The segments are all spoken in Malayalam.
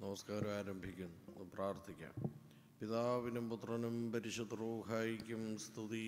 നമസ്കാരം ആരംഭിക്കുന്നു പ്രാർത്ഥിക്കാം പിതാവിനും പുത്രനും പരിശുദ്ധ റൂഹായിക്കും സ്തുതി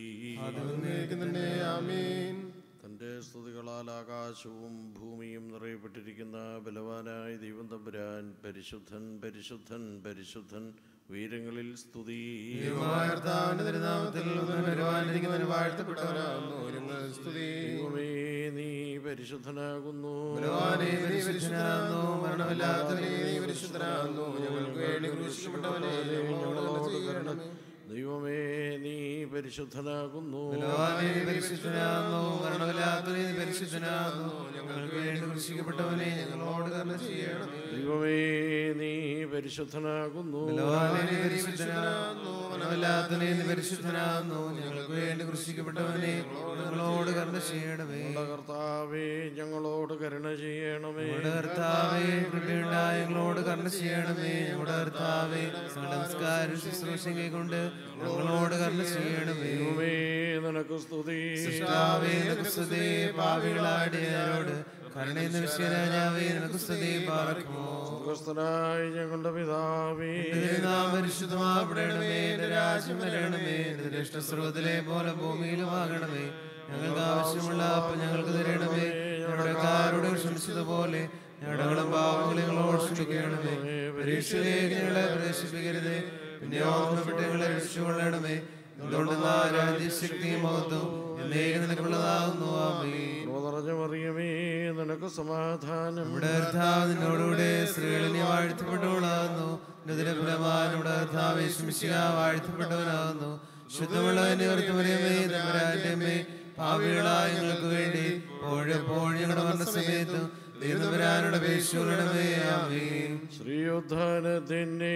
തന്നെ ആമീൻ തൻ്റെ സ്തുതികളാൽ ആകാശവും ഭൂമിയും നിറയപ്പെട്ടിരിക്കുന്ന ബലവാനായ ദൈവം തമ്പുരാൻ പരിശുദ്ധൻ പരിശുദ്ധൻ പരിശുദ്ധൻ ഉയരങ്ങളിൽ സ്തുതി കർത്താവിന്റെ തിരുനാമത്തിൽ ഒന്നും വരുവാനിരിക്കുന്നവന് വാഴ്ത്തപ്പെട്ടവനാകുന്നു നിങ്ങൾ സ്തുതി ദൈവമേ നീ പരിശുദ്ധനാകുന്നു ഭഗവാനേ, നീ പരിശുദ്ധനാകുന്നു മരണമില്ലാത്തവനേ നീ പരിശുദ്ധനാകുന്നു ഞങ്ങൾക്ക് വേണ്ടി ക്രൂശിക്കപ്പെട്ടവനെ ഞങ്ങളോട് ചെയ്യണമേ ദൈവമേ നീ പരിശുദ്ധനാകുന്നു ഭഗവാനേ, നീ പരിശുദ്ധനാകുന്നു മരണമില്ലാത്തവനേ നീ പരിശുദ്ധനാകുന്നു ഞങ്ങൾക്ക് വേണ്ടി ക്രൂശിക്കപ്പെട്ടവനെ ഞങ്ങളോട് കരുണ ചെയ്യണമേ ദൈവമേ നീ പരിശുദ്ധനാകുന്നു ഭഗവാനേ, നീ പരിശുദ്ധനാകുന്നു മരണമില്ലാത്തവനേ നീ പരിശുദ്ധനാകുന്നു ഞങ്ങൾക്ക് വേണ്ടി ക്രൂശിക്കപ്പെട്ടവനെ ഞങ്ങളോട് കരുണ ചെയ്യണമേ ഞങ്ങളുടെ കർത്താവേ ഞങ്ങളോട് കരുണ ചെയ്യണമേ ഞങ്ങളുടെ കർത്താവേ കൃപയുണ്ടായ ഞങ്ങളോട് കരുണ ചെയ്യണമേ ഞങ്ങളുടെ കർത്താവേ ഞങ്ങളുടെ നമസ്കാരം ശുശ്രൂഷ കൊണ്ട് ഞങ്ങളോട് കരുണ ചെയ്യണമേ ദൈവമേ നിനക്ക് സ്തുതി കർത്താവേ നിനക്ക് സ്തുതി പാപികളാടിയവരോട് കരുണയെന്ന വിശ്വരാജാവേ നിനക്ക് സ്തുതി പാർക്കുമോ സ്വർഗസ്ഥനായ ഞങ്ങളുടെ പിതാവേ നാം പരിശുദ്ധമാപ്പെടണമേ എന്റെ രാജ്യം വരണമേ എന്റെ ഇഷ്ടസ്രോതത്തിലെ പോലെ ഭൂമിയിലുമാകണമേ ഞങ്ങൾക്ക് ആവശ്യമുള്ള അപ്പം ഞങ്ങൾക്ക് തരണമേ ഞങ്ങളുടെ കാരോട് ക്ഷമിച്ചതുപോലെ ഞങ്ങളുടെ പാവങ്ങളെ ഞങ്ങളോട് ക്ഷമിക്കണമേ പരീക്ഷയിലേക്ക് ഞങ്ങളെ പ്രവേശിപ്പിക്കരുത് പിന്നെ ഓർമ്മപ്പെട്ട് ഞങ്ങളെ രക്ഷിച്ചുകൊള്ളണമേ എന്തുകൊണ്ട് രാജ്യശക്തിയും മഹത്വം എന്നേക്ക് നിനക്കുള്ളതാകുന്നു ആമേ കൃപ നിറഞ്ഞ മറിയമേ നിനക്ക് സമാധാനം നമ്മുടെ കർത്താവ് നിന്നോടുകൂടെ സ്ത്രീകളിനെ വാഴ്ത്തപ്പെട്ടവളാകുന്നു നിന്റെ ഫലമായി നമ്മുടെ കർത്താവ് ശമിശിക വാഴ്ത്തപ്പെട്ടവനാകുന്നു ശുദ്ധമുള്ളതിനെ ഓർത്തുമറിയമേ തമ്പരാന്റെ അമ്മേ ഭാവികളായ ഞങ്ങൾക്ക് വേണ്ടി ഓഴെപ്പോഴും ഞങ്ങളുടെ വന്ന സമയത്തും ദൈവരാനുടെ പേശുരണമേ ആമേൻ ശ്രീയുദ്ധാനത്തിൻ്റെ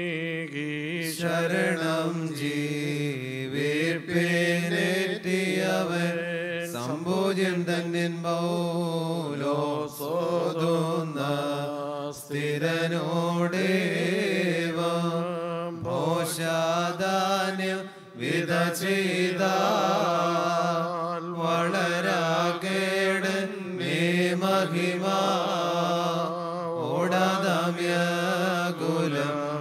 ശരണം ജീവിപ്പേനെറ്റിയവൻ സംഭോജ്യം തന്നിൻ പൗലോ സോതുന്ന സ്ഥിരനോടേവം ഭോഷാദാന്യം വിധ ചെയ്താൽ വളരാകേടൻ മേ മഹിമ ഓടാദാമ്യകുലം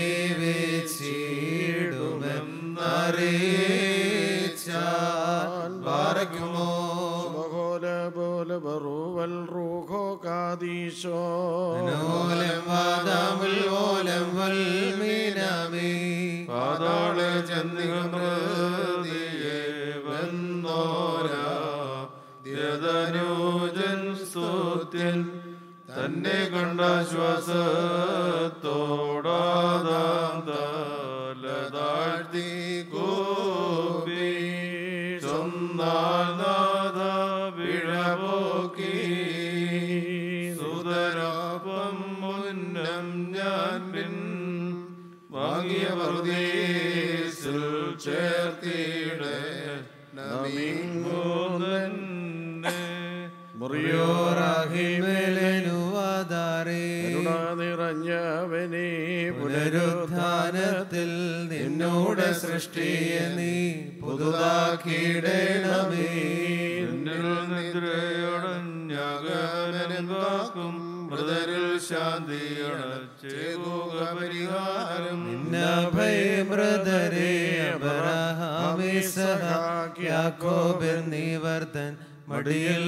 ജീവിച്ചിടുമെന്നറിയിച്ചാൽ പാറയ്ക്കുമോ ബഹോല ബോല ബറൂവൽ റൂഹോ കാദീശോ ഓലം വാദാമുൽ ഓലം വൽമീനാമേ പാതാളെ ചന്ദ്രികമൃതിയെ വന്നോരാ ദ്യതനൂജൻ സ്തുത്യൻ തന്നെ കണ്ട ശ്വാസത്തോടാതാം തലതാഴ്ത്തി കോപി സ്വന്നാൽ നാഥ വിഴപോക്കി സുതരാപം മുന്നം ഞാൻ പിൻ വാങ്ങിയ പ്രദേശിൽ ചേർത്തിടെ നമിങ്ങുന്നെ കരുണ നിറഞ്ഞവനെ പുനരുത്ഥാനത്തിൽ നിന്നോട് സൃഷ്ടിയെ നീ പുതുതാക്കിയിടണമേ എന്നിൽ നിദ്രയോടഞ്ഞകനം കാക്കും മൃതരിൽ ശാന്തി അണച്ചേകുക പരിഹാരം ഭയമൃതരെ അബ്രഹാമേ സഹാക്യാക്കോബ് എന്നിവർ തൻ മടിയിൽ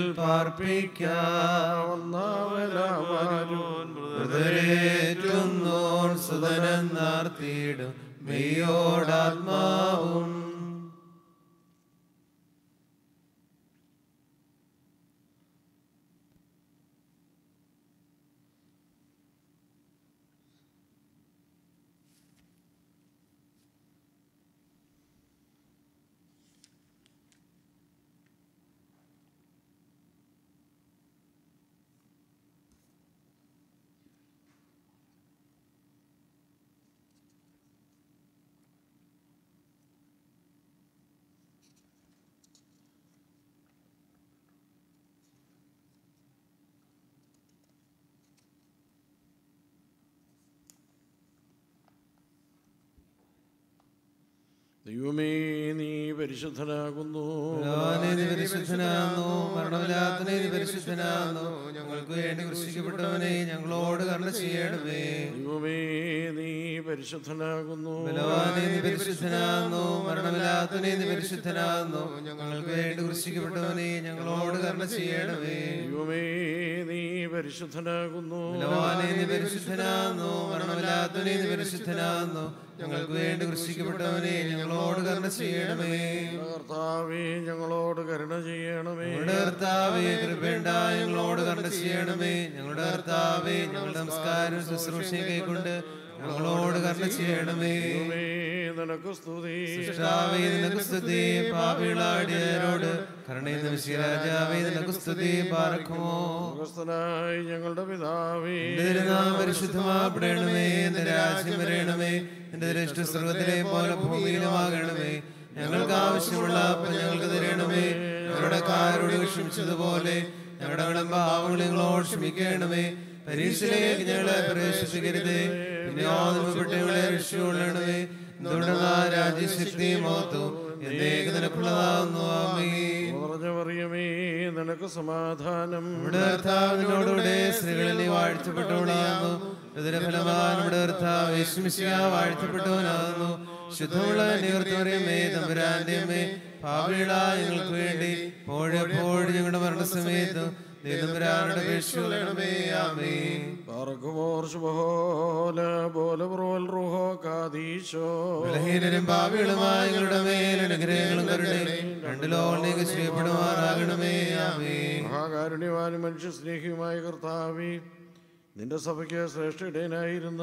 പാർപ്പിക്കാവുന്നവരേറ്റുന്നോൺ സുതനെന്നാർത്തിയിടും മെയ്യോടാത്മാവും ദൈവമേ നീ പരിശുദ്ധനാകുന്നു ഭഗവാനെ നീ പരിശുദ്ധനാകുന്നു മരണമില്ലാത്തനെ നീ പരിശുദ്ധനാകുന്നു ഞങ്ങൾക്ക് വേണ്ടി കൃഷിക്കപ്പെട്ടവനെ ഞങ്ങളോട് കരുണ ചെയ്യണമേ ദൈവമേ നീ പരിശുദ്ധനാകുന്നു ബലവാനെ നീ പരിശുദ്ധനാകുന്നു മരണമില്ലാത്തനെ നീ പരിശുദ്ധനാകുന്നു ഞങ്ങൾക്ക് വേണ്ടി കൃഷിക്കപ്പെട്ടവനെ ഞങ്ങളോട് കരുണ ചെയ്യണമേ ദൈവമേ നീ പരിശുദ്ധനാകുന്നു ബലവാനെ നീ പരിശുദ്ധനാകുന്നു മരണമില്ലാത്തനെ നീ പരിശുദ്ധനാകുന്നു ഞങ്ങൾക്ക് വേണ്ടി കൃഷിക്കപ്പെട്ടവനെ ഞങ്ങളോട് കരുണ ചെയ്യണമേ കർത്താവേ ഞങ്ങളോട് കരുണ ചെയ്യണമേ ഞങ്ങളുടെ കർത്താവേ കൃപയുണ്ടായി ഞങ്ങളോട് കരുണ ചെയ്യണമേ ഞങ്ങളുടെ കർത്താവേ ഞങ്ങളുടെ നമസ്കാരം ശുശ്രൂഷയും കൈക്കൊണ്ട് ഞങ്ങളോട് കരുണ ചെയ്യണമേ ദൈവമേ നിനക്ക് സ്തുതി കർത്താവേ നിനക്ക് സ്തുതി പാപികളാടിയരോട് കരുണയുന്ന വിശ്വരാജാവേ നിനക്ക് സ്തുതി പാർക്കുമോ സ്വർഗസ്ഥനായ ഞങ്ങളുടെ പിതാവേ എന്റെ തിരുനാം പരിശുദ്ധമാപ്പെടണമേ എന്റെ രാജ്യം വരണമേ എന്റെ ദൃഷ്ട സ്വർഗത്തിലെ പോലെ ഭൂമിയിലുമാകണമേ ഞങ്ങൾക്ക് ആവശ്യമുള്ള അപ്പം ഞങ്ങൾക്ക് തരണമേ ഞങ്ങളുടെ കാരോട് ക്ഷമിച്ചതുപോലെ ഞങ്ങളുടെ പാവങ്ങൾ ഞങ്ങളോട് ക്ഷമിക്കണമേ പരീക്ഷയിലേക്ക് ഞങ്ങളെ പ്രവേശിപ്പിക്കരുതേ പിന്നെ ആദരപ്പെട്ടവളെ രക്ഷയുള്ളണമേ എന്തുകൊണ്ടെന്നാ രാജ്യശക്തി മഹത്വം എന്നേക്ക് നിനക്കുള്ളതാകുന്നു ആമേ നിറഞ്ഞ പറയുമേ നിനക്ക് സമാധാനം നമ്മുടെ കർത്താവിനോടുകൂടെ സ്ത്രീകളിൽ നീ വാഴ്ത്തപ്പെട്ടവളാകുന്നു ഫലമായി നമ്മുടെ കർത്താവ് യേശുമിശിഹ വാഴ്ത്തപ്പെട്ടവനാകുന്നു ശുദ്ധമുള്ള നിവർത്തമറിയമേ തമ്പുരാന്റെ അമ്മേ പാപികളായ ഞങ്ങൾക്ക് വേണ്ടി പോഴെപ്പോഴും ഞങ്ങളുടെ മരണസമയത്തും ദൈവതമ്പുരാനുടെ പേക്ഷണമേ ആമേ പാർക്കുമോർ ശുഭോല പോലെ പ്രോൽ റുഹോ കാതീശോ ബലഹീനരും പാപികളുമായ ഞങ്ങളുടെ മേൽ അനുഗ്രഹങ്ങളും കരുണയും രണ്ടു ലോകത്തേക്ക് ചെയ്യപ്പെടുമാറാകണമേ ആമേ മഹാകാരുണ്യവാനും മനുഷ്യ സ്നേഹിയുമായ കർത്താവി നിന്റെ സഭയ്ക്ക് ശ്രേഷ്ഠ ഇടയനായിരുന്ന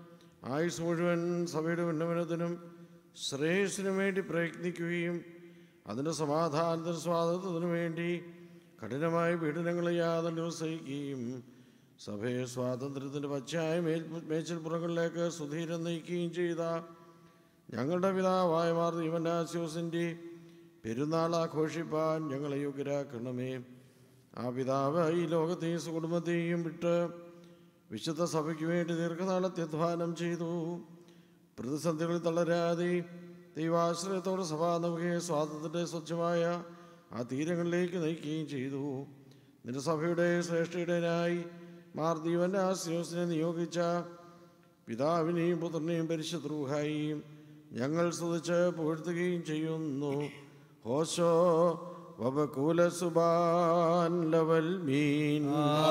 ആയുസ് മുഴുവൻ സഭയുടെ ഉന്നമനത്തിനും ശ്രേയസ്സിനും വേണ്ടി പ്രയത്നിക്കുകയും അതിൻ്റെ സമാധാനത്തിനും സ്വാതന്ത്ര്യത്തിനു വേണ്ടി കഠിനമായ പീഡനങ്ങളെ യാതൊരു സഹിക്കുകയും സഭയെ സ്വാതന്ത്ര്യത്തിൻ്റെ പച്ചയായ മേൽ മേച്ചിൽപ്പുറങ്ങളിലേക്ക് സുധീരം നയിക്കുകയും ചെയ്ത ഞങ്ങളുടെ പിതാവായ മാർ ദീവനാസ്യോസിൻ്റെ പെരുന്നാൾ ആഘോഷിപ്പാൻ ഞങ്ങളെ യോഗ്യരാക്കണമേ ആ പിതാവ് ഈ ലോകത്തെയും സുകുടുംബത്തെയും വിട്ട് വിശുദ്ധ സഭയ്ക്ക് വേണ്ടി ദീർഘനാളത്തെ അധ്വാനം ചെയ്തു പ്രതിസന്ധികളിൽ തളരാതെ ദൈവാശ്രയത്തോടെ സഭ നമുക്ക് സ്വാതന്ത്ര്യത്തെ സ്വച്ഛമായ ആ തീരങ്ങളിലേക്ക് നയിക്കുകയും ചെയ്തു നിന്റെ സഭയുടെ ശ്രേഷ്ഠയുടേനായി മാർ ദീവന്റെ ആശ്രയോസിനെ നിയോഗിച്ച പിതാവിനെയും പുത്രനെയും പരിശുദ്രൂഹായിയും ഞങ്ങൾ സ്തുതിച്ച് പുകഴ്ത്തുകയും ചെയ്യുന്നു ഹോശോ വബകൂല സുബാൻ ലവൽ മീൻ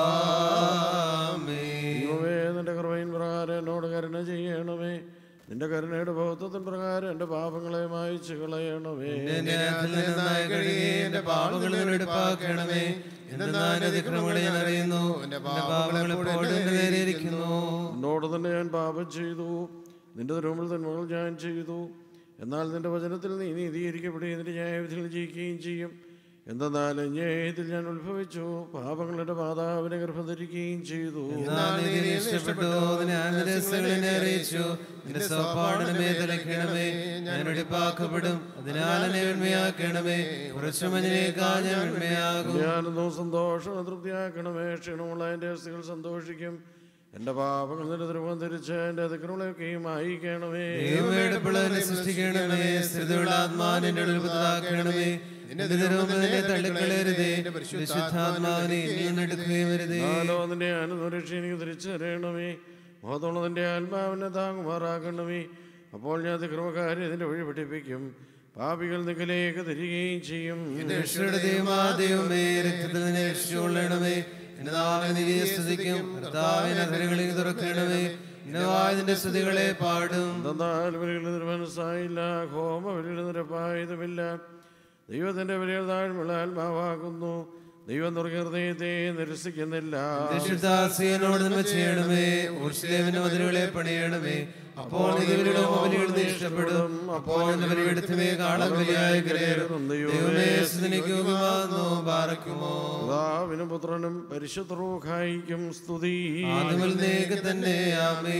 ദൈവമേ നിന്റെ കൃപയിൻ പ്രകാരം എന്നോട് കരുണ ചെയ്യണമേ നിന്റെ കരുണയുടെ ബഹുത്വത്തിൻ പ്രകാരം എൻ്റെ പാപങ്ങളെ മായിച്ചു കളയണമേ എന്റെ അതിൽ നന്നായി കഴുകി എന്റെ പാപങ്ങൾ എടുപ്പാക്കണമേ എന്നാൽ അതിക്രമങ്ങളെ ഞാൻ അറിയുന്നു എന്റെ പാപങ്ങൾ എപ്പോഴും എന്റെ നേരെ ഇരിക്കുന്നു എന്നോട് തന്നെ ഞാൻ പാപം ചെയ്തു നിന്റെ തിരുമുമ്പിൽ തന്മകൾ ഞാൻ ചെയ്തു എന്നാൽ നിന്റെ വചനത്തിൽ നീ നീതീകരിക്കപ്പെടുകയും നിന്റെ ന്യായവിധിയിൽ ജയിക്കുകയും ചെയ്യും എന്തെന്നാൽ ന്യായത്തിൽ ഞാൻ ഉത്ഭവിച്ചു പാപങ്ങളുടെ മാതാവിനെ ഗർഭം ധരിക്കുകയും ചെയ്തു എന്നാൽ നീ ഇതിനെ ഇഷ്ടപ്പെട്ടു ഞാൻ രഹസ്യങ്ങളെ അറിയിച്ചു നിന്റെ സോപ്പാടിനെ തലക്കണമേ ഞാൻ വെടിപ്പാക്കപ്പെടും അതിനാൽ എന്നെ വെണ്മയാക്കണമേ കുറച്ചു മഞ്ഞിനേക്കാൾ ഞാൻ വെണ്മയാകും ഞാനെന്നും സന്തോഷം തൃപ്തിയാക്കണമേ ക്ഷീണമുള്ള എൻ്റെ അസ്ഥികൾ സന്തോഷിക്കും എൻ്റെ പാപങ്ങൾ നിന്റെ ധ്രുവം ധരിച്ച് എൻ്റെ അതിക്രമങ്ങളെയൊക്കെയും അയക്കണമേ ദൈവമേടെ പിള്ളേരെ സൃഷ്ടിക്കണമേ സ്ഥിരതയുള്ള ആത്മാവിനെ എന്റെ ഉള്ളിൽ പുതുതാക്കണമേ നിന്റെ തിരുവമ്പതിനെ തള്ളിക്കളയരുതേ വിശുദ്ധാത്മാവിനെ ഇനിയും എടുക്കുകയും വരുതേ നാലോ നിന്റെ അനുരക്ഷ എനിക്ക് തിരിച്ചു തരണമേ മോഹത്തോളതിൻ്റെ ആത്മാവിനെ താങ്ങുമാറാക്കണമേ അപ്പോൾ ഞാൻ അതിക്രമക്കാരെ ഇതിൻ്റെ വഴി പഠിപ്പിക്കും പാപികൾ നിക്കലേക്ക് തിരികെയും ചെയ്യും രക്ഷയുടെ ദൈവമാ ദൈവമേ രക്തത്തിൽ നിന്നെ രക്ഷയുള്ളണമേ എന്റെ നാവിനെ നീ സ്തുതിക്കും കർത്താവിനെ അധരങ്ങളിൽ തുറക്കണമേ എന്റെ വായതിന്റെ സ്തുതികളെ പാടും എന്തെന്നാൽ ബലികൾ മനസ്സായില്ല ഹോമ ബലികൾ നിരപ്പായതുമില്ല ദൈവത്തിൻ്റെ ബലികൾ താഴ്മുള്ള ആത്മാവാകുന്നു ദൈവം തുറക്കിയ ഹൃദയത്തെ നിരസിക്കുന്നില്ല ദുഷിതാസിയനോട് നന്മ ചെയ്യണമേ ഉർഷലേവിന്റെ മതിലുകളെ പണിയണമേ അപ്പോൾ നിധികളുടെ ബലികൾ നീ ഇഷ്ടപ്പെടും അപ്പോൾ എന്റെ ബലിയെടുത്തുമേ കാളം ബലിയായി കരയറും ദൈവമേ സ്തുതിക്കുമാന്നു പാറക്കുമോ പിതാവിനും പുത്രനും പരിശുദ്ധ റൂഹായിക്കും സ്തുതി ആദ്യമൽ നേക്ക് തന്നെ ആമേ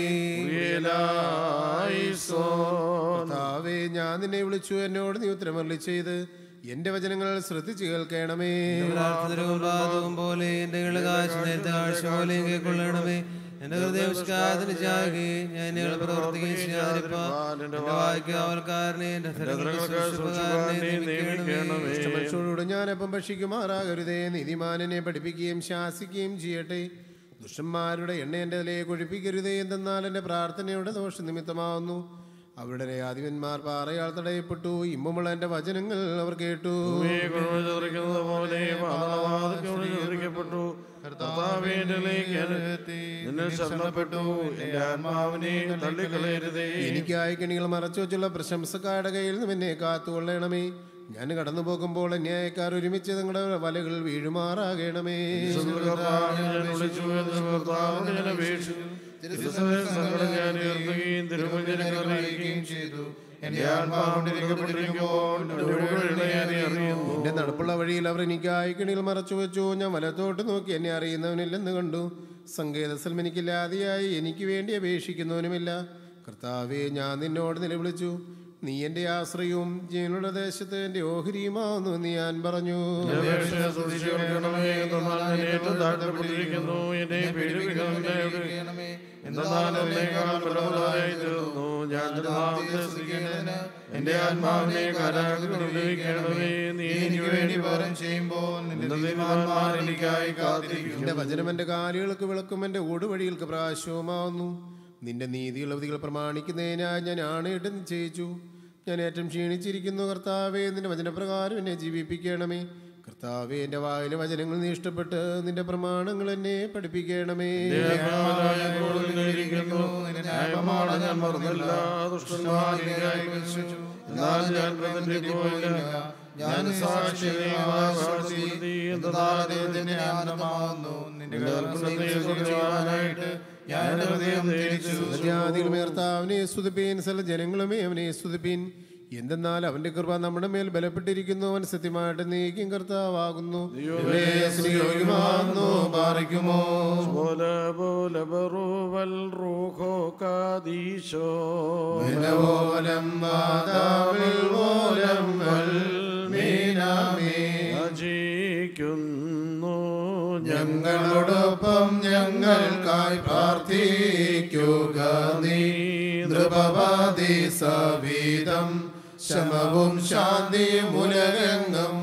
ഉയലായിസോൻ. കർത്താവേ ഞാൻ നിന്നെ വിളിച്ചു എന്നോട് നീ ഉത്തരമരളി ചെയ്ത് എന്റെ വചനങ്ങൾ ശ്രദ്ധിച്ചു കേൾക്കണമേ പ്രാർത്ഥനവും പാദവും പോലെ എന്റെ ഇളകാശ നേരത്തെ ആഴ്ച പോലെ കേൾക്കൊള്ളണമേ എന്റെ ഹൃദയസ്കാരത്തിന് ചാകുകയും ഞാൻ ഞങ്ങൾ പ്രവർത്തിക്കുകയും ചെയ്യാതിരിപ്പാൻ എന്റെ വായിക്ക് അവൽക്കാരനെ എന്റെ തരങ്ങൾക്ക് സൂക്ഷിപ്പുകാരനെ നിയമിക്കണമേ. മനുഷ്യരോട് ഞാനപ്പം ഭക്ഷിക്കുമാറാകരുതേ നീതിമാനനെ പഠിപ്പിക്കുകയും ശാസിക്കുകയും ചെയ്യട്ടെ ദുഷ്ടന്മാരുടെ എണ്ണ എൻ്റെ തലയെ കൊഴിപ്പിക്കരുതേ എന്തെന്നാൽ എൻ്റെ പ്രാർത്ഥനയുടെ ദോഷനിമിത്തമാവുന്നു അവരുടെ ആദിവന്മാർ പാറയാൾ തടയപ്പെട്ടു ഇമ്പമുള്ള എൻ്റെ വചനങ്ങൾ അവർ കേട്ടു ഭൂമിയെ കുഴവ് ചിതറിക്കുന്നത് പോലെ പാതാളവാതിൽക്കോട് ചിതറിക്കപ്പെട്ടു കർത്താവേ എന്നിലേക്ക് ഞാൻ നിന്നിൽ ശരണപ്പെട്ടു എന്റെ ആത്മാവിനെ തള്ളിക്കളയരുതേ എനിക്കായി കെണികൾ മറച്ചു വെച്ചുള്ള പ്രശംസക്കാരുടെ കയ്യിൽ നിന്നും എന്നെ കാത്തുകൊള്ളണമേ ഞാൻ കടന്നു പോകുമ്പോൾ ന്യായക്കാർ ഒരുമിച്ച് തങ്ങളുടെ വലകൾ വീഴുമാറാകണമേ കർത്താവിനെ ഞാൻ വിളിച്ചു എന്ന് കർത്താവിനോട് ഞാൻ അപേക്ഷിച്ചു തിരുസഭയിൽ സങ്കടം ഞാൻ ഉയർത്തുകയും തിരുമഞ്ജനങ്ങൾ അറിയിക്കുകയും ചെയ്തു എന്റെ ആത്മാവ് ഇരിക്കപ്പെട്ടിരിക്കുമ്പോൾ എന്റെ വഴികളെ ഞാൻ അറിയുന്നു എന്റെ നടപ്പുള്ള വഴിയിൽ അവർ എനിക്കായി കെണികൾ മറച്ചു വെച്ചു ഞാൻ വലത്തോട്ട് നോക്കി എന്നെ അറിയുന്നവനില്ലെന്ന് കണ്ടു സങ്കേത സ്ഥലം എനിക്കില്ലാതെയായി എനിക്ക് വേണ്ടി അപേക്ഷിക്കുന്നവനുമില്ല കർത്താവെ ഞാൻ നിന്നോട് നിലവിളിച്ചു നീ എൻ്റെ ആശ്രയവും ജീവനുള്ള ദേശത്ത് എൻ്റെ ഓഹരിയുമാവുന്നു എന്ന് ഞാൻ പറഞ്ഞു അപേക്ഷയെ സൂക്ഷിച്ചു കളയണമേ എന്നാൽ ഞാൻ ഏറ്റവും താഴ്ത്തപ്പെട്ടിരിക്കുന്നു എന്നെ പീഡിപ്പിക്കണമേ എന്നാൽ എന്നേക്കാൾ ബലമുള്ളവനായി തീർന്നു ഞാൻ തിരുനാമത്തെ സ്തുതിക്കേണ്ടതിന് എന്റെ ആത്മാവിനെ കാരാഗ്രഹിക്കണമേ നീ എനിക്ക് വേണ്ടി പകരം ചെയ്യുമ്പോൾ നിന്റെ നീതിമാന്മാർ എനിക്കായി കാത്തിരിക്കും നിന്റെ വചനം എൻ്റെ കാലുകൾക്ക് വിളക്കും എൻ്റെ ഊടുവഴികൾക്ക് പ്രാശവുമാവുന്നു നിന്റെ നീതിയുള്ള വിധികൾ പ്രമാണിക്കുന്നതിനായി ഞാൻ ആണയിട്ട് നിശ്ചയിച്ചു ഞാൻ ഏറ്റവും ക്ഷീണിച്ചിരിക്കുന്നു കർത്താവേ നിന്റെ വചനപ്രകാരം എന്നെ ജീവിപ്പിക്കണമേ കർത്താവേ എൻ്റെ വായിലെ വചനങ്ങൾ നീ ഇഷ്ടപ്പെട്ട് നിന്റെ പ്രമാണങ്ങൾ എന്നെ പഠിപ്പിക്കണമേ ഇരിക്കുന്നു ന്യായമാണ് ഞാൻ മറന്നില്ല ദുഷ്ടന്മാർ എനിക്കായി വിളിച്ചു എന്നാൽ ഞാൻ പ്രതിപോയില്ല ഞാൻ സാക്ഷിയായി എന്തെന്നാലും ആനന്ദമാകുന്നു നിന്റെ കൽപ്പനത്തെ കുറിച്ചുവാനായിട്ട് ഞാൻ എൻ്റെ ഹൃദയം ധരിച്ചു ജാതികളുമേ കർത്താവിനെ സ്തുതിപ്പീൻ സകല ജനങ്ങളുമേ അവനെ സ്തുതിപ്പീൻ എന്തെന്നാൽ അവന്റെ കൃപ നമ്മുടെ മേൽ ബലപ്പെട്ടിരിക്കുന്നു അവൻ സത്യമായിട്ട് നീക്കും കർത്താവാകുന്നു യോഗ്യമാകുന്നു പാറിക്കുമോ പോലെ പോലെ ബറുവൽ റൂഹോ കാദീശോ ഓലം മാതാവിൽ ഓലം മീനാമേ യാചിക്കുന്നു ഞങ്ങളോടൊപ്പം ഞങ്ങൾക്കായി പ്രാർത്ഥിക്കുക നീ നൃപവാദി സവീതം ശമവും ശാന്തിയും ഉലകങ്ങും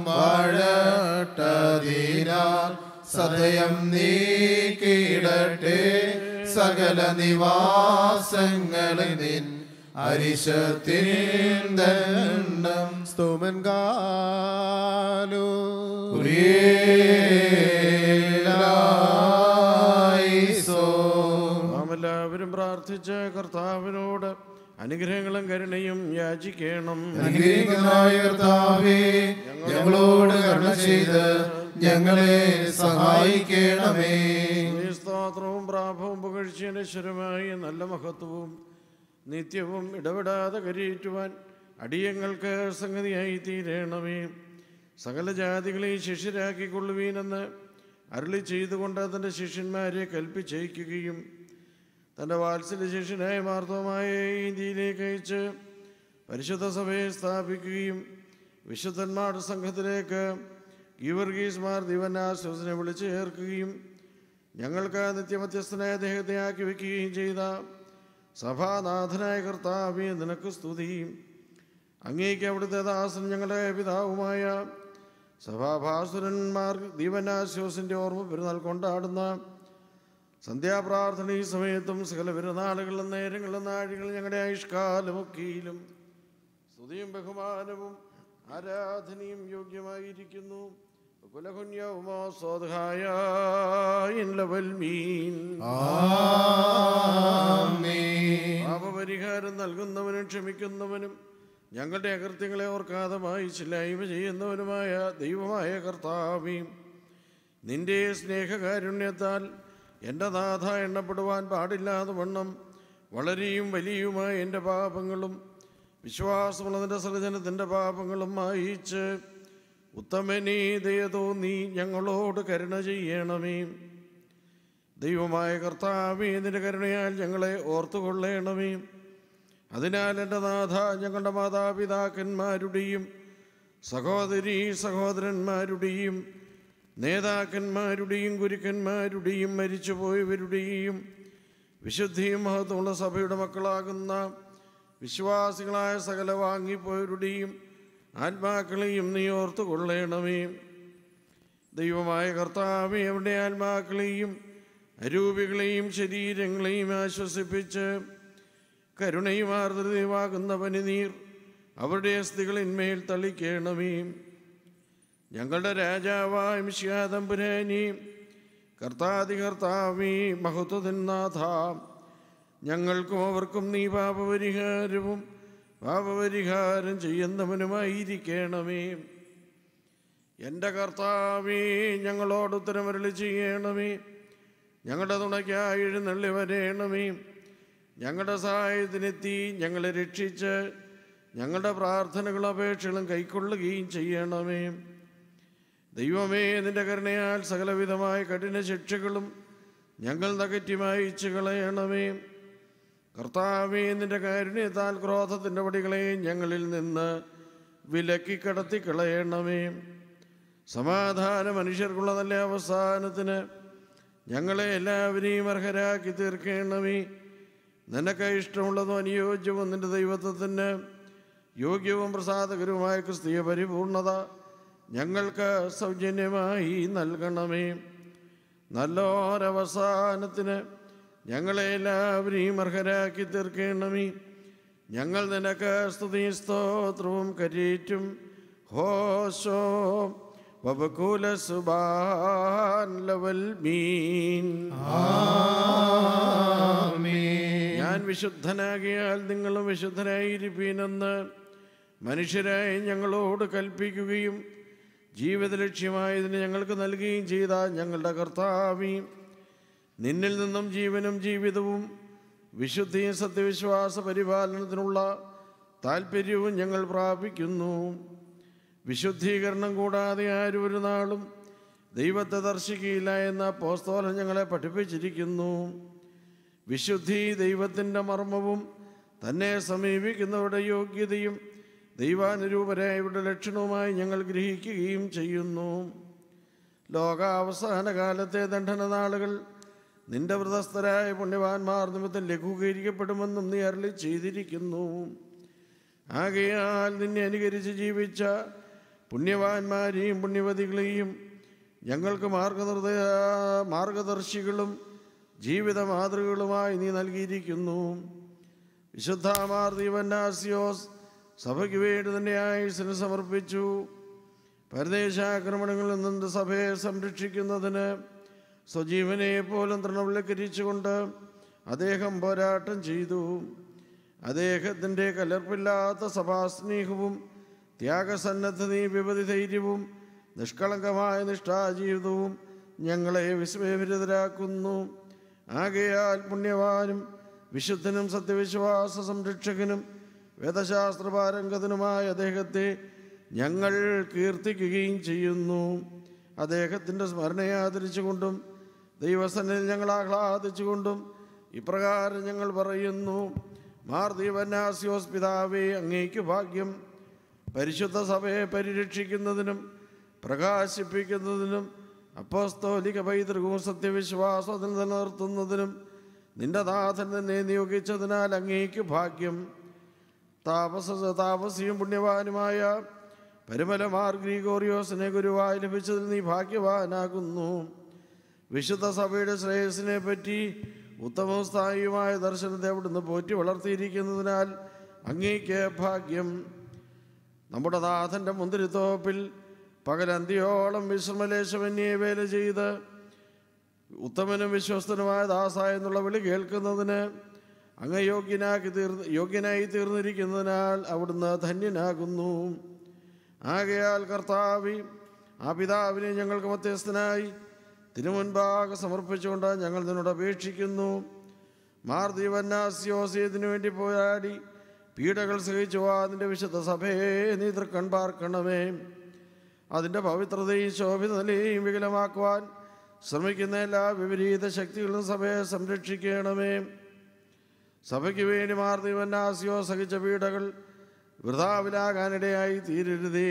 വാഴട്ടതീരാൽ സദയം നീക്കിടട്ടെ സകല നിവാസങ്ങളിൽ നിൻ അരിശത്തിൻ ദണ്ഡം സ്തോമൻ കാലോ നാം എല്ലാവരും പ്രാർത്ഥിച്ച് കർത്താവിനോട് അനുഗ്രഹങ്ങളും കരുണയും യാചിക്കണം അനുഗ്രഹിക്കനായ കർത്താവേ ഞങ്ങളോട് കരുണ ചെയ്ത് ഞങ്ങളെ സഹായിക്കണമേ ഈ സ്തോത്രവും പ്രാഭവും പുകഴ്ചയനശ്വരമായ നല്ല മഹത്വവും നിത്യവും ഇടപെടാതെ കരയേറ്റുവാൻ അടിയങ്ങൾക്ക് സംഗതിയായി തീരണമേ സകല ജാതികളെ ശിഷ്യരാക്കിക്കൊള്ളുവീനെന്ന് അരുളി ചെയ്തുകൊണ്ട് തൻ്റെ ശിഷ്യന്മാരെ കൽപ്പിച്ചയക്കുകയും തൻ്റെ വാത്സല്യ ശിഷ്യനായ മാർദ്ദവമായ ഇന്ത്യയിലേക്ക് അയച്ച് പരിശുദ്ധ സഭയെ സ്ഥാപിക്കുകയും വിശുദ്ധന്മാരുടെ സംഘത്തിലേക്ക് ഗീവർഗീസ് മാർ ദിവനാശ്വസിനെ വിളിച്ചു ചേർക്കുകയും ഞങ്ങൾക്ക് നിത്യമധ്യസ്ഥനായ അദ്ദേഹത്തെ ആക്കി വയ്ക്കുകയും ചെയ്ത സഭാനാഥനായ കർത്താവേ നിനക്ക് സ്തുതിയും അങ്ങേക്ക് അവിടുത്തെ ദാസൻ ഞങ്ങളുടെ പിതാവുമായ സഭാഭാസുരന്മാർ ദീപനാശ്വാസിൻ്റെ ഓർമ്മ പെരുന്നാൾ കൊണ്ടാടുന്ന സന്ധ്യാപ്രാർത്ഥന ഈ സമയത്തും സകല പെരുന്നാളുകളിലും നേരങ്ങളിലും നാഴികളും ഞങ്ങളുടെ ആയുഷ്കാലമൊക്കെയിലും സ്തുതിയും ബഹുമാനവും ആരാധനയും യോഗ്യമായിരിക്കുന്നു കുലകുഞ്ഞവുമോ സ്വതഹായ മീൻ പാപപരിഹാരം നൽകുന്നവനും ക്ഷമിക്കുന്നവനും ഞങ്ങളുടെ അകൃത്യങ്ങളെ ഓർക്കാതെ വായിച്ചില്ലായ്മ ചെയ്യുന്നവനുമായ ദൈവമായ കർത്താവീം നിന്റെ സ്നേഹകാരുണ്യത്താൽ എൻ്റെ നാഥ എണ്ണപ്പെടുവാൻ പാടില്ലാതെ വണ്ണം വളരെയും വലിയുമായ എൻ്റെ പാപങ്ങളും വിശ്വാസമുള്ളതിൻ്റെ സൃജനത്തിൻ്റെ പാപങ്ങളും മായിച്ച് ഉത്തമനീ ദയ തോന്നി ഞങ്ങളോട് കരുണ ചെയ്യണമേ ദൈവമായ കർത്താവേ നിന്റെ കരുണയാൽ ഞങ്ങളെ ഓർത്തുകൊള്ളണമേ അതിനാൽ എൻ്റെ നാഥ ഞങ്ങളുടെ മാതാപിതാക്കന്മാരുടെയും സഹോദരീ സഹോദരന്മാരുടെയും നേതാക്കന്മാരുടെയും ഗുരുക്കന്മാരുടെയും മരിച്ചുപോയവരുടെയും വിശുദ്ധിയും മഹത്വമുള്ള സഭയുടെ മക്കളാകുന്ന വിശ്വാസികളായ സകല വാങ്ങിപ്പോയവരുടെയും ആത്മാക്കളെയും നീ ഓർത്തു കൊള്ളണമേ ദൈവമായ കർത്താവെ അവരുടെ ആത്മാക്കളെയും അരൂപികളെയും ശരീരങ്ങളെയും ആശ്വസിപ്പിച്ച് കരുണയും ആർദ്രതയുമാകുന്ന പനിനീർ അവരുടെ അസ്ഥികളിന്മേൽ തളിക്കണമേ ഞങ്ങളുടെ രാജാവായ മിശ്യാതമ്പുരാനി കർത്താതി കർത്താവേ മഹത്വനാഥ ഞങ്ങൾക്കും അവർക്കും നീ പാപപരിഹാരവും പാപപരിഹാരം ചെയ്യുന്നവനുമായിരിക്കണമേ എൻ്റെ കർത്താവേ ഞങ്ങളോട് ഉത്തരമരളി ചെയ്യണമേ ഞങ്ങളുടെ തുണയ്ക്കായി എഴുന്നള്ളി വരേണമേ ഞങ്ങളുടെ സഹായത്തിനെത്തി ഞങ്ങളെ രക്ഷിച്ച് ഞങ്ങളുടെ പ്രാർത്ഥനകളും അപേക്ഷകളും കൈക്കൊള്ളുകയും ചെയ്യണമേ ദൈവമേ നിന്റെ കരുണയാൽ സകലവിധമായ കഠിന ശിക്ഷകളും ഞങ്ങൾ നകറ്റി മായിച്ചു കളയണമേ കർത്താവേ നിന്റെ കാരുണ്യത്താൽ ക്രോധത്തിൻ്റെ വടികളെ ഞങ്ങളിൽ നിന്ന് വിലക്കി കടത്തി കളയണമേ സമാധാന മനുഷ്യർക്കുള്ള നല്ല അവസാനത്തിന് ഞങ്ങളെ എല്ലാവരെയും അർഹരാക്കി തീർക്കണമേ നിനക്ക് ഇഷ്ടമുള്ളതും അനുയോജ്യവും നിന്റെ ദൈവത്വത്തിന് യോഗ്യവും പ്രസാദകരവുമായ ക്രിസ്തീയ പരിപൂർണത ഞങ്ങൾക്ക് സൗജന്യമായി നൽകണമേ നല്ലൊരവസാനത്തിന് ഞങ്ങളെ എല്ലാവരെയും അർഹരാക്കി തീർക്കണമേ ഞങ്ങൾ നിനക്ക് സ്തുതി സ്തോത്രവും കരീറ്റും ഹോശോ വബകുല സുബാൻ ലവൽ മീൻ ഞാൻ വിശുദ്ധനാകിയാൽ നിങ്ങളും വിശുദ്ധരായിരിപ്പീനെന്ന് മനുഷ്യരായി ഞങ്ങളോട് കൽപ്പിക്കുകയും ജീവിത ലക്ഷ്യമായതിന് ഞങ്ങൾക്ക് നൽകുകയും ചെയ്ത ഞങ്ങളുടെ കർത്താവി നിന്നിൽ നിന്നും ജീവനും ജീവിതവും വിശുദ്ധിയും സത്യവിശ്വാസ പരിപാലനത്തിനുള്ള താല്പര്യവും ഞങ്ങൾ പ്രാപിക്കുന്നു വിശുദ്ധീകരണം കൂടാതെ ആരും ഒരു നാളും ദൈവത്തെ ദർശിക്കുകയില്ല എന്ന പോസ്തോലം ഞങ്ങളെ പഠിപ്പിച്ചിരിക്കുന്നു വിശുദ്ധി ദൈവത്തിൻ്റെ മർമ്മവും തന്നെ സമീപിക്കുന്നവരുടെ യോഗ്യതയും ദൈവാനുരൂപരായവരുടെ ലക്ഷണവുമായി ഞങ്ങൾ ഗ്രഹിക്കുകയും ചെയ്യുന്നു ലോകാവസാന കാലത്തെ ദണ്ഡന നാളുകൾ നിന്റെ വ്രതസ്ഥരായ പുണ്യവാന്മാർ നിമിത്തം ലഘൂകരിക്കപ്പെടുമെന്നും നീ അരളി ചെയ്തിരിക്കുന്നു ആകയാൽ നിന്നെ അനുകരിച്ച് ജീവിച്ച പുണ്യവാന്മാരെയും പുണ്യവതികളെയും ഞങ്ങൾക്ക് മാർഗനിർദ്ദ മാർഗദർശികളും ജീവിത മാതൃകകളുമായി നീ നൽകിയിരിക്കുന്നു വിശുദ്ധമാർ ദീവന്നാസിയോസ് സഭയ്ക്ക് വേണ്ടി തന്നെ ആയുസിന് സമർപ്പിച്ചു പരദേശാക്രമണങ്ങളിൽ നിന്ന് സഭയെ സംരക്ഷിക്കുന്നതിന് സ്വജീവനെ പോലും തൃണവൽക്കരിച്ചുകൊണ്ട് അദ്ദേഹം പോരാട്ടം ചെയ്തു അദ്ദേഹത്തിൻ്റെ കലർപ്പില്ലാത്ത സഭാസ്നേഹവും ത്യാഗസന്നദ്ധതയും വിപതി ധൈര്യവും നിഷ്കളങ്കമായ നിഷ്ഠാജീവിതവും ഞങ്ങളെ വിസ്മയഭരിതരാക്കുന്നു ആകയാൽ പുണ്യവാനും വിശുദ്ധനും സത്യവിശ്വാസ സംരക്ഷകനും വേദശാസ്ത്ര പാരംഗതനുമായ അദ്ദേഹത്തെ ഞങ്ങൾ കീർത്തിക്കുകയും ചെയ്യുന്നു അദ്ദേഹത്തിൻ്റെ സ്മരണയെ ആദരിച്ചുകൊണ്ടും ദൈവസന്നിധിയിൽ ഞങ്ങൾ ആഹ്ലാദിച്ചുകൊണ്ടും ഇപ്രകാരം ഞങ്ങൾ പറയുന്നു മാർ ദീവന്നാസ്യോസ് പിതാവേ അങ്ങേക്ക് ഭാഗ്യം പരിശുദ്ധ സഭയെ പരിരക്ഷിക്കുന്നതിനും പ്രകാശിപ്പിക്കുന്നതിനും അപ്പോസ്തോലിക പൈതൃകവും സത്യവിശ്വാസത്തിൽ നിലനിർത്തുന്നതിനും നിന്റെ നാഥൻ തന്നെ നിയോഗിച്ചതിനാൽ അങ്ങേക്ക് ഭാഗ്യം താപസ താപസിയും പുണ്യവാനുമായ പരിമലമാർ ഗ്രീഗോറിയോസിനെ ഗുരുവായി ലഭിച്ചതിൽ നീ ഭാഗ്യവാനാകുന്നു വിശുദ്ധ സഭയുടെ ശ്രേയസിനെ പറ്റി ഉത്തമവും സ്ഥായിയുമായ ദർശനത്തെ അവിടുന്ന് പോറ്റി വളർത്തിയിരിക്കുന്നതിനാൽ അങ്ങേക്ക് ഭാഗ്യം നമ്മുടെ നാഥൻ്റെ മുന്തിരിത്തോപ്പിൽ പകലന്തിയോളം വിശ്രമലേശമന്യെ വേല ചെയ്ത് ഉത്തമനും വിശ്വസ്തനുമായ ദാസായ എന്നുള്ള വിളി കേൾക്കുന്നതിന് അങ്ങ് യോഗ്യനാക്കി തീർന്ന് യോഗ്യനായി തീർന്നിരിക്കുന്നതിനാൽ അവിടുന്ന് ധന്യനാകുന്നു ആകയാൽ കർത്താവി ആ പിതാവിനെ ഞങ്ങൾക്ക് മധ്യസ്ഥനായി തിരുമുൻപാകെ സമർപ്പിച്ചുകൊണ്ട് ഞങ്ങൾ നിന്നോട് അപേക്ഷിക്കുന്നു മാർ ദീവന്നാസ്യോസിയതിനു വേണ്ടി പോരാടി പീഡകൾ സഹിച്ചു അതിൻ്റെ വിശുദ്ധ സഭയെ നീ തൃക്കൺ പാർക്കണമേ അതിൻ്റെ പവിത്രതയും ശോഭിത നിലയും വികലമാക്കുവാൻ ശ്രമിക്കുന്ന എല്ലാ വിപരീത ശക്തികളും സഭയെ സംരക്ഷിക്കണമേ സഭയ്ക്ക് വേണ്ടി മാർ ദീവന്നാസ്യോ സഹിച്ച പീഡകൾ വൃഥാവിലാകാനിടയായി തീരരുതേ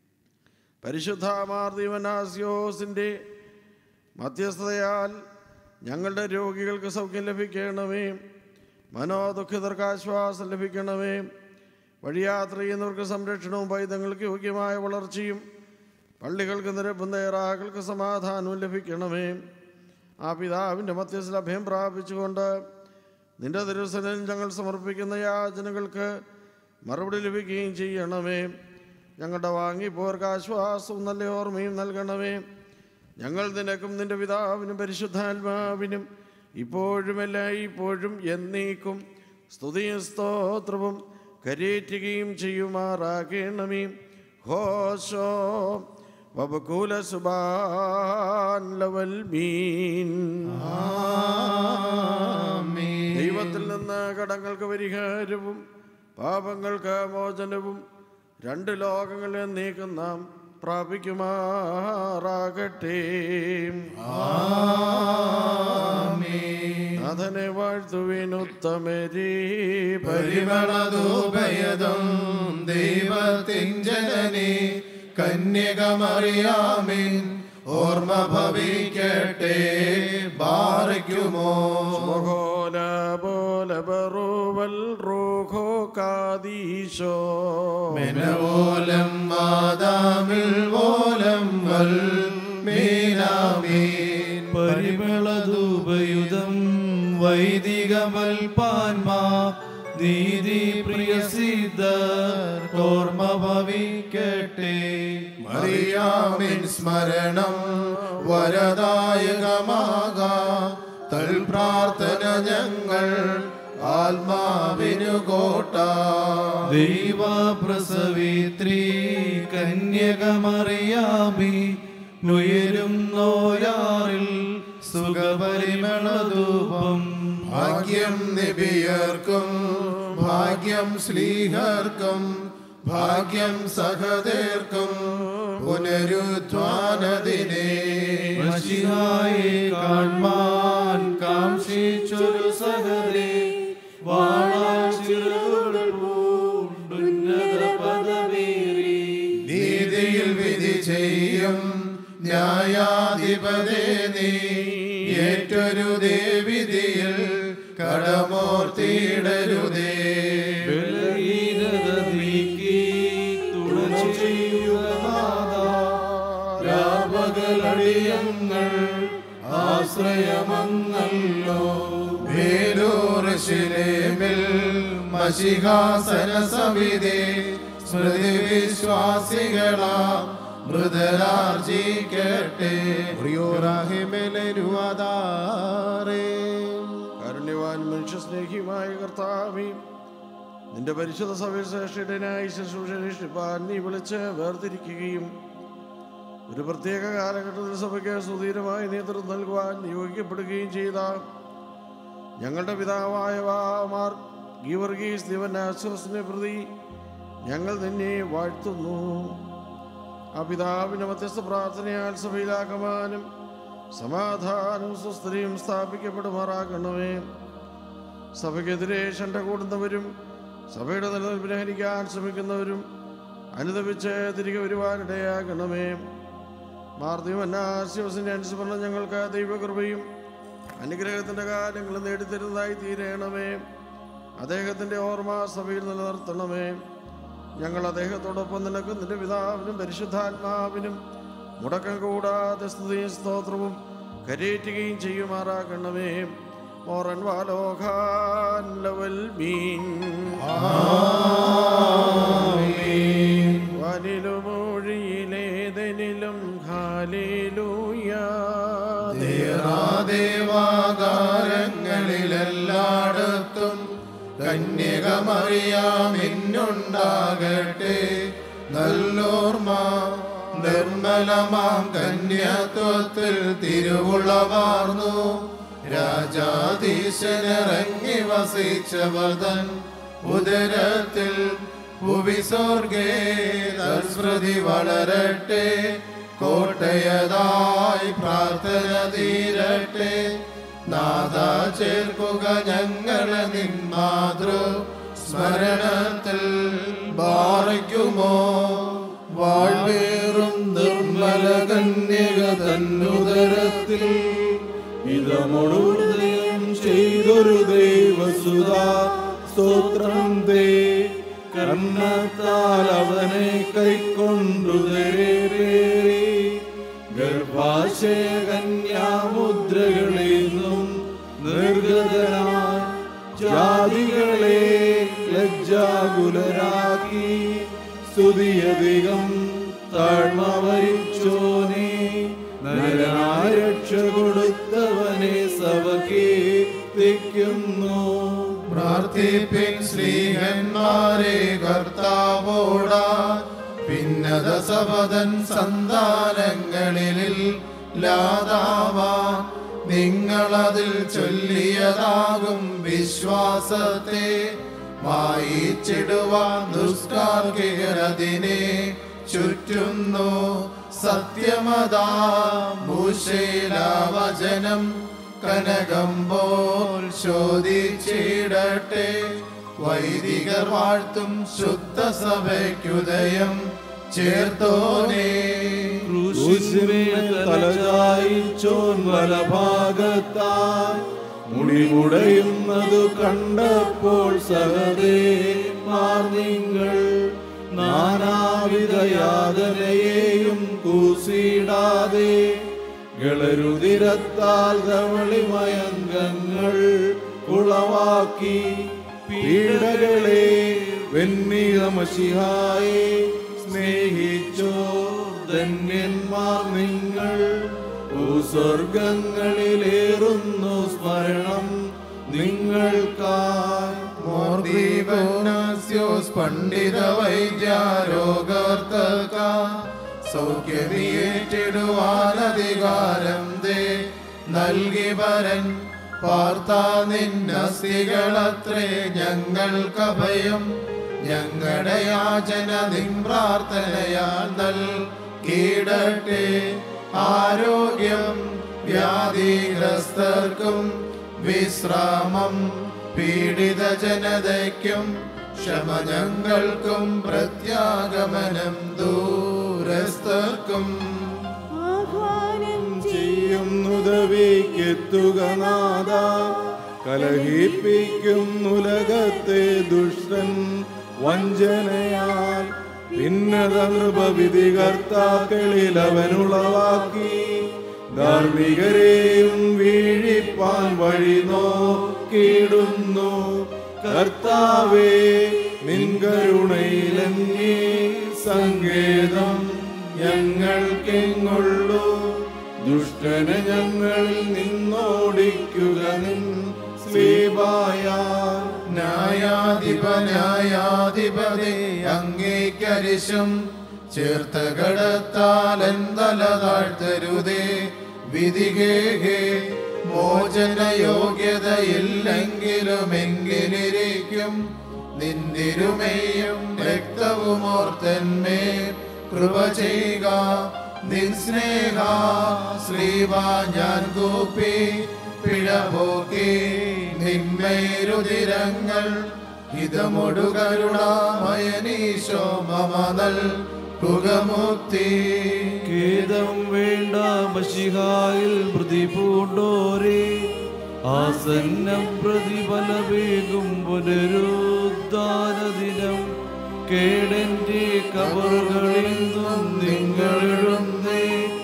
പരിശുദ്ധ മാർ ദീവനാസ്യോസിൻ്റെ മധ്യസ്ഥതയാൽ ഞങ്ങളുടെ രോഗികൾക്ക് സൗഖ്യം ലഭിക്കണമേ മനോദുഃഖിതർക്ക് ആശ്വാസം ലഭിക്കണമേ വഴിയാത്ര ചെയ്യുന്നവർക്ക് സംരക്ഷണവും പൈതങ്ങൾക്ക് യോഗ്യമായ വളർച്ചയും പള്ളികൾക്ക് നിരപ്പും നേറാകൾക്ക് സമാധാനവും ലഭിക്കണമേ ആ പിതാവിൻ്റെ മധ്യസ്ഥ അഭയം പ്രാപിച്ചുകൊണ്ട് നിന്റെ തിരുസനിൽ ഞങ്ങൾ സമർപ്പിക്കുന്ന യാചനകൾക്ക് മറുപടി ലഭിക്കുകയും ചെയ്യണമേ ഞങ്ങളുടെ വാങ്ങിപ്പോർക്ക് ആശ്വാസവും നല്ല ഓർമ്മയും നൽകണമേ ഞങ്ങൾ നിനക്കും നിന്റെ പിതാവിനും പരിശുദ്ധാത്മാവിനും ഇപ്പോഴും എല്ലാം ഇപ്പോഴും എന്നേക്കും സ്തുതിയും സ്തോത്രവും കരേറ്റുകയും ചെയ്യുമാറാകണമേ ഹോശോ വബകൂല സുബാൻ ലവൽ മീൻ ദൈവത്തിൽ നിന്ന് കടങ്ങൾക്ക് പരിഹാരവും പാപങ്ങൾക്ക് മോചനവും രണ്ട് ലോകങ്ങളിൽ നീക്കം നാം പ്രാപിക്കുമാറാകട്ടെ നാഥനെ വാഴ്ത്തുവിനുത്തമരീ പരിമളധൂപയതും ദൈവത്തിൻ ജനനി കന്യകമറിയാമിൻ ഓർമ്മ ഭവിക്കട്ടെ ബാറയ്ക്കുമോ മഹോല പോല ബറുവൽ റൂഹോ കാദീശോ മെനവോലം മാതാമിൽ വോലം വൽ മീനാമീൻ പരിമളധൂപയുധം വൈദികമൽപാൻമാ നീതി പ്രിയ സിദ്ധ ഓർമ്മ ഭവിക്കട്ടെ മറിയാമിൻ സ്മരണം വരദായകമാക തൽ പ്രാർത്ഥന ഞങ്ങൾ ആത്മാവിനു കോട്ട ദൈവ പ്രസവിത്രി കന്യകമറിയാമി ഉയരും നോയാറിൽ സുഖപരിമളധൂപം ഭാഗ്യം നിബിയർക്കും ഭാഗ്യം ശ്ലീഹർക്കും ഭാഗ്യം സഹതേർക്കും പുനരുദ്ധാനദിനെ മഷിഹായെ കാൺമാൻ കാംക്ഷിച്ചൊരു സഹരേ വാളാൽ ചിറകുകൾ പൂണ്ടുന്നത പദവേറി നീതിയിൽ വിധി ചെയ്യും ന്യായാധിപതേ നീ ഏറ്റൊരു ദേവിധിയിൽ കടമോർത്തിയിടരുതേ ബലഹീനത നീക്കി തുണ ചെയ്യുക നാഥാ. രാപകലടിയങ്ങൾ ആശ്രയമങ്ങല്ലോ മേലൂർശിലേമിൽ മഷിഹാസന സവിധി സ്മൃതി വിശ്വാസികളാ മൃതരാർജിക്കട്ടെ കാരുണ്യവാൻ മനുഷ്യസ്നേഹിയുമായ കർത്താവേ നിന്റെ പരിശുദ്ധ സവിശേഷനായി ശുശ്രൂഷനിഷ്ഠിപ്പാൻ നീ വിളിച്ച് വേർതിരിക്കുകയും ഒരു പ്രത്യേക കാലഘട്ടത്തിൽ സഭയ്ക്ക് സുധീരമായ നേതൃത്വം നൽകുവാൻ നിയോഗിക്കപ്പെടുകയും ചെയ്ത ഞങ്ങളുടെ പിതാവായ മാർ ഗീവർഗീസ് ദിവനാശ്വസിനെ പ്രതി ഞങ്ങൾ നിന്നെ വാഴ്ത്തുന്നു ആ പിതാവിന്റെ മധ്യസ്ഥ പ്രാർത്ഥനയാൽ സഭയിലാക്കുവാനും സമാധാനവും സുസ്ഥിരയും സ്ഥാപിക്കപ്പെടുമാറാക്കണമേ സഭയ്ക്കെതിരെ ശണ്ട കൂടുന്നവരും സഭയുടെ നിലനിൽപ്പിനെ ഹനിക്കാൻ ശ്രമിക്കുന്നവരും അനുദപിച്ച് തിരികെ വരുവാനിടയാകണമേ മാർദ്ദിവന്നാസ്യോസിന്റെ അനുസ്മരണം ഞങ്ങൾക്ക് ദൈവകൃപയും അനുഗ്രഹത്തിന്റെ കാര്യങ്ങൾ നേടിത്തരുന്നതായി തീരണമേ അദ്ദേഹത്തിന്റെ ഓർമ്മ സഭയിൽ നിലനിർത്തണമേ ഞങ്ങൾ അദ്ദേഹത്തോടൊപ്പം നിനക്കും നിന്റെ പിതാവിനും പരിശുദ്ധാത്മാവിനും മുടക്കം കൂടാതെ സ്തുതിയും സ്തോത്രവും കരയേറ്റുകയും ചെയ്യുമാറാക്കണമേ മോറൻ വാലോഖാൻ ലവൽ മീൻ വാനിലും മൊഴിയിലേതെനിലും ഹാലേലൂയാ ദേവാകാരങ്ങളിലെല്ലായിടത്തും കന്യകമറിയാമെന്നുണ്ടാകട്ടെ നല്ലോർമ്മ നിർമ്മലമാം കന്യാത്വത്തിൽ തിരുവുളവാർന്നു രാജാധീശനിറങ്ങി വസിച്ചവതൻ ഉദരത്തിൽ ഭുവിസ്വർഗേ തൽസ്മൃതി വളരട്ടെ കോട്ടയതായി പ്രാർത്ഥന തീരട്ടെ നാദ ചേർക്കുക ഞങ്ങളെ നിൻ മാതൃ സ്മരണത്തിൽ ബാറയ്ക്കുമോ വാഴ്വേറും നിർമ്മല കന്യക തന്നുദരത്തിൽ ഹിതമോടുദയം ചെയ്തൊരു ദൈവസുത സ്തോത്രം തേ കർണത്താൽ അവനെ കൈക്കൊണ്ടു തരേറി ഗർഭാശയ കന്യാമുദ്രകളിൽ നിന്നും നിർഗതനായി ജാതികളെ ലജ്ജാകുലരാക്കി സ്തുതിയധികം താഴ്മ വരിച്ചോനെ നരനായ രക്ഷ കൊടുത്തവനെ സഭ കീർത്തിക്കുന്നു പ്രാർത്ഥിപ്പിൻ ശ്രീഹന്മാരെ കർത്താവോടാ ഭിന്നത സപതൻ സന്താനങ്ങളിൽ ലാതാവാ നിങ്ങളതിൽ ചൊല്ലിയതാകും വിശ്വാസത്തെ വായിച്ചിടുവാൻ ദുഷ്കാർക്കികരതിനെ ചുറ്റുന്നു സത്യമതാ ഭൂശേലാവചനം കനകം പോൽ ശോധിച്ചിടട്ടെ വൈദികർ വാഴ്ത്തും ശുദ്ധ സഭയ്ക്കുദയം ചേർത്തോനേ ക്രൂശിന്മേൽ തലചായിച്ചോൻ വലഭാഗത്തായി മുടിമുടയുന്നതു കണ്ടപ്പോൾ സഹതേ മാർ നിങ്ങൾ നാനാവിധ യാതനയെയും കൂസിടാതെ ഗളരുതിരത്താൽ ധവളിമയങ്കങ്ങൾ ഉളവാക്കി പീഡകളെ വെന്നീതമശിഹായെ സ്നേഹിച്ചോ ധന്യന്മാർ നിങ്ങൾ ഭൂസ്വർഗങ്ങളിലേറുന്നു സ്മരണം നിങ്ങൾക്കായി മോർദീപനാസ്യോസ് പണ്ഡിത വൈദ്യാരോഗർത്തക സൗഖ്യമേറ്റിടുവാനധികാരം ദേ നൽകി വരൻ പാർത്താ നിന്നസ്തികളത്രേ ഞങ്ങൾക്കഭയം ഞങ്ങളുടെ യാചന നിൻ പ്രാർത്ഥനയാൽ നൽകിയിടട്ടെ ആരോഗ്യം വ്യാധിഗ്രസ്തർക്കും വിശ്രാമം പീഡിത ജനതയ്ക്കും ക്ഷമ ഞങ്ങൾക്കും പ്രത്യാഗമനം ദൂരസ്ഥർക്കും ആഹ്വാനം ചെയ്യുന്നുദവിക്കെത്തുക നാദ കലഹിപ്പിക്കുന്നുലകത്തെ ദുഷ്ടൻ വഞ്ചനയാൽ ഭിന്നത നൃപവിധി കർത്താക്കളിൽ അവനുളവാക്കി ധാർമ്മികരെയും വീഴിപ്പാൻ വഴി നോക്കിയിടുന്നു കർത്താവേ നിൻ കരുണയിലെന്നീ സങ്കേതം ഞങ്ങൾക്കെങ്ങുള്ളൂ ദുഷ്ടനെ ഞങ്ങളിൽ നിന്നോടിക്കുക നിൻ സ്ലീബായാൽ ന്യായാധിപ ന്യായാധിപതി അങ്ങേക്കരിശം ചേർത്ത കടത്താൽ എന്തല താഴ്ത്തരുതേ വിധികേഹേ മോചന യോഗ്യതയില്ലെങ്കിലും എങ്കിലിരിക്കും നിന്തിരുമേയും രക്തവും ഓർത്തന്മേൽ കൃപ ചെയ്യുക നിൻ സ്നേഹ ശ്രീവാ ഞാൻ കൂപ്പി പിഴ പോക്കി നിന്മേരുതിരങ്ങൾ ഹിതമൊടു കരുണാമയനീശോ മമനൽ കുകമുക്തി ഖേദം വേണ്ട മഷിഹായിൽ പ്രതിപൂണ്ടോരേ ആസന്നം പ്രതിഫലമേകും പുനരുദ്ധാനദിനം കേടന്റെ കബറുകളിൽ നിന്നും നിങ്ങളെഴുന്നേ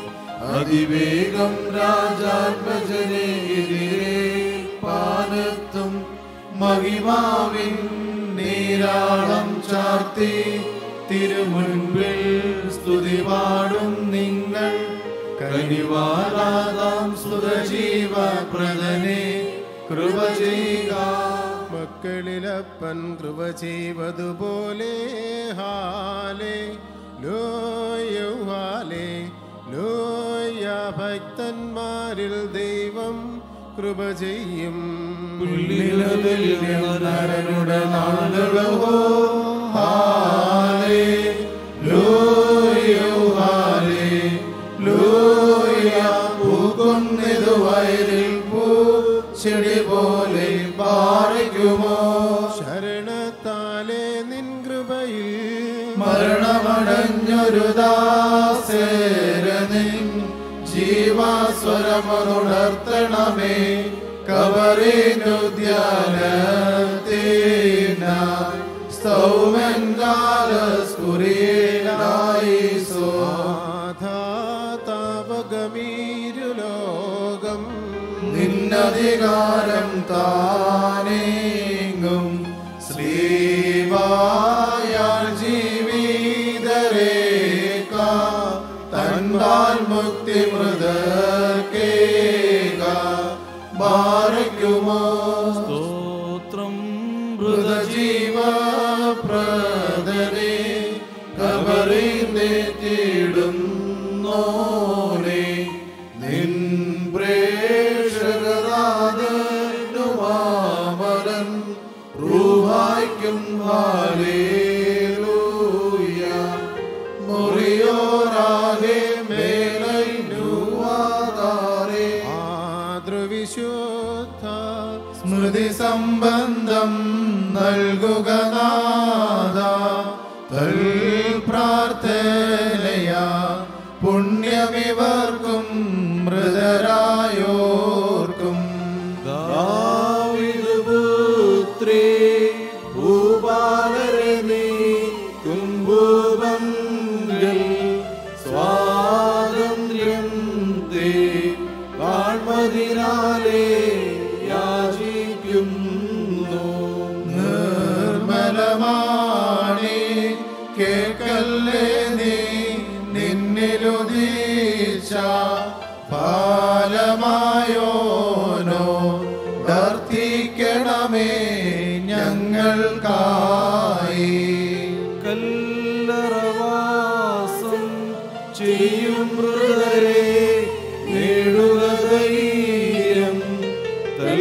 അതിവേഗം രാജാത്മജനെ എതിരെ പാനത്തും മഹിമാവിൻ നീരാളം ചാർത്തി തിരുമുൻപിൽ സ്തുതി പാടും നിങ്ങൾ കനിവാരാതാം സുതജീവ പ്രദനെ കൃപ ചെയ്യുക മക്കളിലപ്പൻ കൃപ ചെയ്വതുപോലെ ഹാലേ ലോയോ ഹാലേ ലോയ ഭക്തന്മാരിൽ ദൈവം കൃപ ചെയ്യും നരനുടെ നാളുകളോ ഹാലേ ലോയോ ഹാലേ ലോയ പൂകുന്നിതു വയലിൽ പൂ ചെടി പോലെ പാറിക്കുമോ ശരണത്താലെ നിൻ കൃപയിൽ മരണമടഞ്ഞൊരു ദാസേരനിൻ ജീവാസ സ്വരമതുണർത്തണമേ കവറിനുദ്യാനത്തേന സ്തൗമൻ കാലസ്കുറിയേനായി സോ താപകമീരുലോകം നിന്നധികാരം താനേങ്ങും ശ്രീവായാൽ ജീവിതരേക തൻപാൽ മുക്തി മൃതർക്കേക ബാരയ്ക്കുമോ സ്തോത്രം മൃതജീവ പ്രദനെ കബറിന്നെത്തിയിടുന്നോനെ നിൻ പ്രേക്ഷകരാധനുമാമരൻ റൂഹായ്ക്കും ഹാലേലൂയ മുറിയോരാകെ മേലൈനുവാതാരേ ആദ്രവിശുദ്ധ സ്മൃതി സംബന്ധം നൽകുക നാഥ തൽ പ്രാർത്ഥനയാ പുണ്യമിവർക്കും മൃതരായോർക്കും പുത്രി ഭൂപാലരെ നീ കുംഭൂപങ്കൽ സ്വാതന്ത്ര്യം തേ കാൺമതിനാലേ യാചിക്കുന്നു നിർമ്മലമാണി കേൾക്കല്ലേ നീ നിന്നിലുദീച്ച പാലമായോനോ ദർത്തിക്കണമേ ഞങ്ങൾക്കായി കല്ലറവാസം ചെയ്യും മൃതരെ നേടുക ധൈര്യം തൽ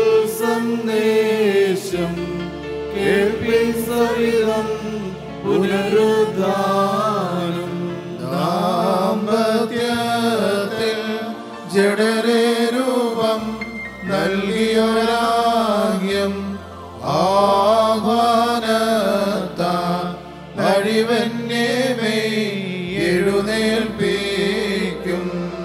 സന്ദേശം കേൾപ്പിൻ സവിധം പുനരുദ്ധാനം ദാമ്പത്യത്തിൽ ജഡരെ രൂപം നൽകിയൊരാഗ്യം ആഹ്വാനത്ത അഴിവന്യമേ എഴുന്നേൽപ്പിക്കും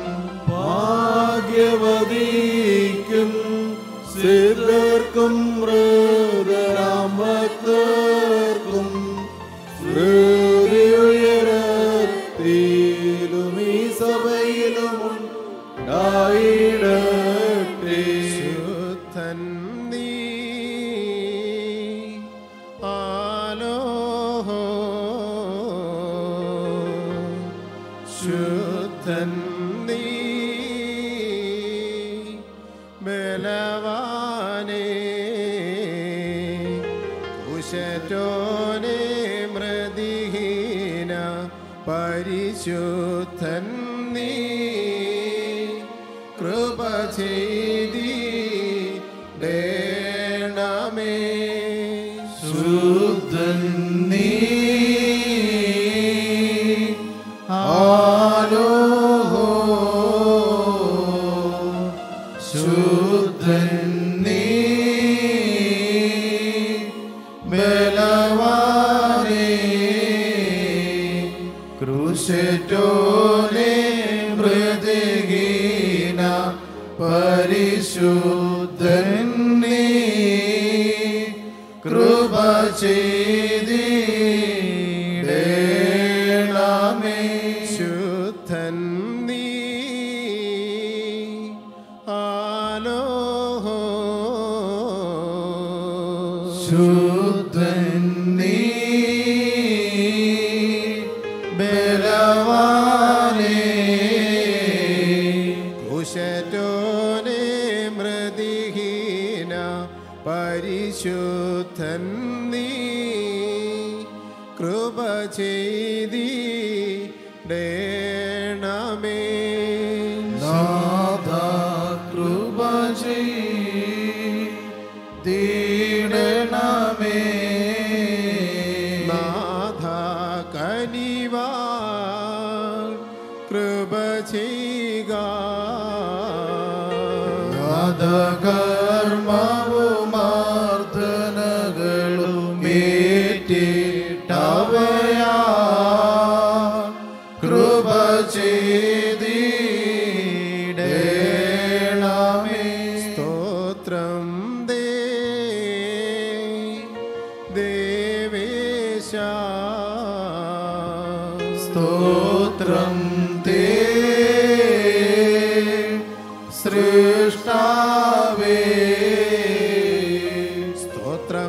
ഭാഗ്യവതിക്കും സിദ്ധർക്കും മൃതരാം ഭക്തർക്കും ഹൃദയുയരത്തിലും ഈ സഭയിലും ഉണ്ടായിടട്ടെ ശുദ്ധൻ നീ ആലോഹോ ശുദ്ധൻ നീ ബലവാനേ കുശറ്റോനെ മൃതിഹീന പരിശുദ്ധൻ നീ കൃപ ചെയ്തി ണമേ ശുദ്ധൻ നീ ആലോഹോ ശുദ്ധൻ നീ ബലവാനേ ക്രൂശറ്റോനെ മൃദഗീന പരിശുദ്ധൻ നീ കൃപ ചെയ്തിടേണമേ ശുദ്ധൻ നീ ആലോഹോ ശുദ്ധൻ നീ ബലവാനേ കുശറ്റോനെ മൃതിഹീന പരിശുദ്ധൻ നീ കൃപ ചെയ്തി ണമേ നാഥ കൃപ ചെയ്തിടണമേ നാഥ കനിവാ കൃപ ചെയ്യുക കർമ്മവുമാർദ്ദനകളുമേറ്റിട്ടവയാ കൃപ ചെയ്തിടേണമേ സ്തോത്രം ദേ ദേവേശ സ്തോത്രം തേ സൃഷ്ടാവേ സ്തോത്രം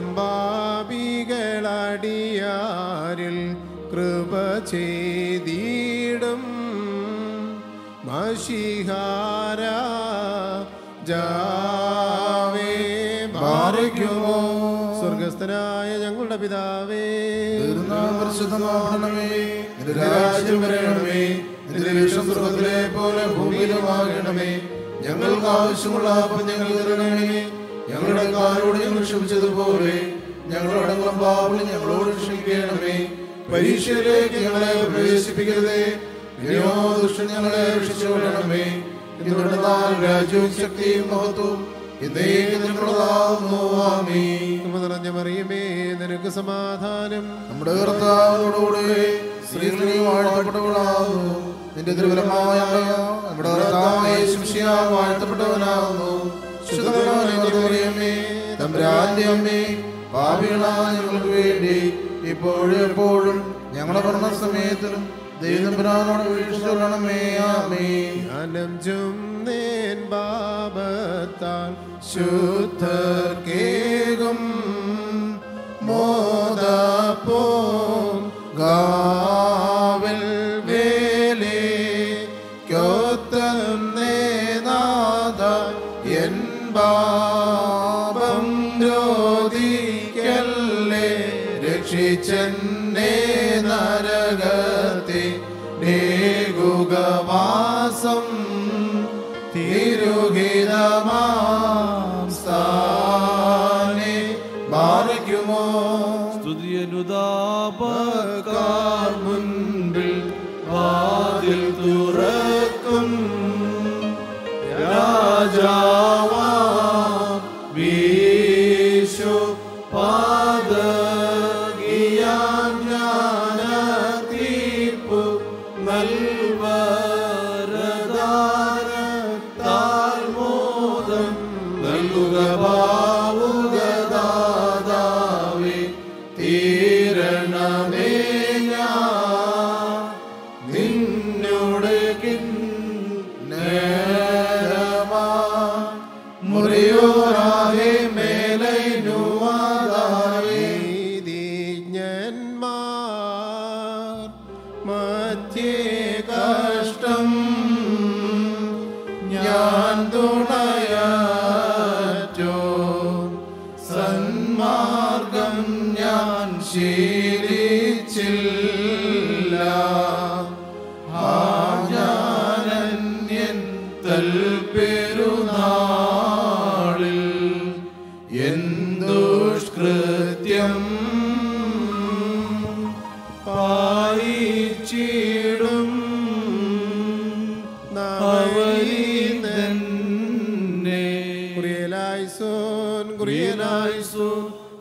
പാപികളടിയാരിൽ കൃപ ചെയ്തിടും മഷിഹാര ജാവേ ബാരയ്ക്കുമോ സ്വർഗസ്ഥനായ ഞങ്ങളുടെ പിതാവേ തിരുനാൾ പരിശുദ്ധമാകണമേ നിന്റെ രാജ്യം വരണമേ നിന്റെ വിഷം സ്വർഗത്തിലെ പോലെ ഭൂമിയിലുമാകണമേ ഞങ്ങൾക്ക് ആവശ്യമുള്ള അപ്പം ഞങ്ങൾ തരണമേ ഞങ്ങളുടെ കാരോട് ഞങ്ങൾ ക്ഷമിച്ചതുപോലെ ഞങ്ങളുടെ അടങ്ങും പാവം ഞങ്ങളോട് ക്ഷമിക്കണമേ പരീക്ഷയിലേക്ക് ഞങ്ങളെ പ്രവേശിപ്പിക്കരുതേ വിനയോ ദുഷ്ടൻ ഞങ്ങളെ രക്ഷിച്ചുകൊള്ളണമേ ഇന്നുകൊണ്ട് നാൾ രാജ്യവും ശക്തിയും മഹത്വവും ഇന്നേക്ക് നിനക്കുള്ളതാകുന്നു ആമീൻ കൃപ നിറഞ്ഞ മറിയമേ നിനക്ക് സമാധാനം നമ്മുടെ കർത്താവിനോടുകൂടെ സ്ത്രീകളിൽ വാഴ്ത്തപ്പെട്ടവളാകുന്നു നിന്റെ തിരുവലമായ നമ്മുടെ കർത്താവായ ശിഷ്യ വാഴ്ത്തപ്പെട്ടവനാകുന്നു ശുദ്ധമേ തമ്പുരാന്റെ അമ്മേ പാപികളായ ഞങ്ങൾക്ക് വേണ്ടി ഇപ്പോഴും എപ്പോഴും ഞങ്ങളുടെ ഭരണ സമയത്തിലും ദൈവപുരാനോട് വീഴ്ചണമേ ആമേ ജ്ഞാനം ചുന്നേൻ പാപത്താൽ ശുദ്ധർക്കേകും മോദപ്പോ ഗാവൽ വേലേ ക്യോത്തന്നേ നാദ എൻ പാപം രോധിക്കല്ലേ രക്ഷിച്ചെന്നേ നരകത്തെ നേകുകവാസം തിരുഹിതമാം സ്ഥാനെ ബാധിക്കുമോ സ്തുതിയനുതാപക്കാർ മുൻപിൽ വാതിൽ തുറക്കും രാജാവാ വീശു പാതകിയാം ജ്ഞാനതീർപ്പു നൽവരദാനത്താൽ മോദം നൽകുക ഭാവുകദാതാവേ തീരണമേ ഞാൻ നിന്നോട് കിന്നേരമാ മുറിയോറാകെ മേലൈനുവാതാവേ നീതിജ്ഞന്മാർ മധ്യേ കഷ്ടം ഞാൻ തുണയാറ്റോ സന്മാർഗം ഞാൻ ശീലിച്ചില്ല ആ ഞാനന്യൻ തൽപ്പെരുന്നാളിൽ എന്തുഷ്കൃത്യം പായിച്ചിടും അവരിതന്നെ കുറിയലായിസോൻ കുറിയലായിസോൻ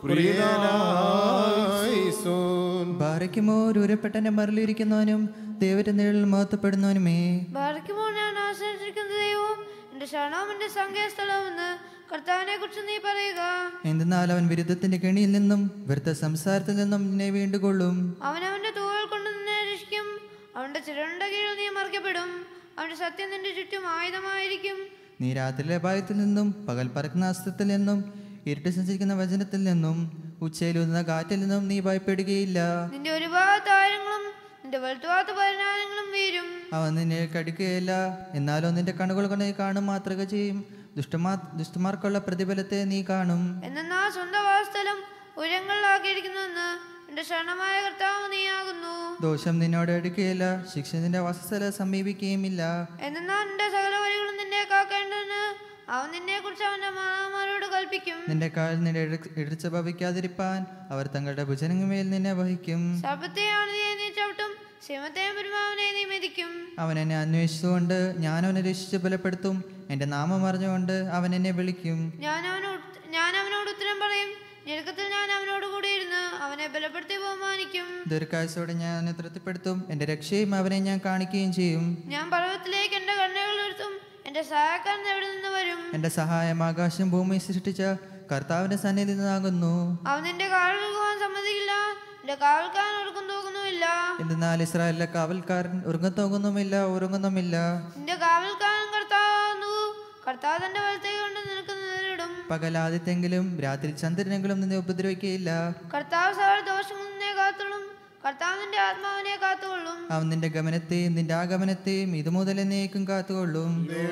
കുറിയലായിസോൻ ബാരയ്ക്കുമോ രൂരപ്പെട്ടന്റെ മറിലിരിക്കുന്നവനും ദൈവത്തെ നിഴലിൽ മഹത്വപ്പെടുന്നവനുമേ ബാധിക്കുമ്പോൾ ഞാൻ ആശ്രയിച്ചിരിക്കുന്ന ദൈവവും എന്റെ ശരണവും എന്റെ സംഖ്യാസ്ഥലവുമെന്ന് കർത്താവിനെ കുറിച്ച് നീ പറയുക എന്തെന്നാൽ അവൻ വിരുദ്ധത്തിന്റെ കെണിയിൽ നിന്നും വെറുത്ത സംസാരത്തിൽ നിന്നും നിന്നെ വീണ്ടുകൊള്ളും അവൻ അവന്റെ തൂവൽ കൊണ്ട് നിന്നെ രക്ഷിക്കും അവന്റെ ചിരണ്ട കീഴിൽ നീ മറിക്കപ്പെടും അവന്റെ സത്യം നിന്റെ ചുറ്റും ആയുധമായിരിക്കും നീ രാത്രിയിലെ ഭയത്തിൽ നിന്നും പകൽ പറക്കുന്ന അസ്ത്രത്തിൽ നിന്നും ഇരുട്ട് സഞ്ചരിക്കുന്ന വചനത്തിൽ നിന്നും ഉച്ചയിലൂതുന്ന കാറ്റിൽ നിന്നും നീ ഭയപ്പെടുകയില്ല നിന്റെ ഒരു ഭാഗത്ത് ആയിരങ്ങളും നിന്റെ വലുത്തുവാത്ത പരിണാമങ്ങളും വീരും അവൻ നിന്നെ കടിക്കുകയില്ല എന്നാലോ നിന്റെ കണ്ണുകൾ കൊണ്ട് നീ കാണും മാതൃക ചെയ്യും ദുഷ്ടമാ ദുഷ്ടമാർക്കുള്ള പ്രതിഫലത്തെ നീ കാണും എന്നാ സ്വന്തം വാസസ്ഥലം ഉയരങ്ങളിലാക്കിയിരിക്കുന്നുവെന്ന് എന്റെ ശരണമായ കർത്താവ് നീയാകുന്നു ദോഷം നിന്നോട് എടുക്കുകയില്ല ശിക്ഷ നിന്റെ വാസസ്ഥല സമീപിക്കുകയുമില്ല എന്നാ നിന്റെ സകല വഴികളും നിന്നെ കാക്കേണ്ടതിന് അവൻ നിന്നെ കുറിച്ച് അവന്റെ മാമാരോട് കൽപ്പിക്കും നിന്റെ കാൽ നിന്റെ ഇട- ഇടർച്ച ഭവിക്കാതിരിപ്പാൻ അവർ തങ്ങളുടെ ഭുജനങ്ങമേൽ നിന്നെ വഹിക്കും ശബത്തെയാണ് നീ നീ ചവിട്ടും സിമത്തെയും പെരുമാവനെ നീ മെതിക്കും അവൻ എന്നെ അന്വേഷിച്ചുകൊണ്ട് ഞാൻ അവനെ രക്ഷിച്ച് ബലപ്പെടുത്തും എൻ്റെ നാമം അറിഞ്ഞുകൊണ്ട് അവൻ എന്നെ വിളിക്കും ഞാൻ അവനോട് ഞാൻ അവനോട് ഉത്തരം പറയും ഞെരുക്കത്തിൽ ഞാൻ അവനോട് കൂടി ഇരുന്ന് അവനെ ബലപ്പെടുത്തി ബഹുമാനിക്കും ദീർഘായുസോടെ ഞാൻ അവനെ തൃപ്തിപ്പെടുത്തും എൻ്റെ രക്ഷയും അവനെ ഞാൻ കാണിക്കുകയും ചെയ്യും ഞാൻ പർവ്വതത്തിലേക്ക് എന്റെ കണ്ണുകൾ ഉയർത്തും എന്റെ എന്റെ സഹായക്കാരൻ എവിടെ നിന്ന് വരും എൻ്റെ സഹായം ആകാശം ഭൂമി സൃഷ്ടിച്ച കർത്താവിൻ്റെ സന്നിധി നിന്നാകുന്നു അവൻ നിന്റെ കാവൽ നിൽക്കുവാൻ സമ്മതിക്കില്ല എന്റെ കാവൽക്കാരൻ ഉറക്കം തോക്കുന്നുമില്ല എന്തെന്നാൽ ഇസ്രായേലിലെ കാവൽക്കാരൻ ഉറങ്ങത്തോകുന്നുമില്ല ഉറങ്ങുന്നുമില്ല നിന്റെ കാവൽക്കാരൻ കർത്താവുന്നു കർത്താവ് തന്റെ വലത്തേക്ക് കൊണ്ട് നിനക്ക് നേരിടും പകലാദിത്തെങ്കിലും രാത്രി ചന്ദ്രനെങ്കിലും നിന്നെ ഉപദ്രവിക്കുകയില്ല കർത്താവ് സകല ദോഷങ്ങളിൽ നിന്നെ കാത്തോളും കർത്താവ് നിന്റെ ആത്മാവിനെ കാത്തുകൊള്ളും അവൻ നിന്റെ ഗമനത്തെയും നിന്റെ ആഗമനത്തെയും ഇത് മുതൽ എന്നേക്കും കാത്തുകൊള്ളും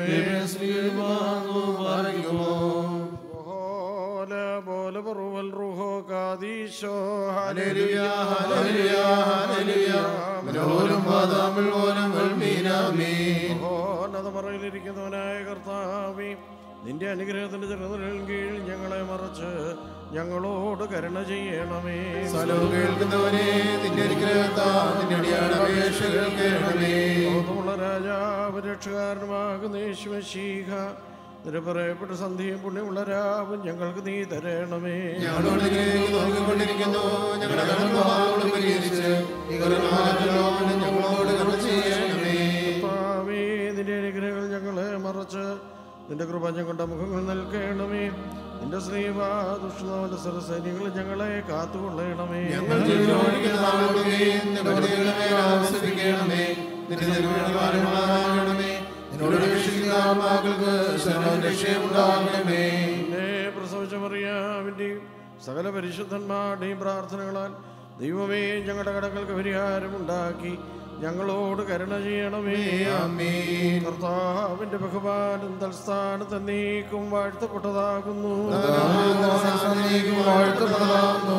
പോലെ പോലെ പറവൽ റുഹോ കാദീശോ ഹല്ലേലൂയ, ഹല്ലേലൂയ, ഹല്ലേലൂയ. മനോഹരം വാദാമിൽ ഓലം വൽമീനാമീൻ. മഹോന്നത മറയിലിരിക്കുന്നവനായ കർത്താവേ നിന്റെ അനുഗ്രഹത്തിന്റെ ചെറുതലിൽ കീഴിൽ ഞങ്ങളെ മറച്ച് ഞങ്ങളോട് കരുണ ചെയ്യണമേ സ്ഥലവും കേൾക്കുന്നവനെ നിന്റെ അനുഗ്രഹത്താ നിന്റെ അടിയാട് അപേക്ഷകൾ കേൾക്കണമേ ബോധമുള്ള രാജാവ് രക്ഷകാരനുമാകുന്ന യേശുവശീഹ നിരപറയപ്പെട്ട സന്ധിയും പുണ്യമുള്ള രാവും ഞങ്ങൾക്ക് നീ തരണമേ ഞങ്ങളോട് ഇങ്ങനെ നോക്കിക്കൊണ്ടിരിക്കുന്നു ഞങ്ങളുടെ കടന്നുപാടുകളും പരിഹരിച്ച് ഈ കരുണാകരനോട് ഞങ്ങളോട് കരുണ ചെയ്യണമേ കർത്താവേ, നിന്റെ അനുഗ്രഹങ്ങൾ ഞങ്ങളെ മറച്ച് നിന്റെ കൃപ ഞങ്ങളുടെ മുഖങ്ങൾ നൽകണമേ നിന്റെ ശ്രീവാ ദുഷ്ടനവന്റെ സരസൈന്യങ്ങൾ ഞങ്ങളെ കാത്തുകൊള്ളണമേ ഞങ്ങൾ ജീവിതമൊഴിക്കുന്ന നാളുകളെയും നിന്റെ പ്രതികളെ മേൽ ആവസിപ്പിക്കണമേ നിന്റെ തിരുവനന്തപുരമാകണമേ നിന്നോട് അപേക്ഷിക്കുന്ന ആത്മാക്കൾക്ക് ശരണവും രക്ഷയും ഉണ്ടാകണമേ എന്നെ പ്രസവിച്ച മറിയാവിൻ്റെയും സകല പരിശുദ്ധന്മാരുടെയും പ്രാർത്ഥനകളാൽ ദൈവമേ ഞങ്ങളുടെ കടങ്ങൾക്ക് പരിഹാരമുണ്ടാക്കി ഞങ്ങളോട് കരുണ ചെയ്യണമേ ആമേൻ കർത്താവിന്റെ ബഹുമാനം തൽസ്ഥാനത്ത് നീക്കും വാഴ്ത്തപ്പെട്ടതാകുന്നു കർത്താവിനേക്കും വാഴ്ത്തപ്പെട്ടതാകുന്നു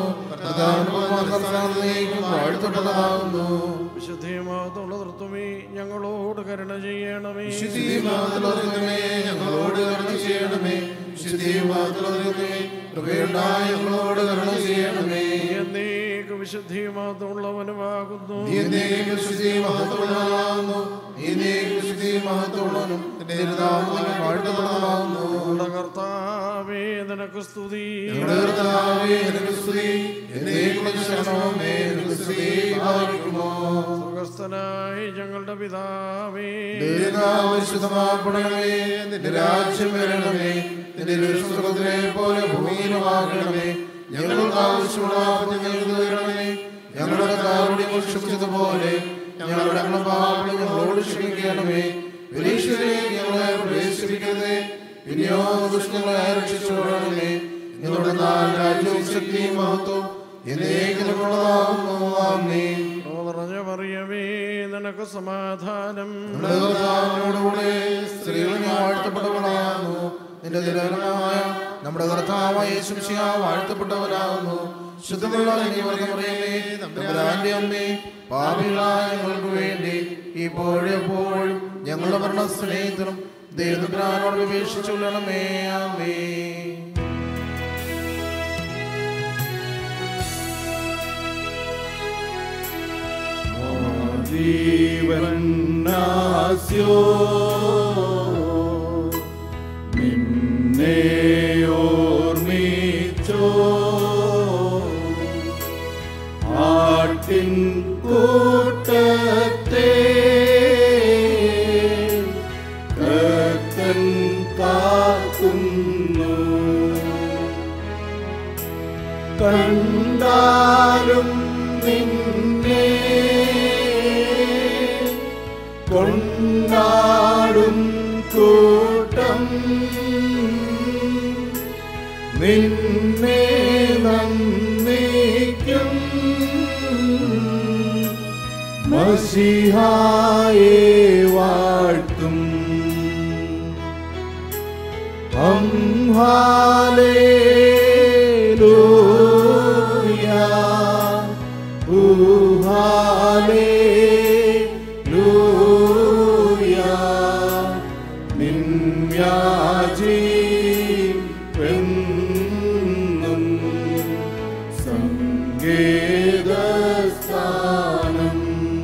കർത്താവിനേക്കും വാഴ്ത്തപ്പെട്ടതാകുന്നു വിശുദ്ധിയുമാകത്തുള്ള തൃത്വമേ ഞങ്ങളോട് കരുണ ചെയ്യണമേ വിശുദ്ധിയുമാകത്തുള്ളവരെ ഞങ്ങളോട് കരുണ ചെയ്യണമേ വിശുദ്ധിയുമാകത്തുള്ളവരെ കൃപയുണ്ടായി ഞങ്ങളോട് കരുണ ചെയ്യണമേ എന്നേക്ക് വിശുദ്ധിയുമാകത്തുള്ളവനുമാകുന്നു നീ എന്നേക്കും വിശുദ്ധി മഹത്വമുള്ളവനാകുന്നു നീ എന്നേക്കും വിശുദ്ധി മഹത്വമുള്ളവനും നിന്റെ തിരുനാമം വാഴ്ത്തപ്പെട്ടതാകുന്നു ഞങ്ങളുടെ കർത്താവേ നിനക്ക് സ്തുതി ഞങ്ങളുടെ കർത്താവേ നിനക്ക് സ്തുതി എന്നേക്കും ശരണമേ നിനക്ക് സ്തുതി ഭാവിക്കുമോ സ്വർഗസ്ഥനായ ഞങ്ങളുടെ പിതാവേ പരിശുദ്ധമാക്കണമേ നിന്റെ രാജ്യം വരണമേ നിന്റെ സ്വർഗത്തിലെ പോലെ ഭൂമിയിലുമാകണമേ ഞങ്ങൾക്ക് ആവശ്യമുള്ള ആപത്ത് ഞങ്ങൾക്ക് തരണമേ ഞങ്ങളുടെ കാരുണ്യം ക്ഷമിച്ചതുപോലെ ഞങ്ങളുടെ പാപങ്ങൾ ഞങ്ങളോട് ക്ഷമിക്കണമേ പരീക്ഷയിലേക്ക് ഞങ്ങളെ പ്രവേശിപ്പിക്കരുതേ പിന്നെയോ ദുഷ്ടങ്ങളെ രക്ഷിച്ചുകൊള്ളണമേ ഞങ്ങളുടെ നാല് രാജ്യവും ശക്തിയും മഹത്വം എന്നേക്കുള്ളതാകുന്നു ആമേൻ നിറഞ്ഞ മറിയമേ നിനക്ക് സമാധാനം നമ്മുടെ കർത്താവിനോടുകൂടെ സ്ത്രീകൾ വാഴ്ത്തപ്പെട്ടവളാകുന്നു നിന്റെ ജനകമായ നമ്മുടെ കർത്താവായ യേശുമിശിഹ വാഴ്ത്തപ്പെട്ടവനാകുന്നു ശുദ്ധമുള്ള നിയമറിയമേ തമ്പുരാന്റെ അമ്മേ പാപികളായ ഞങ്ങൾക്ക് വേണ്ടി ഇപ്പോഴെപ്പോഴും ഞങ്ങളുടെ മരണ സ്നേഹിതനും ദൈവത്തിനോട് അപേക്ഷിച്ചുകൊള്ളണമേ അമ്മേ ജീവൻ നാസ്യോ നിന്നെ ഓർമ്മിച്ചോ ആട്ടിൻ കൂട്ടത്തെ കർത്തൻ കാക്കുന്നു കണ്ടാലും നിന്നെ കൊണ്ടാടും കൂട്ടം നിന്നെ നന്ദിക്കും മസിഹായെ വാഴ്ത്തും ഹം ഹാലേലൂയ ൂയ നിന്യാജീ പെന്നും സങ്കേതസ്ഥാനം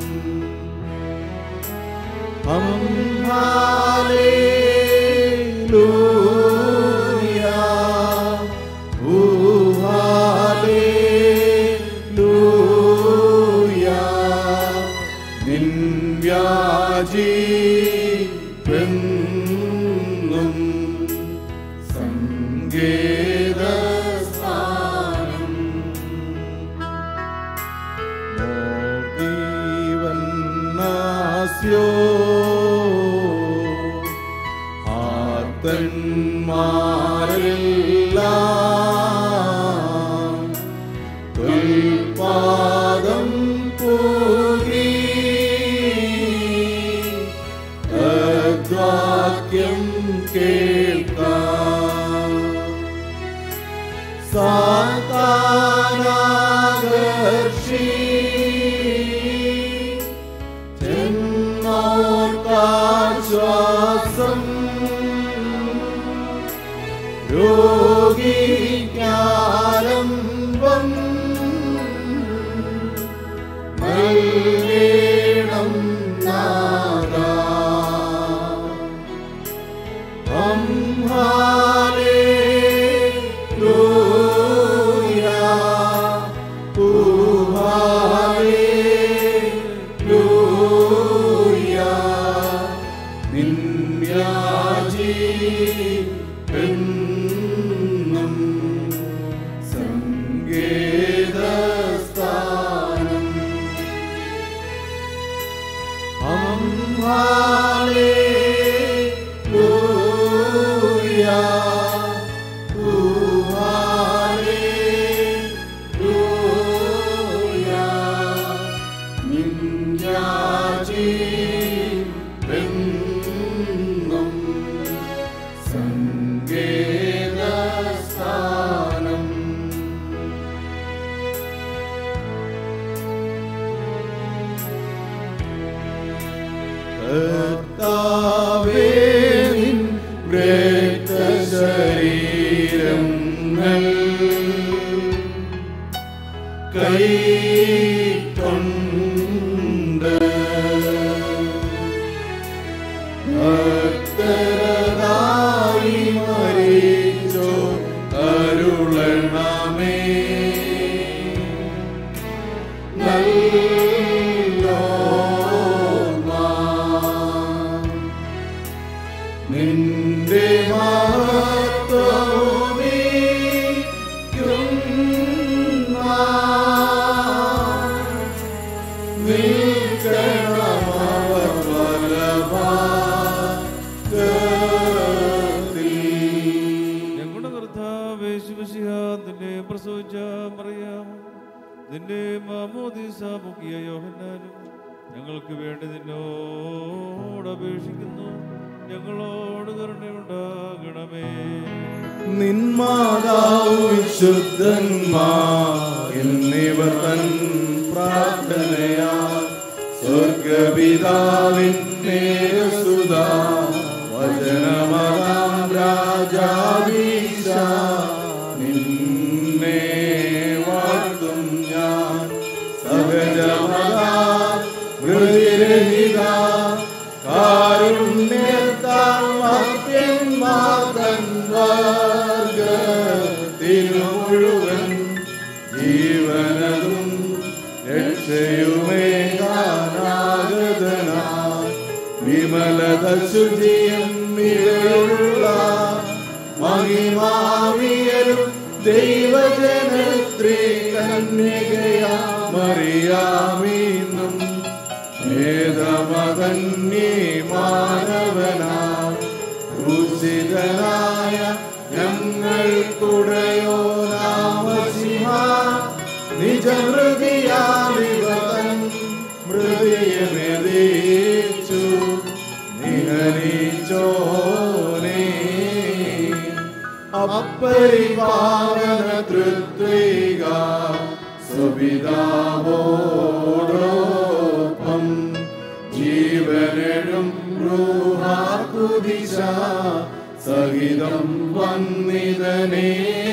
ഹം ഹാലേലൂയ സങ്കേതസ്ഥാനം മോദീവന്നാസ്യോ ആർത്തന്മാരെല്ലാം തൊൽപാദം പൂകി തദ്വാക്യം കേൾക്കാം സാതാനാകർഷി ജന്മോർക്കാശ്വാസം രോഗിക്കാലംബം നൽകേണം നാദാ സങ്കേതസ്ഥാനം സങ്കേതസ്ഥാനം കർത്താവേ നിൻ രക്തശരീരങ്ങൾ കൈക്കൊണ്ട് ഭക്തരതായി മരിച്ചോ അരുളണമേ നല്ലോർമ്മ നിന്റെ മഹത്വമീക്കുന്ന നിൽക്കണമവർ വലഭാഗത്തിൽ. ഞങ്ങളുടെ കർത്താവേ ശിവശിഹാദിനെ പ്രസവിച്ച മറിയാം നിന്റെ മാമോദീസ മുഖിയ യോഹന്നാനും ഞങ്ങൾക്ക് വേണ്ടി നിന്നോട് അപേക്ഷിക്കുന്നു ഞങ്ങളോട് കരുണയുണ്ടാകണമേ നിന്മാതാവ് വിശുദ്ധന്മാർ എന്നിവർ തൻ പ്രാർത്ഥനയാ സ്വർഗപിതാവിന്റെ സുതാ വചനമതാം രാജാവീശ നിന്നെ വാഴ്ത്തും ഞാൻ സഹജമതാ മൃതിരഹിത കാരുണ്യത്താൽ മത്യന്മാതൻ വർഗത്തിനു മുഴുവൻ ജീവനതും രക്ഷയുമേ ഗാനാഗതന വിമലത ശുചിയും ഇവയുള്ള മഹിമാവിയരും ദൈവജനത്രീ കന്യകയാ മറിയാമീന്നും വേദമതന്യേ മാനവനാ ക്രൂശിതനായ ഞങ്ങൾക്കുടയോ നാമസിഹ നിജമൃതിയാവിവതൻ മൃതിയമെതിച്ചു നിഹനിച്ചോനേ അപ്പരിപാവന തൃത്വിക സുപിതാവോടൊപ്പം ജീവനും ൂഹാകുദിശ സഹിതം വന്നിതനേ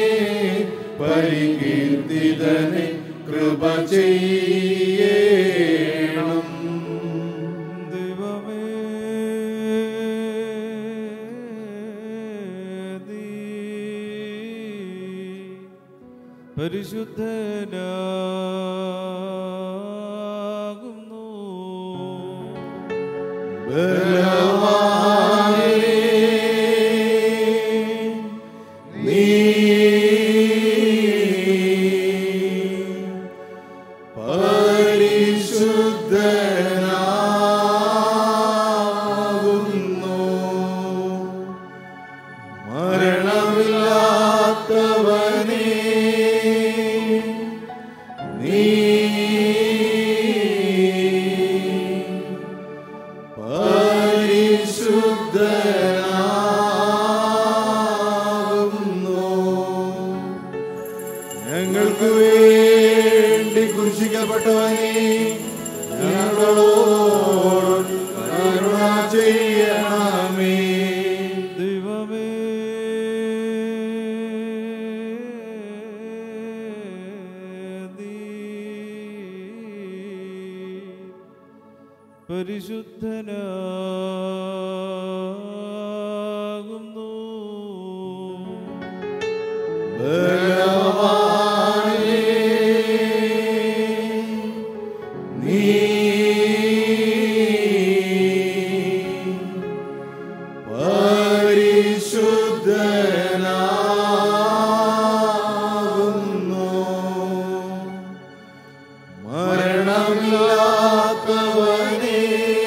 പരികീർത്തിതനെ കൃപ ചെയ്യണം ദൈവമേ നീ പരിശുദ്ധനാകുന്നു ബലവാനേ, നീ പരിശുദ്ധനാകുന്നു മരണമില്ലാത്തവനേ നീ പരിശുദ്ധനാകുന്നു ഞങ്ങൾക്ക് വേണ്ടി കുരിശിക്കപ്പെട്ടവനെ ഞങ്ങളോട് കരുണ ചെയ്യണമേ ദൈവമേ നീ പരിശുദ്ധനാകുന്നു നീ പരിശുദ്ധനാകുന്നു മരണമില്ലാത്തവനേ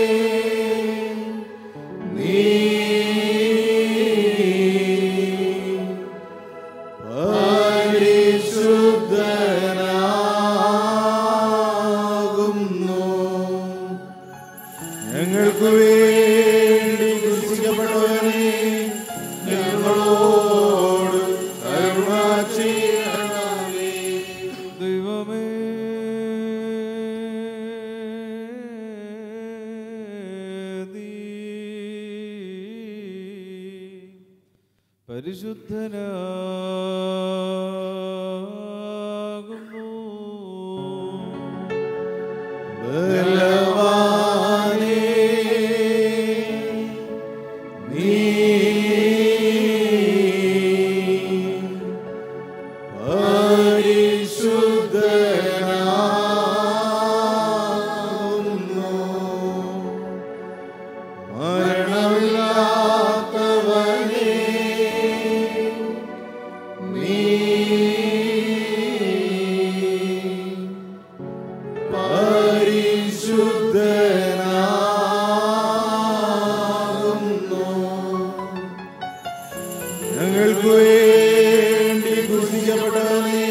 നീ പരിശുദ്ധനാകുന്നു ഞങ്ങൾക്ക് വേണ്ടി കുരിശിക്കപ്പെട്ടവനെ ഞങ്ങളോട് കരുണ ചെയ്യണമേ ദൈവമേ നീ പരിശുദ്ധനാകുന്നു ബലവാനേ നീ പരിശുദ്ധനാകുന്നു മരണമില്ലാത്തവനേ നീ പരിശുദ്ധനാകുന്നു ഞങ്ങൾക്ക് വേണ്ടി കുരിശിക്കപ്പെട്ടവനെ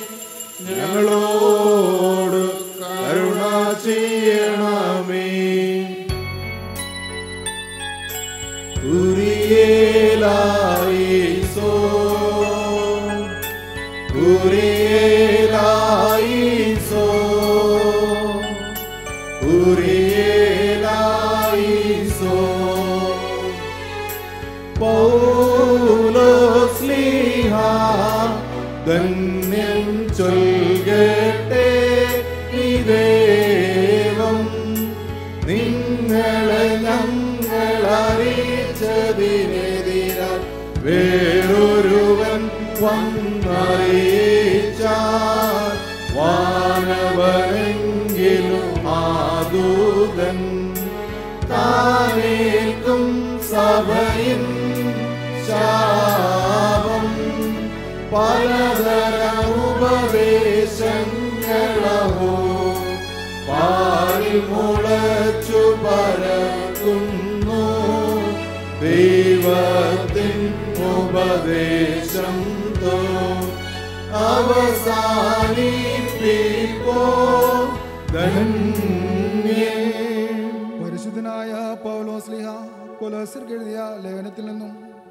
ഞങ്ങളോട് കരുണ ചെയ്യണമേ കുരിയേലായിസോ കുരിയേലായിസോ കുരിയേലായിസോ പൗലോസ്ലിഹ ധന്യം ചൊൽകട്ടെ ഈ ദൈവം നിങ്ങളെ ഞങ്ങളറിയിച്ചതിനെതിരാൽ വേറൊരുവൻ വന്നറിയിച്ചാൽ വാനവനെങ്കിലും ആദൂതൻ താനേൽക്കും സഭയിൽ ശാപം പലതര ഉപദേശങ്ങളഹോ പാലിൽ മുളച്ചു പരക്കുന്നു ദൈവത്തിൻ ഉപദേശം തോ അവസാനിപ്പിപ്പോ ധന്യേ പരിശുദ്ധനായ പൗലോസ്ലിഹ കൊലോസർക്ക് എഴുതിയ ലേഖനത്തിൽ നിന്നും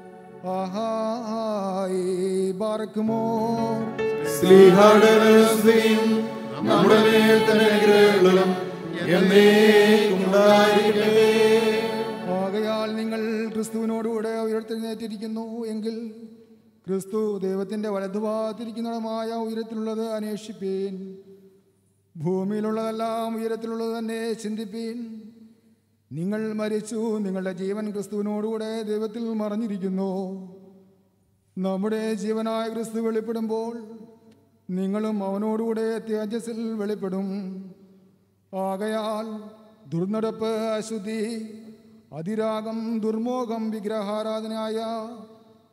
ആഹായി ബാറക്കുമോ സ്ലീഹാടനസ്തുതിയും നമ്മുടെ മേൽ തന്നെ അനുഗ്രഹങ്ങളും എന്നേക്കും ഉണ്ടായിരിക്കട്ടെ. ആകയാൽ നിങ്ങൾ ക്രിസ്തുവിനോടുകൂടെ ഉയർത്തെഴുന്നേറ്റിരിക്കുന്നു എങ്കിൽ ക്രിസ്തു ദൈവത്തിൻ്റെ വലതുഭാഗത്തിരിക്കുന്നതുമായ ഉയരത്തിലുള്ളത് അന്വേഷിപ്പീൻ ഭൂമിയിലുള്ളതെല്ലാം ഉയരത്തിലുള്ളത് തന്നെ ചിന്തിപ്പീൻ നിങ്ങൾ മരിച്ചു നിങ്ങളുടെ ജീവൻ ക്രിസ്തുവിനോടുകൂടെ ദൈവത്തിൽ മറഞ്ഞിരിക്കുന്നു നമ്മുടെ ജീവനായ ക്രിസ്തു വെളിപ്പെടുമ്പോൾ നിങ്ങളും അവനോടുകൂടെ തേജസ്സിൽ വെളിപ്പെടും ആകയാൽ ദുർനടപ്പ് അശുദ്ധി അതിരാഗം ദുർമോഹം വിഗ്രഹാരാധനയായ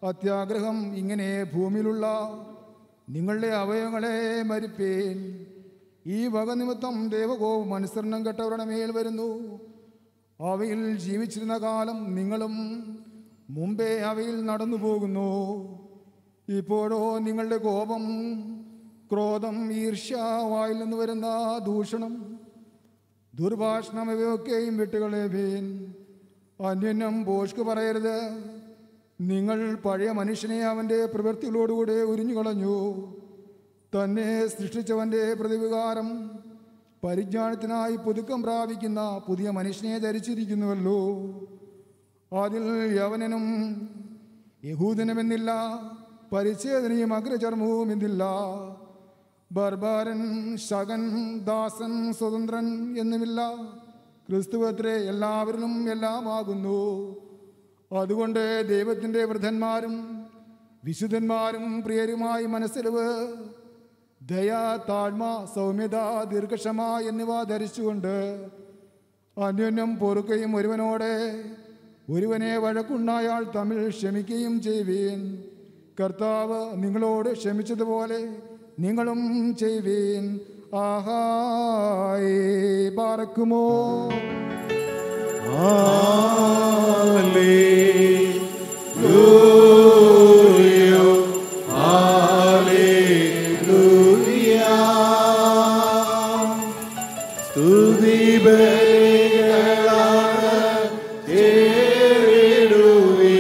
അത്യാഗ്രഹം ഇങ്ങനെ ഭൂമിയിലുള്ള നിങ്ങളുടെ അവയവങ്ങളെ മരിപ്പേൻ ഈ വക നിമിത്തം ദേവകോപം അനുസരണം കെട്ടവരുടെ മേൽ വരുന്നു അവയിൽ ജീവിച്ചിരുന്ന കാലം നിങ്ങളും മുമ്പേ അവയിൽ നടന്നു പോകുന്നു ഇപ്പോഴോ നിങ്ങളുടെ കോപം ക്രോധം ഈർഷ്യ വായിൽ നിന്ന് വരുന്ന ദൂഷണം ദുർഭാഷണം ഇവയൊക്കെയും വിട്ടുകളേവീൻ അന്യനും പോഷ്ക്ക് പറയരുത് നിങ്ങൾ പഴയ മനുഷ്യനെ അവൻ്റെ പ്രവൃത്തികളോടുകൂടെ ഉരിഞ്ഞു കളഞ്ഞു തന്നെ സൃഷ്ടിച്ചവൻ്റെ പ്രതിവികാരം പരിജ്ഞാനത്തിനായി പുതുക്കം പ്രാപിക്കുന്ന പുതിയ മനുഷ്യനെ ധരിച്ചിരിക്കുന്നുവല്ലോ അതിൽ യവനനും യഹൂദനുമെന്നില്ല പരിച്ഛേദനയും അഗ്രചർമ്മവും എന്നില്ല ബർബാരൻ ശകൻ ദാസൻ സ്വതന്ത്രൻ എന്നുമില്ല ക്രിസ്തുവത്രേ എല്ലാവരിലും എല്ലാമാകുന്നു അതുകൊണ്ട് ദൈവത്തിൻ്റെ വൃദ്ധന്മാരും വിശുദ്ധന്മാരും പ്രിയരുമായി മനസ്സിലവ് ദയ താഴ്മ സൗമ്യത ദീർഘക്ഷമ എന്നിവ ധരിച്ചുകൊണ്ട് അന്യോന്യം പൊറുക്കുകയും ഒരുവനോട് ഒരുവനെ വഴക്കുണ്ടായാൽ തമ്മിൽ ക്ഷമിക്കുകയും ചെയ്യുവീൻ കർത്താവ് നിങ്ങളോട് ക്ഷമിച്ചതുപോലെ നിങ്ങളും ചെയ്യുവീൻ ആഹായി പാറക്കുമോ സ്തുതി ബലികളാണ് കേറിടുവേ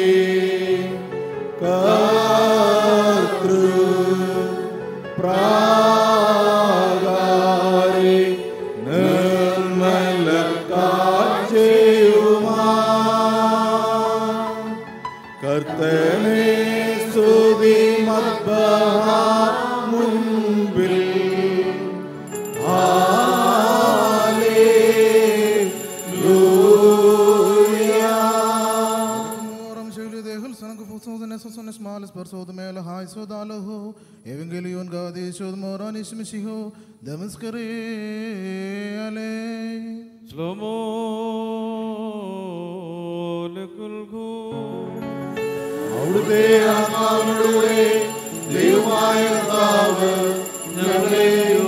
കർത്തൃ പ്രാകാരെ നിർമ്മല കാഴ്ചയുമാ കർത്തനെ സ്തുതി മദ്ബഹ മുൻപിൽ Moram shuli dehul sanag fuso zane soson smal sparsod mel hay so daloho evangelion gadi shod moran ishmishiho damaskare ale Shlomo lekulgu അവിടുത്തെ ആത്മാവിനോടുകൂടെ ദൈവമായ കർത്താവ് ഞങ്ങളെയും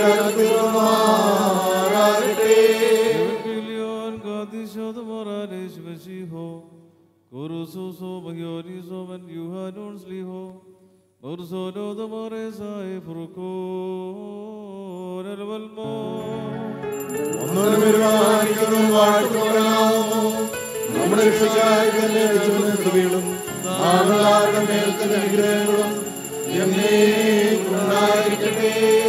യുദ്ധരാഗത്തിലുമാറാകട്ടെ Evangelion gadishod moranish meshiho Kurususo magioriso men yuhanon sliho Ursono the moresai fruko Nervalmo ഒന്നൊരു പെരുമാറിക്കുന്നു വാഴ്ത്തുവാനാവുന്നു നമ്മുടെ രക്ഷയ്ക്കായി തന്നെ രക്ഷപ്പെടുന്ന സ്തുതികളും ആളുകാരുടെ മേൽ തന്നെ അനുഗ്രഹങ്ങളും എന്നേക്കും ഉണ്ടായിരിക്കട്ടെ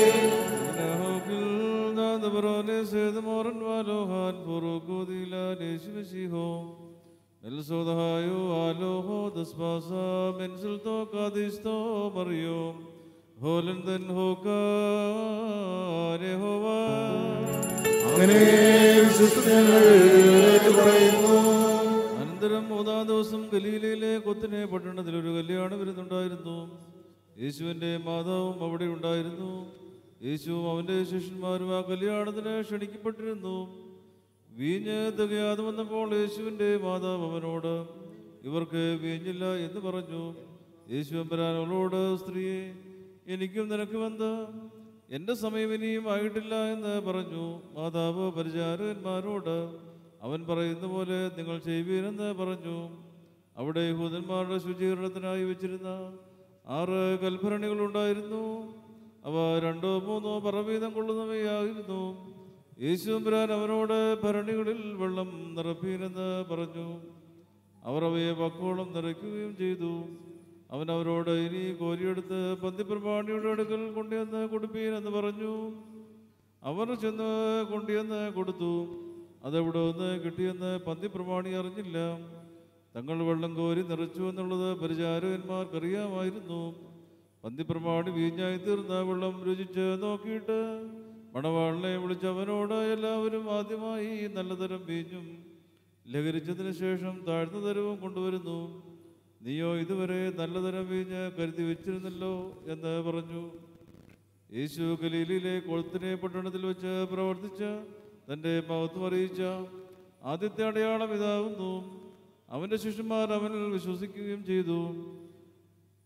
the Barone said the Moran Valohan Furuko Dila Neshmishiho Elso the Hayo Aloho the Spasa Mensilto Kadisto Mario Holen then Hoka Nehova അങ്ങനെ വിശ്വസ്തങ്ങൾ പറയുന്നു അനന്തരം മൂന്നാം ദിവസം ഗലീലയിലെ കൊത്തിനെ പട്ടണത്തിൽ ഒരു കല്യാണം വരുന്നുണ്ടായിരുന്നു യേശുവിൻ്റെ മാതാവും അവിടെ ഉണ്ടായിരുന്നു യേശുവും അവൻ്റെ ശിഷ്യന്മാരും ആ കല്യാണത്തിന് ക്ഷണിക്കപ്പെട്ടിരുന്നു വീഞ്ഞ് തികയാതെ വന്നപ്പോൾ യേശുവിൻ്റെ മാതാവ് അവനോട് ഇവർക്ക് വീഞ്ഞില്ല എന്ന് പറഞ്ഞു യേശു അമ്പരാൻ അവളോട് സ്ത്രീയെ എനിക്കും നിനക്കും എന്താ എൻ്റെ സമയം ഇനിയും ആയിട്ടില്ല എന്ന് പറഞ്ഞു മാതാവ് പരിചാരകന്മാരോട് അവൻ പറയുന്ന പോലെ നിങ്ങൾ ചെയ്യുവീരെന്ന് പറഞ്ഞു അവിടെ യഹൂദന്മാരുടെ ശുചീകരണത്തിനായി വെച്ചിരുന്ന ആറ് കൽഭരണികളുണ്ടായിരുന്നു അവ രണ്ടോ മൂന്നോ പറവീതം കൊള്ളുന്നവയായിരുന്നു യേശുമ്പരാൻ അവനോട് ഭരണികളിൽ വെള്ളം നിറപ്പീനെന്ന് പറഞ്ഞു അവർ അവയെ വക്കോളം നിറയ്ക്കുകയും ചെയ്തു അവൻ അവരോട് ഇനി കോരിയെടുത്ത് പന്തിപ്രമാണിയുടെ അടുക്കൽ കൊണ്ടുവന്ന് കൊടുപ്പീൻ എന്ന് പറഞ്ഞു അവർ ചെന്ന് കൊണ്ടുവന്ന് കൊടുത്തു അതെവിടെ നിന്ന് കിട്ടിയെന്ന് പന്തിപ്രമാണി അറിഞ്ഞില്ല തങ്ങൾ വെള്ളം കോരി നിറച്ചു എന്നുള്ളത് പരിചാരകന്മാർക്കറിയാമായിരുന്നു പന്തിപ്രമാണി വീഞ്ഞായി തീർന്ന വെള്ളം രുചിച്ച് നോക്കിയിട്ട് മണവാളിനെ വിളിച്ച് അവനോട് എല്ലാവരും ആദ്യമായി നല്ലതരം വീഞ്ഞും ലഹരിച്ചതിന് ശേഷം താഴ്ന്ന തരവും കൊണ്ടുവരുന്നു നീയോ ഇതുവരെ നല്ലതരം വീഞ്ഞ് കരുതി വെച്ചിരുന്നല്ലോ എന്ന് പറഞ്ഞു യേശു ഗലീലിലെ കൊളുത്തിനെ പട്ടണത്തിൽ വെച്ച് പ്രവർത്തിച്ച തൻ്റെ മഹത്വം അറിയിച്ച ആദ്യത്തെ അടയാളം ഇതാകുന്നു അവൻ്റെ ശിഷ്യന്മാർ അവനിൽ വിശ്വസിക്കുകയും ചെയ്തു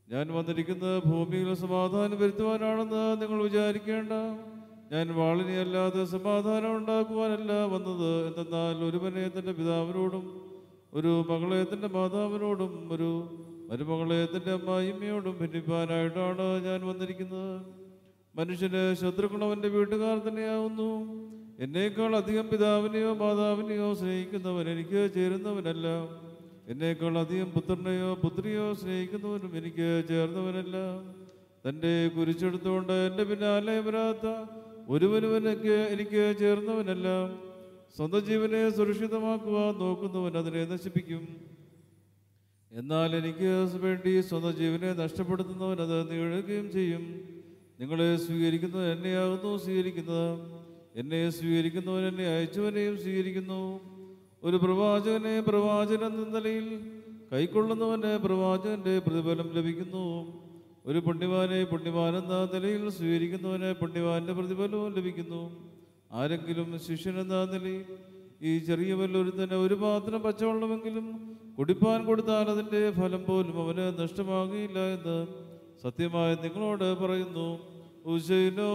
ഞാൻ വന്നിരിക്കുന്നത് ഭൂമിയിൽ സമാധാനം വരുത്തുവാനാണെന്ന് നിങ്ങൾ വിചാരിക്കേണ്ട ഞാൻ വാളിനെ അല്ലാതെ സമാധാനം ഉണ്ടാക്കുവാനല്ല വന്നത് എന്തെന്നാൽ ഒരുവനെ തൻ്റെ പിതാവിനോടും ഒരു മകളെ തൻ്റെ മാതാവിനോടും ഒരു മരുമകളെ തൻ്റെ അമ്മായിമ്മയോടും ഭിന്നിപ്പാനായിട്ടാണ് ഞാൻ വന്നിരിക്കുന്നത് മനുഷ്യന് ശത്രുക്കൾ അവൻ്റെ വീട്ടുകാർ തന്നെയാവുന്നു എന്നേക്കാൾ അധികം പിതാവിനെയോ മാതാവിനെയോ സ്നേഹിക്കുന്നവൻ എനിക്ക് ചേരുന്നവനല്ല എന്നേക്കാൾ അധികം പുത്രനെയോ പുത്രിയോ സ്നേഹിക്കുന്നവനും എനിക്ക് ചേർന്നവനല്ല തൻ്റെ കുരിച്ചെടുത്തുകൊണ്ട് എൻ്റെ പിന്നാലെ വരാത്ത ഒരുവനും എനിക്ക് എനിക്ക് ചേർന്നവനല്ല സ്വന്തം ജീവനെ സുരക്ഷിതമാക്കുവാൻ നോക്കുന്നവൻ അതിനെ നശിപ്പിക്കും എന്നാൽ എനിക്ക് വേണ്ടി സ്വന്തം ജീവനെ നഷ്ടപ്പെടുത്തുന്നവൻ അത് നേടുകയും ചെയ്യും നിങ്ങളെ സ്വീകരിക്കുന്നവൻ എന്നെയാകുന്നു സ്വീകരിക്കുന്നത് എന്നെ സ്വീകരിക്കുന്നവൻ എന്നെ അയച്ചവനെയും സ്വീകരിക്കുന്നു ഒരു പ്രവാചകനെ പ്രവാചകൻ എന്ന നിലയിൽ കൈക്കൊള്ളുന്നവന് പ്രവാചകന്റെ പ്രതിഫലം ലഭിക്കുന്നു ഒരു പുണ്യവാനെ പുണ്യവാൻ എന്ന നിലയിൽ സ്വീകരിക്കുന്നവന് പുണ്യവാന്റെ പ്രതിഫലവും ലഭിക്കുന്നു ആരെങ്കിലും ശിഷ്യൻ എന്ന നിലയിൽ ഈ ചെറിയ വല്ലൊരുത്തന് ഒരു പാത്രം പച്ചവെള്ളമെങ്കിലും കുടിപ്പാൻ കൊടുത്താൽ അതിൻ്റെ ഫലം പോലും അവന് നഷ്ടമാകുകയില്ല എന്ന് സത്യമായി നിങ്ങളോട് പറയുന്നു ഉശൈനോ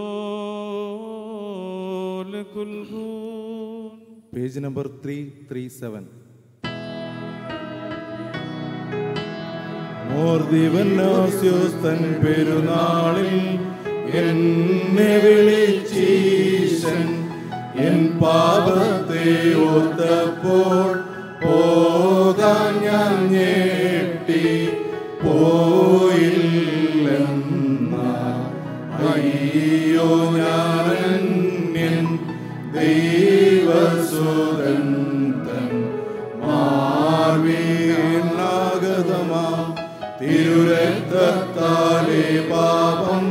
ലകുൽഹൂൻ page number three three seven മോർദിവന്നാസ്യോസ്തൻ പെരുന്നാളിൽ എന്നെ വിളിച്ചീശൻ എൻ പാപത്തെ ഓർത്തപ്പോൾ പോകാൻ ഞാൻ ഞെട്ടി പോയില്ലെന്ന അയ്യോ ഞാൻ അന്യൻ ദൈവസുതൻ തൻ മാർവീനാഗതമാ തിരുരക്തത്താലെ പാപം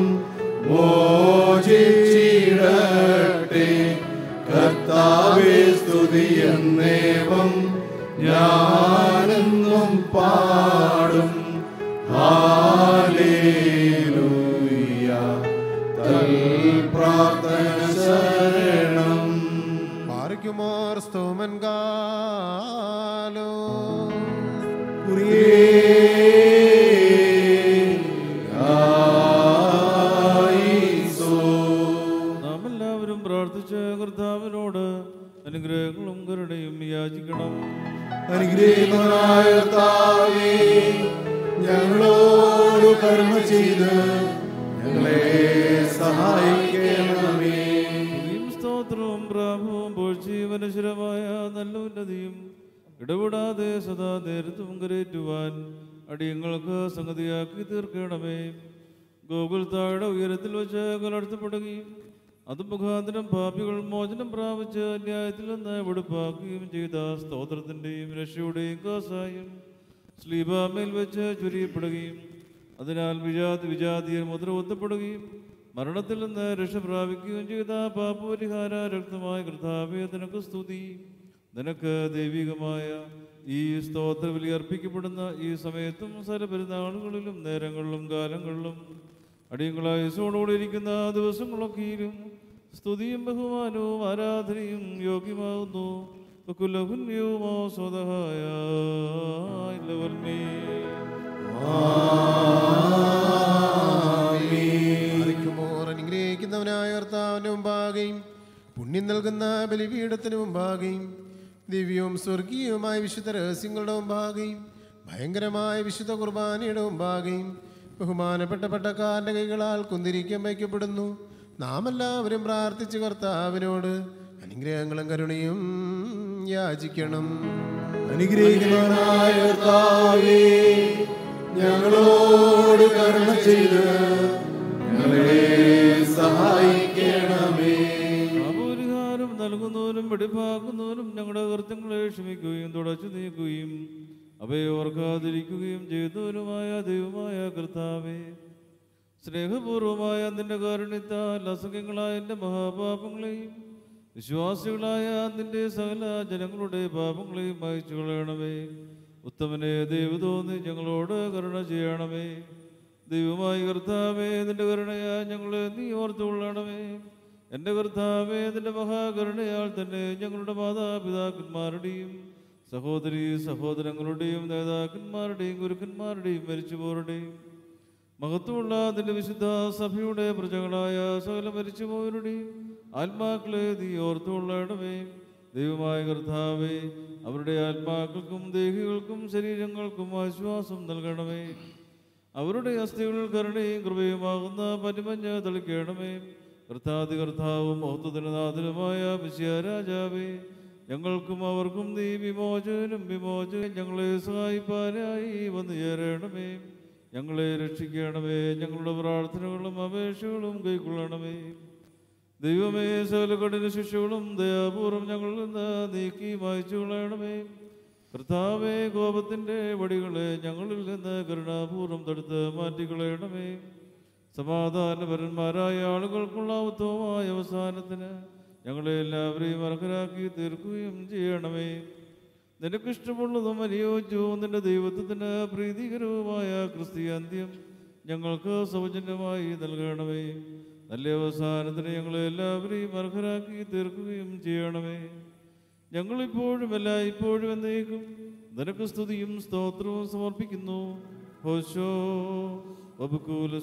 മോചിച്ചിടട്ടെ കർത്താവെ സ്തുതിയെന്നേവം ഞാനെന്നും പാടും ഹാലേലൂയ തൽ പ്രാർത്ഥന ശരണം പാറിക്കുമാർ സ്തോമൻ കാലോ നാം എല്ലാവരും പ്രാർത്ഥിച്ച് കർത്താവിനോട് അനുഗ്രഹങ്ങളും കരുണയും യാചിക്കണം അനുഗ്രഹീതനായ കർത്താവേ, ഞങ്ങളോട് കരുണ ചെയ്ത് ഞങ്ങളെ സഹായിക്കണമേ സ്തുതിയും സ്തോത്രവും പ്രാഭവും പോഴ്ചീവനശരമായ നല്ല ഉന്നതിയും ഇടപെടാതെ സദാ നേരത്തും കരേറ്റുവാൻ അടിയങ്ങൾക്ക് സംഗതിയാക്കി തീർക്കണമേ ഗോകുൽ താഴെ ഉയരത്തിൽ വെച്ച് കലർത്തപ്പെടുകയും അത് മുഖാന്തരം പാപികൾ മോചനം പ്രാപിച്ച് അന്യായത്തിൽ നിന്ന് വെടുപ്പാക്കുകയും ചെയ്ത സ്തോത്രത്തിൻ്റെയും രക്ഷയുടെയും കാസായും സ്ലീബാമേൽ വെച്ച് ചുരിയപ്പെടുകയും അതിനാൽ വിജാതി വിജാതിയർ മുദ്ര ഒത്തപ്പെടുകയും മരണത്തിൽ നിന്ന് രക്ഷ പ്രാപിക്കുകയും ചെയ്ത പാപപരിഹാര രക്തമായ കർത്താവേ നിനക്ക് സ്തുതി നിനക്ക് ദൈവികമായ ഈ സ്തോത്ര ബലി അർപ്പിക്കപ്പെടുന്ന ഈ സമയത്തും സരപെരുന്നാളുകളിലും നേരങ്ങളിലും കാലങ്ങളിലും അടിയങ്ങളായ സോടോടെ ഇരിക്കുന്ന ദിവസങ്ങളൊക്കെയിലും സ്തുതിയും ബഹുമാനവും ആരാധനയും യോഗ്യമാകുന്നു കുലഹുന്യവുമോ സ്വതഹായ ആർക്കുമോർ അനുഗ്രഹിക്കുന്നവനായ കർത്താവിന്റെ മുമ്പാകെയും പുണ്യം നൽകുന്ന ബലിപീഠത്തിന് മുമ്പാകെയും ദിവ്യവും സ്വർഗീയവുമായ വിശുദ്ധ രഹസ്യങ്ങളുടെ മുമ്പാകെയും ഭയങ്കരമായ വിശുദ്ധ കുർബാനയുടെ മുമ്പാകെയും ബഹുമാനപ്പെട്ട പട്ടക്കാരൻ്റെ കൈകളാൽ കുന്തിരിക്കം വയ്ക്കപ്പെടുന്നു നാം എല്ലാവരും പ്രാർത്ഥിച്ച് കർത്താവിനോട് അനുഗ്രഹങ്ങളും കരുണയും യാചിക്കണം അനുഗ്രഹിക്കുന്നവനായ കർത്താവേ ഞങ്ങളോട് കരുണ ചെയ്ത് ഞങ്ങളെ സഹായിക്കണമേ പാപപരിഹാരം നൽകുന്നവരും വെടിപ്പാക്കുന്നവരും ഞങ്ങളുടെ കൃത്യങ്ങളെ ക്ഷമിക്കുകയും തുടച്ചു നീക്കുകയും അവയെ ഓർക്കാതിരിക്കുകയും ചെയ്യുന്നവരുമായ ദൈവമായ കർത്താവേ സ്നേഹപൂർവമായ നിന്റെ കാരുണ്യത്താൽ അസംഖ്യങ്ങളായ എൻ്റെ മഹാപാപങ്ങളെയും വിശ്വാസികളായ നിന്റെ സകല ജനങ്ങളുടെ പാപങ്ങളെയും അയച്ചു കളയണമേ ഉത്തമനെ ദൈവതോന്നി ഞങ്ങളോട് കരുണ ചെയ്യണമേ ദൈവമായി കർത്താവേ നിന്റെ കരുണയാ ഞങ്ങളെ നീ ഓർത്തുകൊള്ളണമേ എൻ്റെ കർത്താവേ നിന്റെ മഹാകരുണയാൽ തന്നെ ഞങ്ങളുടെ മാതാപിതാക്കന്മാരുടെയും സഹോദരി സഹോദരങ്ങളുടെയും നേതാക്കന്മാരുടെയും ഗുരുക്കന്മാരുടെയും മരിച്ചുപോരുടെയും മഹത്വമുള്ള നിന്റെ വിശുദ്ധ സഭയുടെ പ്രജകളായ സകല മരിച്ചുപോയവരുടെയും ആത്മാക്കളെ നീ ഓർത്തുകൊള്ളണമേ ദൈവമായ കർത്താവേ അവരുടെ ആത്മാക്കൾക്കും ദേഹികൾക്കും ശരീരങ്ങൾക്കും ആശ്വാസം നൽകണമേ അവരുടെ അസ്ഥികളിൽ കരുണയും കൃപയുമാകുന്ന പനിമഞ്ഞ് തളിക്കണമേ കർത്താതി കർത്താവും മഹത്വത്തിന് നാഥനുമായ വിശയ രാജാവേ ഞങ്ങൾക്കും അവർക്കും നീ വിമോചനും വിമോചനം ഞങ്ങളെ സഹായിപ്പാനായി വന്നു ചേരണമേ ഞങ്ങളെ രക്ഷിക്കണമേ ഞങ്ങളുടെ പ്രാർത്ഥനകളും അപേക്ഷകളും കൈക്കൊള്ളണമേ ദൈവമേ സകല കഠിന ശിക്ഷകളും ദയാപൂർവം ഞങ്ങളിൽ നിന്ന് നീക്കി മായ്ച്ചു കളയണമേ കർത്താവേ കോപത്തിൻ്റെ വടികളെ ഞങ്ങളിൽ നിന്ന് കരുണാപൂർവം തടുത്ത് മാറ്റിക്കളയണമേ സമാധാനപരന്മാരായ ആളുകൾക്കുള്ള ഉത്തമമായ അവസാനത്തിന് ഞങ്ങളെ എല്ലാവരെയും അർഹരാക്കി തീർക്കുകയും ചെയ്യണമേ നിനക്കിഷ്ടമുള്ളതും അനുയോജ്യവും നിന്റെ ദൈവത്വത്തിന് പ്രീതികരവുമായ ക്രിസ്തീയ അന്ത്യം ഞങ്ങൾക്ക് സൗജന്യമായി നൽകണമേ നല്ല അവസാനത്തിന് ഞങ്ങളെ എല്ലാവരെയും അർഹരാക്കി തീർക്കുകയും ചെയ്യണമേ ഞങ്ങളിപ്പോഴും എല്ലാ ഇപ്പോഴും എന്നേക്കും നിനക്ക് സ്തുതിയും സ്തോത്രവും സമർപ്പിക്കുന്നു ഹോശോ വബുകൂല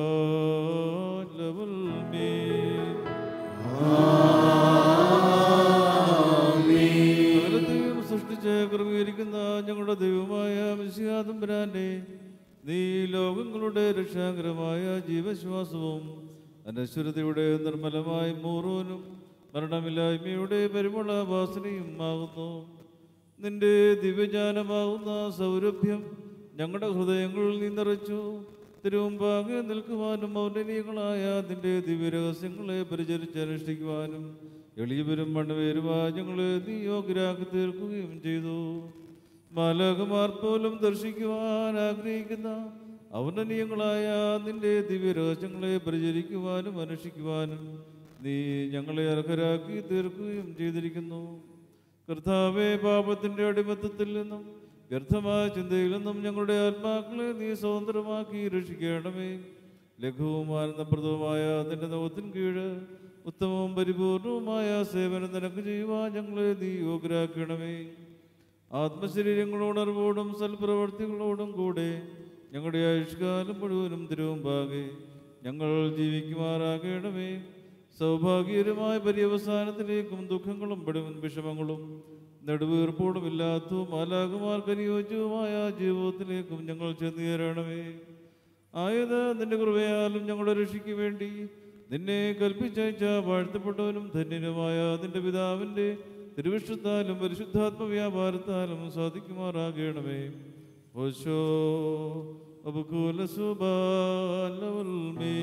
സകലത്തെയും സൃഷ്ടിച്ച് ക്രമീകരിക്കുന്ന ഞങ്ങളുടെ ദൈവമായ മിശിഹാതമ്പുരാന്റെ നീ ലോകങ്ങളുടെ രക്ഷാകരമായ ജീവശ്വാസവും അനശ്വരതയുടെ നിർമ്മലമായ മൂറോനും മരണമില്ലായ്മയുടെ പരിമള വാസനയും ആകുന്നു നിന്റെ ദിവ്യജ്ഞാനമാകുന്ന സൗരഭ്യം ഞങ്ങളുടെ ഹൃദയങ്ങളിൽ നീ നിറച്ചു തിരുമുമ്പാകെ നിൽക്കുവാനും മൗനനീയങ്ങളായ നിന്റെ ദിവ്യരഹസ്യങ്ങളെ പരിചരിച്ച് അനുഷ്ഠിക്കുവാനും എളിയവരും മണ്ണുവേരുവാൻ ഞങ്ങളെ നീ യോഗ്യരാക്കി തീർക്കുകയും ചെയ്തു മാലകമാർ പോലും ദർശിക്കുവാൻ ആഗ്രഹിക്കുന്ന ഔന്നനീയങ്ങളായ നിന്റെ ദിവ്യരഹസ്യങ്ങളെ പ്രചരിക്കുവാനും അനുഷ്ഠിക്കുവാനും നീ ഞങ്ങളെ അർഹരാക്കി തീർക്കുകയും ചെയ്തിരിക്കുന്നു കർത്താവെ പാപത്തിന്റെ അടിമത്തത്തിൽ നിന്നും വ്യർത്ഥമായ ചിന്തയിൽ നിന്നും ഞങ്ങളുടെ ആത്മാക്കളെ നീ സ്വതന്ത്രമാക്കി രക്ഷിക്കണമേ ലഘുവും ആനന്ദപ്രദവുമായ നിന്റെ നോത്തിന് കീഴ് ഉത്തമവും പരിപൂർണവുമായ സേവനം നിനക്ക് ചെയ്യുവാൻ ഞങ്ങളെ നീ യോഗ്യരാക്കണമേ ആത്മശരീരങ്ങളോടറിവോടും സൽപ്രവർത്തികളോടും കൂടെ ഞങ്ങളുടെ ആയുഷ്കാലം മുഴുവനും തിരുവുമ്പാകെ ഞങ്ങൾ ജീവിക്കുമാറാകണമേ സൗഭാഗ്യകരമായ പര്യവസാനത്തിലേക്കും ദുഃഖങ്ങളും പെടും വിഷമങ്ങളും നെടുവീർപ്പോടും ഇല്ലാത്തതും മാലാകുമാർക്ക് അനുയോജ്യവുമായ ജീവിതത്തിലേക്കും ഞങ്ങൾ ചെന്നു ചേരണമേ ആയത് നിന്റെ കൃപയാലും ഞങ്ങളുടെ രക്ഷയ്ക്ക് വേണ്ടി നിന്നെ കൽപ്പിച്ചയച്ച വാഴ്ത്തപ്പെട്ടവനും ധന്യനുമായ നിന്റെ പിതാവിൻ്റെ തിരുവിഷ്ടത്താലും പരിശുദ്ധാത്മ വ്യാപാരത്താലും സാധിക്കുമാറാകണമേ ഓശോ അബുകൂല സുബാലവൽമേ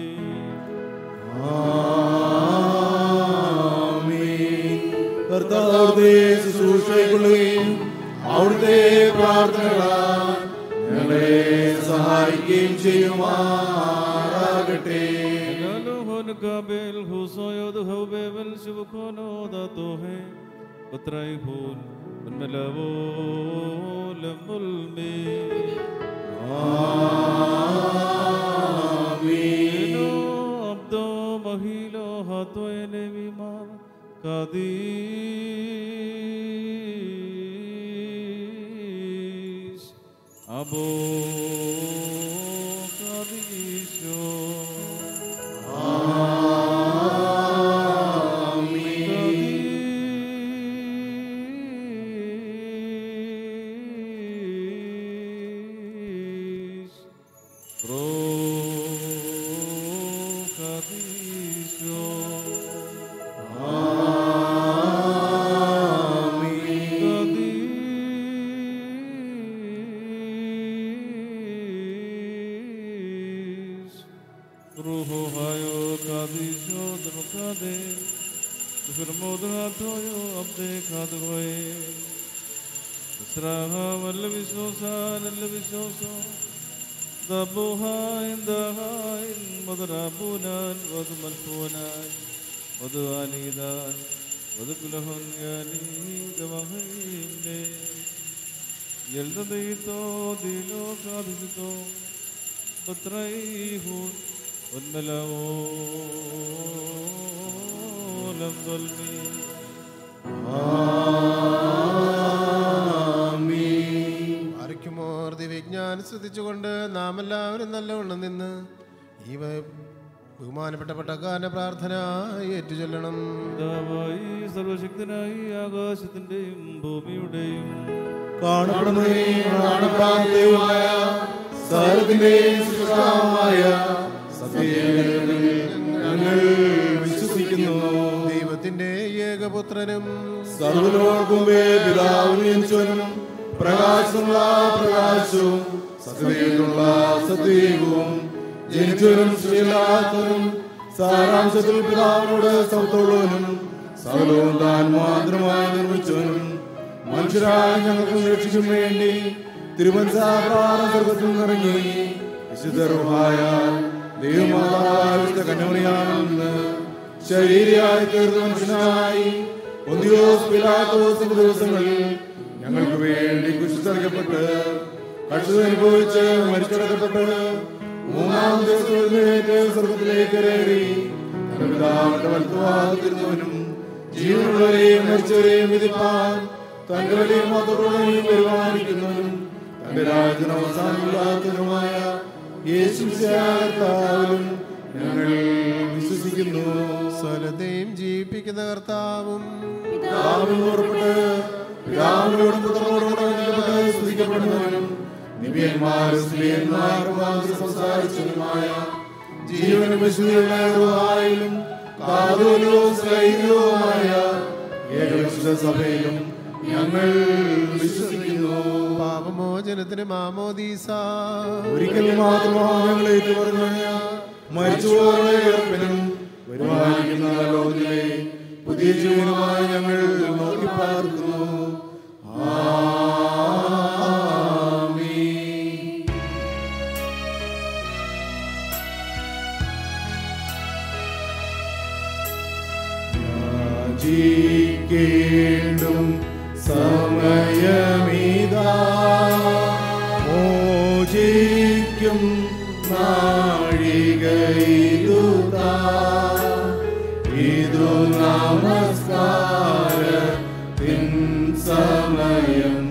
കർത്താവത്തെ ശുശ്രൂഷയ്ക്കൊള്ളുകയും അവിടുത്തെ പ്രാർത്ഥനകളാൽ ഞങ്ങളെ സഹായിക്കുകയും ചെയ്യുമാറാകട്ടെ കാബേൽ ഹുസോയോദ് ഹൗബേവൽ ശുഭഖോനോ ദാതോ ഹേ ഉത്രായി ഹൂൻ ഉന്മലവോ ലമുൽമേ ആമീൻ അബ്ദോ മഹിലോ ഹത്തോയനെ വിമാർ കാദീസ് അബോ കാദീശോ Kadis, Pro Kadisio. Kadis, Ruho Hayo Kadisio Demokade, Firmodrathoyo Abde Kadhoye. Sraha വല്ല വിശ്വാസാൻ നല്ല വിശ്വാസം ദബുഹായിൻ ദഹായിൻ മദറാബൂനാൻ വദു മൽഫൂനാൻ വദു ആനീദാൻ വദു കുലഹുൻ യാനി ദമഹീനെ യൽദദീതോ ദിലോ കാദിതോ ബത്രൈഹുൻ ഉന്മലവോ ലം ദൽമീ ആർക്കുമോർ ദിവ്യജ്ഞാന തമ്പുരാൻ ശ്രദ്ധിച്ചുകൊണ്ട് നാം എല്ലാവരും നല്ലവണ്ണം നിന്ന് ഈ വ- ബഹുമാനപ്പെട്ട പട്ടക്കാരന്റെ പ്രാർത്ഥന ഏറ്റുചൊല്ലണം പിതാവായി സർവശക്തനായി ആകാശത്തിന്റെയും ഭൂമിയുടെയും കാണപ്പെടുന്നതും കാണപ്പെടാത്തതുമായ സകലത്തിന്റെയും സൃഷ്ടാവായ സത്യത്തിൽ ഞങ്ങൾ വിശ്വസിക്കുന്നു ദൈവത്തിന്റെ ഏകപുത്രനും സർവലോകമുമ്പേ പിതാവിന് ജനിച്ചവനും പ്രകാശമുള്ള പ്രകാശവും സത്യതയുള്ള സത്യവും ജനിച്ചവനും ശ്രീലാത്തവനും സാരാംശത്തിൽ പിതാവിനോട് സമത്തുള്ളവനും സകലവും താൻ മാത്രമായി നിർമ്മിച്ചവനും മനുഷ്യരായ ഞങ്ങൾക്ക് രക്ഷിക്കും വേണ്ടി തിരുവനന്തപുരം സ്വർഗത്തിൽ നിന്നിറങ്ങി വിശുദ്ധർമായ ദൈവമാതാവിന്റെ കന്യമറിയാമെന്ന് ശരീരയായി തീർന്ന മനുഷ്യനായി ഒന്നിയോസ് പിലാത്തോസിന്റെ ദിവസങ്ങളിൽ ഞങ്ങൾക്ക് വേണ്ടി കുശിത്തറിക്കപ്പെട്ട് കഷ്ടത അനുഭവിച്ച് മരിച്ചടക്കപ്പെട്ട് മൂന്നാം ദിവസം എഴുന്നേറ്റ് സ്വർഗത്തിലേക്ക് കയറി തന്റെ പിതാവിന്റെ വലത്തുവാതിരുന്നവനും ജീവനുള്ളവരെയും മരിച്ചവരെയും വിധിപ്പാൻ തന്റെ വലിയ മതത്തോടെയും പരിപാലിക്കുന്നവനും തന്റെ രാജ്യത്തിന് അവസാനമില്ലാത്തവനുമായ യേശു കർത്താവിലും ഞങ്ങൾ വിശ്വസിക്കുന്നു സ്വലത്തെയും ജീവിപ്പിക്കുന്ന കർത്താവും പിതാവിനോട് പുറപ്പെട്ട് പിതാവിനോടും പുത്രനോടും ബന്ധപ്പെട്ട് സ്തുതിക്കപ്പെടുന്നവനും നിവ്യന്മാരും സ്ത്രീയന്മാരും മാത്രം സംസാരിച്ചതുമായ ജീവനും വിശുദ്ധിയുള്ള യഹോവയിലും കാതോലവും സൈന്യവുമായ ഏകവിശുദ്ധ സഭയിലും ഞങ്ങൾ വിശ്വസിക്കുന്നു പാപമോചനത്തിന് മാമോദീസ ഒരിക്കൽ മാത്രമാണ് ഞങ്ങൾ ഏറ്റുപറഞ്ഞ മരിച്ചുപോയ ഉയർപ്പിനും വരുമാനിക്കുന്ന ലോകത്തിലെ പുതിയ ജീവനുമായി ഞങ്ങൾ നോക്കി പാർക്കുന്നു ആമീൻ. യാചിക്കേണ്ടും സമയമിതാ മോചിക്കും നാഴികയിലുതാ ഇതു നമസ്കാരത്തിൻ സമയം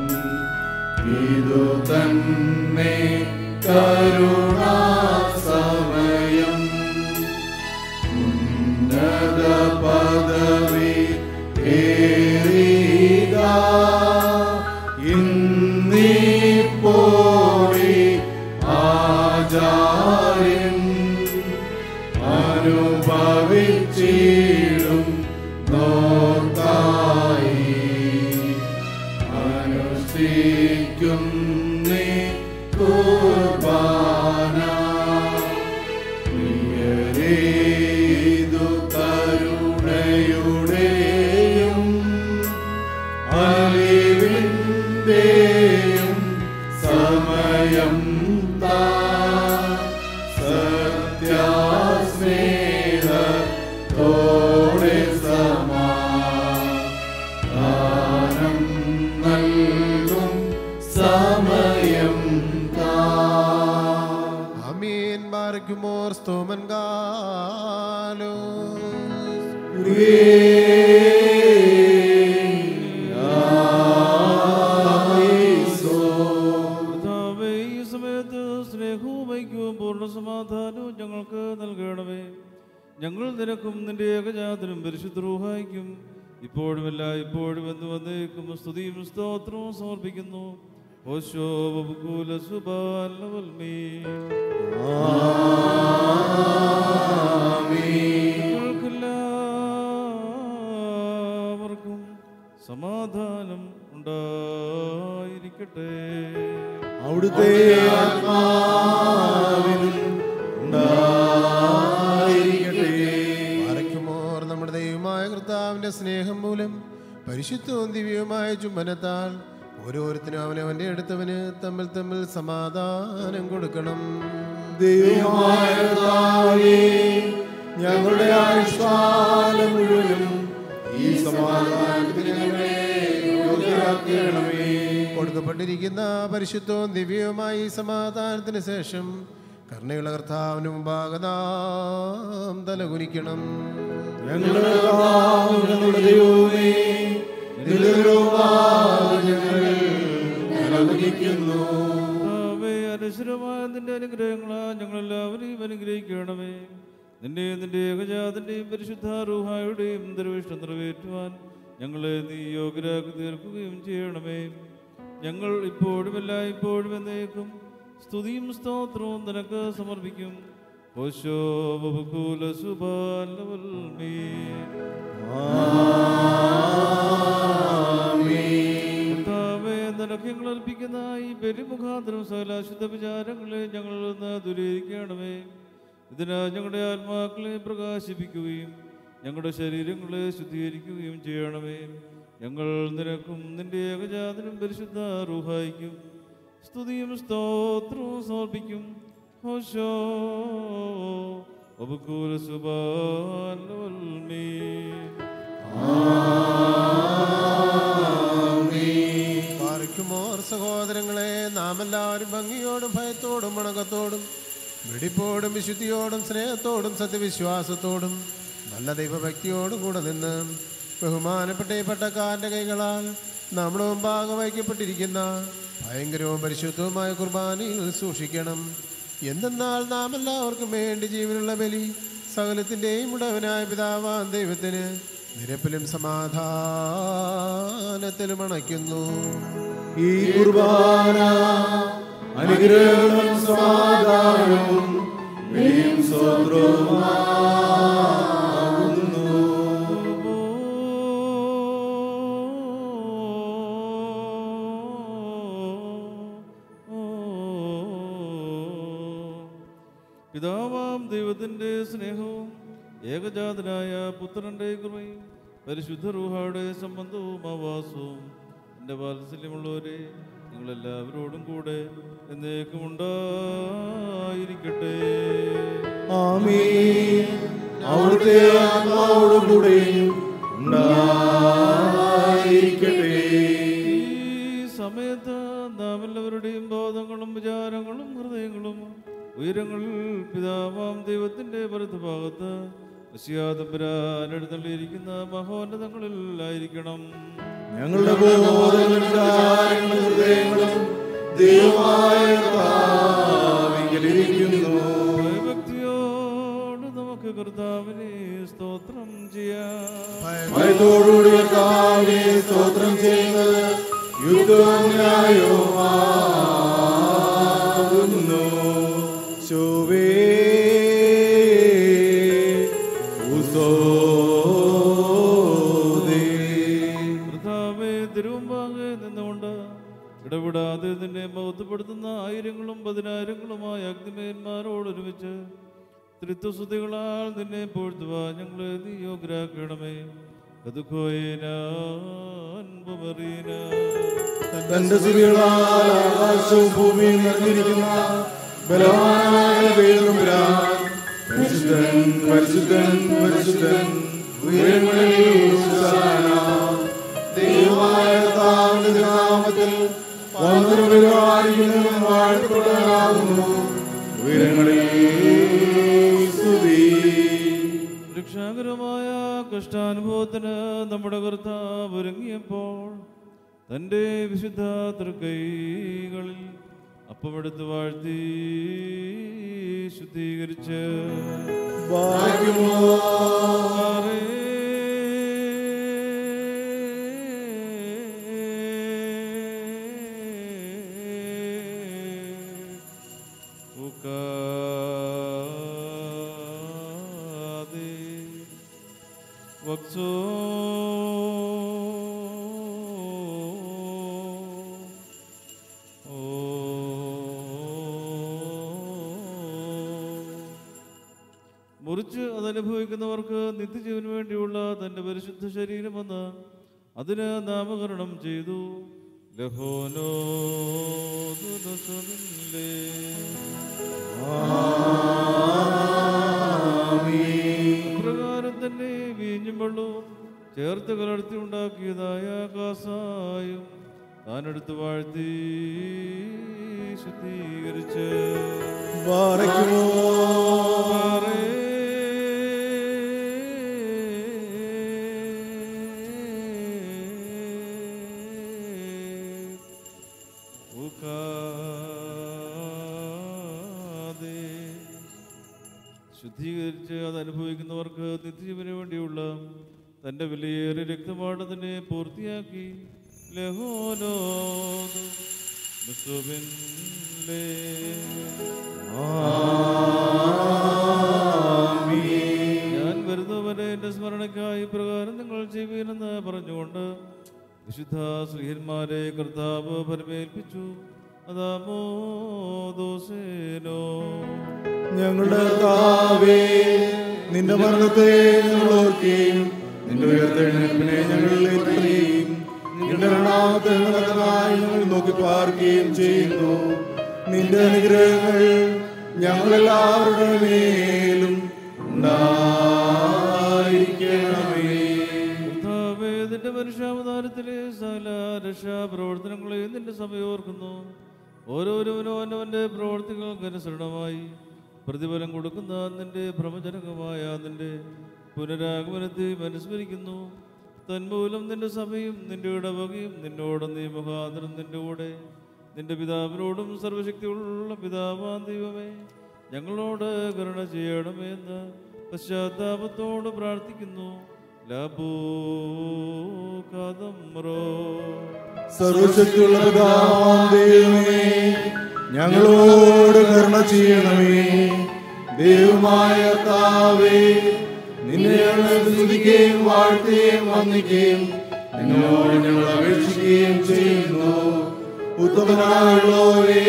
ഇതു തന്നെ കരുണാ സമയം ഉന്നത പദവി ഏറിക ഇന്നിപ്പോഴി ആചാര്യൻ അനുഭവിച്ചിടും നോക്കായി അനുഷ്ഠിക്കും നീ കുർബാന പ്രിയരേതു കരുണയുടെയും അലിവിന്റെയും സമയം താ സത്യാസ്നേഹത്തോടെ സമാധാനം നൽകും സമയം താ അമീൻ ബാർക്കുമോർ സ്തോമൻ ഗാലോ കർത്താവേ, ഈ സമയത്ത് സ്നേഹവും ഐക്യവും പൂർണ്ണ സമാധാനവും ഞങ്ങൾക്ക് നൽകണമേ ഞങ്ങൾ നിനക്കും നിന്റെ ഏകജാതനും പരിശുദ്ധ റൂഹായിക്കും ഇപ്പോഴും അല്ല ഇപ്പോഴും എന്ന് വന്നേക്കും സ്തുതിയും സ്തോത്രവും സമർപ്പിക്കുന്നു ഓശോ ബബുകൂല സുബാലവൽമീ നിങ്ങൾക്കെല്ലാവർക്കും സമാധാനം ഉണ്ടായിരിക്കട്ടെ അവിടുത്തെ ആത്മാവിനും ഉണ്ടായിരിക്കട്ടെ ബാറയ്ക്കുമോർ നമ്മുടെ ദൈവമായ കർത്താവിന്റെ സ്നേഹം മൂലം പരിശുദ്ധവും ദിവ്യവുമായ ചുംബനത്താൽ ഓരോരുത്തരും അവനവന്റെ അടുത്തവന് തമ്മിൽ തമ്മിൽ സമാധാനം കൊടുക്കണം ദൈവമായ കർത്താവേ, ഞങ്ങളുടെ ആയുഷ്കാലം മുഴുവനും ഈ സമാധാനത്തിന് ഞങ്ങളെ യോഗ്യരാക്കണമേ കൊടുക്കപ്പെട്ടിരിക്കുന്ന പരിശുദ്ധവും ദിവ്യവുമായ ഈ സമാധാനത്തിന് ശേഷം കരുണയുള്ള കർത്താവിന് മുമ്പാകെ നാം തലകുനിക്കണം ഞങ്ങളുടെ കർത്താവ്, ഞങ്ങളുടെ ദൈവമേ നിലവിലുള്ള ഞങ്ങൾ നിലവിളിക്കുന്നു അനശ്വരമായ നിന്റെ അനുഗ്രഹങ്ങളാ ഞങ്ങളെല്ലാവരെയും അനുഗ്രഹിക്കണമേ നിന്റെ നിന്റെ ഏകജാതിൻ്റെയും പരിശുദ്ധ റൂഹായുടെയും ദർവിഷ്ടം നിറവേറ്റുവാൻ ഞങ്ങളെ നീ യോഗ്യരാക്കി തീർക്കുകയും ചെയ്യണമേ ഞങ്ങൾ ഇപ്പോഴും എല്ലാ ഇപ്പോഴും എന്നേക്കും സ്തുതിയും സ്തോത്രവും നിനക്ക് സമർപ്പിക്കും ഓശോ ബഹുകൂല സുബാലവൽമേ കർത്താവേ, നിനക്ക് ഞങ്ങൾ അർപ്പിക്കുന്ന ഈ ബലിമുഖാന്തരം സകല അശുദ്ധ വിചാരങ്ങളെ ഞങ്ങളിൽ നിന്ന് ദൂരീകരിക്കണമേ ഇതിന് ഞങ്ങളുടെ ആത്മാക്കളെ പ്രകാശിപ്പിക്കുകയും ഞങ്ങളുടെ ശരീരങ്ങളെ ശുദ്ധീകരിക്കുകയും ചെയ്യണമേ ഞങ്ങൾ നിനക്കും നിന്റെ ഏകജാതനും പരിശുദ്ധ റൂഹായിക്കും സ്തുതിയും സ്തോത്രവും സമർപ്പിക്കും ഹോശോ ഒബുക്കൂല സുബാലവൽമേ പാർക്കുമോർ സഹോദരങ്ങളെ നാം എല്ലാവരും ഭംഗിയോടും ഭയത്തോടും വണക്കത്തോടും വെടിപ്പോടും വിശുദ്ധിയോടും സ്നേഹത്തോടും സത്യവിശ്വാസത്തോടും നല്ല ദൈവഭക്തിയോടും കൂടെ നിന്ന് ബഹുമാനപ്പെട്ട ഈ പട്ടക്കാരൻ്റെ കൈകളാൽ നമ്മുടെ മുമ്പാകെ വയ്ക്കപ്പെട്ടിരിക്കുന്ന ഭയങ്കരവും പരിശുദ്ധവുമായ കുർബാനയിൽ സൂക്ഷിക്കണം എന്തെന്നാൽ നാം എല്ലാവർക്കും വേണ്ടി ജീവനുള്ള ബലി സകലത്തിൻ്റെയും ഉടവനായ പിതാവാൻ ദൈവത്തിന് നിരപ്പിലും സമാധാനത്തിലും അണയ്ക്കുന്നു ഈ കുർബാന അനുഗ്രഹവും സമാധാനവും വിളിയും സ്വത്രവുമാകുന്നു പിതാവാം ദൈവത്തിൻ്റെ സ്നേഹവും ഏകജാതനായ പുത്രന്റെ കൃപയും പരിശുദ്ധ റൂഹായുടെ സംബന്ധവും ആവാസവും എൻ്റെ വാത്സല്യമുള്ളവരെ നിങ്ങളെല്ലാവരോടും കൂടെ എന്നേക്കും ഉണ്ടായിരിക്കട്ടെ ആമീൻ അവിടുത്തെ ആത്മാവോടും കൂടെയും ഉണ്ടായിരിക്കട്ടെ ഈ സമയത്ത് നാം എല്ലാവരുടെയും ബോധങ്ങളും വിചാരങ്ങളും ഹൃദയങ്ങളും ഉയരങ്ങളിൽ പിതാവാം ദൈവത്തിന്റെ വലതുഭാഗത്ത് വിശ്യാതമ്പരാനെടുത്തള്ളിയിരിക്കുന്ന മഹോന്നതങ്ങളിലായിരിക്കണം ഞങ്ങളുടെ ബോധങ്ങളും വിചാരങ്ങളും ഹൃദയങ്ങളും ദൈവമായ കർത്താവിങ്കലിരിക്കുന്നു. ഭയഭക്തിയോട് നമുക്ക് കർത്താവിനെ സ്തോത്രം ചെയ്യാം ഭയത്തോടുകൂടി കർത്താവിനെ സ്തോത്രം ചെയ്യുന്നത് യുദ്ധവും ന്യായവുമാകുന്നു. ശോഭേ ഉസോദേ. കർത്താവേ തിരുവമ്പാകെ നിന്നുകൊണ്ട് ഇടപെടാതെ നിന്നെ മഹത്വപ്പെടുത്തുന്ന ആയിരങ്ങളും പതിനായിരങ്ങളുമായ അഗ്നിമേന്മാരോട് ഒരുമിച്ച് ത്രിത്വസ്തുതികളാൽ നിന്നെ പോഴ്ത്തുവാൻ ഞങ്ങളെ നീ യോഗ്യരാക്കണമേ തന്റെ സ്തുതികളാൽ ആകാശവും ഭൂമിയും നിറഞ്ഞിരിക്കുന്ന ബലവാനായ ദൈവപുരാൻ പരിശുദ്ധൻ പരിശുദ്ധൻ പരിശുദ്ധൻ ഉയരങ്ങളിൽ ഹോശാന. ദൈവമായ കർത്താവിന്റെ നാമത്തിൽ വന്നു പരിപാലിക്കുന്നവൻ വാഴ്ത്തപ്പെട്ടവനാകുന്നു ഉയരങ്ങളിൽ സ്തുതി രക്ഷാകരമായ കഷ്ടാനുഭവത്തിന് നമ്മുടെ കർത്താവ് ഒരുങ്ങിയപ്പോൾ തൻ്റെ വിശുദ്ധ തൃക്കൈകളിൽ അപ്പമെടുത്ത് വാഴ്ത്തി ശുദ്ധീകരിച്ച് ഉക്കാതെ വക്സോ മുറിച്ച് അതനുഭവിക്കുന്നവർക്ക് നിത്യജീവന് വേണ്ടിയുള്ള തന്റെ പരിശുദ്ധ ശരീരമെന്ന് അതിന് നാമകരണം ചെയ്തു ലഹോനോ ദുരസുനില്ലേ. അപ്രകാരം തന്നെ വീഞ്ഞും വെള്ളവും ചേർത്ത് കലർത്തി ഉണ്ടാക്കിയതായ കാസായും താനെടുത്ത് വാഴ്ത്തി ശുദ്ധീകരിച്ച് ബാറയ്ക്കുമോ സജ്ജീകരിച്ച് അത് അനുഭവിക്കുന്നവർക്ക് നിത്യജീവന് വേണ്ടിയുള്ള തൻ്റെ വിലയേറിയ രക്തപാഠത്തിനെ പൂർത്തിയാക്കി ലഹോനോ ഞാൻ വരുന്നവരെ എൻ്റെ സ്മരണയ്ക്കായി പ്രകാരം നിങ്ങൾ ചെയ്യുവീനെന്ന് പറഞ്ഞുകൊണ്ട് വിശുദ്ധ ശ്രീഹന്മാരെ കർത്താവ് പരമേൽപ്പിച്ചു അതാമോ ദോസേനോ ഞങ്ങളുടെ കർത്താവേ നിന്റെ മരണത്തെ ഞങ്ങൾ ഓർക്കുകയും നിന്റെ ഉയർത്തെഴുന്നേൽപ്പിനെ ഞങ്ങൾ ഏറ്റുപറയുകയും നിന്റെ രണ്ടാമത്തെ നടക്കുന്നതായി ഞങ്ങൾ നോക്കി പാർക്കുകയും ചെയ്യുന്നു നിന്റെ അനുഗ്രഹങ്ങൾ ഞങ്ങളെല്ലാവരുടെ മേലും ഉണ്ടായിരിക്കണമേ കർത്താവേ, നിന്റെ മനുഷ്യാവതാരത്തിലെ സകല രക്ഷാപ്രവർത്തനങ്ങളെ നിന്റെ സഭ ഓർക്കുന്നു ഓരോരുവനും അവനവന്റെ പ്രവർത്തികൾക്ക് അനുസരണമായി പ്രതിഫലം കൊടുക്കുന്ന നിന്റെ ഭ്രമജനകമായ നിന്റെ പുനരാഗമനത്തെ അനുസ്മരിക്കുന്നു തന്മൂലം നിന്റെ സഭയും നിന്റെ ഇടവകയും നിന്നോട് നീ മുഖാന്തരം നിന്റെ കൂടെ നിന്റെ പിതാവിനോടും സർവശക്തിയുള്ള പിതാവാൻ ദൈവമേ ഞങ്ങളോട് കരുണ ചെയ്യണമേ എന്ന് പശ്ചാത്താപത്തോട് പ്രാർത്ഥിക്കുന്നു ലബൂ കദംറോ സർവശക്തിയുള്ള പിതാവാം ദൈവമേ ഞങ്ങളോട് കരുണ ചെയ്യണമേ ദൈവമായ കർത്താവേ നിന്നെ ഞങ്ങൾ സ്തുതിക്കുകയും വാഴ്ത്തുകയും വന്ദിക്കുകയും നിന്നോട് ഞങ്ങൾ അപേക്ഷിക്കുകയും ചെയ്യുന്നു ഉത്തമനായുള്ളവരെ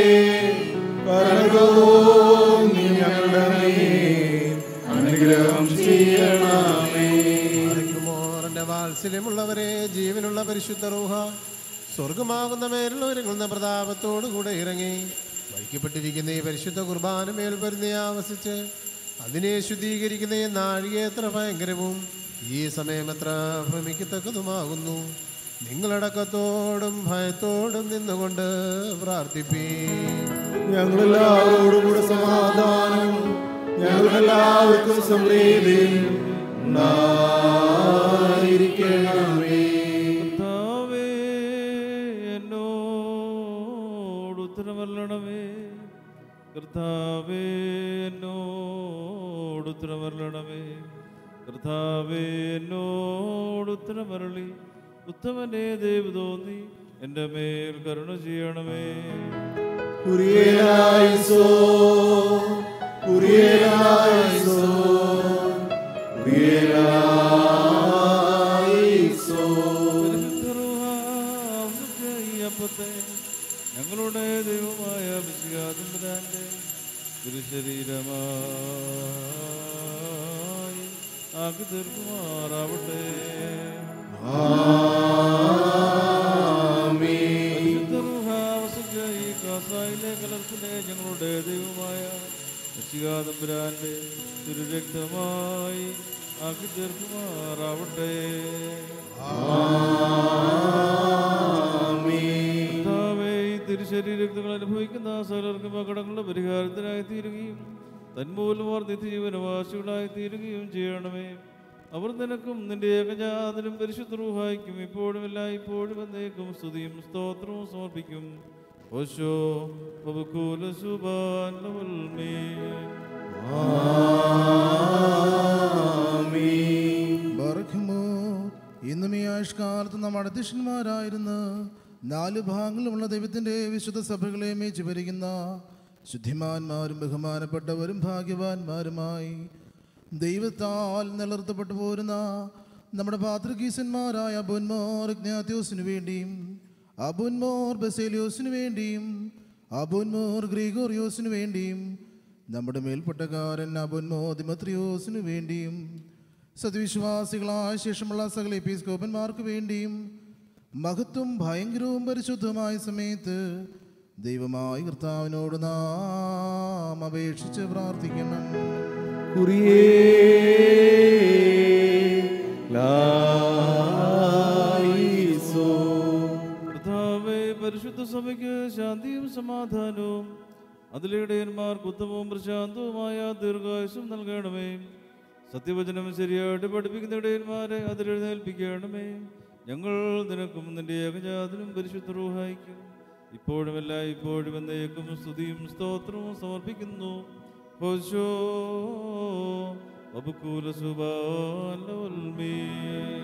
കരുണകവും നീ ഞങ്ങളുടെ മേൽ അനുഗ്രഹം ചെയ്യണമേ മോറിന്റെ വാത്സല്യമുള്ളവരെ ജീവനുള്ള പരിശുദ്ധ റൂഹ സ്വർഗമാകുന്ന മേലുള്ളവരുന്ന പ്രതാപത്തോടു കൂടെ ഇറങ്ങി വഹിക്കപ്പെട്ടിരിക്കുന്ന ഈ പരിശുദ്ധ കുർബാന മേൽ പൊരുന്നി ആവസിച്ച് അതിനെ ശുദ്ധീകരിക്കുന്ന ഈ നാഴിക എത്ര ഭയങ്കരവും ഈ സമയം എത്ര ഭ്രമിക്കത്തക്കതുമാകുന്നു നിങ്ങളടക്കത്തോടും ഭയത്തോടും നിന്നുകൊണ്ട് പ്രാർത്ഥിപ്പീ ഞങ്ങളെല്ലാവരോടും കൂടെ സമാധാനം ഞങ്ങൾക്കെല്ലാവർക്കും സമൃദ്ധിയും ഉണ്ടായിരിക്കണമേ കർത്താവേ എന്നോട് ഉത്തരമല്ലണമേ കർത്താവേ എന്നോട് ഉത്തരമല്ലണമേ കർത്താവേ എന്നോട് ഉത്തരമരളി ഉത്തമനെ ദൈവ തോന്നി എൻ്റെ മേൽ കരുണ ചെയ്യണമേ കുരിയനായിസോ കുരിയനായിസോ കുരിയനായിസോ അപ്പത്തെ ഞങ്ങളുടെ ദൈവമായ വിശുകാതമ്പുരാന്റെ തിരുശരീരമായി ആക്കി തീർക്കുമാറാവട്ടെ പരിശുദ്ധ റൂഹ വസിച്ച ഈ കാസായിലെ കലർപ്പിനെ ഞങ്ങളുടെ ദൈവമായ വിശുകാതമ്പുരാന്റെ തിരുരക്തമായി ആക്കി തീർക്കുമാറാവട്ടെ കർത്താവേ, ഈ തിരുശരീരങ്ങൾ അനുഭവിക്കുന്ന സകലർക്കും അകടങ്ങളുടെ പരിഹാരത്തിനായി തീരുകയും തന്മൂലം അവർ നിത്യജീവനവാസികളായി തീരുകയും ചെയ്യണമേ അവർ നിനക്കും നിന്റെ ഏകജാതനും പരിശുദ്ധ റൂഹായിക്കും ഇപ്പോഴും എല്ലാ ഇപ്പോഴും എന്നേക്കും സ്തുതിയും സ്തോത്രവും സമർപ്പിക്കും ഓശോ ബബുക്കൂല സുബാൻ ലവൽമേ. ബർഖ്മോ ഇന്നും ഈ ആയുഷ്കാലത്ത് നാം അധ്യക്ഷന്മാരായിരുന്ന നാല് ഭാഗങ്ങളുമുള്ള ദൈവത്തിൻ്റെ വിശുദ്ധ സഭകളെ മേച്ചു ഭരിക്കുന്ന ശുദ്ധിമാന്മാരും ബഹുമാനപ്പെട്ടവരും ഭാഗ്യവാന്മാരുമായി ദൈവത്താൽ നിലർത്തപ്പെട്ടു പോരുന്ന നമ്മുടെ പാത്രകീസന്മാരായ അബുന്മോർ ഇഗ്നാത്യോസിനു വേണ്ടിയും അബുന്മോർ ബസേലിയോസിനു വേണ്ടിയും അബുന്മോർ ഗ്രീഗോറിയോസിനു വേണ്ടിയും നമ്മുടെ മേൽപ്പെട്ടക്കാരൻ അബുന്മോ ദിമത്രിയോസിനു വേണ്ടിയും സത്യവിശ്വാസികളായ ശേഷമുള്ള സകല എപ്പീസ്കോപ്പന്മാർക്ക് വേണ്ടിയും മഹത്വം ഭയങ്കരവും പരിശുദ്ധമായ സമയത്ത് ദൈവമായ കർത്താവിനോട് നാം അപേക്ഷിച്ച് പ്രാർത്ഥിക്കണം കർത്താവേ പരിശുദ്ധ സഭയ്ക്ക് ശാന്തിയും സമാധാനവും അതിലിടയന്മാർക്ക് ഉത്തമവും പ്രശാന്തവുമായ ദീർഘായുസും നൽകണമേ സത്യവചനം ശരിയായിട്ട് പഠിപ്പിക്കുന്ന ഇടയന്മാരെ അതിലെഴുന്നേൽപ്പിക്കണമേ ഞങ്ങൾ നിനക്കും നിന്റെ ഏകജാതനും പരിശുദ്ധ റൂഹായിക്കും ഇപ്പോഴും എല്ലാ ഇപ്പോഴും എന്നേക്കും സ്തുതിയും സ്തോത്രവും സമർപ്പിക്കുന്നു ഹോശോ وبكل سبحان والمين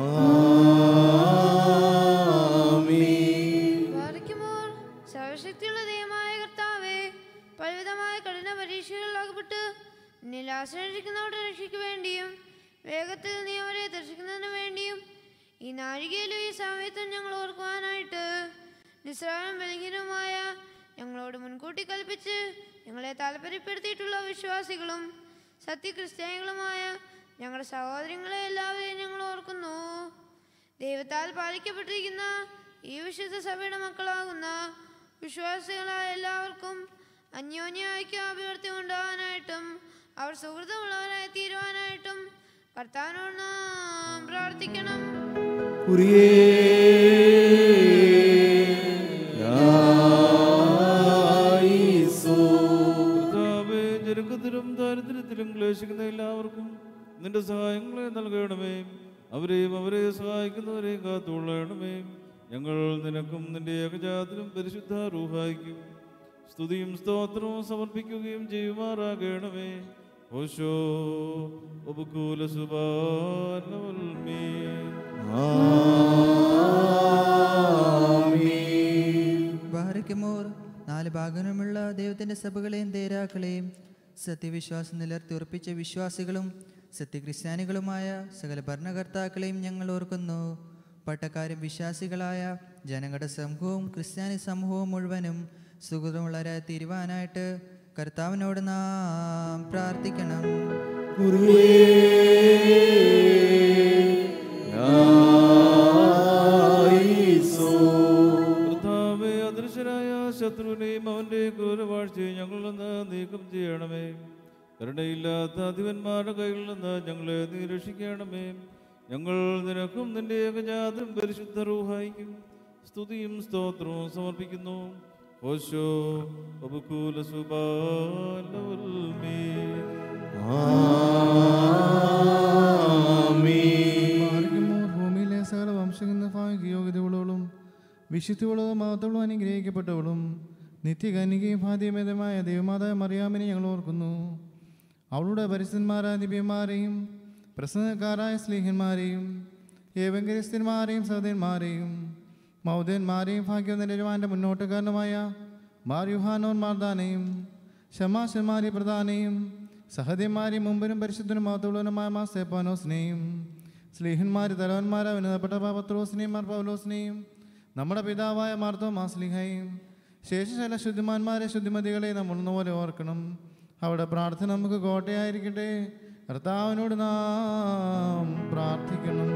വാദിക്കുമ്പോൾ സർവശക്തിയുള്ള ദൈവമായ കർത്താവേ പലവിധമായ കഠിന പരീക്ഷകളിൽ അകപ്പെട്ട് നിന്നിൽ ആശ്രയിക്കുന്നവരുടെ രക്ഷയ്ക്ക് വേണ്ടിയും വേഗത്തിൽ നീ അവരെ ദർശിക്കുന്നതിന് വേണ്ടിയും ഈ നാഴികയിലും ഈ സമയത്തും ഞങ്ങൾ ഓർക്കുവാനായിട്ട് നിസ്സാരം ബലഹീനവുമായ ഞങ്ങളോട് മുൻകൂട്ടി കൽപ്പിച്ച് ഞങ്ങളെ താല്പര്യപ്പെടുത്തിയിട്ടുള്ള വിശ്വാസികളും സത്യക്രിസ്ത്യാനികളുമായ ഞങ്ങളുടെ സഹോദരങ്ങളെ എല്ലാവരെയും ഞങ്ങൾ ഓർക്കുന്നു ദൈവത്താൽ പാലിക്കപ്പെട്ടിരിക്കുന്ന ഈ വിശുദ്ധ സഭയുടെ മക്കളാകുന്ന വിശ്വാസികളായ എല്ലാവർക്കും അന്യോന്യ ഐക്യം അഭിവൃദ്ധി ഉണ്ടാവാനായിട്ടും അവർ സുഹൃത്തുമുള്ളവരായി തീരുവാനായിട്ടും കർത്താവിനോട് നാം പ്രാർത്ഥിക്കണം കർത്താവേ, ഞെരുക്കത്തിലും ദാരിദ്ര്യത്തിലും ക്ലേശിക്കുന്ന എല്ലാവർക്കും നിന്റെ സഹായങ്ങളെ നൽകണമേ അവരെയും അവരെ സഹായിക്കുന്നവരെയും കാത്തുകൊള്ളണമേ ഞങ്ങൾ നിനക്കും നിന്റെ ഏകജാതിനും പരിശുദ്ധ റൂഹായിക്കും സ്തുതിയും സ്തോത്രവും സമർപ്പിക്കുകയും ചെയ്യുമാറാകണമേ ഓശോ ഉപകൂല സുബാനവൽമേ ബാരയ്ക്കുമോർ നാല് ഭാഗങ്ങളുമുള്ള ദൈവത്തിൻ്റെ സഭകളെയും തേരാക്കളെയും സത്യവിശ്വാസം നിലർത്തി ഉറപ്പിച്ച വിശ്വാസികളും സത്യക്രിസ്ത്യാനികളുമായ സകല ഭരണകർത്താക്കളെയും ഞങ്ങൾ ഓർക്കുന്നു പട്ടക്കാരും വിശ്വാസികളായ ജനങ്ങളുടെ സമൂഹവും ക്രിസ്ത്യാനി സമൂഹവും മുഴുവനും സുഹൃതമുള്ളവരായി തീരുവാനായിട്ട് കർത്താവിനോട് നാം പ്രാർത്ഥിക്കണം കർത്താവേ അദൃശ്യനായ ശത്രുവിനെയും അവന്റെ ക്രൂരവാഴ്ചയും ഞങ്ങളിൽ നിന്ന് നീക്കം ചെയ്യണമേ കരുണയില്ലാത്ത അധിപന്മാരുടെ കയ്യിൽ നിന്ന് ഞങ്ങളെ നീ രക്ഷിക്കണമേ ഞങ്ങൾ നിനക്കും നിന്റെ ഏകജാതം പരിശുദ്ധ റൂഹായിക്കും സ്തുതിയും സ്തോത്രവും സമർപ്പിക്കുന്നു ഓശോ ഉപകൂല സുബാലവൽമേ മാർഗമോ ഭൂമിയിലെ സകല വംശങ്ങൾ ഭാഗ്യ യോഗ്യതകളോളും വിശുദ്ധിയുള്ളതും മഹത്വങ്ങളും അനുഗ്രഹിക്കപ്പെട്ടവളും നിത്യകന്യകയും ഭാദ്യമേതമായ ദൈവമാതായ മറിയാമിനെ ഞങ്ങൾ ഓർക്കുന്നു അവളുടെ പരിസ്ഥന്മാരായ ദിവ്യന്മാരെയും പ്രസംഗക്കാരായ സ്ലീഹന്മാരെയും ഏവങ്കരിസ്ഥന്മാരെയും സഹോദരന്മാരെയും മൗദന്മാരെയും ഭാഗ്യനിരവാൻ്റെ മുന്നോട്ടുകാരനുമായ മാർയുഹാനോൻ മാർദാനെയും ഷമാശന്മാരി പ്രധാനെയും സഹദേന്മാരെയും മുമ്പിനും പരിശുദ്ധനും മാത്തുള്ളവനുമായ മാ സേപ്പാനോസിനെയും സ്ലീഹന്മാർ തലവന്മാരായ ഉന്നതപ്പെട്ട പത്രോസിനെയും മാർ പൗലോസിനെയും നമ്മുടെ പിതാവായ മാർത്തോ മാസ്ലിഹയും ശേഷശല ശുദ്ധിമാന്മാരെ ശുദ്ധിമതികളെ നമ്മൾ പോലെ ഓർക്കണം അവിടെ പ്രാർത്ഥന നമുക്ക് കോട്ടയായിരിക്കട്ടെ കർത്താവിനോട് നാം പ്രാർത്ഥിക്കണം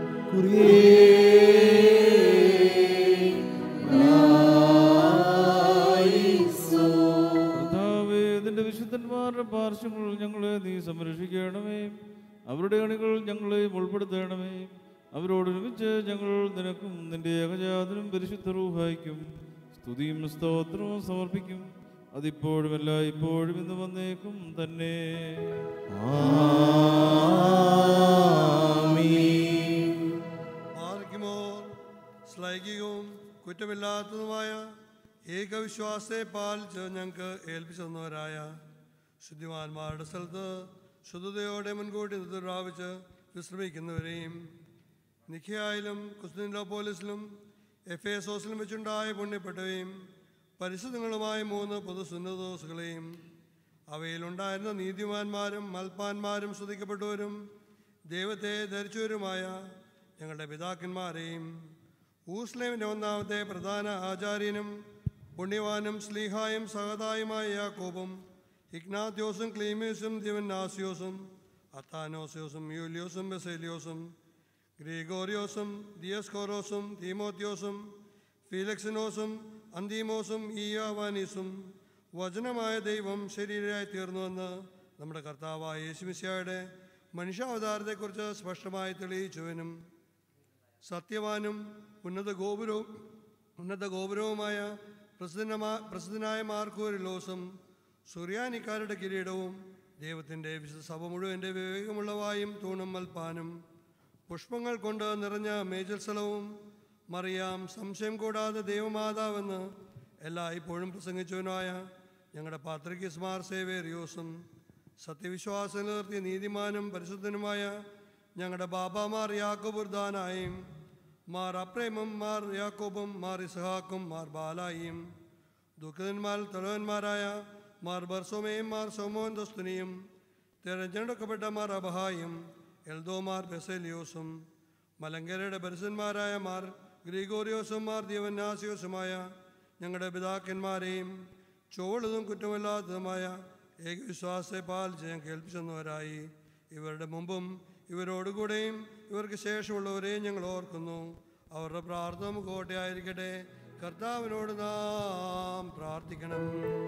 കർത്താവേ നിന്റെ വിശുദ്ധന്മാരുടെ പാർശ്വങ്ങൾ ഞങ്ങളെ നീ സംരക്ഷിക്കണമേ അവരുടെ അണികൾ ഞങ്ങളെയും ഉൾപ്പെടുത്തണമേ അവരോടൊരുമിച്ച് ഞങ്ങൾ നിനക്കും നിന്റെ ഏകജാതനും പരിശുദ്ധ റൂഹായിക്കും സ്തുതിയും സ്തോത്രവും സമർപ്പിക്കും അതിപ്പോഴും അല്ല ഇപ്പോഴും ഇന്ന് വന്നേക്കും തന്നെ മാർഗിമോർ ശ്ലൈകികവും കുറ്റമില്ലാത്തതുമായ ഏകവിശ്വാസത്തെ പാലിച്ച് ഞങ്ങൾക്ക് ഏൽപ്പിച്ചു തന്നവരായ ശുദ്ധിമാന്മാരുടെ സ്ഥലത്ത് ശുദ്ധതയോടെ മുൻകൂട്ടി നിർദ്രാവിച്ച് വിശ്രമിക്കുന്നവരെയും നിഖിയായാലും കുസ്തിൻലോപോലിസിലും എഫ് എസോസിലും വെച്ചുണ്ടായ പുണ്യപ്പെട്ടവയും പരിശുദ്ധങ്ങളുമായ മൂന്ന് പൊതുസുന്നതോസുകളെയും അവയിലുണ്ടായിരുന്ന നീതിമാന്മാരും മൽപ്പാന്മാരും സ്തുതിക്കപ്പെട്ടവരും ദൈവത്തെ ധരിച്ചവരുമായ ഞങ്ങളുടെ പിതാക്കന്മാരെയും ഊസ്ലേമിൻ്റെ ഒന്നാമത്തെ പ്രധാന ആചാര്യനും പുണ്യവാനും സ്ലീഹായും സഹതായുമായ യാക്കോബും ഇഗ്നാത്യോസും ക്ലീമിയോസും ദിവന്നാസിയോസും അത്താനോസിയോസും യൂലിയോസും ബെസേലിയോസും ഗ്രീഗോറിയോസും ദിയസ്കോറോസും തീമോത്യോസും ഫീലക്സിനോസും അന്തീമോസും ഈയാവാനീസും വചനമായ ദൈവം ശരീരമായി തീർന്നുവെന്ന് നമ്മുടെ കർത്താവായ യേശുമിശിയായുടെ മനുഷ്യാവതാരത്തെക്കുറിച്ച് സ്പഷ്ടമായി തെളിയിച്ചവനും സത്യവാനും ഉന്നത ഗോപുരവും ഉന്നത ഗോപുരവുമായ പ്രസിദ്ധനമാ പ്രസിദ്ധനായ മാർക്കോരിലോസും സുറിയാനിക്കാരുടെ കിരീടവും ദൈവത്തിൻ്റെ വിശുദ്ധ സഭ മുഴുവൻ്റെ വിവേകമുള്ളവായും തൂണും മൽപ്പാനും പുഷ്പങ്ങൾ കൊണ്ട് നിറഞ്ഞ മേജൽ സ്ഥലവും മറിയാം സംശയം കൂടാതെ ദൈവമാതാവെന്ന് എല്ലാ ഇപ്പോഴും പ്രസംഗിച്ചവനായ ഞങ്ങളുടെ പാത്രികിസ്മാർ സേവേറിയോസും സത്യവിശ്വാസം നിലനിർത്തിയ നീതിമാനും പരിശുദ്ധനുമായ ഞങ്ങളുടെ ബാബാമാർ യാക്കോബുർദാനായും മാർ അപ്രേമും മാർ യാക്കോബും മാർ ഇസഹാക്കും മാർ ബാലായിയും ദുഃഖിതന്മാർ തലവന്മാരായ മാർ ബർസോമയും മാർ സോമോൻ ദസ്തുനിയും തിരഞ്ഞെടുക്കപ്പെട്ട മാർ അബഹായും എൽദോമാർ ബെസേലിയോസും മലങ്കരയുടെ പരിസന്മാരായ മാർ ഗ്രിഗോറിയോസും മാർ ദിവന്യാസിയോസുമായ ഞങ്ങളുടെ പിതാക്കന്മാരെയും ചുവളതും കുറ്റമില്ലാത്തതുമായ ഏകവിശ്വാസത്തെ പാലിച്ച് ഞാൻ കേൾപ്പിച്ചെന്നവരായി ഇവരുടെ മുമ്പും ഇവരോടുകൂടെയും ഇവർക്ക് ശേഷമുള്ളവരെയും ഞങ്ങൾ ഓർക്കുന്നു അവരുടെ പ്രാർത്ഥന കോട്ടയായിരിക്കട്ടെ കർത്താവിനോട് നാം പ്രാർത്ഥിക്കണം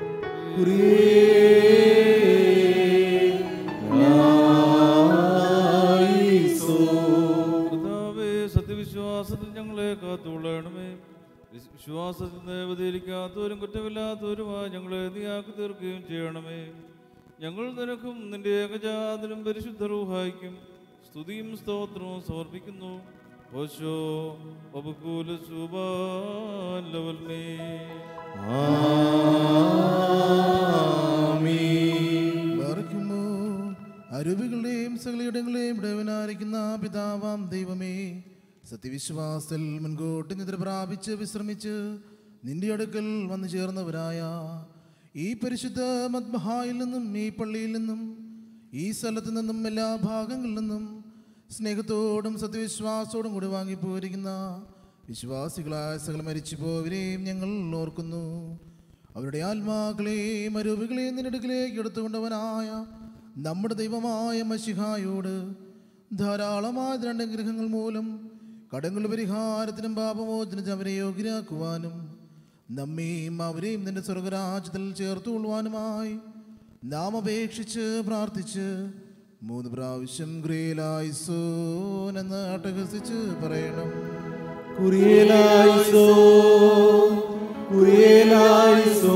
കർത്താവേ സത്യവിശ്വാസത്തിൽ ഞങ്ങളെ കാത്തുകൊള്ളണമേ വിശ്- വിശ്വാസത്തിൽ നേവതിരിക്കാത്തവരും കുറ്റമില്ലാത്തവരുമായി ഞങ്ങളെ നീയാക്കി തീർക്കുകയും ചെയ്യണമേ ഞങ്ങൾ നിനക്കും നിന്റെ ഏകജാതനും പരിശുദ്ധ റൂഹായിക്കും സ്തുതിയും സ്തോത്രവും സമർപ്പിക്കുന്നു ഓശോ വബുക്കൂല സുബാലവൽമേ ബാറയ്ക്കുമോ അരുവികളുടെയും സകലയിടങ്ങളെയും ഇടവനായിരിക്കുന്ന പിതാവാം ദൈവമേ സത്യവിശ്വാസത്തിൽ മുൻകൂട്ടി നിദ്ര പ്രാപിച്ച് വിശ്രമിച്ച് നിന്റെ അടുക്കൽ വന്നു ചേർന്നവരായ ഈ പരിശുദ്ധ മദ്മഹായിൽ നിന്നും ഈ പള്ളിയിൽ നിന്നും ഈ സ്ഥലത്തു നിന്നും എല്ലാ ഭാഗങ്ങളിൽ നിന്നും സ്നേഹത്തോടും സത്യവിശ്വാസത്തോടും കൂടി വാങ്ങിപ്പോയിരിക്കുന്ന വിശ്വാസികളായ സകല മരിച്ചുപോവരെയും ഞങ്ങൾ ഓർക്കുന്നു അവരുടെ ആത്മാക്കളെയും അരൂപികളെയും നിന്നെടുക്കിലേക്ക് എടുത്തുകൊണ്ടവനായ നമ്മുടെ ദൈവമായ മഷിഹായോട് ധാരാളമായ രണ്ട് ഗ്രഹങ്ങൾ മൂലം കടങ്ങളുടെ പരിഹാരത്തിനും പാപമോചനത്തിന് അവരെ യോഗ്യരാക്കുവാനും നമ്മെയും അവരെയും നിന്റെ സ്വർഗരാജ്യത്തിൽ ചേർത്തുകൊള്ളുവാനുമായി നാം അപേക്ഷിച്ച് പ്രാർത്ഥിച്ച് മൂന്ന് പ്രാവശ്യം ഗ്രേലായിസോൻ എന്ന് അട്ടഹസിച്ച് പറയണം കുറിയലായിസോ കുറിയലായിസോ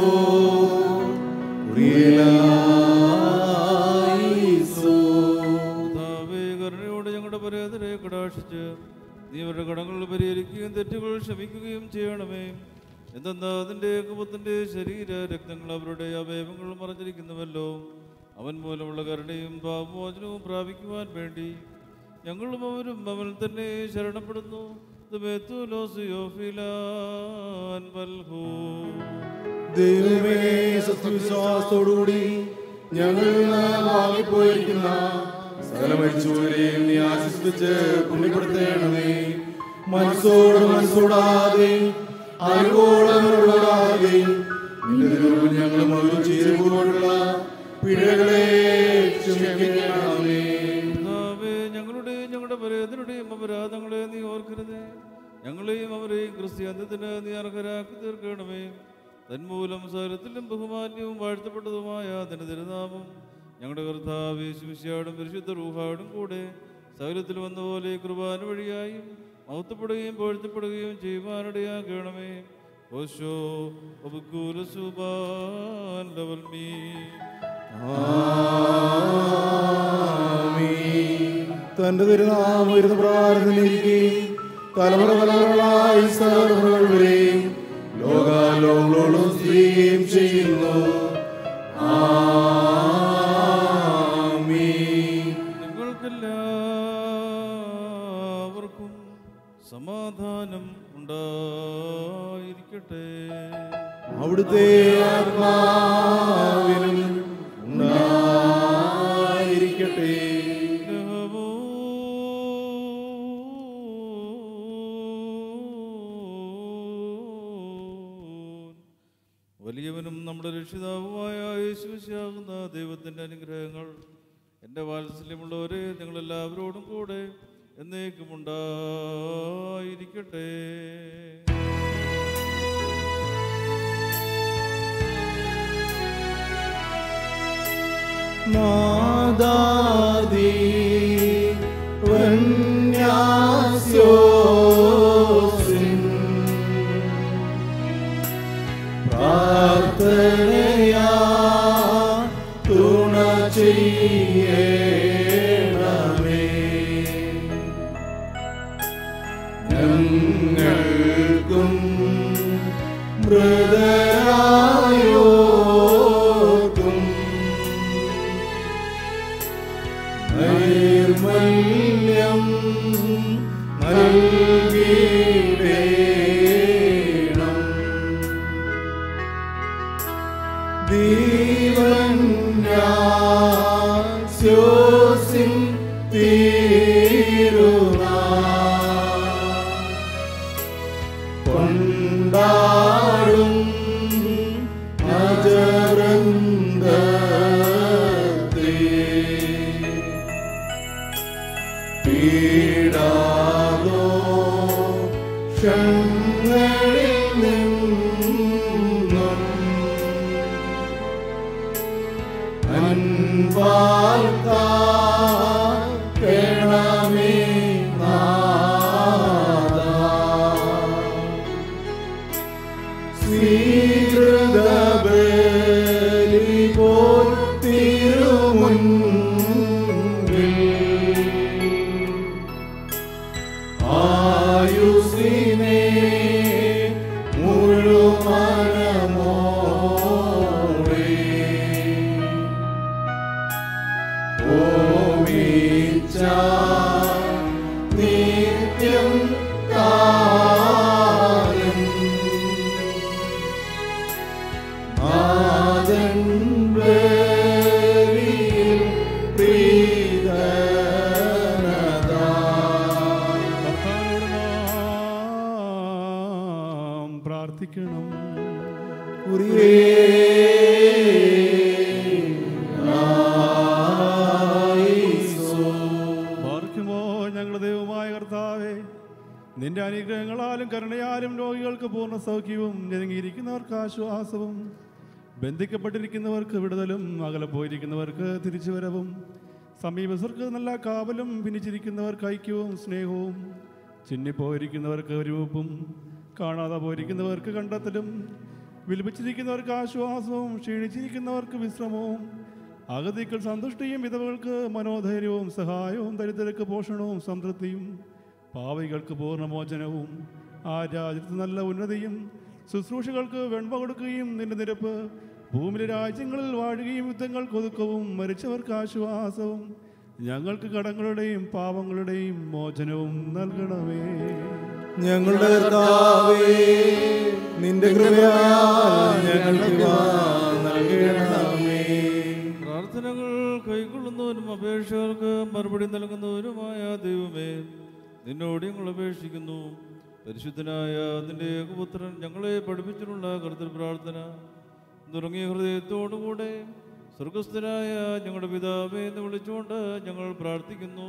കുറിയലായിസോ കർത്താവേ കരുണയോട് ഞങ്ങളുടെ പരേതരെ കടാക്ഷിച്ച് നീ അവരുടെ കടങ്ങൾ പരിഹരിക്കുകയും തെറ്റുകൾ ക്ഷമിക്കുകയും ചെയ്യണമേ എന്തെന്നാ അതിൻ്റെ ഏകപത്തിൻ്റെ ശരീര രക്തങ്ങൾ അവരുടെ അവയവങ്ങൾ മറഞ്ഞിരിക്കുന്നുവല്ലോ അവൻ മൂലമുള്ള കരുണയും പാപമോചനവും പ്രാപിക്കുവാൻ വേണ്ടി ഞങ്ങളും അവരും അവൻ തന്നെ ശരണപ്പെടുന്നു ദൈവമേ സത്യവിശ്വാസത്തോടുകൂടി ഞങ്ങൾ നിന്ന് വാങ്ങിപ്പോയിരിക്കുന്ന സകല മരിച്ചുപോരെയും നീ ആശ്വസിപ്പിച്ച് പുണ്യപ്പെടുത്തേണമേ മനസ്സോട് മനസ്സോടാതെ അറിവോടവരോടാതെ നിന്റെ തിരുവുള്ളിൽ ഞങ്ങൾ അവരും ചേരുമ്പോഴുള്ള പിഴകളെ ക്ഷമിക്കണമേ കർത്താവേ, ഞങ്ങളുടെയും ഞങ്ങളുടെ പരേതരുടെയും അപരാധങ്ങളെ നീ ഓർക്കരുത് ഞങ്ങളെയും അവരെയും ക്രിസ്ത്യാന്തത്തിന് നീ അർഹരാക്കി തീർക്കണമേ തന്മൂലം സകലത്തിലും ബഹുമാന്യവും വാഴ്ത്തപ്പെട്ടതുമായ അതിന് തിരുനാമം ഞങ്ങളുടെ കർത്താവ് ശിവശിയാടും പരിശുദ്ധ റൂഹാടും കൂടെ സകലത്തിൽ വന്ന പോലെ കുർബാന വഴിയായും മൗത്തപ്പെടുകയും പൊഴുത്തപ്പെടുകയും ചെയ്യുവാനിടയാക്കണമേ ഓശോ ഒബുക്കൂല സുബാൻ ലവൽമീ തന്റെ തിരുനാമം ഇരുന്ന് പ്രാർത്ഥനയിരിക്കുകയും തലമുറ തലമുറകളായി സർവ്വങ്ങൾ വരെയും ലോകാലോകളോടും സ്ത്രീയും ചെയ്യുന്നു ആമീൻ നിങ്ങൾക്കെല്ലാവർക്കും സമാധാനം ഉണ്ടായിരിക്കട്ടെ അവിടുത്തെ ആത്മാവിനും ഉണ്ടായിരിക്കട്ടെ വലിയവനും നമ്മുടെ രക്ഷിതാവുമായ യേശുശാകുന്ന ദൈവത്തിൻ്റെ അനുഗ്രഹങ്ങൾ എൻ്റെ വാത്സല്യമുള്ളവരെ നിങ്ങളെല്ലാവരോടും കൂടെ എന്നേക്കും ഉണ്ടായിരിക്കട്ടെ നാദാദി വന്യാസ്യോസിൻ പ്രാർത്ഥനയാ തുണ ചെയ്യണമേ ഞങ്ങൾക്കും മൃതരായോ നൈർമല്യം നൽകിയിടേണം ദീവൻ ശ്യോസിൻ തീരുനാ കൊണ്ടാടും അജരന്തത്തെ പീഡാദോ ക്ഷങ്ങളിൽ നിന്നും അൻപാൽ കാക്കണമേ നാഥാ സ്വീകൃതബലി പോൽ തിരുമുൻപിൽ ആയുസിനെ മുഴുമനമോടെ ഓമിച്ച നിത്യം കാലം നാദൻ ബലിയിൽ പ്രീതനതാ. കർത്താവിനോട് നാം പ്രാർത്ഥിക്കണം പാർക്കുമോ ഞങ്ങളുടെ ദൈവമായ കർത്താവേ നിന്റെ അനുഗ്രഹങ്ങളാലും കരുണയാലും രോഗികൾക്ക് പൂർണ്ണ സൗഖ്യവും ഞെരുങ്ങിയിരിക്കുന്നവർക്ക് ആശ്വാസവും ബന്ധിക്കപ്പെട്ടിരിക്കുന്നവർക്ക് വിടുതലും അകലെ പോയിരിക്കുന്നവർക്ക് തിരിച്ചുവരവും സമീപസ്ഥർക്ക് നല്ല കാവലും ഭിന്നിച്ചിരിക്കുന്നവർക്ക് ഐക്യവും സ്നേഹവും ചിന്നിപ്പോയിരിക്കുന്നവർക്ക് രൂപവും കാണാതെ പോയിരിക്കുന്നവർക്ക് കണ്ടെത്തലും വിലപിച്ചിരിക്കുന്നവർക്ക് ആശ്വാസവും ക്ഷീണിച്ചിരിക്കുന്നവർക്ക് വിശ്രമവും അഗതികൾ സന്തുഷ്ടിയും വിധവകൾക്ക് മനോധൈര്യവും സഹായവും ദരിദ്രർക്ക് പോഷണവും സംതൃപ്തിയും പാവികൾക്ക് പൂർണ്ണമോചനവും ആ രാജ്യത്ത് നല്ല ഉന്നതിയും ശുശ്രൂഷകൾക്ക് വെൺപ കൊടുക്കുകയും നിന്റെ നിരപ്പ് ഭൂമിയിലെ രാജ്യങ്ങളിൽ വാഴുകയും യുദ്ധങ്ങൾക്ക് ഒതുക്കവും മരിച്ചവർക്ക് ആശ്വാസവും ഞങ്ങൾക്ക് കടങ്ങളുടെയും പാവങ്ങളുടെയും മോചനവും നൽകണമേ ഞങ്ങളുടെ കർത്താവേ നിന്റെ കൃപയാൽ ഞങ്ങൾക്ക് ഇവ നൽകണമേ പ്രാർത്ഥനകൾ കൈക്കൊള്ളുന്നവരും അപേക്ഷകർക്ക് മറുപടി നൽകുന്നവരുമായ ദൈവമേ നിന്നോട് ഞങ്ങൾ അപേക്ഷിക്കുന്നു പരിശുദ്ധനായ നിന്റെ ഏകപുത്രൻ ഞങ്ങളെ പഠിപ്പിച്ചിട്ടുള്ള കരുതൽ പ്രാർത്ഥന നുറങ്ങിയ ഹൃദയത്തോടുകൂടെ സ്വർഗസ്ഥനായ ഞങ്ങളുടെ പിതാവേ എന്ന് വിളിച്ചുകൊണ്ട് ഞങ്ങൾ പ്രാർത്ഥിക്കുന്നു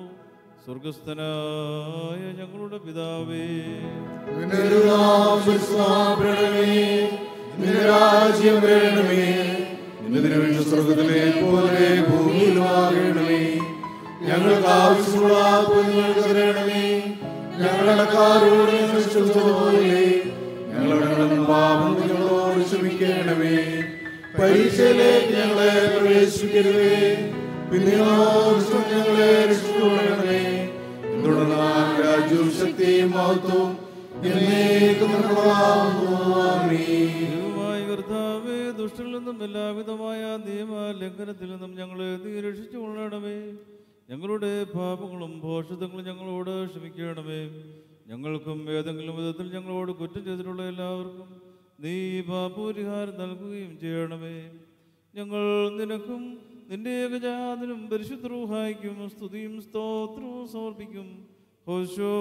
സ്വർഗസ്ഥനായ ഞങ്ങളുടെ പിതാവേ നിന്റെ തിരുനാമം പരിശുദ്ധമാക്കപ്പെടണമേ. നിന്റെ രാജ്യം വരണമേ നിന്റെ തിരുവിഷ്ണു സ്വർഗത്തിലെ പോലെ ഭൂമിയിലും ആകണമേ ഞങ്ങൾക്ക് ആവശ്യമുള്ള ഞങ്ങൾക്ക് തരണമേ ഞങ്ങളുടെ കടക്കാരോട് ഞങ്ങൾ ക്ഷമിച്ചതുപോലെ ഞങ്ങളുടെ കടന്നും പാപം ഞങ്ങളോട് ക്ഷമിക്കണമേ പരീക്ഷയിലേക്ക് ഞങ്ങളെ പ്രവേശിപ്പിക്കരുതേ പിന്നെയോ ദുഷ്ടൻ ഞങ്ങളെ രക്ഷിക്കണമേ തുടർന്നാൽ രാജ്യവും ശക്തിയും മഹത്വവും എന്നേക്കും നിനക്കുള്ളതാകുന്നു. ആമേൻ. ദൈവമായ കർത്താവേ ദുഷ്ടനിൽ നിന്നും എല്ലാവിധമായ നിയമ ലംഘനത്തിൽ നിന്നും ഞങ്ങളെ നീ രക്ഷിച്ചു കൊള്ളണമേ ഞങ്ങളുടെ പാപങ്ങളും ഭോഷതങ്ങളും ഞങ്ങളോട് ക്ഷമിക്കണമേ ഞങ്ങൾക്കും ഏതെങ്കിലും വിധത്തിൽ ഞങ്ങളോട് കുറ്റം ചെയ്തിട്ടുള്ള എല്ലാവർക്കും നീ പാപപരിഹാരം നൽകുകയും ചെയ്യണമേ ഞങ്ങൾ നിനക്കും നിന്റെ ഏകജാതനും പരിശുദ്ധ റൂഹായിക്കും സ്തുതിയും സ്തോത്രവും സമർപ്പിക്കും ഹോശോ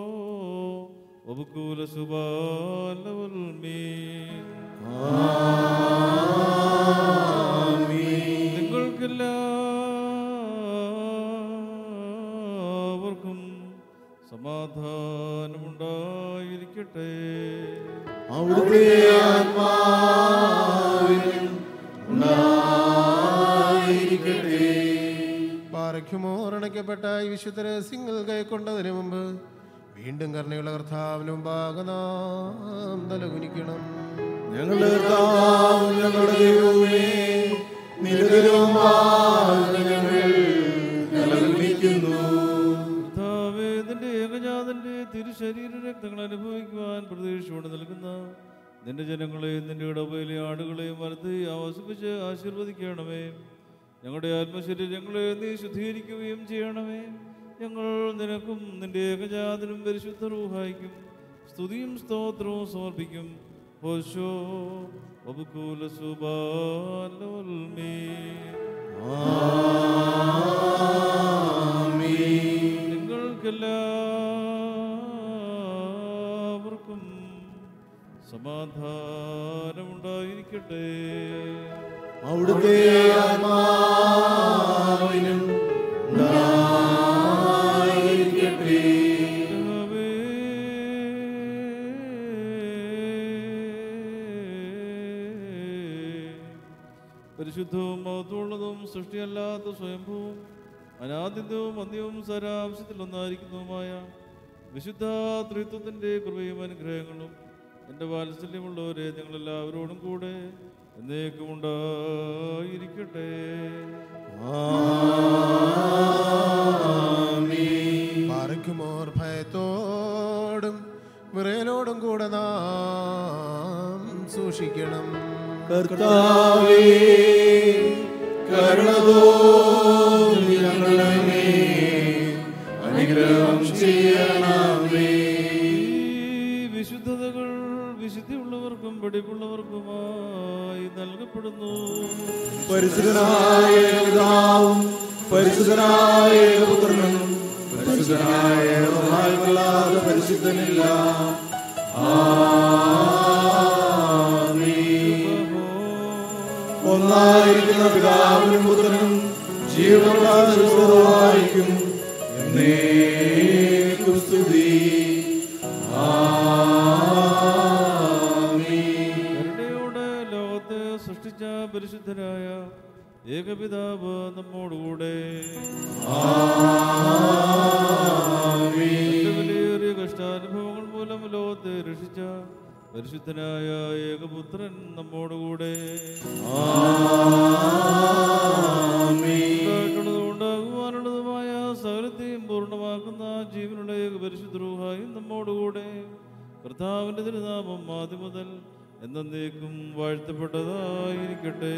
وبكول سبحان والمين നിങ്ങൾക്കെല്ലാവർക്കും സമാധാനമുണ്ടായിരിക്കട്ടെ അവിടുത്തെ ആത്മാവിനും ഉണ്ടായിരിക്കട്ടെ പാറയ്ക്കുമോ അണയ്ക്കപ്പെട്ട ഈ വിശുദ്ധ രഹസ്യങ്ങൾ കൈക്കൊണ്ടതിന് മുമ്പ് വീണ്ടും കരുണയുള്ള കർത്താവിന് മുമ്പാകെ നാം തലകുനിക്കണം ഞങ്ങളുടെ കർത്താവും ഞങ്ങളുടെ ദൈവമേ നിരന്തരവുമായി ഞങ്ങൾ നിലനിൽക്കുന്നു കർത്താവേ, നിന്റെ ഏകജാതന്റെ തിരുശരീര രക്തങ്ങൾ അനുഭവിക്കുവാൻ പ്രതീക്ഷയോടെ നൽകുന്ന നിന്റെ ജനങ്ങളെയും നിന്റെ ഇടവയിലെ ആടുകളെയും വലത്ത് ആവസിപ്പിച്ച് ആശീർവദിക്കണമേ ഞങ്ങളുടെ ആത്മശരീരങ്ങളെ നീ ശുദ്ധീകരിക്കുകയും ചെയ്യണമേ ഞങ്ങൾ നിനക്കും നിന്റെ ഏകജാതനും പരിശുദ്ധ റൂഹായിക്കും സ്തുതിയും സ്തോത്രവും സമർപ്പിക്കും ഹോശോ വബുകൂല സുബാലോൽമേ നിങ്ങൾക്കെല്ലാവർക്കും സമാധാനമുണ്ടായിരിക്കട്ടെ അവിടുത്തെ ആത്മാവിനും ഉണ്ടായിരിക്കട്ടെ. പരിശുദ്ധവും മഹത്വമുള്ളതും സൃഷ്ടിയല്ലാത്ത സ്വയംഭൂവും അനാദിത്യവും അന്ത്യവും സാരാംശത്തിലൊന്നായിരിക്കുന്നതുമായ വിശുദ്ധ ത്രിത്വത്തിൻ്റെ കൃപയും അനുഗ്രഹങ്ങളും എൻ്റെ വാത്സല്യമുള്ളവരെ ഞങ്ങളെല്ലാവരോടും കൂടെ എന്നേക്കും ഉണ്ടായിരിക്കട്ടെ പാറയ്ക്കുമോർ ഭയത്തോടും വിറയലോടും കൂടെ നാം സൂക്ഷിക്കണം കർത്താവേ കരുണ തോന്നി ഞങ്ങളുടെ മേൽ അനുഗ്രഹം ചെയ്യണമേ ഈ വിശുദ്ധതകൾ വിശുദ്ധിയുള്ളവർക്കും വെടിപ്പുള്ളവർക്കുമായി നൽകപ്പെടുന്നു പരിശുദ്ധനായ പിതാവും പരിശുദ്ധനായ പുത്രനും പരിശുദ്ധനായ റൂഹായുമല്ലാതെ പരിശുദ്ധനില്ല ആമീൻ. ഒന്നായിരിക്കുന്ന പിതാവിനും പുത്രനും ജീവനുള്ളായിരിക്കും എന്നേക്കും സ്തുതി ആമീൻ. കരുണയോടെ ലോകത്തെ സൃഷ്ടിച്ച പരിശുദ്ധരായ ഏകപിതാവ് നമ്മോടുകൂടെ തന്റെ വിലയേറിയ കഷ്ടാനുഭവങ്ങൾ മൂലം ലോകത്തെ രക്ഷിച്ച പരിശുദ്ധനായ ഏകപുത്രൻ നമ്മോടുകൂടെ ഉണ്ടായിട്ടുള്ളതും ഉണ്ടാകുവാനുള്ളതുമായ സകലത്തെയും പൂർണ്ണമാക്കുന്ന ജീവനുള്ള ഏക പരിശുദ്ധ റൂഹായും നമ്മോടുകൂടെ കർത്താവിന്റെ തിരുനാമം ആദ്യം മുതൽ എന്നേക്കും വാഴ്ത്തപ്പെട്ടതായിരിക്കട്ടെ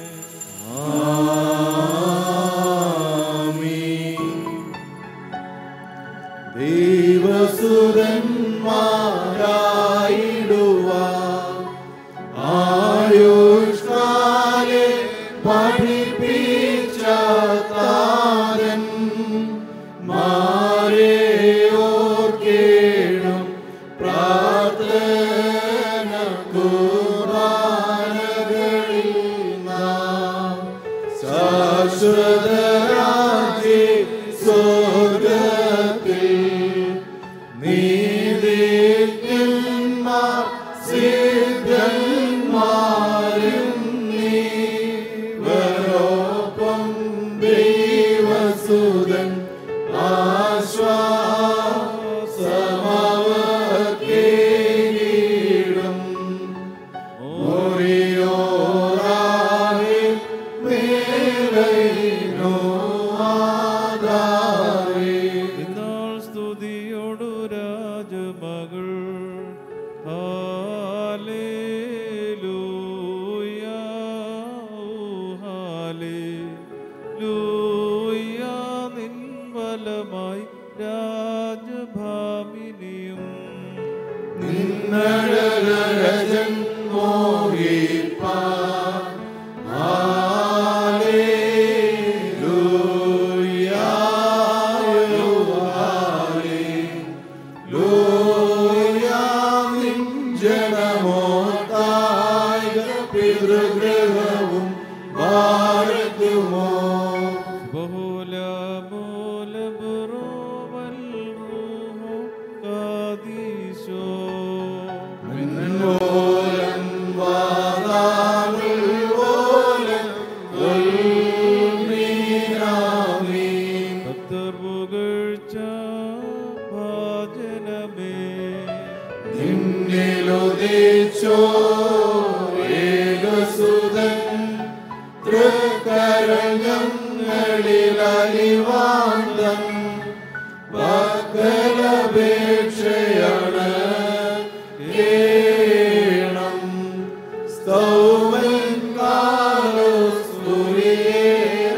ദൈവസുരന്മാരായിടുവാൻ ആയുഷ്കാലെ പഠിപ്പിച്ച താരൻ മാരെ ഓർക്കേണം പ്രാർത്ഥന കുർബാനകളിൽ നാം ശാശ്വതരാജി സ്വർഗത്തിൽ നീതിന്മാർ സിദ്ധന്മാരും നീവരോപ്പം ദൈവസുതൻ ആശ്വാസമവർക്കേകിടും ഓറിയോറായി മേലൈനോ ആദാരേ ഇന്നാൾ സ്തുതിയോടു രാജമകൾ ഹാലേലൂയ ഹാലേലൂയ നിൻ ബലമായി രാജഭാമിനിയും നിന്നഴകരജൻ മോഹിപ്പാൻ ഹല്ലേലൂയ ഹല്ലേലൂയ നിൻ ജനമോത്തായ പിതൃഗ്രഹവും ഭാരതുമോ ബഹുല മൂല ബുറോവൽ റൂഹോ കാദീശോ മിന്നോലം വാദാമുൽ ഓലം ഉൽമീനാമീ ഭക്തർ പുകഴ്ച ഭാജനമേ നിന്നിലുദിച്ചോ ഏകസുതൻ തൃക്കരങ്ങളിൽ അലിവാന്തം പക്കലപേക്ഷയാണ് കേണം സ്തൗമൻ കാലോസ്ഫുരിയേറ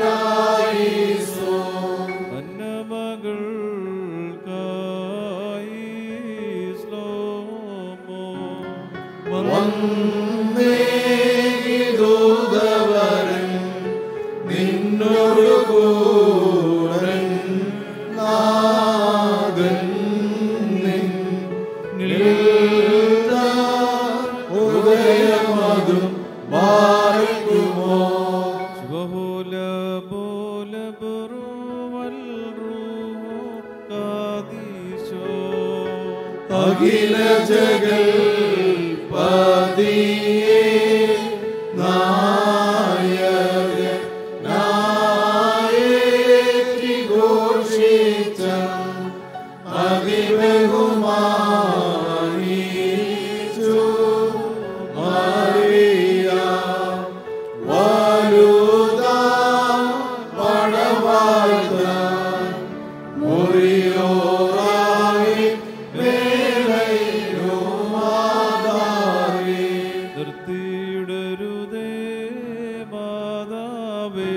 അഖില ജഗൽ പതിയേ നായക നായേറ്റി ഘോഷിച്ച അതിബഹുമാനിച്ചു മറിയ വലുത പടവാഴ്ത്ത മുറിയോറായി മേലയുമാതാവേ നിർത്തിയിടരുതേ മാതാവേ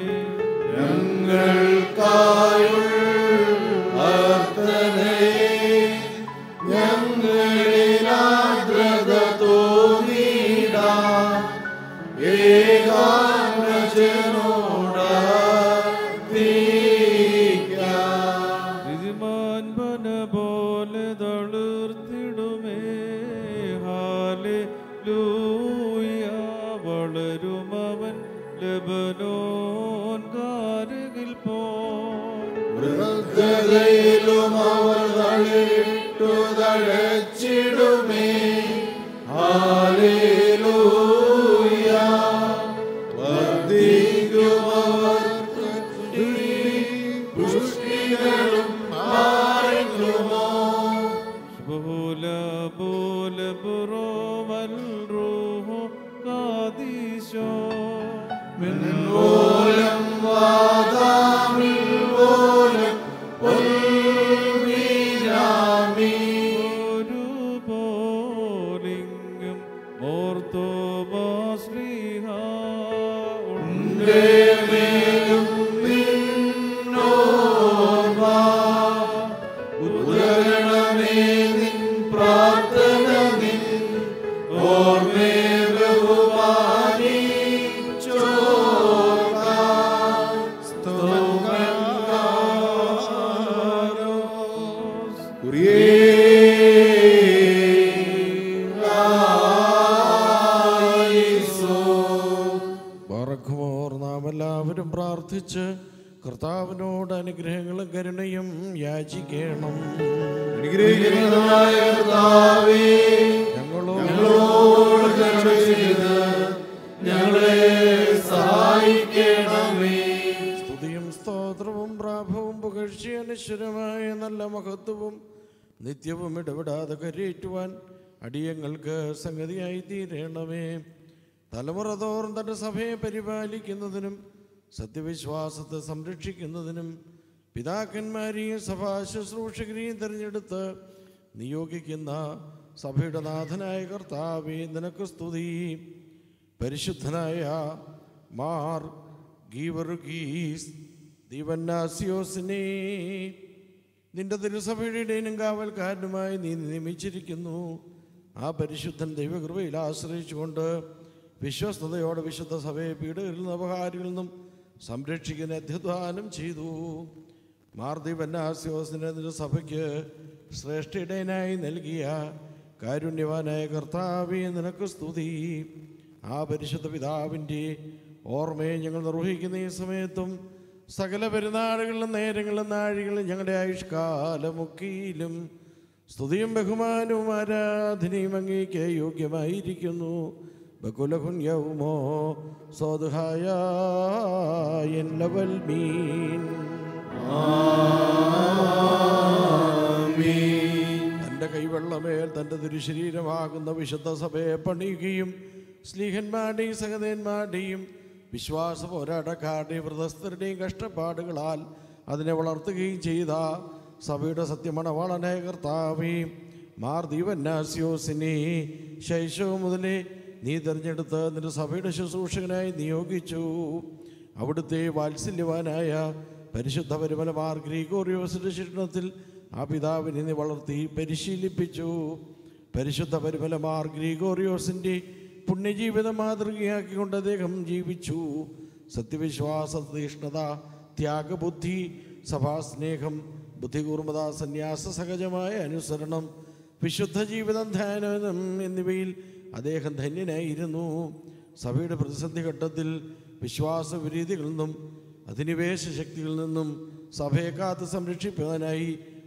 ഞങ്ങൾക്കായുള്ളർത്ഥനയെ ഞങ്ങളിലാദ്രത തോന്നിടാ ഏകാഗ്രജനോടീക്കാം ഇതിമാൻ പന പോലെ തളിർത്തിടുമേ ഹാലെ ലൂയ വളരുമവൻ ലബനോൻ കാരകിൽ പോ വൃദ്ധതയിലും അവർ തളിരിട്ടു തഴച്ചിടുമേ ഹാലേലൂയ വർദ്ധിക്കും അവർ പുഷ്ടികളും മാറുമോ ബോല ബോല ബുറോ വൽ റൂഹോ കാദീശോ ഓലം വാദാമിൽ ഓലം പൊൽവീരാമി ഒരു പോലിംഗം ഓർത്തോ ശ്രീഹ മേലും നിന്നോർമ്മ ഉദരണമേ നിൻ പ്രാർത്ഥന നിൻ ഓർമ്മേ ബഹുമാനിച്ചോർക്ക ബറഖുമോർ നാം എല്ലാവരും പ്രാർത്ഥിച്ച് കർത്താവിനോട് അനുഗ്രഹങ്ങളും കരുണയും യാചിക്കണം അനുഗ്രഹിക്കുന്നതായ കർത്താവേ, ഞങ്ങളോട് കരുണ ചെയ്ത് ഞങ്ങളെ സഹായിക്കണമേ സ്തുതിയും സ്തോത്രവും പ്രാഭവും പുകഴ്ച അനശ്വരമായ നല്ല മഹത്വവും നിത്യവും ഇടപെടാതെ കരയേറ്റുവാൻ അടിയങ്ങൾക്ക് സംഗതിയായി തീരണമേ തലമുറ തോറും തൻ്റെ സഭയെ പരിപാലിക്കുന്നതിനും സത്യവിശ്വാസത്തെ സംരക്ഷിക്കുന്നതിനും പിതാക്കന്മാരെയും സഭാ ശുശ്രൂഷകരെയും തിരഞ്ഞെടുത്ത് നിയോഗിക്കുന്ന സഭയുടെ നാഥനായ കർത്താവേ നിനക്ക് സ്തുതി പരിശുദ്ധനായ മാർ ഗീവർഗീസ് ദീവന്നാസിയോസിനെ നിന്റെ തിരുസഭയുടെ ഇടയനും കാവൽക്കാരനുമായി നീ നിയമിച്ചിരിക്കുന്നു ആ പരിശുദ്ധൻ ദൈവകൃപയിൽ ആശ്രയിച്ചുകൊണ്ട് വിശ്വസ്തയോടെ വിശുദ്ധ സഭയെ പീഡകളിൽ നിന്നും അപകാരികളിൽ നിന്നും സംരക്ഷിക്കുന്ന അധ്യധ്വാനം ചെയ്തു മാർദീപന്നാസ്യോസിനെ നിന്റെ സഭയ്ക്ക് ശ്രേഷ്ഠ ഇടയനായി നൽകിയ കാരുണ്യവാനായ കർത്താവെ നിനക്ക് സ്തുതി ആ പരിശുദ്ധ പിതാവിൻ്റെ ഓർമ്മയെ ഞങ്ങൾ നിർവഹിക്കുന്ന ഈ സമയത്തും സകല പെരുന്നാളുകളിലും നേരങ്ങളിലും നാഴികളിലും ഞങ്ങളുടെ ആയുഷ്കാലമൊക്കെയിലും സ്തുതിയും ബഹുമാനവും ആരാധനയും അങ്ങേക്ക് യോഗ്യമായിരിക്കുന്നു ബകുലഹുന്യവുമോ സ്വതുഹായ ലവൽ മീൻ തൻ്റെ കൈവെള്ളമേൽ തൻ്റെ തിരുശരീരമാകുന്ന വിശുദ്ധ സഭയെ പണിയുകയും സ്ലീഹന്മാരുടെയും സഹതന്മാരുടെയും വിശ്വാസ പോരാട്ടക്കാരുടെയും വ്രതസ്ഥരുടെയും കഷ്ടപ്പാടുകളാൽ അതിനെ വളർത്തുകയും ചെയ്ത സഭയുടെ സത്യമണവാളനായ കർത്താവേ മാർ ദീവന്നാസ്യോസിനെ ശൈശവം മുതലേ നീ തിരഞ്ഞെടുത്ത് നിന്റെ സഭയുടെ ശുശ്രൂഷകനായി നിയോഗിച്ചു അവിടുത്തെ വാത്സല്യവാനായ പരിശുദ്ധ പരിമലമാർ ഗ്രീഗോറിയോസിന്റെ ശിക്ഷണത്തിൽ ആ പിതാവിനെ നീ വളർത്തി പരിശീലിപ്പിച്ചു പരിശുദ്ധ പരിമലമാർ ഗ്രീഗോറിയോസിൻ്റെ പുണ്യജീവിത മാതൃകയാക്കിക്കൊണ്ട് അദ്ദേഹം ജീവിച്ചു സത്യവിശ്വാസ തീഷ്ണത ത്യാഗബുദ്ധി സഭാസ്നേഹം ബുദ്ധികൂർമ്മത സന്യാസ സഹജമായ അനുസരണം വിശുദ്ധ ജീവിതം ധ്യാനം എന്നിവയിൽ അദ്ദേഹം ധന്യനായിരുന്നു സഭയുടെ പ്രതിസന്ധി ഘട്ടത്തിൽ വിശ്വാസ വിരീതികളിൽ നിന്നും അധിനിവേശ ശക്തികളിൽ നിന്നും സഭയെ കാത്ത് സംരക്ഷിക്കുവാനായി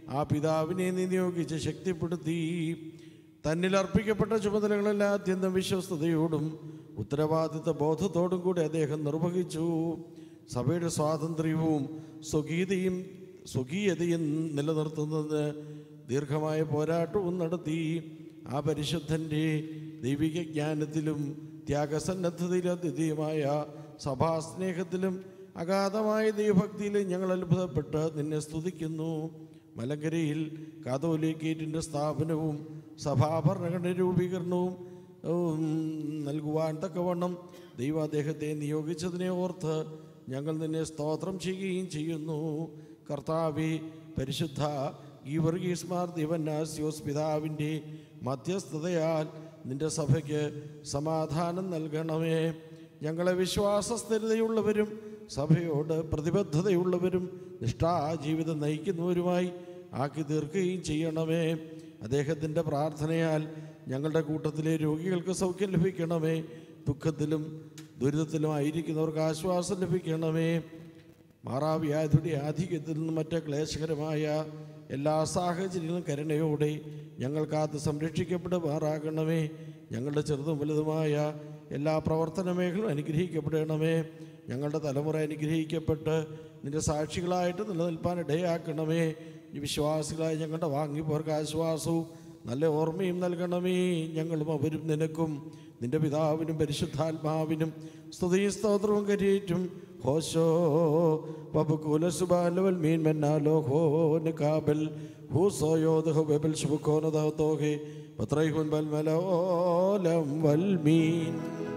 ആ പിതാവിനെ നീ നിയോഗിച്ച് ശക്തിപ്പെടുത്തി തന്നിൽ അർപ്പിക്കപ്പെട്ട ചുമതലകളെല്ലാം അത്യന്തം വിശ്വസ്തയോടും ഉത്തരവാദിത്ത ബോധത്തോടും കൂടി അദ്ദേഹം നിർവഹിച്ചു സഭയുടെ സ്വാതന്ത്ര്യവും സ്വകീയതയും സ്വകീയതയും നിലനിർത്തുന്നതിന് ദീർഘമായ പോരാട്ടവും നടത്തി ആ പരിശുദ്ധൻ്റെ ദൈവിക ജ്ഞാനത്തിലും ത്യാഗസന്നദ്ധതയിലും അദ്വിതീയമായ സഭാസ്നേഹത്തിലും അഗാധമായ ദൈവഭക്തിയിലും ഞങ്ങൾ അത്ഭുതപ്പെട്ട് നിന്നെ സ്തുതിക്കുന്നു മലങ്കരയിൽ കാതോലിക്കേറ്റിൻ്റെ സ്ഥാപനവും സഭാഭരണഘടന രൂപീകരണവും ഉം, നൽകുവാൻ തക്കവണ്ണം ദൈവം അദ്ദേഹത്തെ നിയോഗിച്ചതിനെ ഓർത്ത് ഞങ്ങൾ നിന്നെ സ്തോത്രം ചെയ്യുകയും ചെയ്യുന്നു കർത്താവെ പരിശുദ്ധ ഈ വർഗീസ് മാർ ദിവന്നാസ്യോസ് പിതാവിൻ്റെ മധ്യസ്ഥതയാൽ നിന്റെ സഭയ്ക്ക് സമാധാനം നൽകണമേ ഞങ്ങളെ വിശ്വാസസ്ഥിരതയുള്ളവരും സഭയോട് പ്രതിബദ്ധതയുള്ളവരും നിഷ്ഠാജീവിതം നയിക്കുന്നവരുമായി ആക്കി തീർക്കുകയും ചെയ്യണമേ അദ്ദേഹത്തിൻ്റെ പ്രാർത്ഥനയാൽ ഞങ്ങളുടെ കൂട്ടത്തിലെ രോഗികൾക്ക് സൗഖ്യം ലഭിക്കണമേ ദുഃഖത്തിലും ദുരിതത്തിലും ആയിരിക്കുന്നവർക്ക് ആശ്വാസം ലഭിക്കണമേ മാറാവ്യാധിയുടെ ആധിക്യത്തിൽ നിന്നും മറ്റ് ക്ലേശകരമായ എല്ലാ സാഹചര്യങ്ങളും കരുണയോടെ ഞങ്ങൾ കാത്ത് സംരക്ഷിക്കപ്പെടുമാറാകണമേ ഞങ്ങളുടെ ചെറുതും വലുതുമായ എല്ലാ പ്രവർത്തന മേഖലയും അനുഗ്രഹിക്കപ്പെടണമേ ഞങ്ങളുടെ തലമുറ അനുഗ്രഹിക്കപ്പെട്ട് നിന്റെ സാക്ഷികളായിട്ട് നിലനിൽപ്പാൻ ഇടയാക്കണമേ ഈ വിശ്വാസികളായ ഞങ്ങളുടെ വാങ്ങിപ്പോർക്ക് ആശ്വാസവും നല്ല ഓർമ്മയും നൽകണമേ ഞങ്ങളും അവരും നിനക്കും നിന്റെ പിതാവിനും പരിശുദ്ധാത്മാവിനും സ്തുതിയും സ്തോത്രവും കരയേറ്റും ഹോശോ പബുകൂല സുബാലവൽ മീൻ മെന്നാലോ ഹോ നിക്കാബൽ ഹൂസോയോദഹ ബെബൽ ശുഭക്കോനദോഹെ പത്രൈഹുൻ ബൽ മലോലം വൽ മീൻ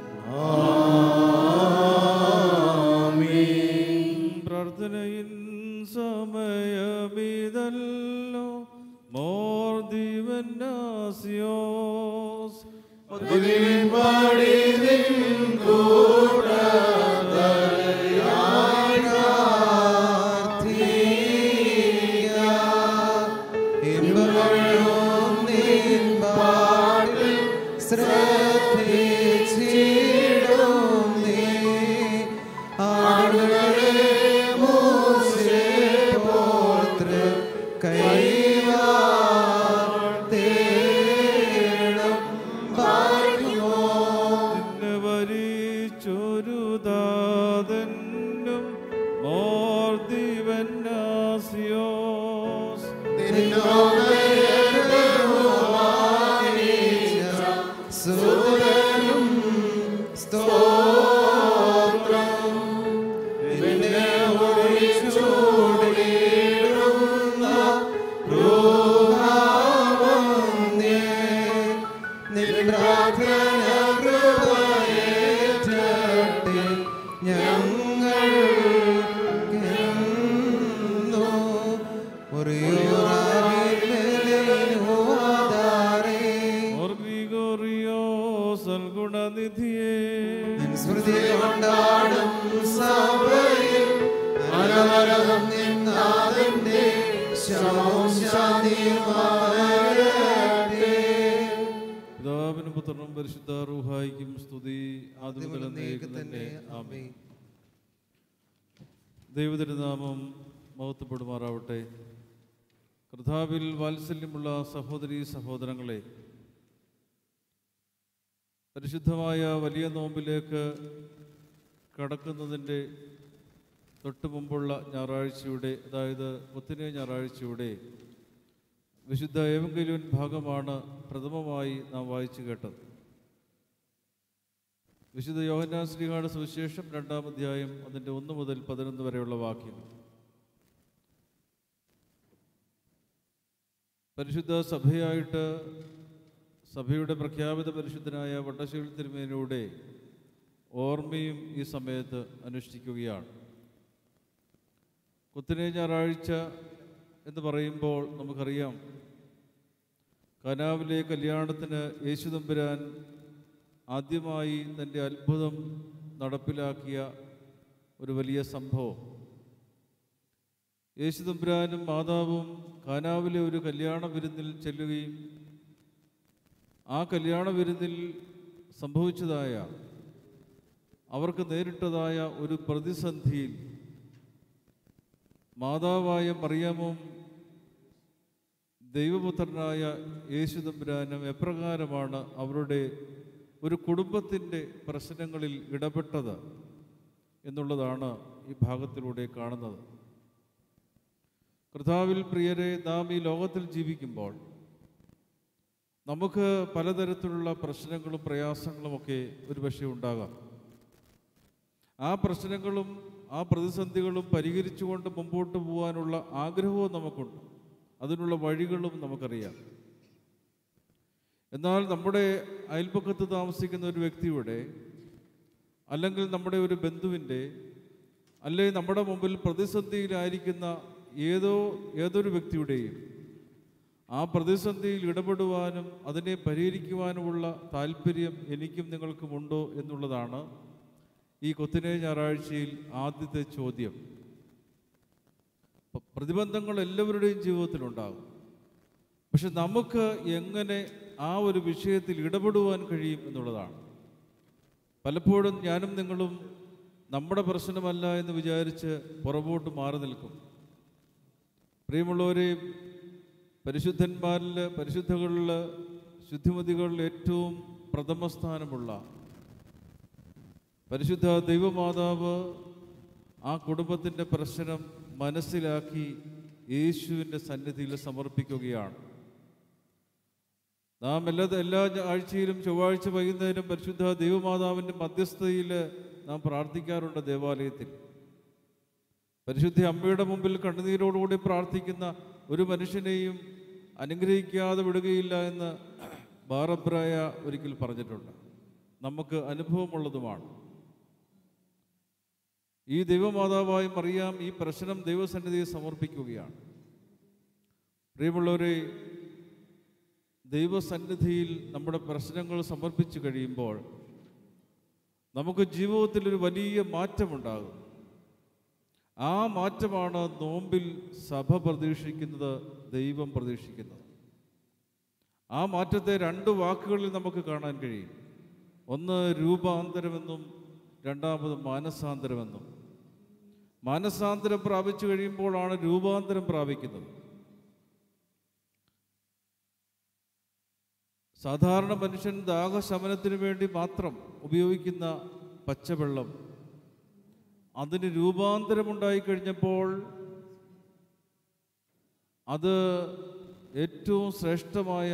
പ്രാർത്ഥനയിൻ സമയമിതല്ലോ മോർ ദിവന്നാസിയോസ് പാടി നിൻ നിന്നെ വരിച്ചൊരു ദാതനും മോർ ദിവന്നാസിയോസ് സുതനും സ്തോത്രം പിന്നെ ഒഴിച്ചൂടിയിടുന്ന രൂപവന്യേ നിൻ പ്രാർത്ഥന കൃപയേറ്റട്ടെ ഞങ്ങൾ മോർ ഗ്രിഗോറിയോസ് സൽഗുണനിധിയേ സ്മൃതി കൊണ്ടാടും സഭയിൽ അനവരതം നിന്നാതിന്റെ ശമവും ശാന്തിയും വളരട്ടെ. പിതാവിനും പുത്രനും പരിശുദ്ധ റൂഹായിക്കും സ്തുതി ആദ്യം മുതൽ എന്നേക്കും തന്നെ ആമേൻ ദൈവതിരുനാമം മഹത്വപ്പെടുമാറാവട്ടെ കർത്താവിൽ വാത്സല്യമുള്ള സഹോദരി സഹോദരങ്ങളെ പരിശുദ്ധമായ വലിയ നോമ്പിലേക്ക് കടക്കുന്നതിൻ്റെ തൊട്ടു മുമ്പുള്ള ഞായറാഴ്ചയുടെ അതായത് മുത്തിനെ ഞായറാഴ്ചയുടെ വിശുദ്ധ ഏവങ്കലുവൻ ഭാഗമാണ് പ്രഥമമായി നാം വായിച്ചു കേട്ടത് വിശുദ്ധ യോഹന്നാൻ ശ്രീഹാട് സുവിശേഷം രണ്ടാം അധ്യായം അതിൻ്റെ ഒന്ന് മുതൽ പതിനൊന്ന് വരെയുള്ള വാക്യങ്ങൾ പരിശുദ്ധ സഭയായിട്ട് സഭയുടെ പ്രഖ്യാപിത പരിശുദ്ധനായ വട്ടശ്ശേരി തിരുമേനിയുടെ ഓർമ്മയും ഈ സമയത്ത് അനുഷ്ഠിക്കുകയാണ് കുത്തിനെ ഞായറാഴ്ച എന്ന് പറയുമ്പോൾ നമുക്കറിയാം കനാവിലെ കല്യാണത്തിന് യേശുദമ്പുരാൻ ആദ്യമായി തൻ്റെ അത്ഭുതം നടപ്പിലാക്കിയ ഒരു വലിയ സംഭവം യേശുദമ്പുരാനും മാതാവും കാനാവിലെ ഒരു കല്യാണ വിരുന്നിൽ ചെല്ലുകയും ആ കല്യാണ വിരുന്നിൽ സംഭവിച്ചതായ അവർക്ക് നേരിട്ടതായ ഒരു പ്രതിസന്ധിയിൽ മാതാവായ മറിയാമും ദൈവപുത്രനായ യേശു തമ്പുരാനും എപ്രകാരമാണ് അവരുടെ ഒരു കുടുംബത്തിൻ്റെ പ്രശ്നങ്ങളിൽ ഇടപെട്ടത് എന്നുള്ളതാണ് ഈ ഭാഗത്തിലൂടെ കാണുന്നത് കർത്താവിൽ പ്രിയരെ നാം ഈ ലോകത്തിൽ ജീവിക്കുമ്പോൾ നമുക്ക് പലതരത്തിലുള്ള പ്രശ്നങ്ങളും പ്രയാസങ്ങളുമൊക്കെ ഒരുപക്ഷെ ഉണ്ടാകാം ആ പ്രശ്നങ്ങളും ആ പ്രതിസന്ധികളും പരിഹരിച്ചുകൊണ്ട് മുമ്പോട്ട് പോകാനുള്ള ആഗ്രഹവും നമുക്കുണ്ട് അതിനുള്ള വഴികളും നമുക്കറിയാം എന്നാൽ നമ്മുടെ അയൽപ്പക്കത്ത് താമസിക്കുന്ന ഒരു വ്യക്തിയുടെ അല്ലെങ്കിൽ നമ്മുടെ ഒരു ബന്ധുവിൻ്റെ അല്ലെങ്കിൽ നമ്മുടെ മുമ്പിൽ പ്രതിസന്ധിയിലായിരിക്കുന്ന ഏതോ ഏതൊരു വ്യക്തിയുടെയും ആ പ്രതിസന്ധിയിൽ ഇടപെടുവാനും അതിനെ പരിഹരിക്കുവാനുമുള്ള താല്പര്യം എനിക്കും നിങ്ങൾക്കുമുണ്ടോ എന്നുള്ളതാണ് ഈ കൊത്തിനെ ഞായറാഴ്ചയിൽ ആദ്യത്തെ ചോദ്യം പ- പ്രതിബന്ധങ്ങൾ എല്ലാവരുടെയും ജീവിതത്തിലുണ്ടാകും പക്ഷെ നമുക്ക് എങ്ങനെ ആ ഒരു വിഷയത്തിൽ ഇടപെടുവാൻ കഴിയും എന്നുള്ളതാണ് പലപ്പോഴും ഞാനും നിങ്ങളും നമ്മുടെ പ്രശ്നമല്ല എന്ന് വിചാരിച്ച് പുറകോട്ട് മാറി നിൽക്കും പ്രിയമുള്ളവരെ പരിശുദ്ധന്മാരിൽ പരിശുദ്ധകളിൽ ശുദ്ധിമതികളിൽ ഏറ്റവും പ്രഥമ സ്ഥാനമുള്ള പരിശുദ്ധ ദൈവമാതാവ് ആ കുടുംബത്തിൻ്റെ പ്രശ്നം മനസ്സിലാക്കി യേശുവിൻ്റെ സന്നിധിയിൽ സമർപ്പിക്കുകയാണ് നാം എല്ലാ എല്ലാ ആഴ്ചയിലും ചൊവ്വാഴ്ച വൈകുന്നേരം പരിശുദ്ധ ദൈവമാതാവിൻ്റെ മധ്യസ്ഥതയിൽ നാം പ്രാർത്ഥിക്കാറുണ്ട് ദേവാലയത്തിൽ പരിശുദ്ധ അമ്മയുടെ മുമ്പിൽ കണ്ണുനീരോടുകൂടി പ്രാർത്ഥിക്കുന്ന ഒരു മനുഷ്യനെയും അനുഗ്രഹിക്കാതെ വിടുകയില്ല എന്ന് ബാറബ്രായ ഒരിക്കൽ പറഞ്ഞിട്ടുണ്ട് നമുക്ക് അനുഭവമുള്ളതുമാണ് ഈ ദൈവമാതാവായി മറിയാം ഈ പ്രശ്നം ദൈവസന്നിധിയെ സമർപ്പിക്കുകയാണ് പ്രിയമുള്ളവരെ ദൈവസന്നിധിയിൽ നമ്മുടെ പ്രശ്നങ്ങൾ സമർപ്പിച്ചു കഴിയുമ്പോൾ നമുക്ക് ജീവിതത്തിൽ ഒരു വലിയ മാറ്റമുണ്ടാകും ആ മാറ്റമാണ് നോമ്പിൽ സഭ പ്രതീക്ഷിക്കുന്നത് ദൈവം പ്രതീക്ഷിക്കുന്നത് ആ മാറ്റത്തെ രണ്ട് വാക്കുകളിൽ നമുക്ക് കാണാൻ കഴിയും ഒന്ന് രൂപാന്തരമെന്നും രണ്ടാമത് മാനസാന്തരമെന്നും മാനസാന്തരം പ്രാപിച്ചു കഴിയുമ്പോഴാണ് രൂപാന്തരം പ്രാപിക്കുന്നത് സാധാരണ മനുഷ്യൻ ദാഹശമനത്തിന് വേണ്ടി മാത്രം ഉപയോഗിക്കുന്ന പച്ചവെള്ളം അതിന് രൂപാന്തരമുണ്ടായി കഴിഞ്ഞപ്പോൾ അത് ഏറ്റവും ശ്രേഷ്ഠമായ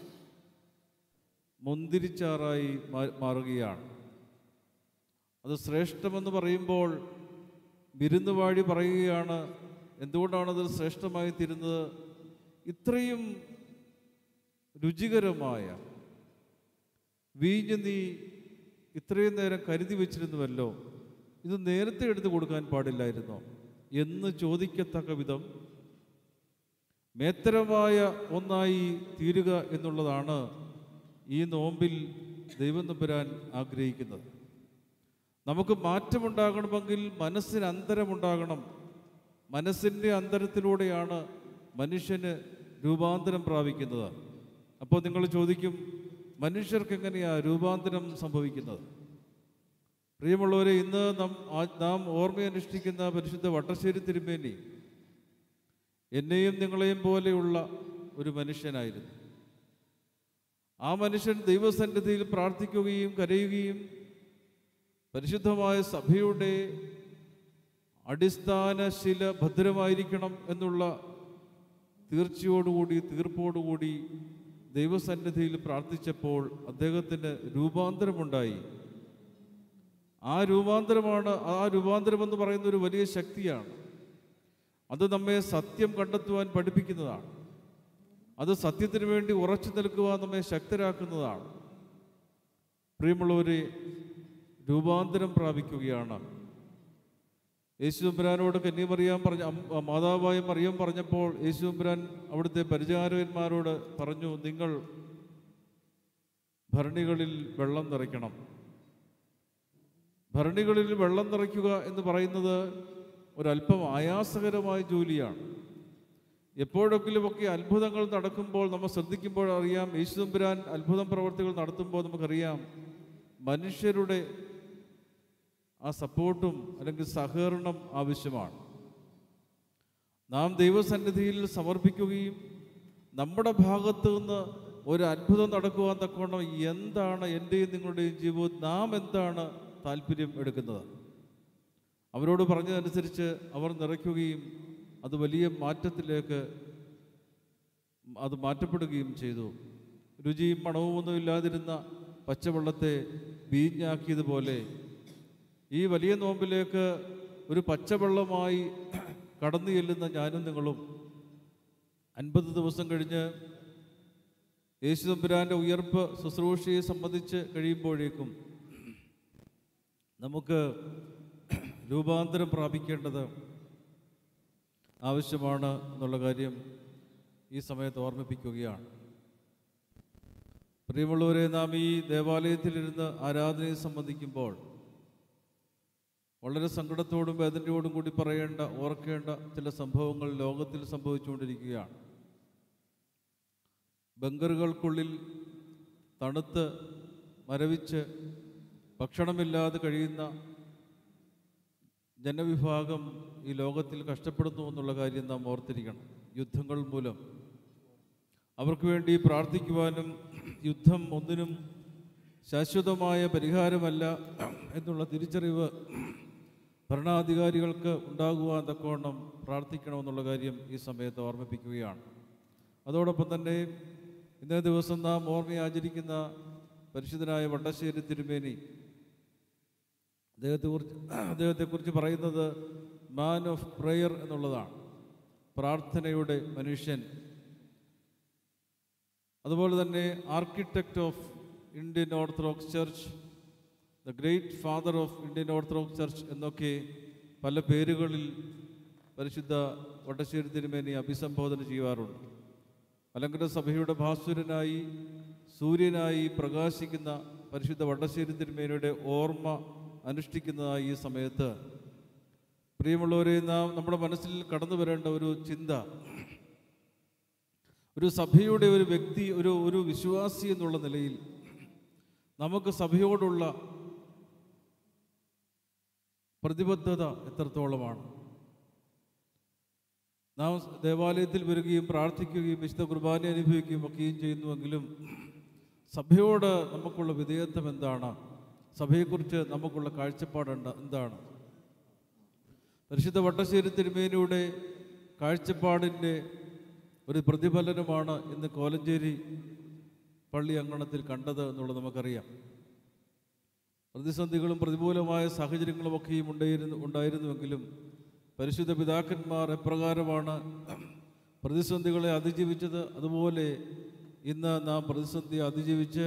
മുന്തിരിച്ചാറായി മാ- മാറുകയാണ് അത് ശ്രേഷ്ഠമെന്ന് പറയുമ്പോൾ വിരുന്നുവാഴി പറയുകയാണ് എന്തുകൊണ്ടാണത് ശ്രേഷ്ഠമായി തീരുന്നത് ഇത്രയും രുചികരമായ വീഞ്ഞ് നീ ഇത്രയും നേരം കരുതി വെച്ചിരുന്നുവല്ലോ ഇത് നേരത്തെ എടുത്തു കൊടുക്കാൻ പാടില്ലായിരുന്നോ എന്ന് ചോദിക്കത്തക്ക വിധം മേത്തരമായ ഒന്നായി തീരുക എന്നുള്ളതാണ് ഈ നോമ്പിൽ ദൈവം നമ്പുരാൻ ആഗ്രഹിക്കുന്നത് നമുക്ക് മാറ്റമുണ്ടാകണമെങ്കിൽ മനസ്സിന് അന്തരമുണ്ടാകണം മനസ്സിൻ്റെ അന്തരത്തിലൂടെയാണ് മനുഷ്യന് രൂപാന്തരം പ്രാപിക്കുന്നത് അപ്പോൾ നിങ്ങൾ ചോദിക്കും മനുഷ്യർക്ക് എങ്ങനെയാണ് രൂപാന്തരം സംഭവിക്കുന്നത് പ്രിയമുള്ളവരെ ഇന്ന് നാം ആ- നാം ഓർമ്മയനുഷ്ഠിക്കുന്ന പരിശുദ്ധ വട്ടശ്ശേരി തിരുമേനി എന്നെയും നിങ്ങളെയും പോലെയുള്ള ഒരു മനുഷ്യനായിരുന്നു ആ മനുഷ്യൻ ദൈവസന്നിധിയിൽ പ്രാർത്ഥിക്കുകയും കരയുകയും പരിശുദ്ധമായ സഭയുടെ അടിസ്ഥാന ശില ഭദ്രമായിരിക്കണം എന്നുള്ള തീർച്ചയോടുകൂടി തീർപ്പോടുകൂടി ദൈവസന്നിധിയിൽ പ്രാർത്ഥിച്ചപ്പോൾ അദ്ദേഹത്തിന് രൂപാന്തരമുണ്ടായി ആ രൂപാന്തരമാണ് ആ രൂപാന്തരം എന്ന് പറയുന്ന ഒരു വലിയ ശക്തിയാണ് അത് നമ്മെ സത്യം കണ്ടെത്തുവാൻ പഠിപ്പിക്കുന്നതാണ് അത് സത്യത്തിന് വേണ്ടി ഉറച്ചു നിൽക്കുവാൻ നമ്മെ ശക്തരാക്കുന്നതാണ് പ്രിയമുള്ളവരെ രൂപാന്തരം പ്രാപിക്കുകയാണ് യേശുദമ്പുരാനോട് കന്യമറിയാൻ പറഞ്ഞ അം- മാതാവായ മറിയം പറഞ്ഞപ്പോൾ യേശുദമ്പുരാൻ അവിടുത്തെ പരിചാരകന്മാരോട് പറഞ്ഞു നിങ്ങൾ ഭരണികളിൽ വെള്ളം നിറയ്ക്കണം ഭരണികളിൽ വെള്ളം നിറയ്ക്കുക എന്ന് പറയുന്നത് ഒരല്പം ആയാസകരമായ ജോലിയാണ് എപ്പോഴെങ്കിലുമൊക്കെ അത്ഭുതങ്ങൾ നടക്കുമ്പോൾ നമ്മൾ ശ്രദ്ധിക്കുമ്പോൾ അറിയാം യേശുദമ്പുരാൻ അത്ഭുതം പ്രവർത്തികൾ നടത്തുമ്പോൾ നമുക്കറിയാം മനുഷ്യരുടെ ആ സപ്പോർട്ടും അല്ലെങ്കിൽ സഹകരണം ആവശ്യമാണ് നാം ദൈവസന്നിധിയിൽ സമർപ്പിക്കുകയും നമ്മുടെ ഭാഗത്തു നിന്ന് ഒരു അത്ഭുതം നടക്കുവാൻ തക്കവണ്ണം എന്താണ് എൻ്റെയും നിങ്ങളുടെയും ജീവിതത്തിൽ നാം എന്താണ് താല്പര്യം എടുക്കുന്നത് അവരോട് പറഞ്ഞതനുസരിച്ച് അവർ നിറയ്ക്കുകയും അത് വലിയ മാറ്റത്തിലേക്ക് അത് മാറ്റപ്പെടുകയും ചെയ്തു രുചിയും മണവും ഒന്നും ഇല്ലാതിരുന്ന പച്ചവെള്ളത്തെ വീഞ്ഞാക്കിയതുപോലെ ഈ വലിയ നോമ്പിലേക്ക് ഒരു പച്ചവെള്ളമായി കടന്നു ചെല്ലുന്ന ഞാനും നിങ്ങളും അൻപത് ദിവസം കഴിഞ്ഞ് യേശു തമ്പുരാൻ്റെ ഉയർപ്പ് ശുശ്രൂഷയെ സംബന്ധിച്ച് കഴിയുമ്പോഴേക്കും നമുക്ക് രൂപാന്തരം പ്രാപിക്കേണ്ടത് ആവശ്യമാണ് എന്നുള്ള കാര്യം ഈ സമയത്ത് ഓർമ്മിപ്പിക്കുകയാണ് പ്രിയമുള്ളവരെ നാം ഈ ദേവാലയത്തിലിരുന്ന് ആരാധനയെ സംബന്ധിക്കുമ്പോൾ വളരെ സങ്കടത്തോടും വേദനയോടും കൂടി പറയേണ്ട ഓർക്കേണ്ട ചില സംഭവങ്ങൾ ലോകത്തിൽ സംഭവിച്ചുകൊണ്ടിരിക്കുകയാണ് ബങ്കറുകൾക്കുള്ളിൽ തണുത്ത് മരവിച്ച് ഭക്ഷണമില്ലാതെ കഴിയുന്ന ജനവിഭാഗം ഈ ലോകത്തിൽ കഷ്ടപ്പെടുന്നു എന്നുള്ള കാര്യം നാം ഓർത്തിരിക്കണം യുദ്ധങ്ങൾ മൂലം അവർക്ക് വേണ്ടി പ്രാർത്ഥിക്കുവാനും യുദ്ധം ഒന്നിനും ശാശ്വതമായ പരിഹാരമല്ല എന്നുള്ള തിരിച്ചറിവ് ഭരണാധികാരികൾക്ക് ഉണ്ടാകുവാൻ തക്കവണ്ണം പ്രാർത്ഥിക്കണമെന്നുള്ള കാര്യം ഈ സമയത്ത് ഓർമ്മിപ്പിക്കുകയാണ് അതോടൊപ്പം തന്നെ ഇന്നേ ദിവസം നാം ഓർമ്മ ആചരിക്കുന്ന പരിശുദ്ധനായ വണ്ടശ്ശേരി തിരുമേനി അദ്ദേഹത്തെക്കുറിച്ച് അദ്ദേഹത്തെക്കുറിച്ച് പറയുന്നത് മാൻ ഓഫ് പ്രെയർ എന്നുള്ളതാണ് പ്രാർത്ഥനയുടെ മനുഷ്യൻ അതുപോലെ തന്നെ architect of Indian Orthodox Church the great father of Indian Orthodox Church എന്നൊക്കെ പല പേരുകളിൽ പരിശുദ്ധ വട്ടശ്ശേരി തിരുമേനി അഭിസംബോധന ചെയ്യാറുണ്ട് മലങ്കര സഭയുടെ ഭാസുരനായി സൂര്യനായി പ്രകാശിക്കുന്ന പരിശുദ്ധ വട്ടശ്ശേരി തിരുമേനിയുടെ ഓർമ്മ അനുഷ്ഠിക്കുന്നതായി ഈ സമയത്ത് പ്രിയമുള്ളവരെ നാം നമ്മുടെ മനസ്സിൽ കടന്നു വരേണ്ട ഒരു ചിന്ത ഒരു സഭയുടെ ഒരു വ്യക്തി ഒരു ഒരു വിശ്വാസി എന്നുള്ള നിലയിൽ നമുക്ക് സഭയോടുള്ള പ്രതിബദ്ധത എത്രത്തോളമാണ് നാം ദേവാലയത്തിൽ വരികയും പ്രാർത്ഥിക്കുകയും വിശുദ്ധ കുർബാന അനുഭവിക്കുകയും ഒക്കെയും ചെയ്യുന്നുവെങ്കിലും സഭയോട് നമുക്കുള്ള വിധേയത്വം എന്താണ് സഭയെക്കുറിച്ച് നമുക്കുള്ള കാഴ്ചപ്പാട് എന്താണ് പരിശുദ്ധ വട്ടശ്ശേരി തിരുമേനിയുടെ കാഴ്ചപ്പാടിൻ്റെ ഒരു പ്രതിഫലനമാണ് ഇന്ന് കോലഞ്ചേരി പള്ളി അങ്കണത്തിൽ കണ്ടത് എന്നുള്ളത് നമുക്കറിയാം പ്രതിസന്ധികളും പ്രതികൂലമായ സാഹചര്യങ്ങളും ഒക്കെയും ഉണ്ടായിരുന്നു ഉണ്ടായിരുന്നുവെങ്കിലും പരിശുദ്ധ പിതാക്കന്മാർ എപ്രകാരമാണ് പ്രതിസന്ധികളെ അതിജീവിച്ചത് അതുപോലെ ഇന്ന് നാം പ്രതിസന്ധി അതിജീവിച്ച്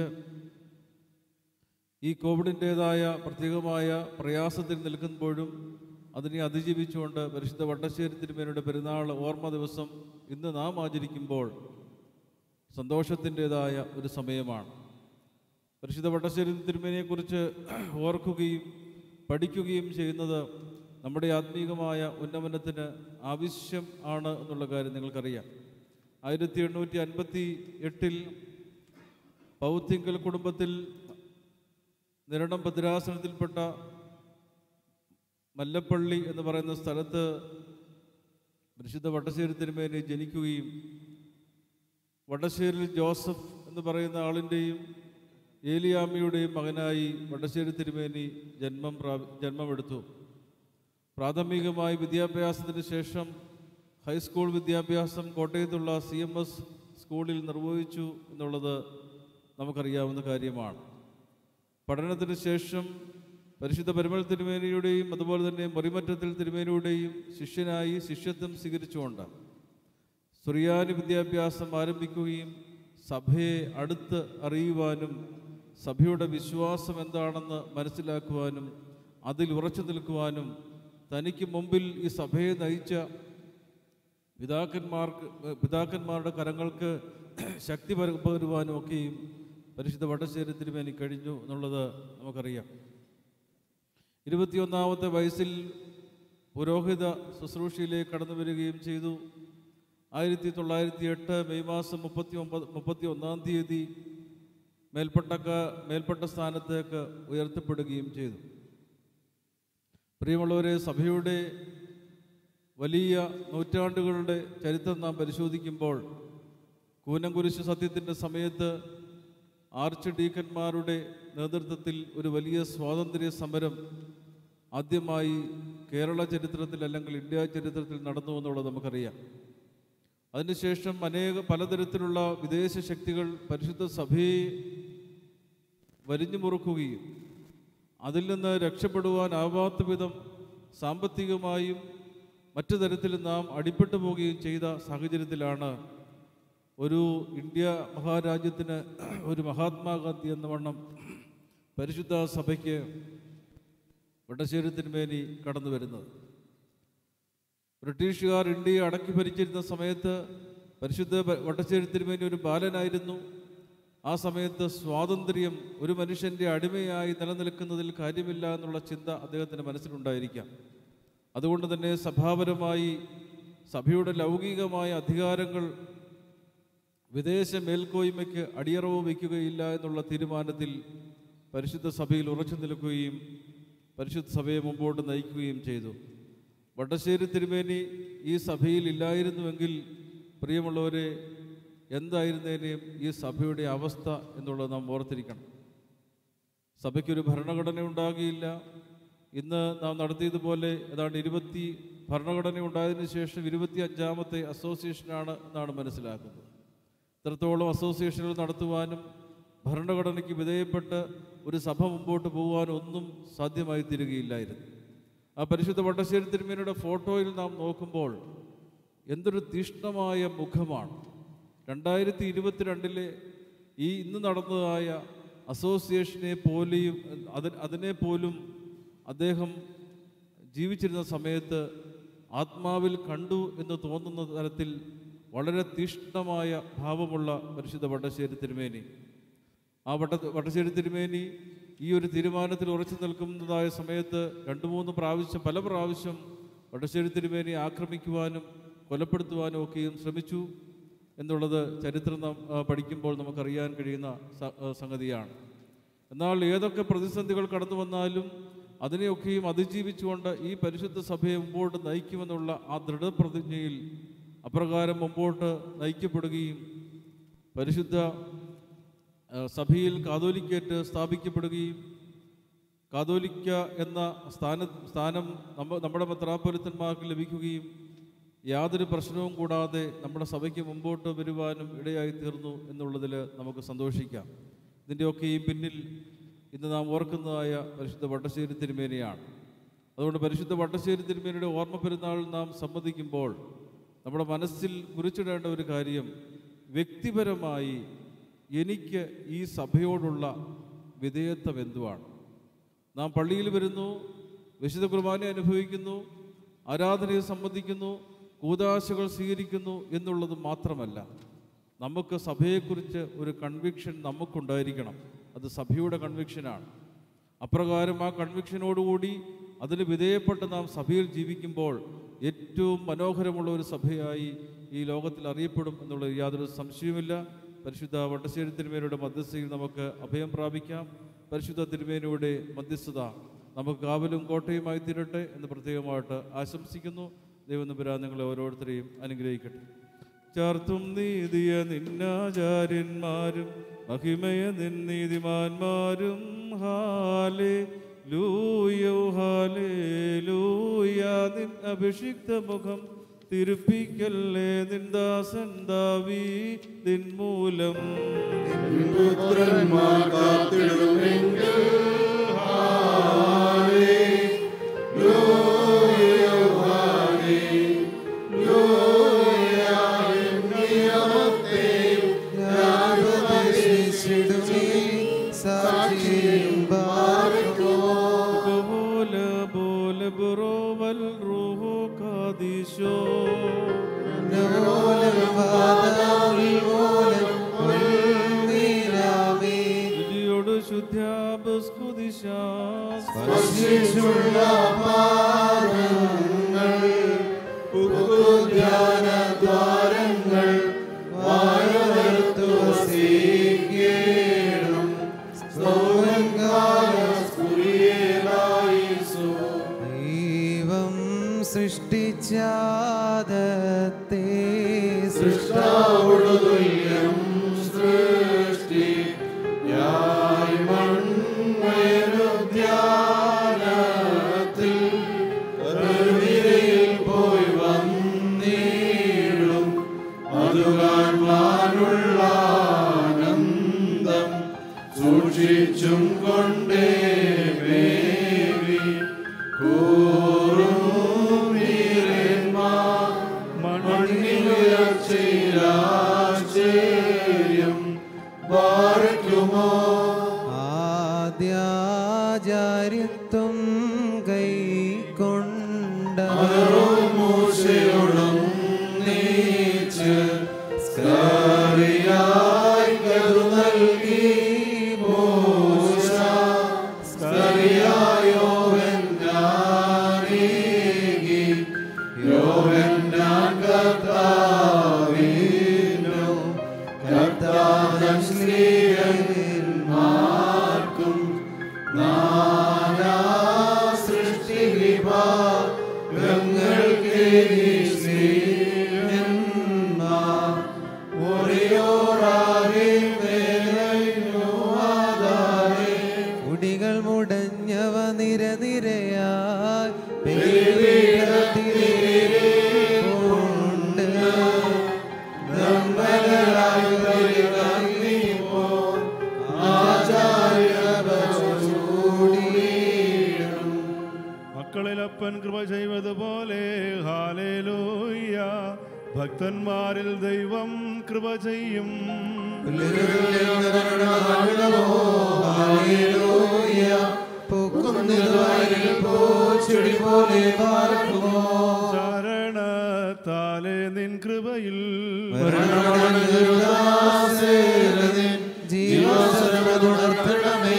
ഈ കോവിഡിൻ്റേതായ പ്രത്യേകമായ പ്രയാസത്തിൽ നിൽക്കുമ്പോഴും അതിനെ അതിജീവിച്ചുകൊണ്ട് പരിശുദ്ധ വട്ടശ്ശേരി തിരുമേനിയുടെ പെരുന്നാൾ ഓർമ്മ ദിവസം ഇന്ന് നാം ആചരിക്കുമ്പോൾ സന്തോഷത്തിൻ്റെതായ ഒരു സമയമാണ് പരിശുദ്ധ വട്ടശ്ശേരി തിരുമേനിയെക്കുറിച്ച് ഓർക്കുകയും പഠിക്കുകയും ചെയ്യുന്നത് നമ്മുടെ ആത്മീകമായ ഉന്നമനത്തിന് ആവശ്യം ആണ് എന്നുള്ള കാര്യം നിങ്ങൾക്കറിയാം ആയിരത്തി എണ്ണൂറ്റി അൻപത്തി എട്ടിൽ പൗത്തിങ്കൽ കുടുംബത്തിൽ നിരണം ഭദ്രാസനത്തിൽപ്പെട്ട മല്ലപ്പള്ളി എന്ന് പറയുന്ന സ്ഥലത്ത് പരിശുദ്ധ വട്ടശ്ശേരി തിരുമേനി ജനിക്കുകയും വടശ്ശേരിൽ ജോസഫ് എന്ന് പറയുന്ന ആളിൻ്റെയും ഏലിയാമ്മയുടെയും മകനായി വടശ്ശേരി തിരുമേനി ജന്മം പ്രാപി ജന്മമെടുത്തു പ്രാഥമികമായി വിദ്യാഭ്യാസത്തിന് ശേഷം ഹൈസ്കൂൾ വിദ്യാഭ്യാസം കോട്ടയത്തുള്ള സി എം എസ് സ്കൂളിൽ നിർവഹിച്ചു എന്നുള്ളത് നമുക്കറിയാവുന്ന കാര്യമാണ് പഠനത്തിന് ശേഷം പരിശുദ്ധ പരിമൾ തിരുമേനിയുടെയും അതുപോലെ തന്നെ മറിമറ്റത്തിൽ തിരുമേനിയുടെയും ശിഷ്യനായി ശിഷ്യത്വം സ്വീകരിച്ചുകൊണ്ട് സുറിയാനി വിദ്യാഭ്യാസം ആരംഭിക്കുകയും സഭയെ അടുത്ത് അറിയുവാനും സഭയുടെ വിശ്വാസം എന്താണെന്ന് മനസ്സിലാക്കുവാനും അതിൽ ഉറച്ചു നിൽക്കുവാനും തനിക്ക് മുമ്പിൽ ഈ സഭയെ നയിച്ച പിതാക്കന്മാർക്ക് പിതാക്കന്മാരുടെ കരങ്ങൾക്ക് ശക്തി പകരുവാനും ഒക്കെയും പരിശുദ്ധ വടശ്ശേരി തിരുമേനി കഴിഞ്ഞു എന്നുള്ളത് നമുക്കറിയാം ഇരുപത്തിയൊന്നാമത്തെ വയസ്സിൽ പുരോഹിത ശുശ്രൂഷയിലേക്ക് കടന്നു വരികയും ചെയ്തു ആയിരത്തി തൊള്ളായിരത്തി എട്ട് മെയ് മാസം മുപ്പത്തി ഒമ്പത് മുപ്പത്തി ഒന്നാം തീയതി മേൽപ്പെട്ടക്ക മേൽപ്പെട്ട സ്ഥാനത്തേക്ക് ഉയർത്തപ്പെടുകയും ചെയ്തു പ്രിയമുള്ളവരെ സഭയുടെ വലിയ നൂറ്റാണ്ടുകളുടെ ചരിത്രം നാം പരിശോധിക്കുമ്പോൾ കൂനംകുരിശ് സത്യത്തിൻ്റെ സമയത്ത് ആർച്ച് ഡീക്കന്മാരുടെ നേതൃത്വത്തിൽ ഒരു വലിയ സ്വാതന്ത്ര്യ സമരം ആദ്യമായി കേരള ചരിത്രത്തിൽ അല്ലെങ്കിൽ ഇന്ത്യ ചരിത്രത്തിൽ നടന്നു എന്നുള്ളത് നമുക്കറിയാം അതിനുശേഷം അനേക പലതരത്തിലുള്ള വിദേശ ശക്തികൾ പരിശുദ്ധ സഭയെ വരിഞ്ഞു മുറുക്കുകയും അതിൽ നിന്ന് രക്ഷപ്പെടുവാനാവാത്ത വിധം സാമ്പത്തികമായും മറ്റു തരത്തിൽ നാം അടിപ്പെട്ടു പോവുകയും ചെയ്ത സാഹചര്യത്തിലാണ് ഒരു ഇന്ത്യ മഹാരാജ്യത്തിന് ഒരു മഹാത്മാഗാന്ധി എന്ന വണ്ണം പരിശുദ്ധ സഭയ്ക്ക് വട്ടശ്ശേരി തിരുമേനി കടന്നു വരുന്നത് ബ്രിട്ടീഷുകാർ ഇന്ത്യയെ അടക്കി ഭരിച്ചിരുന്ന സമയത്ത് പരിശുദ്ധ ബ- വട്ടശ്ശേരി തിരുമേനി ഒരു ബാലനായിരുന്നു ആ സമയത്ത് സ്വാതന്ത്ര്യം ഒരു മനുഷ്യൻ്റെ അടിമയായി നിലനിൽക്കുന്നതിൽ കാര്യമില്ല എന്നുള്ള ചിന്ത അദ്ദേഹത്തിൻ്റെ മനസ്സിലുണ്ടായിരിക്കാം അതുകൊണ്ട് തന്നെ സഭാപരമായി സഭയുടെ ലൗകികമായ അധികാരങ്ങൾ വിദേശ മേൽക്കോയ്മയ്ക്ക് അടിയറവ് വയ്ക്കുകയില്ല എന്നുള്ള തീരുമാനത്തിൽ പരിശുദ്ധ സഭയിൽ ഉറച്ചു നിൽക്കുകയും പരിശുദ്ധ സഭയെ മുമ്പോട്ട് നയിക്കുകയും ചെയ്തു വട്ടശ്ശേരി തിരുമേനി ഈ സഭയിൽ ഇല്ലായിരുന്നുവെങ്കിൽ പ്രിയമുള്ളവരെ എന്തായിരുന്നേനെയും ഈ സഭയുടെ അവസ്ഥ എന്നുള്ളത് നാം ഓർത്തിരിക്കണം സഭയ്ക്കൊരു ഭരണഘടന ഉണ്ടാകിയില്ല ഇന്ന് നാം നടത്തിയതുപോലെ ഏതാണ്ട് ഇരുപത്തി ഭരണഘടന ഉണ്ടായതിനു ശേഷം ഇരുപത്തി അഞ്ചാമത്തെ അസോസിയേഷനാണ് എന്നാണ് മനസ്സിലാക്കുന്നത് ഇത്രത്തോളം അസോസിയേഷനുകൾ നടത്തുവാനും ഭരണഘടനയ്ക്ക് വിധേയപ്പെട്ട് ഒരു സഭ മുമ്പോട്ട് പോകുവാനും ഒന്നും സാധ്യമായി തീരുകയില്ലായിരുന്നു ആ പരിശുദ്ധ വട്ടശ്ശേരി തിരുമേനിയുടെ ഫോട്ടോയിൽ നാം നോക്കുമ്പോൾ എന്തൊരു തീഷ്ണമായ മുഖമാണ് രണ്ടായിരത്തി ഇരുപത്തിരണ്ടിലെ ഈ ഇന്ന് നടന്നതായ അസോസിയേഷനെ പോലെയും അത് അതിനെ പോലും അദ്ദേഹം ജീവിച്ചിരുന്ന സമയത്ത് ആത്മാവിൽ കണ്ടു എന്ന് തോന്നുന്ന തരത്തിൽ വളരെ തീഷ്ണമായ ഭാവമുള്ള പരിശുദ്ധ വട്ടശ്ശേരി തിരുമേനി ആ വട്ട വട്ടശ്ശേരി തിരുമേനി ഈ ഒരു തീരുമാനത്തിൽ ഉറച്ചു നിൽക്കുന്നതായ സമയത്ത് രണ്ട് മൂന്ന് പ്രാവശ്യം പല പ്രാവശ്യം വട്ടശ്ശേരി തിരുമേനി ആക്രമിക്കുവാനും കൊലപ്പെടുത്തുവാനും ഒക്കെയും ശ്രമിച്ചു എന്നുള്ളത് ചരിത്രം നാം ആ, പഠിക്കുമ്പോൾ നമുക്കറിയാൻ കഴിയുന്ന സ- ആ, സംഗതിയാണ് എന്നാൽ ഏതൊക്കെ പ്രതിസന്ധികൾ കടന്നു വന്നാലും അതിനെയൊക്കെയും അതിജീവിച്ചുകൊണ്ട് ഈ പരിശുദ്ധ സഭയെ മുമ്പോട്ട് നയിക്കുമെന്നുള്ള ആ ദൃഢപ്രതിജ്ഞയിൽ അപ്രകാരം മുമ്പോട്ട് നയിക്കപ്പെടുകയും പരിശുദ്ധ ആ, സഭയിൽ കാതോലിക്കേറ്റ് സ്ഥാപിക്കപ്പെടുകയും കാതോലിക്ക എന്ന സ്ഥാന സ്ഥാനം നമ്മ നമ്മുടെ മെത്രാപ്പൊലിത്തന്മാർക്ക് ലഭിക്കുകയും യാതൊരു പ്രശ്നവും കൂടാതെ നമ്മുടെ സഭയ്ക്ക് മുമ്പോട്ട് വരുവാനും ഇടയായി തീർന്നു എന്നുള്ളതിൽ നമുക്ക് സന്തോഷിക്കാം ഇതിൻ്റെയൊക്കെയും പിന്നിൽ ഇന്ന് നാം ഓർക്കുന്നതായ പരിശുദ്ധ വട്ടശ്ശേരി തിരുമേനിയാണ് അതുകൊണ്ട് പരിശുദ്ധ വട്ടശ്ശേരി തിരുമേനിയുടെ ഓർമ്മ പെരുന്നാൾ നാം സമ്മതിക്കുമ്പോൾ നമ്മുടെ മനസ്സിൽ കുറിച്ചിടേണ്ട ഒരു കാര്യം വ്യക്തിപരമായി എനിക്ക് ഈ സഭയോടുള്ള വിധേയത്വം എന്തുവാണ് നാം പള്ളിയിൽ വരുന്നു വിശുദ്ധ കുർബാന അനുഭവിക്കുന്നു ആരാധനയെ സംബന്ധിക്കുന്നു കൂതാശകൾ സ്വീകരിക്കുന്നു എന്നുള്ളത് മാത്രമല്ല നമുക്ക് സഭയെക്കുറിച്ച് ഒരു കൺവിക്ഷൻ നമുക്കുണ്ടായിരിക്കണം അത് സഭയുടെ കൺവിക്ഷനാണ് അപ്രകാരം ആ കൺവിക്ഷനോടുകൂടി അതിന് വിധേയപ്പെട്ട് നാം സഭയിൽ ജീവിക്കുമ്പോൾ ഏറ്റവും മനോഹരമുള്ള ഒരു സഭയായി ഈ ലോകത്തിൽ അറിയപ്പെടും എന്നുള്ള യാതൊരു സംശയവുമില്ല പരിശുദ്ധ വട്ടശ്ശേരി തിരുമേനിയുടെ മധ്യസ്ഥയിൽ നമുക്ക് അഭയം പ്രാപിക്കാം പരിശുദ്ധ തിരുമേനിയുടെ മധ്യസ്ഥത നമുക്ക് കാവലും കോട്ടയുമായി തീരട്ടെ എന്ന് പ്രത്യേകമായിട്ട് ആശംസിക്കുന്നു ദൈവം നമ്പുരാൻ നിങ്ങളെ ഓരോരുത്തരെയും അനുഗ്രഹിക്കട്ടെ ചാർത്തും നീതിയ നിന്നാചാര്യന്മാരും മഹിമയ നിന്നീതിമാന്മാരും ഹാലേ ലൂയോ ഹാലേ ലൂയ നിൻ അഭിഷിക്ത മുഖം തിരുപ്പിക്കല്ലേ നിന്ദാസൻ ദാവീ നിൻ മൂലം പുത്രന്മാർ കാത്തിടുമെങ്കിൽ ഹാലേ ലൂയ ഹാലേ ലൂയ എൻ നിയമത്തെയും ഉപദേശിച്ചിടുമേ സാക്ഷിയും പാർക്കുമോ ബോല ബോല ബറോവൽ റൂഹോ കാദിശോ ോട് സ്പർശിച്ചുള്ള പാദങ്ങൾ ഉദ്യാന ദ്വാരങ്ങൾ വാഴവർത്തു വസീകേണം സൗരങ്കാല സ്ഫുരിയേലായിസു ദൈവം സൃഷ്ടിച്ചാദത്തെ സൃഷ്ടാവോടു തുല്യനായി ശ്രീരാശ്ചര്യം വാഴ്ക്കുമോ ആദ്യാചാര്യത്വം കൈക്കൊണ്ട മൂശയോളം നീച്ച് സ്കറിയായി കരു നൽകി മൂശ സ്കറിയായോവെന്നാനീകി യോവെന്നാൻ കർത്താവിനു കർത്താവൻ സ്ത്രീയന്മാർക്കും നാനാ സൃഷ്ടി വിഭാഗങ്ങൾക്ക് ശ്രീയന്മാർ ഒറിയോറാകെ മേലൈനോ ആധാരേ കുടികൾ മുടഞ്ഞവ നിരനിരയായി ഉണ്ട് നിർമ്മലരായി വരികോ ആചാര്യപൂടിയിടും മക്കളിലപ്പൻ കൃപ ചെയ്വതുപോലെ ഹാലേലൂയ ഭക്തന്മാരിൽ ദൈവം കൃപ ചെയ്യും പൂച്ചെടി പോലെ പാർക്കുമോ ശരണത്താലെ നിൻ കൃപയിൽ ജീവസരണമേ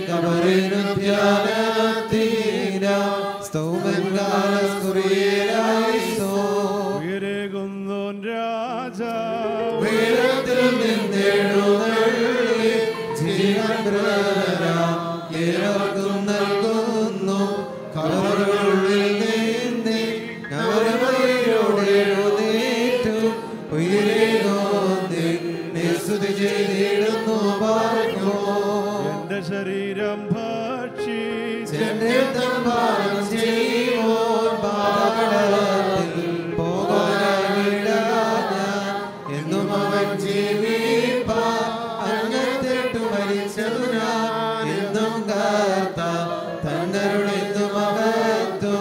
കബറിനുദ്യാനത്തീര സ്തോമൻ കാലസ്കുറിയേരായിസോ ഉയരേകുന്നോൻ രാജാ ഉയരത്തിൽ നിന്നെഴുന്നള്ളി ജീവൻപ്രദരാം ഏവർക്കും നൽകുന്നു കബറുകളിൽ നീന്തി കബറുകളിലൂടെ എഴുന്നേറ്റു ഉയരേകോന്നി സ്തുതി ചെയ്തിടുന്നു പാർക്കുമോ എന്റെ ശരീരം ഭക്ഷി ചെന്നെത്തും പാലം ചെയ്യുവോൻ പാതാളത്തിൽ പോകാനായിടാൻ ഞാൻ എന്നും അവൻ ജീവിപ്പാ അങ്ങത്തെട്ടു മരിച്ചതു ഞാൻ എന്നും കാത്ത തന്നരുടെന്നും അകത്തു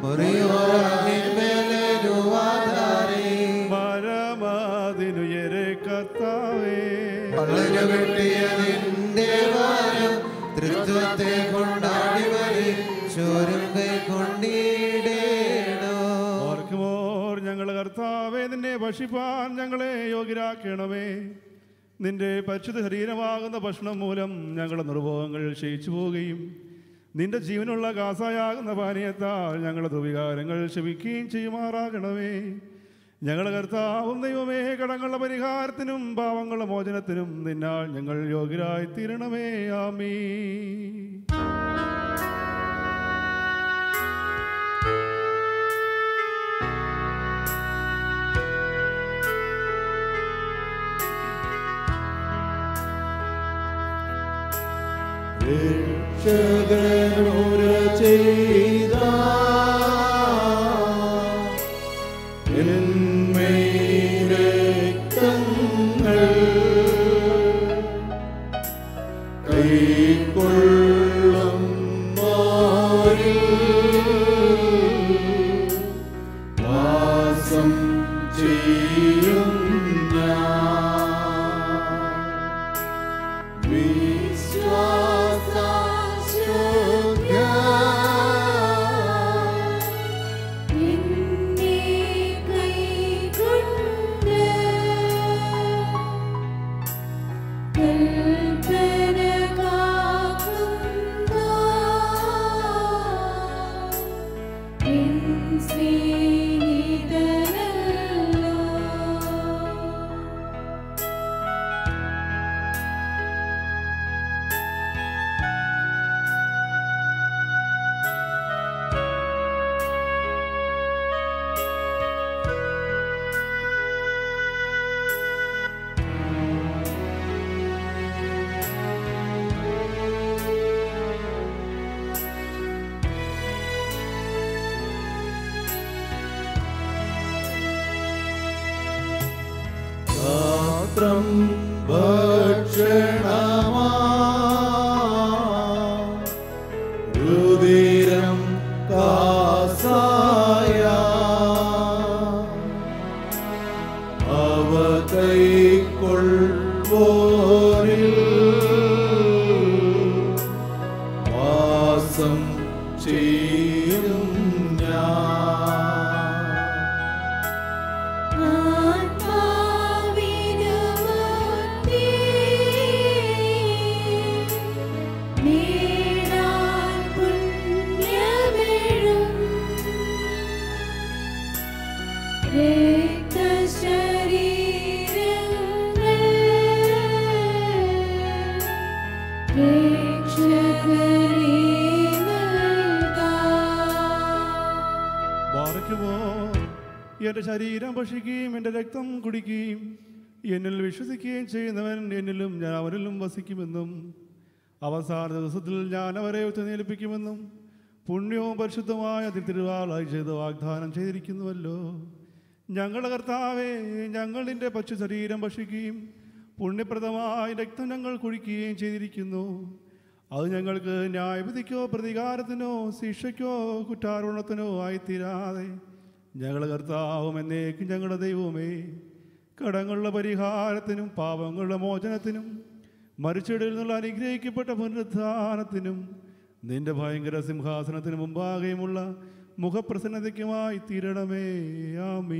മുറിയോറാമിന്മേലുവാതാരേ മരമാതിനുയരെ കർത്താവേ പള്ളനു വെട്ടിയ നിന്റെ വാരം തൃത്വത്തെ കൊണ്ടാടി വരി ചോരും കൈ കൊണ്ടിടേണോ ഓർക്കുമോർ ഞങ്ങൾ കർത്താവേ നിന്നെ ഭക്ഷിപ്പാൻ ഞങ്ങളെ യോഗ്യരാക്കണമേ നിന്റെ പരിശുദ്ധ ശരീരമാകുന്ന ഭക്ഷണം മൂലം ഞങ്ങളുടെ നിർഭോഗങ്ങൾ ക്ഷയിച്ചു പോവുകയും നിന്റെ ജീവനുള്ള കാസായാകുന്ന പാനീയത്താൽ ഞങ്ങളുടെ ദുവികാരങ്ങൾ ക്ഷമിക്കുകയും ചെയ്യുമാറാകണമേ ഞങ്ങളുടെ കർത്താവും ദൈവമേ കടങ്ങളുടെ പരിഹാരത്തിനും പാവങ്ങളുടെ മോചനത്തിനും നിന്നാൽ ഞങ്ങൾ യോഗ്യരായി തീരണമേ ആമീ രക്ഷകനുര ചെയ്ത രക്തങ്ങൾ കൈക്കൊള്ളും മാറിൽ വാസം ചെയ്യും ഞാൻ മാത്രം ഭക്ഷണമാ രുതിരം കാസായ അവ അവ കൈക്കൊള്ളുവോരിൽ വാസം ചെയ്യും ഞാൻ ബാറയ്ക്കുമോ എൻ്റെ ശരീരം ഭക്ഷിക്കുകയും എൻ്റെ രക്തം കുടിക്കുകയും എന്നിൽ വിശ്വസിക്കുകയും ചെയ്യുന്നവൻ എന്നിലും ഞാൻ അവരിലും വസിക്കുമെന്നും അവസാന ദിവസത്തിൽ ഞാൻ അവരെ ഉത്തരേൽപ്പിക്കുമെന്നും പുണ്യവും പരിശുദ്ധമായ തിരുവാളായി ചെയ്ത് വാഗ്ദാനം ചെയ്തിരിക്കുന്നുവല്ലോ ഞങ്ങളുടെ കർത്താവെ ഞങ്ങൾ നിന്റെ പച്ച ശരീരം ഭക്ഷിക്കുകയും പുണ്യപ്രദമായ രക്തം ഞങ്ങൾ കുടിക്കുകയും ചെയ്തിരിക്കുന്നു അത് ഞങ്ങൾക്ക് ന്യായവിധിക്കോ പ്രതികാരത്തിനോ ശിക്ഷയ്ക്കോ കുറ്റാരോപണത്തിനോ ആയിത്തീരാതെ ഞങ്ങളുടെ കർത്താവും എന്നേക്കും ഞങ്ങളുടെ ദൈവമേ കടങ്ങളുടെ പരിഹാരത്തിനും പാപങ്ങളുടെ മോചനത്തിനും മരിച്ചിടയിൽ നിന്നുള്ള അനുഗ്രഹിക്കപ്പെട്ട പുനരുദ്ധാനത്തിനും നിന്റെ ഭയങ്കര സിംഹാസനത്തിന് മുമ്പാകെയുമുള്ള മുഖപ്രസന്നതയ്ക്കുമായി തീരണമേ ആമീ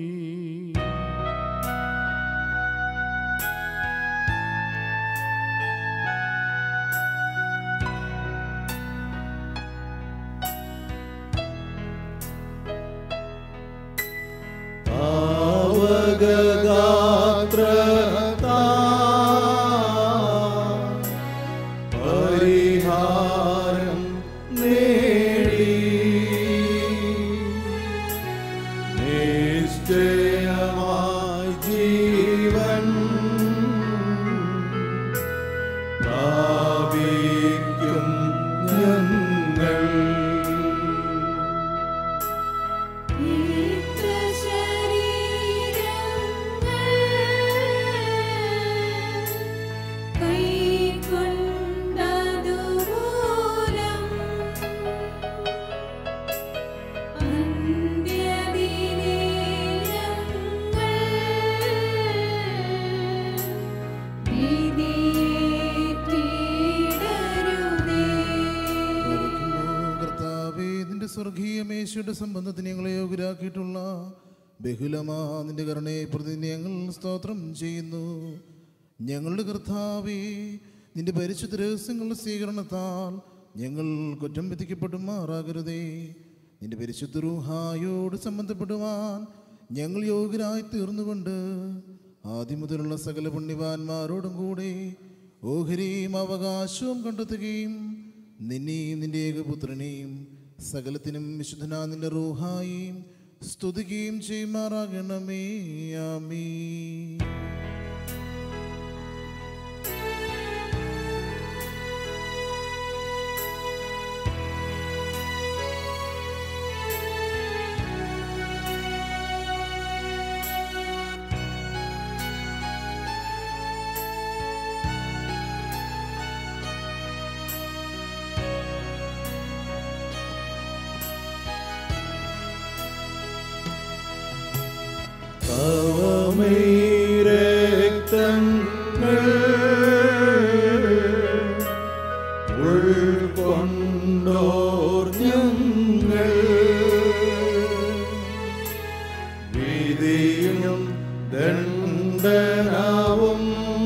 പരിഹാരം നേടി നിശ്ചയമായി ജീവൻ പ്രാപിക്കും ഞങ്ങൾ കർത്താവേ നിന്റെ സ്വർഗീയ മേശയുടെ സംബന്ധത്തിന് ഞങ്ങളെ യോഗ്യരാക്കിയിട്ടുള്ള ബഹുലമാ നിന്റെ കരുണയെ പ്രതി ഞങ്ങൾ സ്തോത്രം ചെയ്യുന്നു ഞങ്ങളുടെ കർത്താവേ നിന്റെ പരിശുദ്ധ രഹസ്യങ്ങളുടെ സ്വീകരണത്താൽ ഞങ്ങൾ കുറ്റം വിധിക്കപ്പെടുമാറാകരുതേ നിന്റെ പരിശുദ്ധ റൂഹായോട് സംബന്ധപ്പെടുവാൻ ഞങ്ങൾ യോഗ്യരായി തീർന്നുകൊണ്ട് ആദ്യം മുതലുള്ള സകല പുണ്യവാന്മാരോടും കൂടെ ഓഹരിയും അവകാശവും കണ്ടെത്തുകയും നിന്നെയും നിന്റെ ഏകപുത്രനെയും സകലത്തിനും വിശുദ്ധനാ നിന്റെ റൂഹായും സ്തുതിക്കുകയും ചെയ്യുമാറാകണമേ ആമീ രക്തങ്ങൾ ഉൾക്കൊണ്ടോർ ഞങ്ങൾ വിധിയും ദണ്ഡനാവും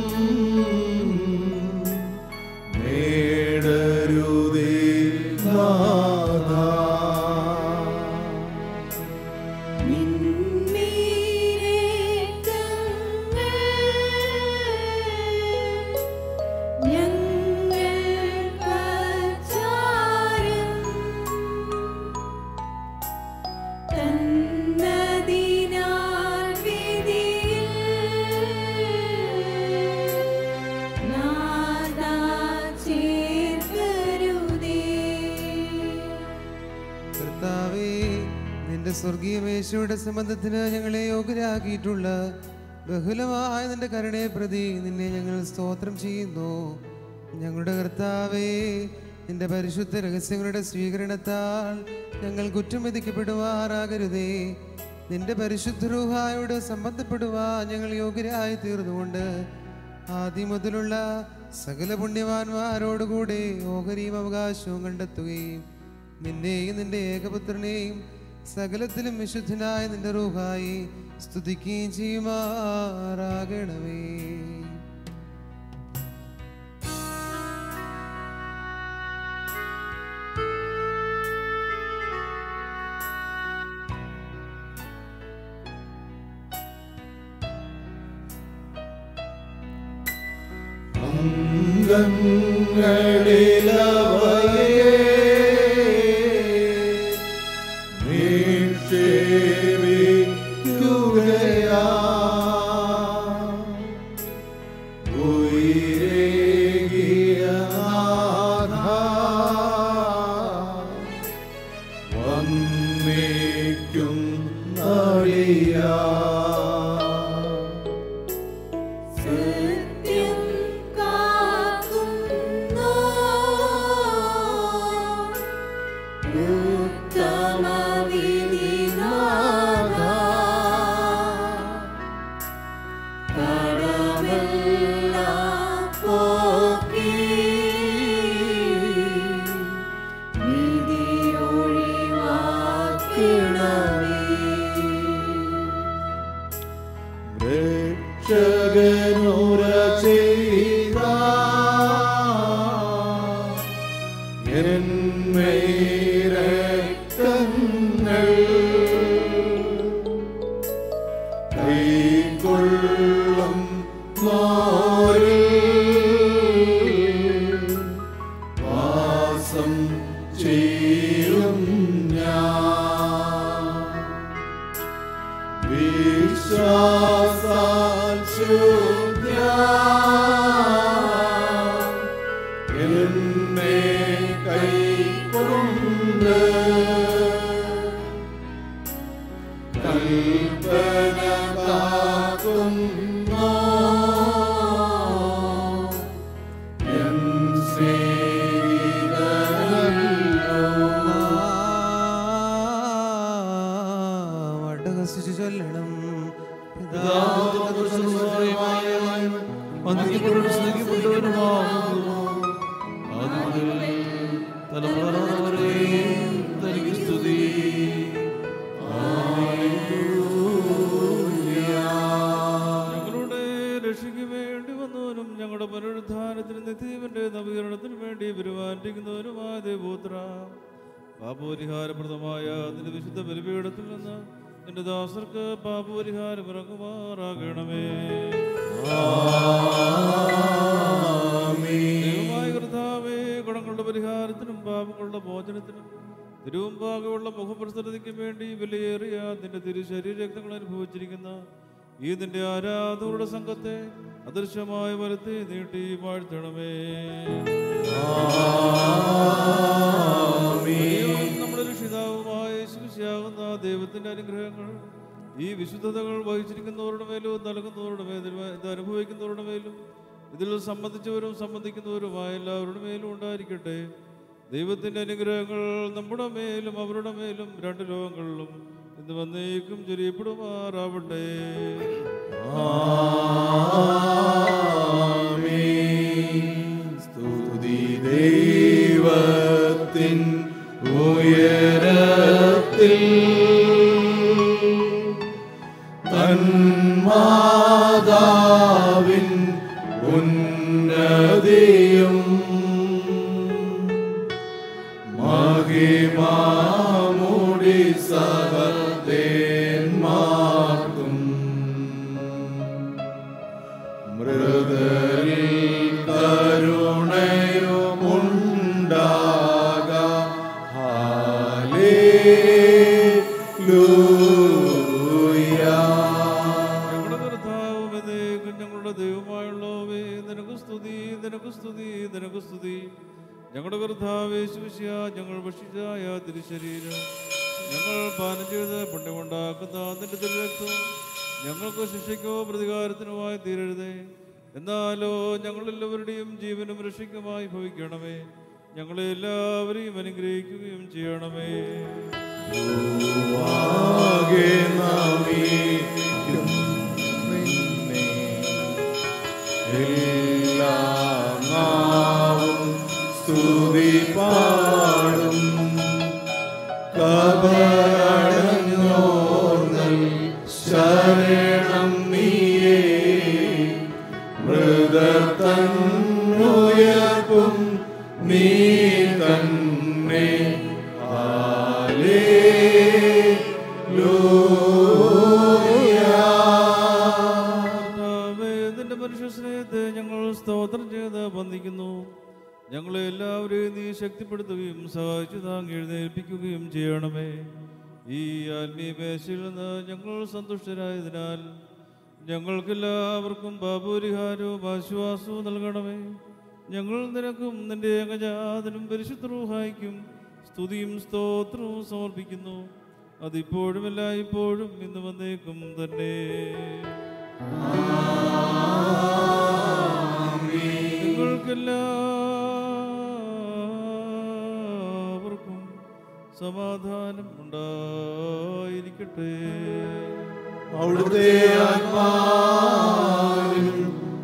നേടരുതേ നാഥാ കർത്താവേ നിന്റെ സ്വർഗീയ മേശയുടെ സംബന്ധത്തിന് ഞങ്ങളെ യോഗ്യരാക്കിയിട്ടുള്ള ബഹുലമായ നിന്റെ കരുണയെ പ്രതി നിന്നെ ഞങ്ങൾ സ്തോത്രം ചെയ്യുന്നു ഞങ്ങളുടെ കർത്താവേ നിന്റെ പരിശുദ്ധ രഹസ്യങ്ങളുടെ സ്വീകരണത്താൽ ഞങ്ങൾ കുറ്റം വിധിക്കപ്പെടുവാറാകരുതേ നിന്റെ പരിശുദ്ധരൂഹായോട് സംബന്ധപ്പെടുവാൻ ഞങ്ങൾ യോഗ്യരായി തീർന്നുകൊണ്ട് ആദ്യം മുതലുള്ള സകല പുണ്യവാന്മാരോടുകൂടെ ഓഹരിയും അവകാശവും കണ്ടെത്തുകയും നിന്നെയും നിന്റെ ഏകപുത്രനെയും സകലത്തിലും വിശുദ്ധനായ നിന്റെ റൂഹായി സ്തുതിക്കുകയും ചെയ്യുമാറാകണമേ അംഗങ്ങളിലവയെ നിക്ഷേപിക്കുകയാ ഉയരേകിയ നാഥ വന്നേക്കും നളിയാ സത്യം കാക്കുന്നു ഉത്തമവിധിനാഥ കടമെല്ലാം പോക്കി വിധിയൊഴിവാക്കണമേ രക്ഷകനുര ചെയ്ത എന്മേരക്തങ്ങൾ കൈക്കൊള്ളും മോരിൽ വാസം ചെയ്യും ഞാൻ വിശ്വാസാൽ ശുദ്ധ്യ എന്നെ കൈക്കൊണ്ട് കൽപ്പന കാക്കുന്നു എൻ വടകസിച്ചു ചൊല്ലണം ഞങ്ങളുടെ രക്ഷയ്ക്ക് വേണ്ടി വന്നവനും ഞങ്ങളുടെ പുനരുദ്ധാനത്തിന് നിത്യവന്റെ നവീകരണത്തിനും വേണ്ടി പെരുമാറ്റിക്കുന്നവനുമായ ദേവോത്ര പാപപരിഹാരപ്രദമായ നിന്റെ വിശുദ്ധ ബലിപീഠത്തിൽ നിന്ന് നിന്റെ ദാസർക്ക് പാപപരിഹാരം ഇറങ്ങുമാറാകണമേ ദൈവമായ കർത്താവേ ഗുണങ്ങളുടെ പരിഹാരത്തിനും പാപങ്ങളുടെ മോചനത്തിനും തിരുവമ്പാകെയുള്ള മുഖപ്രസരതയ്ക്കും വേണ്ടി വിലയേറിയ നിന്റെ തിരു ശരീരരക്തങ്ങൾ അനുഭവിച്ചിരിക്കുന്ന ഈ നിന്റെ ആരാധകരുടെ സംഘത്തെ അദൃശ്യമായ വലത്തെ നീട്ടി വാഴ്ത്തണമേ ദൈവവും നമ്മുടെ രക്ഷിതാവുമായ യേശുമിശിഹാകുന്ന ദൈവത്തിന്റെ അനുഗ്രഹങ്ങൾ ഈ വിശുദ്ധതകൾ വഹിച്ചിരിക്കുന്നവരുടെ മേലും നൽകുന്നവരുടെ മേലും ഇത് അനുഭവിക്കുന്നവരുടെ മേലും ഇതിൽ സംബന്ധിച്ചവരും സംബന്ധിക്കുന്നവരുമായ എല്ലാവരുടെ മേലും ഉണ്ടായിരിക്കട്ടെ ദൈവത്തിന്റെ അനുഗ്രഹങ്ങൾ നമ്മുടെ മേലും അവരുടെ മേലും രണ്ട് ലോകങ്ങളിലും ഇന്ന് വന്നേക്കും ചൊരിയപ്പെടുമാറാവട്ടെ സ്തുതി ദൈവത്തിൻ ഉയരത്തിൽ തന്മാതാവിൻ ഉന്നതിയും മഹിമാമുടി സഹദേന്മാർക്കും മൃദരിൽ കരുണയുമുണ്ടാക ഞങ്ങളുടെ കർത്താവും എന്നേക്കും ഞങ്ങളുടെ ദൈവമായുള്ളവേ നിനക്ക് സ്തുതി നിനക്ക് സ്തുതി നിനക്ക് സ്തുതി ഞങ്ങളുടെ കർത്താവേ ശുശ്യ ഞങ്ങൾ ഭക്ഷിച്ചായ തിരുശരീരം ഞങ്ങൾ പാനം ചെയ്ത് പുണ്യമുണ്ടാക്കുന്ന നിന്റെ തിരുരക്തം ഞങ്ങൾക്ക് ശിക്ഷയ്ക്കോ പ്രതികാരത്തിനുമായി തീരരുതേ എന്നാലോ ഞങ്ങളെല്ലാവരുടെയും ജീവനും രക്ഷയ്ക്കുമായി ഭവിക്കണമേ ഞങ്ങളെ എല്ലാവരെയും അനുഗ്രഹിക്കുകയും ചെയ്യണമേ ആകെ നമിക്കും നിന്നെ. എല്ലാ നാവും സ്തുതി പാടും കബറടഞ്ഞോർന്നൽ ശരണം നീയേ മൃതത്തന്നുയർപ്പും നീ തന്നെ കർത്താവേ, നിന്റെ മനുഷ്യ സ്നേഹത്തെ ഞങ്ങൾ സ്തോത്രം ചെയ്ത് വന്ദിക്കുന്നു ഞങ്ങളെ എല്ലാവരെയും നീ ശക്തിപ്പെടുത്തുകയും സഹായിച്ചു താങ്ങി എഴുന്നേൽപ്പിക്കുകയും ചെയ്യണമേ ഈ ആത്മീയ മേശയിൽ നിന്ന് ഞങ്ങൾ സന്തുഷ്ടരായതിനാൽ ഞങ്ങൾക്കെല്ലാവർക്കും പാപപരിഹാരവും ആശ്വാസവും നൽകണമേ ഞങ്ങൾ നിനക്കും നിന്റെ ഏകജാതനും പരിശുദ്ധ റൂഹായിക്കും സ്തുതിയും സ്തോത്രവും സമർപ്പിക്കുന്നു അതിപ്പോഴും എല്ലായ്പ്പോഴും ഇന്ന് വന്നേക്കും തന്നെ നിങ്ങൾക്കെല്ലാവർക്കും സമാധാനം ഉണ്ടായിരിക്കട്ടെ അവിടുത്തെ ആത്മാവിനും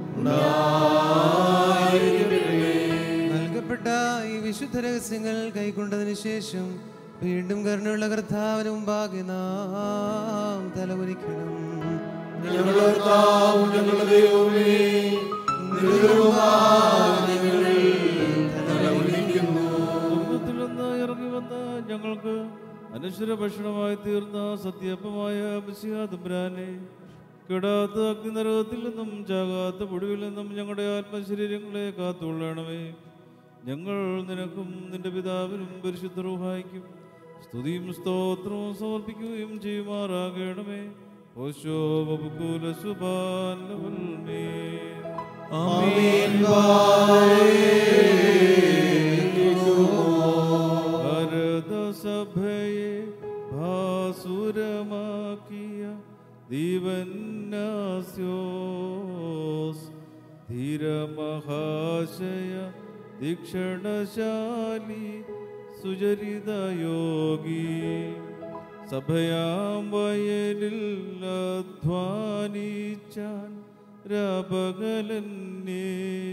നൽകപ്പെട്ട ഈ വിശുദ്ധ രഹസ്യങ്ങൾ കൈക്കൊണ്ടതിന് ശേഷം വീണ്ടും കരുണയുള്ള കർത്താവിന് മുമ്പാകെ നാം തലകുനിക്കണം ഞങ്ങളുടെ കർത്താവും ഞങ്ങളുടെ ദൈവമേ നിന്റെ മുമ്പാകെ ഞങ്ങൾ തലകുനിക്കുന്നു. സ്വർഗ്ഗത്തിൽ നിന്ന് ഇറങ്ങി വന്ന് ഞങ്ങൾക്ക് അനശ്വര ഭക്ഷണമായി തീർന്ന സത്യപ്പമായ മിശിഹാതമ്പുരാനെ കെടാത്ത അഗ്നിനരകത്തിൽ നിന്നും ചാകാത്ത പൊടിയിൽ നിന്നും ഞങ്ങളുടെ ആത്മശരീരങ്ങളെ കാത്തുകൊള്ളണമേ ഞങ്ങൾ നിനക്കും നിന്റെ പിതാവിനും പരിശുദ്ധ റൂഹായിക്കും സ്തുതിയും സ്തോത്രവും സമർപ്പിക്കുകയും ചെയ്യുമാറാകണമേ ഓശോ ബബുക്കുല സുബാൻ ആമീൻ ഭരതസഭയെ ഭാസുരമാക്കിയ ദീവന്നാസ്യോസ് ധീരമഹാശയ ദീക്ഷണശാലി സുചരിത യോഗി സഭയാം വയലിൽ അധ്വാനിച്ചാൻ രാപകലന്നേ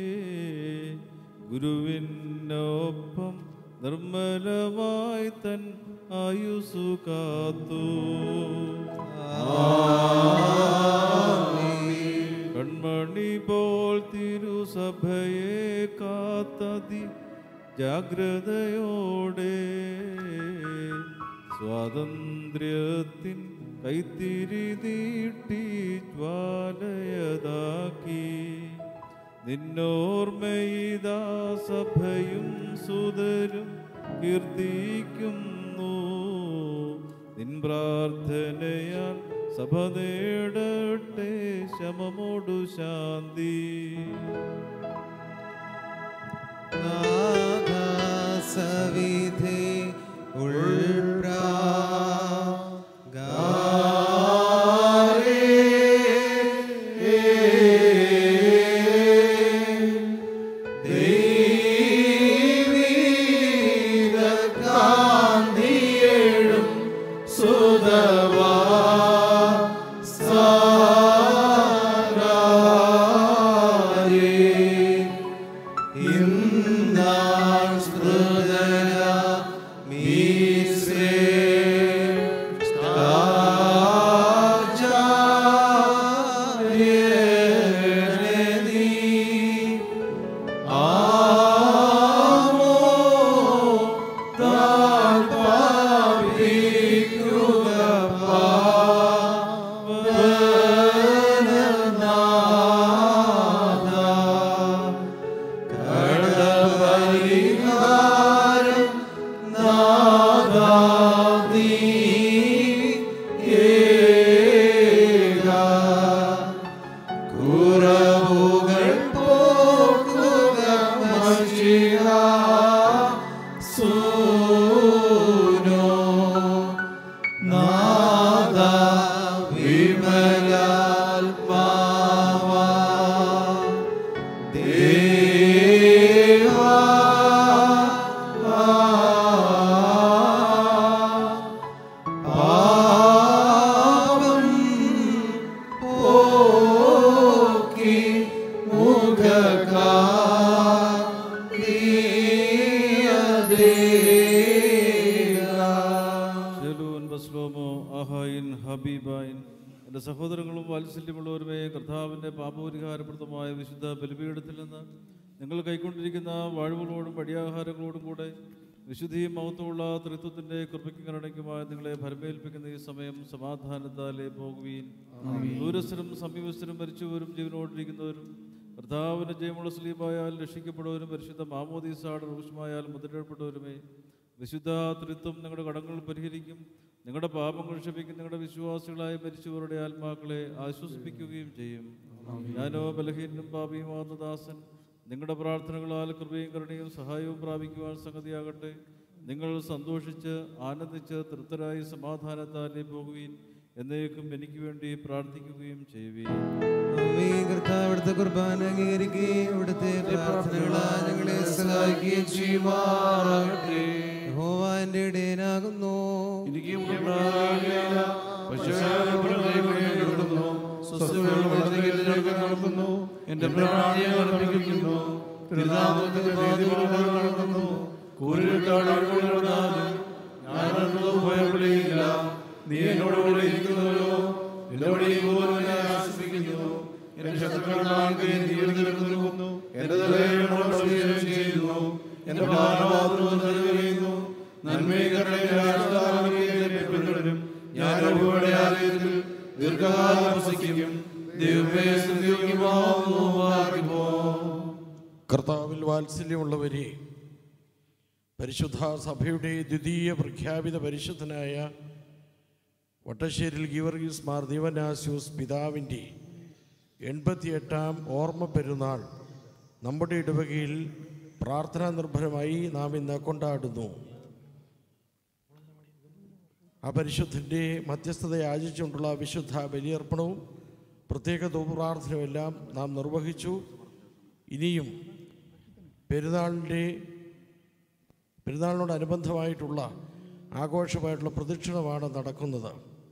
ഗുരുവിനൊപ്പം നിർമ്മലമായി തൻ ആയുസു കാത്തു കൺമണി പോൽ തിരുസഭയെ കാത്തതി ജാഗ്രതയോടെ സ്വാതന്ത്ര്യത്തിൻ കൈത്തിരി നീട്ടി ജ്വാലയതാക്കി നിന്നോർമ്മയിതാ സഭയും സുതരും കീർത്തിക്കുന്നു നിൻ പ്രാർത്ഥനയാൽ സഭ നേടട്ടെ ശമമോടു ശാന്തി സവിധേ ഉൾപ്രാ കാന്തിയേഴും സുതവാ സാരാരേ. ഇന്നാൾ സ്മൃതര മീശ്രേ സ്ഥാചാര്യനേ നീ ആമോ കുറവുകൾ പോക്കുക മഷിഹ സൂനോ നാദ വിമലാത്മാവാ ദേവാ എൻ്റെ സഹോദരങ്ങളും വാത്സല്യമുള്ളവരുമേ കർത്താവിൻ്റെ പാപപരിഹാരപ്രദമായ വിശുദ്ധ ബലിപീഠത്തിൽ നിന്ന് നിങ്ങൾ കൈക്കൊണ്ടിരിക്കുന്ന വാഴ്വുകളോടും വഴിയാഹാരങ്ങളോടും കൂടെ വിശുദ്ധിയും മഹത്വമുള്ള തൃത്വത്തിൻ്റെ കൃപയ്ക്കും കരുണയ്ക്കുമായി നിങ്ങളെ ഭരമേൽപ്പിക്കുന്ന ഈ സമയം സമാധാനത്താലേ പോകുകയും ദൂരസ്ഥരും സമീപസ്ഥരും മരിച്ചവരും ജീവനോടിരിക്കുന്നവരും കർത്താവിൻ്റെ ജയമുള്ള സ്ലീപായാൽ രക്ഷിക്കപ്പെടുവരും പരിശുദ്ധ മാമോദീസാട് റൂഷ്മായാൽ മുദ്രയിടപ്പെട്ടവരുമേ വിശുദ്ധ തൃത്വം നിങ്ങളുടെ കടങ്ങൾ പരിഹരിക്കും നിങ്ങളുടെ പാപങ്ങൾ ക്ഷമിക്കും നിങ്ങളുടെ വിശ്വാസികളായി മരിച്ചവരുടെ ആത്മാക്കളെ ആശ്വസിപ്പിക്കുകയും ചെയ്യും ഞാനോ ബലഹീനനും പാപിയുമാകുന്ന ദാസൻ നിങ്ങളുടെ പ്രാർത്ഥനകളാൽ കൃപയും കരുണയും സഹായവും പ്രാപിക്കുവാൻ സംഗതിയാകട്ടെ നിങ്ങൾ സന്തോഷിച്ച് ആനന്ദിച്ച് തൃപ്തരായി സമാധാനത്താലേ പോകുകയും എന്നേക്കും എനിക്ക് വേണ്ടി പ്രാർത്ഥിക്കുകയും ചെയ്യുകയും അമ്മേ കർത്താവ് അവിടുത്തെ കുർബാന അംഗീകരിക്കുകയും ഇവിടുത്തെ പ്രാർത്ഥനകളാൽ ഞങ്ങളെ സഹായിക്കുകയും ചെയ്യുമാറാകട്ടെ യഹോവ എൻ്റെ ഇടയനാകുന്നു നടത്തുന്നു എന്റെ പ്രാർത്ഥന അർപ്പിക്കുന്നു തിരുനാമത്തിന്റെ നീതിപൂർവ്വം നടത്തുന്നു കൂരിട്ടാളുകളാലും ഞാനൊന്നും ഭയപ്പെടുകയില്ല നീ എന്നോട് കൂടെ ഇരിക്കുന്നവരോ എന്റെ വഴി പോലും എന്നെ ആശ്വസിപ്പിക്കുന്നു എന്റെ ശത്രുക്കളാൾക്ക് നീ നിൽക്കുന്നു എന്റെ തലയോട് അഭിഷേകം ചെയ്യുന്നു എന്റെ ഭാരവാദവും നിറവേറുന്നു നന്മയും പിന്തുടരും ഞാൻ അവരുടെ ആലയത്തിൽ ദീർഘകാലം വസിക്കും ദൈവമേ സ്തുതിയോഗ്യമാവുന്നു വാഴ്ത്തുമോ കർത്താവിൽ വാത്സല്യമുള്ളവരെ പരിശുദ്ധ സഭയുടെ ദ്വിതീയ പ്രഖ്യാപിത പരിശുദ്ധനായ വട്ടശ്ശേരിൽ ഗീവർഗീസ് മാർ ദീവനാസ്യൂസ് പിതാവിൻ്റെ എൺപത്തിയെട്ടാം ഓർമ്മ പെരുന്നാൾ നമ്മുടെ ഇടവകയിൽ പ്രാർത്ഥനാ നിർഭരമായി നാം ഇന്ന് കൊണ്ടാടുന്നു ആ പരിശുദ്ധൻ്റെ മധ്യസ്ഥത യാചിച്ചുകൊണ്ടുള്ള വിശുദ്ധ ബലിയർപ്പണവും പ്രത്യേക ധൂപ്രാർത്ഥനയുമെല്ലാം നാം നിർവഹിച്ചു ഇനിയും പെരുന്നാളിൻ്റെ പെരുന്നാളിനോടനുബന്ധമായിട്ടുള്ള ആഘോഷമായിട്ടുള്ള പ്രദക്ഷിണമാണ് നടക്കുന്നത്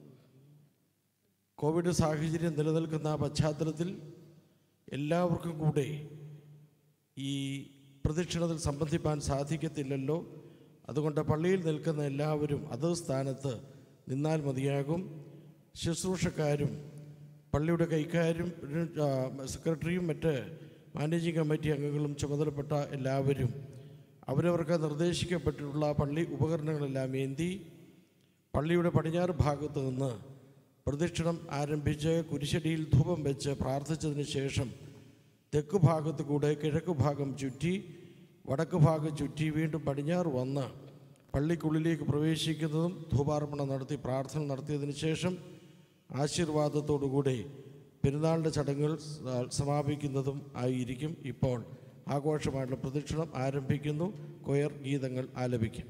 കോവിഡ് സാഹചര്യം നിലനിൽക്കുന്ന പശ്ചാത്തലത്തിൽ എല്ലാവർക്കും കൂടെ ഈ പ്രദക്ഷിണത്തിൽ സംബന്ധിപ്പാൻ സാധിക്കത്തില്ലല്ലോ അതുകൊണ്ട് പള്ളിയിൽ നിൽക്കുന്ന എല്ലാവരും അതേ സ്ഥാനത്ത് നിന്നാൽ മതിയാകും ശുശ്രൂഷക്കാരും പള്ളിയുടെ കൈക്കാരും ആ, സെക്രട്ടറിയും മറ്റ് മാനേജിംഗ് കമ്മിറ്റി അംഗങ്ങളും ചുമതലപ്പെട്ട എല്ലാവരും അവരവർക്ക് നിർദ്ദേശിക്കപ്പെട്ടിട്ടുള്ള പള്ളി ഉപകരണങ്ങളെല്ലാം ഏന്തി പള്ളിയുടെ പടിഞ്ഞാറ് ഭാഗത്ത് നിന്ന് പ്രദക്ഷിണം ആരംഭിച്ച് കുരിശടിയിൽ ധൂപം വെച്ച് പ്രാർത്ഥിച്ചതിന് ശേഷം തെക്ക് ഭാഗത്ത് കൂടെ കിഴക്ക് ഭാഗം ചുറ്റി വടക്ക് ഭാഗം ചുറ്റി വീണ്ടും പടിഞ്ഞാറ് വന്ന് പള്ളിക്കുള്ളിലേക്ക് പ്രവേശിക്കുന്നതും ധൂപാർപ്പണം നടത്തി പ്രാർത്ഥന നടത്തിയതിന് ശേഷം ആശീർവാദത്തോടുകൂടി പെരുന്നാളിൻ്റെ ചടങ്ങുകൾ സ- സമാപിക്കുന്നതും ആയിരിക്കും ഇപ്പോൾ ആഘോഷമായിട്ടുള്ള പ്രദക്ഷിണം ആരംഭിക്കുന്നു കൊയർ ഗീതങ്ങൾ ആലപിക്കും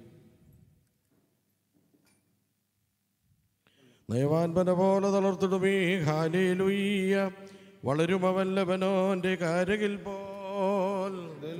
നയവാൻപന പോലെ തളർത്തിടുമേ ഹാലേലുയ്യ വളരുമവൻ ലബനോന്റെ കാരകിൽ പോൽ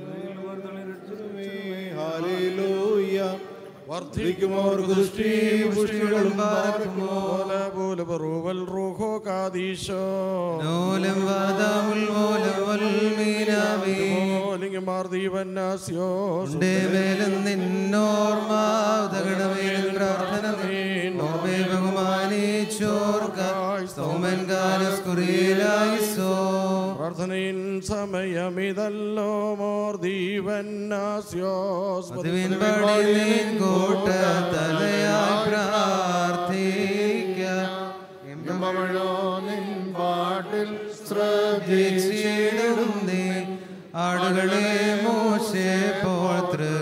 വർദ്ധിക്കുമോ പുഷ്ടികളും പാർക്കുമോ പോലെ പറൂവൽ റൂഹോ കാദീശോ നോലം വാദാമുൽ മോലം വൽമീനാമേ മാർ ദീവന്നാസ്യോസ് ഉണ്ടേ മേലും നിന്നോർമ്മ ഉതകണമേൽ പ്രാർത്ഥന ഓമേ ബഹുമാനിച്ചോർക്കായി സൗമൻ കാലസ്കുറിയിലായിസോ പ്രാർത്ഥനയിൻ സമയമിതല്ലോ മോർ ദീവന്നാസ്യോസ് പതിവിൻ പടി നീൻ കോട്ട തലയായി പ്രാർത്ഥിക്കാം പാട്ടിൽ ശ്രദ്ധിച്ചിടും നീ ആടുകളെ മോശെ പോൽ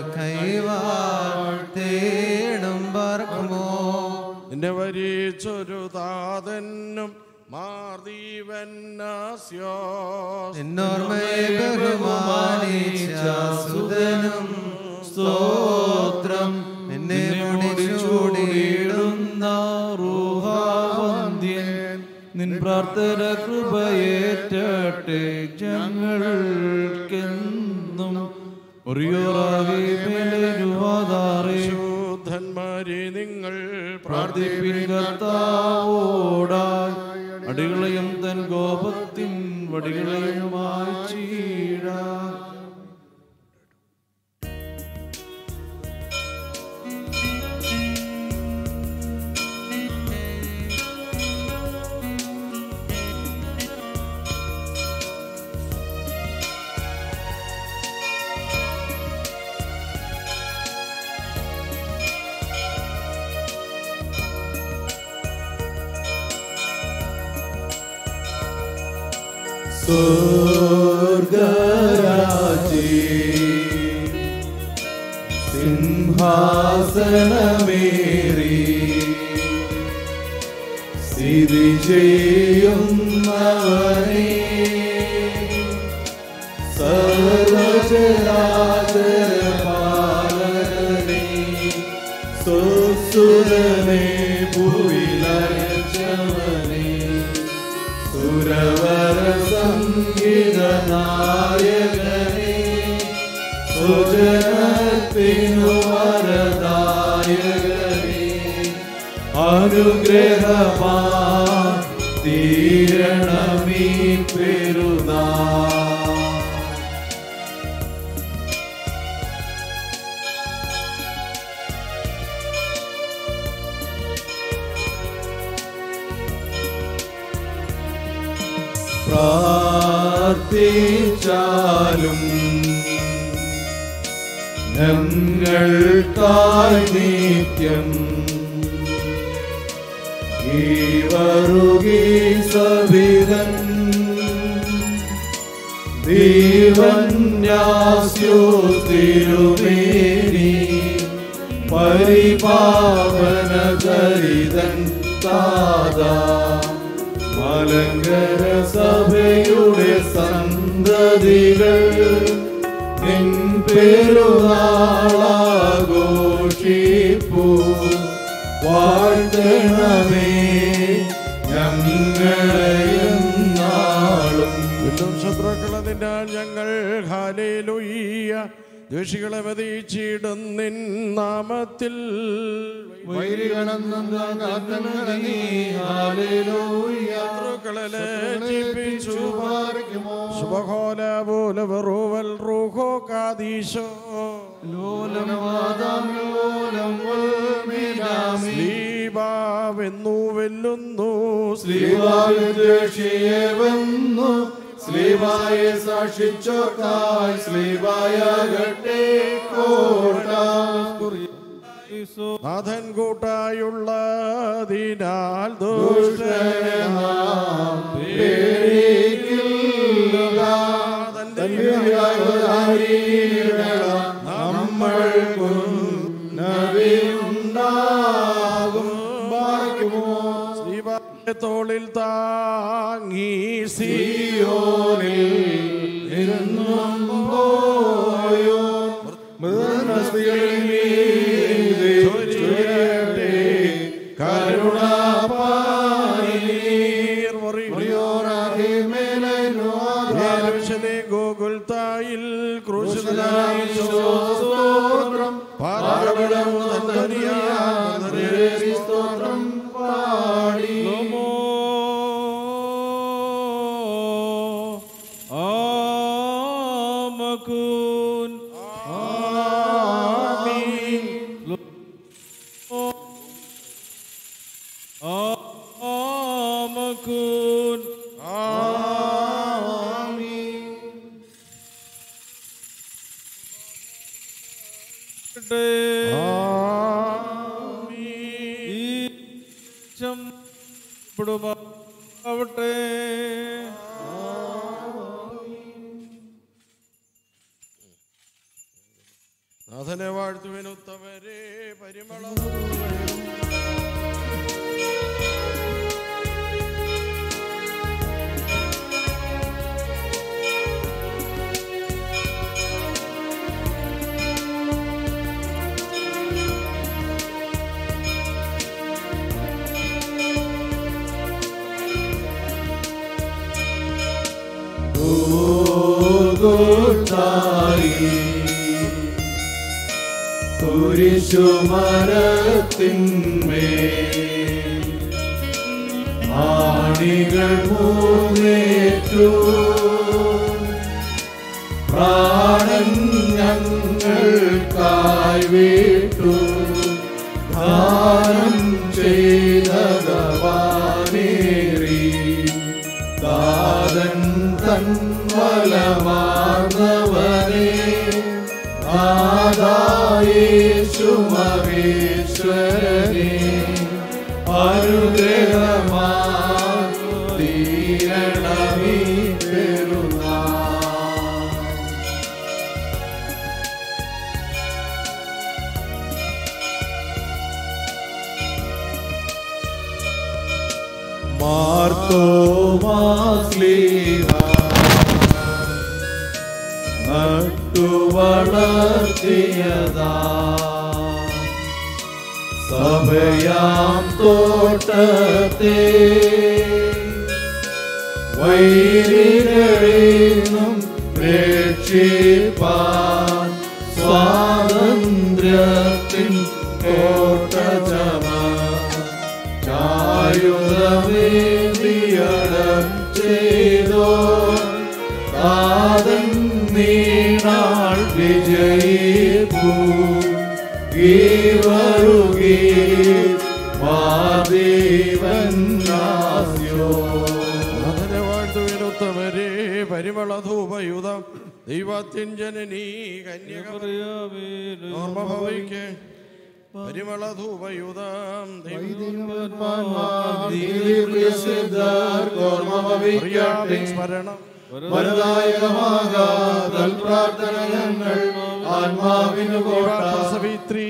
തൃക്കൈവാഴ്ത്തേണം പാർക്കുമോ നിന്നെ വരിച്ചൊരു താതന്നും മാർ ദീവന്നാസ്യോസ് എന്നോർമ്മയെ ബഹുമാനിച്ച സുതനും സ്തോത്രം നിന്നെ മുടിച്ചൂടിയിടുന്ന റൂഹാവന്ധ്യൻ നിൻ പ്രാർത്ഥന കൃപയേറ്റട്ടെ ഞങ്ങൾക്കെന്നും ശുദ്ധന്മാരെ നിങ്ങൾ പ്രാർത്ഥിപ്പിൻ കർത്താവോടായി അടികളെയും തൻ കോപത്തിൻ വടികളെയുമായി ചീടാ സ്വർഗരാജി സിംഹാസനമേറി സ്ഥിതി ചെയ്യുന്നവനെ സർവചരാചരപാലനെ സുസുരനെ ഭൂവിലച്ചവനെ സുരവര സംഗീത നായകനെ സുജനത്തിനു വരദായകനെ അനുഗ്രഹമാ തീരണമീ പെരുന്നാ പ്രാർത്ഥിച്ചാലും ഞങ്ങൾക്കായി നിത്യം ഈ വരുകി സവിധൻ ദീവന്യാസ്യോ തിരുമേനി പരിപാവന കരിതൻ താതാ മലങ്കര സഭയുടെ സന്തതികൾ നിൻ പെരുന്നാളാഘോഷിപ്പൂ വാഴ്ത്തണമേ ഞങ്ങളെന്നാളും വീണ്ടും ശത്രുക്കളെ നിന്നാൽ ഞങ്ങൾ ഹാലേലുയ്യ ദ്വേഷികളെ വധിച്ചിടും നിൻ നാമത്തിൽ വൈരികളെന്നും കാത്തങ്ങളെ നീ ഹാലേലൂയ ശത്രുക്കളെ ലജ്ജിപ്പിച്ചു പാറിക്കുമോ ശുഭഹോല പോല വെറുവൽ റൂഹോ കാദീശോ ലോലം ലോലം വൽമീനാമി സ്ലീബാവെന്നു വെല്ലുന്നു സ്ലീവായുദ്ദേശിയെ വന്നു സ്ലീവായെ സാക്ഷിച്ചോർക്കായി സ്ലീവായാകട്ടെ കോട്ട നാഥൻ കൂട്ടായുള്ളതിനാൽ ദുഷ്ടനെ നാം പേടിക്കില്ല. തന്റെ വ്യാപാരിയിടണം നമ്മൾക്കും നവിയുണ്ടാകും ബാക്കുമോ ശ്രീബാന്റെ തോളിൽ താങ്ങി സിയോനിൽ എന്നും പോയോ മൃതനസ്തികളിൽ മീതെ ചൊരിയട്ടെ കരുണാപാനീർ മറിയോറാകെ മേലനോ വിശദേ ഗോകുൽ തായിൽ ക്രൂശിതനായി സ്തോത്രം പാറകളും തന്തനിയാ സ്തോത്രം പാടി ആമകൂൻ ആമകൂൻ ആവട്ടെ നാഥനെ വാഴ്ത്തുവിനുത്തവരെ പരിമളം കുരിശുമരത്തിന്മേൽ ആണികൾ മൂന്നേറ്റു പ്രാണൻ ഞങ്ങൾക്കായി വിട്ടു ദാനം ചെയ്തതവാനേറി ദാതൻ തൻ വലമാർന്നവനെ ആദായേശുമവേശ്വരനെ അനുഗ്രഹമാ തീരണമീ പെരു സ്ലീഹ നട്ടു വളർത്തിയതാ സഭയാം തോട്ടത്തെ വൈരികളിന്നും രക്ഷിപ്പാൻ സ്വാതന്ത്ര്യത്തിൻ കോട്ടചമ ചായുധവേദിയടം ചെയ്തോ താതൻ നീണാൾ വിജയിപ്പൂ ഗീവരുകീ മാദേവൻ നാസ്യോ വാഴ്ത്തുവിനുത്തമരേ പരിമള ധൂപയുധം ദൈവത്തിൻ ജനനീ കന്യകമറിയാമേ ഭവിക്ക് പരിമള ധൂപയുധം സ്മരണം വരദായകമാകാതൽ പ്രാർത്ഥന ഞങ്ങൾ ആത്മാവിനു കോട്ട സവിത്രീ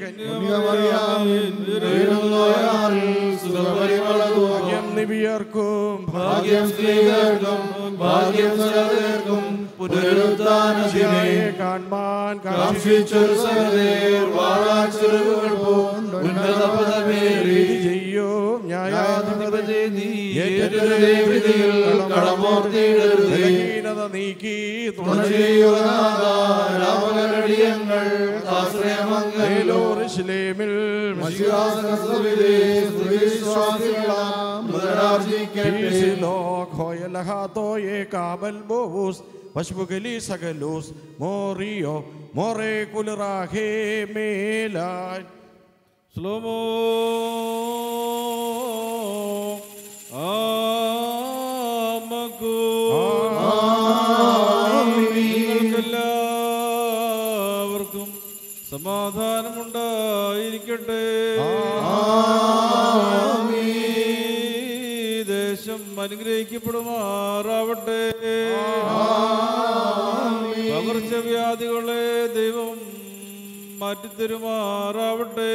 ഭാഗ്യം നിബിയർക്കും ഭാഗ്യം സ്ത്രീകൾക്കും ഭാഗ്യം സകലർക്കും പുനരുദ്ധാനത്തിനെ കാൺമാൻ കാക്ഷിച്ചൊരു സകലേർ വാഴാച്ചുരുകൾ പൂണ്ട് ഉന്നത പദമേറി ചെയ്യും ന്യായാധിപതി നീ വിധിയിൽ കടമോർത്തിയിടരുതേ ബലഹീനത നീക്കി തുണ ചെയ്യുക രാമകരടിയങ്ങൾ ആശ്രയമംഗലോറിശ്ലേമിൽ പശുപുകലി സകലൂസ് മോറിയോ മോറെ കുലറാഹേ മേലാൻ സ്ലോമോ എല്ലാവർക്കും സമാധാനമുണ്ടായിരിക്കട്ടെ ഈ ദേശം അനുഗ്രഹിക്കപ്പെടുമാറാവട്ടെ പകർച്ചവ്യാധികളെ ദൈവം മാറ്റിത്തരുമാറാവട്ടെ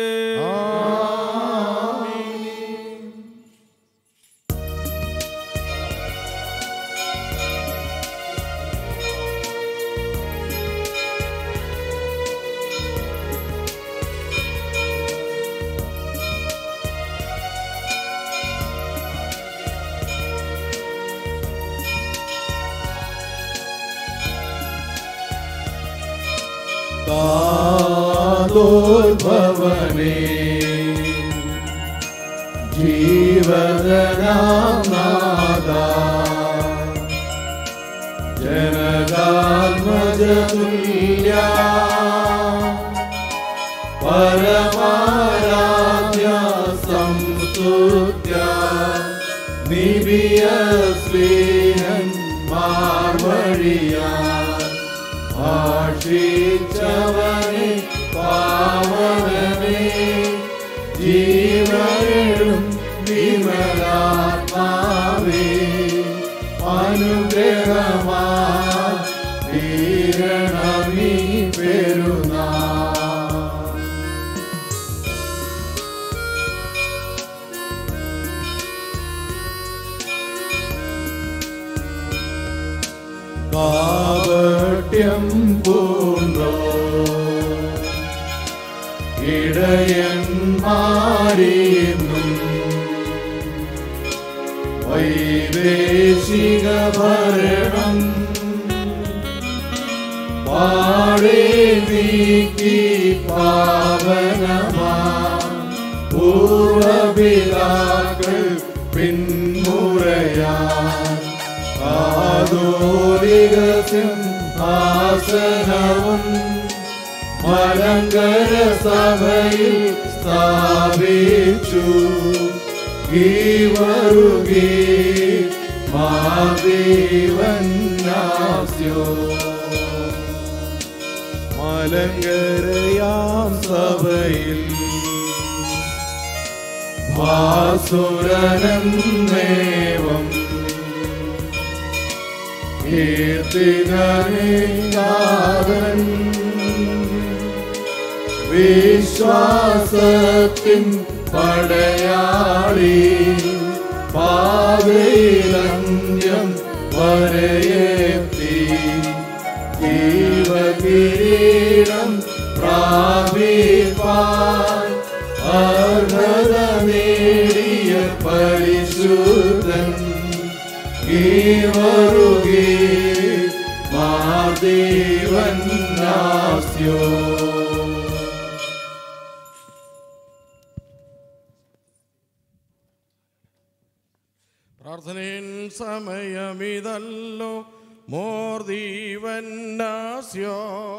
താതോദ്ഭവനേ ജീവദനാനാദ ജനകാത്മജതുല്യ പരമാരാധ്യ സംസ്തുത്യ നിബിയ സ്നേഹൻ മാർവഴിയാ ആക്ഷിച്ചവനെ പാവനനെ ജീവനും വിമലാത്മാവേ അനുഗ്രഹമാ തീരണമീ പെരുന്നാ കാപട്യം പൂണ്ടോ ഇടയന്മാരെന്നും വൈദേശിക ഭരണം പാടേ നീക്കി പാവനമാ പൂർവപിതാക്കൾ പിന്മുറയാ കാതോലിക സിംഹാസനവും മലങ്കര സഭയിൽ സ്ഥാപിച്ചു ഈ വരുകി മാദേവൻ നാസ്യോ മലങ്കരയാം സഭയിൽ ഭാസുരനം നേവം കീർത്തിനാഥൻ വിശ്വാസത്തിൻ പടയാളി പാതയിലന്ത്യം വരെയെത്തി ജീവകിരീടം പ്രാപിപ്പാൻ അർഹത നേടിയ പരിശുദ്ധൻ ഈവറുകി മാദേവൻ നാസ്യോ പ്രാർത്ഥനയിൻ സമയമിതല്ലോ മോർദീവന്നാസ്യോ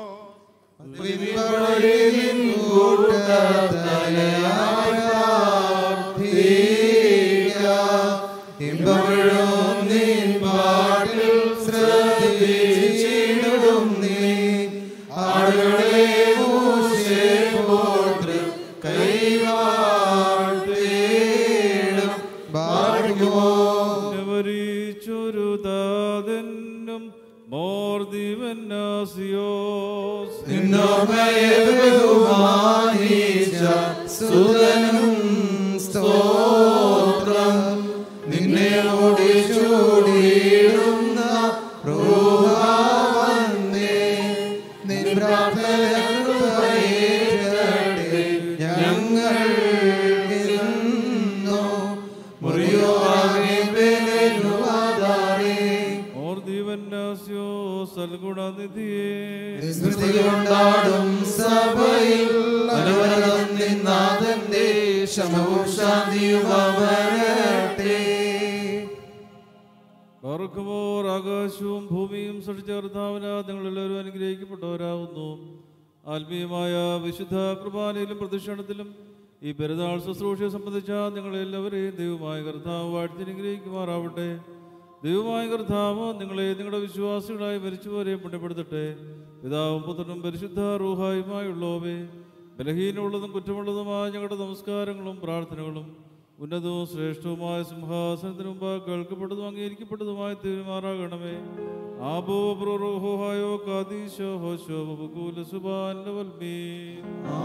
വരിച്ചൊരു ദാതനും മോർദിവന്നാസിയോസ് സുതനും സ്തോത്രം നിന്നെ ഓടിച്ചൂടിയിടുന്ന റൂഹാവന്നേ നിൻ പ്രാർത്ഥന കൃപയേറ്റട്ടെ ഞങ്ങൾ മുറിയോ ആകെ ബലനുവാദാരേ മോർദിവന്നാസിയോസ് സൽഗുണനിധിയേ സ്മൃതി കൊണ്ടാടും സഭയിൽ അനുവരം നിന്നാഥന്റെ ശമവും ശാന്തിയും അവരട്ടെ ഓർക്കുമോർ ആകാശവും ഭൂമിയും സൃഷ്ടിച്ച കർത്താവിന നിങ്ങളെല്ലാവരും അനുഗ്രഹിക്കപ്പെട്ടവരാകുന്നു ആത്മീയമായ വിശുദ്ധ കുർബാനയിലും പ്രതിഷ്ഠാനത്തിലും ഈ പെരുന്നാൾ ശുശ്രൂഷയെ സംബന്ധിച്ച നിങ്ങളെല്ലാവരെയും ദൈവമായ കർത്താവ് വാഴ്ത്തി അനുഗ്രഹിക്കുമാറാവട്ടെ ദൈവമായ കർത്താവ് നിങ്ങളെ നിങ്ങളുടെ വിശ്വാസികളായി മരിച്ചുവരെ പുണ്യപ്പെടുത്തട്ടെ പിതാവും പുത്രനും പരിശുദ്ധ റൂഹായുമായുള്ളവേ ബലഹീനമുള്ളതും കുറ്റമുള്ളതുമായ ഞങ്ങളുടെ നമസ്കാരങ്ങളും പ്രാർത്ഥനകളും ഉന്നതവും ശ്രേഷ്ഠവുമായ സിംഹാസനത്തിന് മുമ്പ് കേൾക്കപ്പെട്ടതും അംഗീകരിക്കപ്പെട്ടതുമായ തീരുമാറാകണമേ ആബോ പ്രോ കാദീശോ ഹോശോ ബബുകൂല സുബാന്റെ വൽമീൻ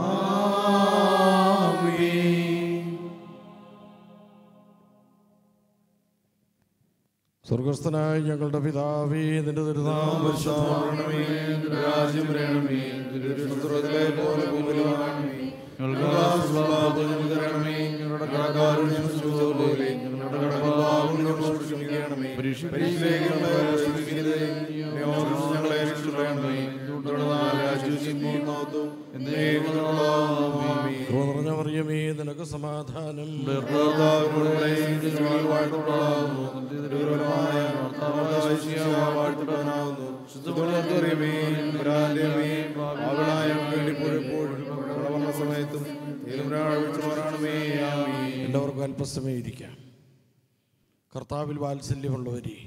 സ്വർഗസ്ഥനായ ഞങ്ങളുടെ പിതാവേ നിന്റെ തിരുനാമം പരിശുദ്ധമാകണമേ. നിന്റെ രാജ്യം വരണമേ നിന്റെ സ്വർഗ്ഗത്തിലെ പോലെ ഭൂമിയിലുമാകണമേ ഞങ്ങൾക്ക് ആവശ്യമുള്ള ആഹാരം ഞങ്ങൾക്ക് തരണമേ ഞങ്ങളുടെ കടക്കാരോട് ഞങ്ങൾ ക്ഷമിച്ചതുപോലെ ഞങ്ങളുടെ കടപ്പാവങ്ങളോട് ക്ഷമിക്കണമേ പരീക്ഷയിലേക്ക് ഞങ്ങളെ പ്രവേശിപ്പിക്കരുതേ. ദൈവമേ, ഞങ്ങളെ രക്ഷിക്കണമേ തുടർന്ന് രാജ്യവും മഹത്വവും എന്നേക്കും ആമേൻ. കൃപ നിറഞ്ഞ മറിയമേ നിനക്ക് സമാധാനം കർത്താവിനോടുകൂടെ ഞങ്ങൾ വാഴ്ത്തപ്പെടാവുന്നു. തിരുവരമായ കർത്താവായ യേശുവേ വാഴ്ത്തപ്പെടാനാവുന്നു. ശുദ്ധമുള്ളവരേ, പരാജയമേ, പാപികളായ ഞങ്ങൾക്ക് വേണ്ടി ഇപ്പോഴും കടവന്ന സമയത്തും വിളിച്ചുമാറാണമേ ആമീൻ എല്ലാവർക്കും അല്പസമയം ഇരിക്കാം കർത്താവിൽ വാത്സല്യമുള്ളവരെ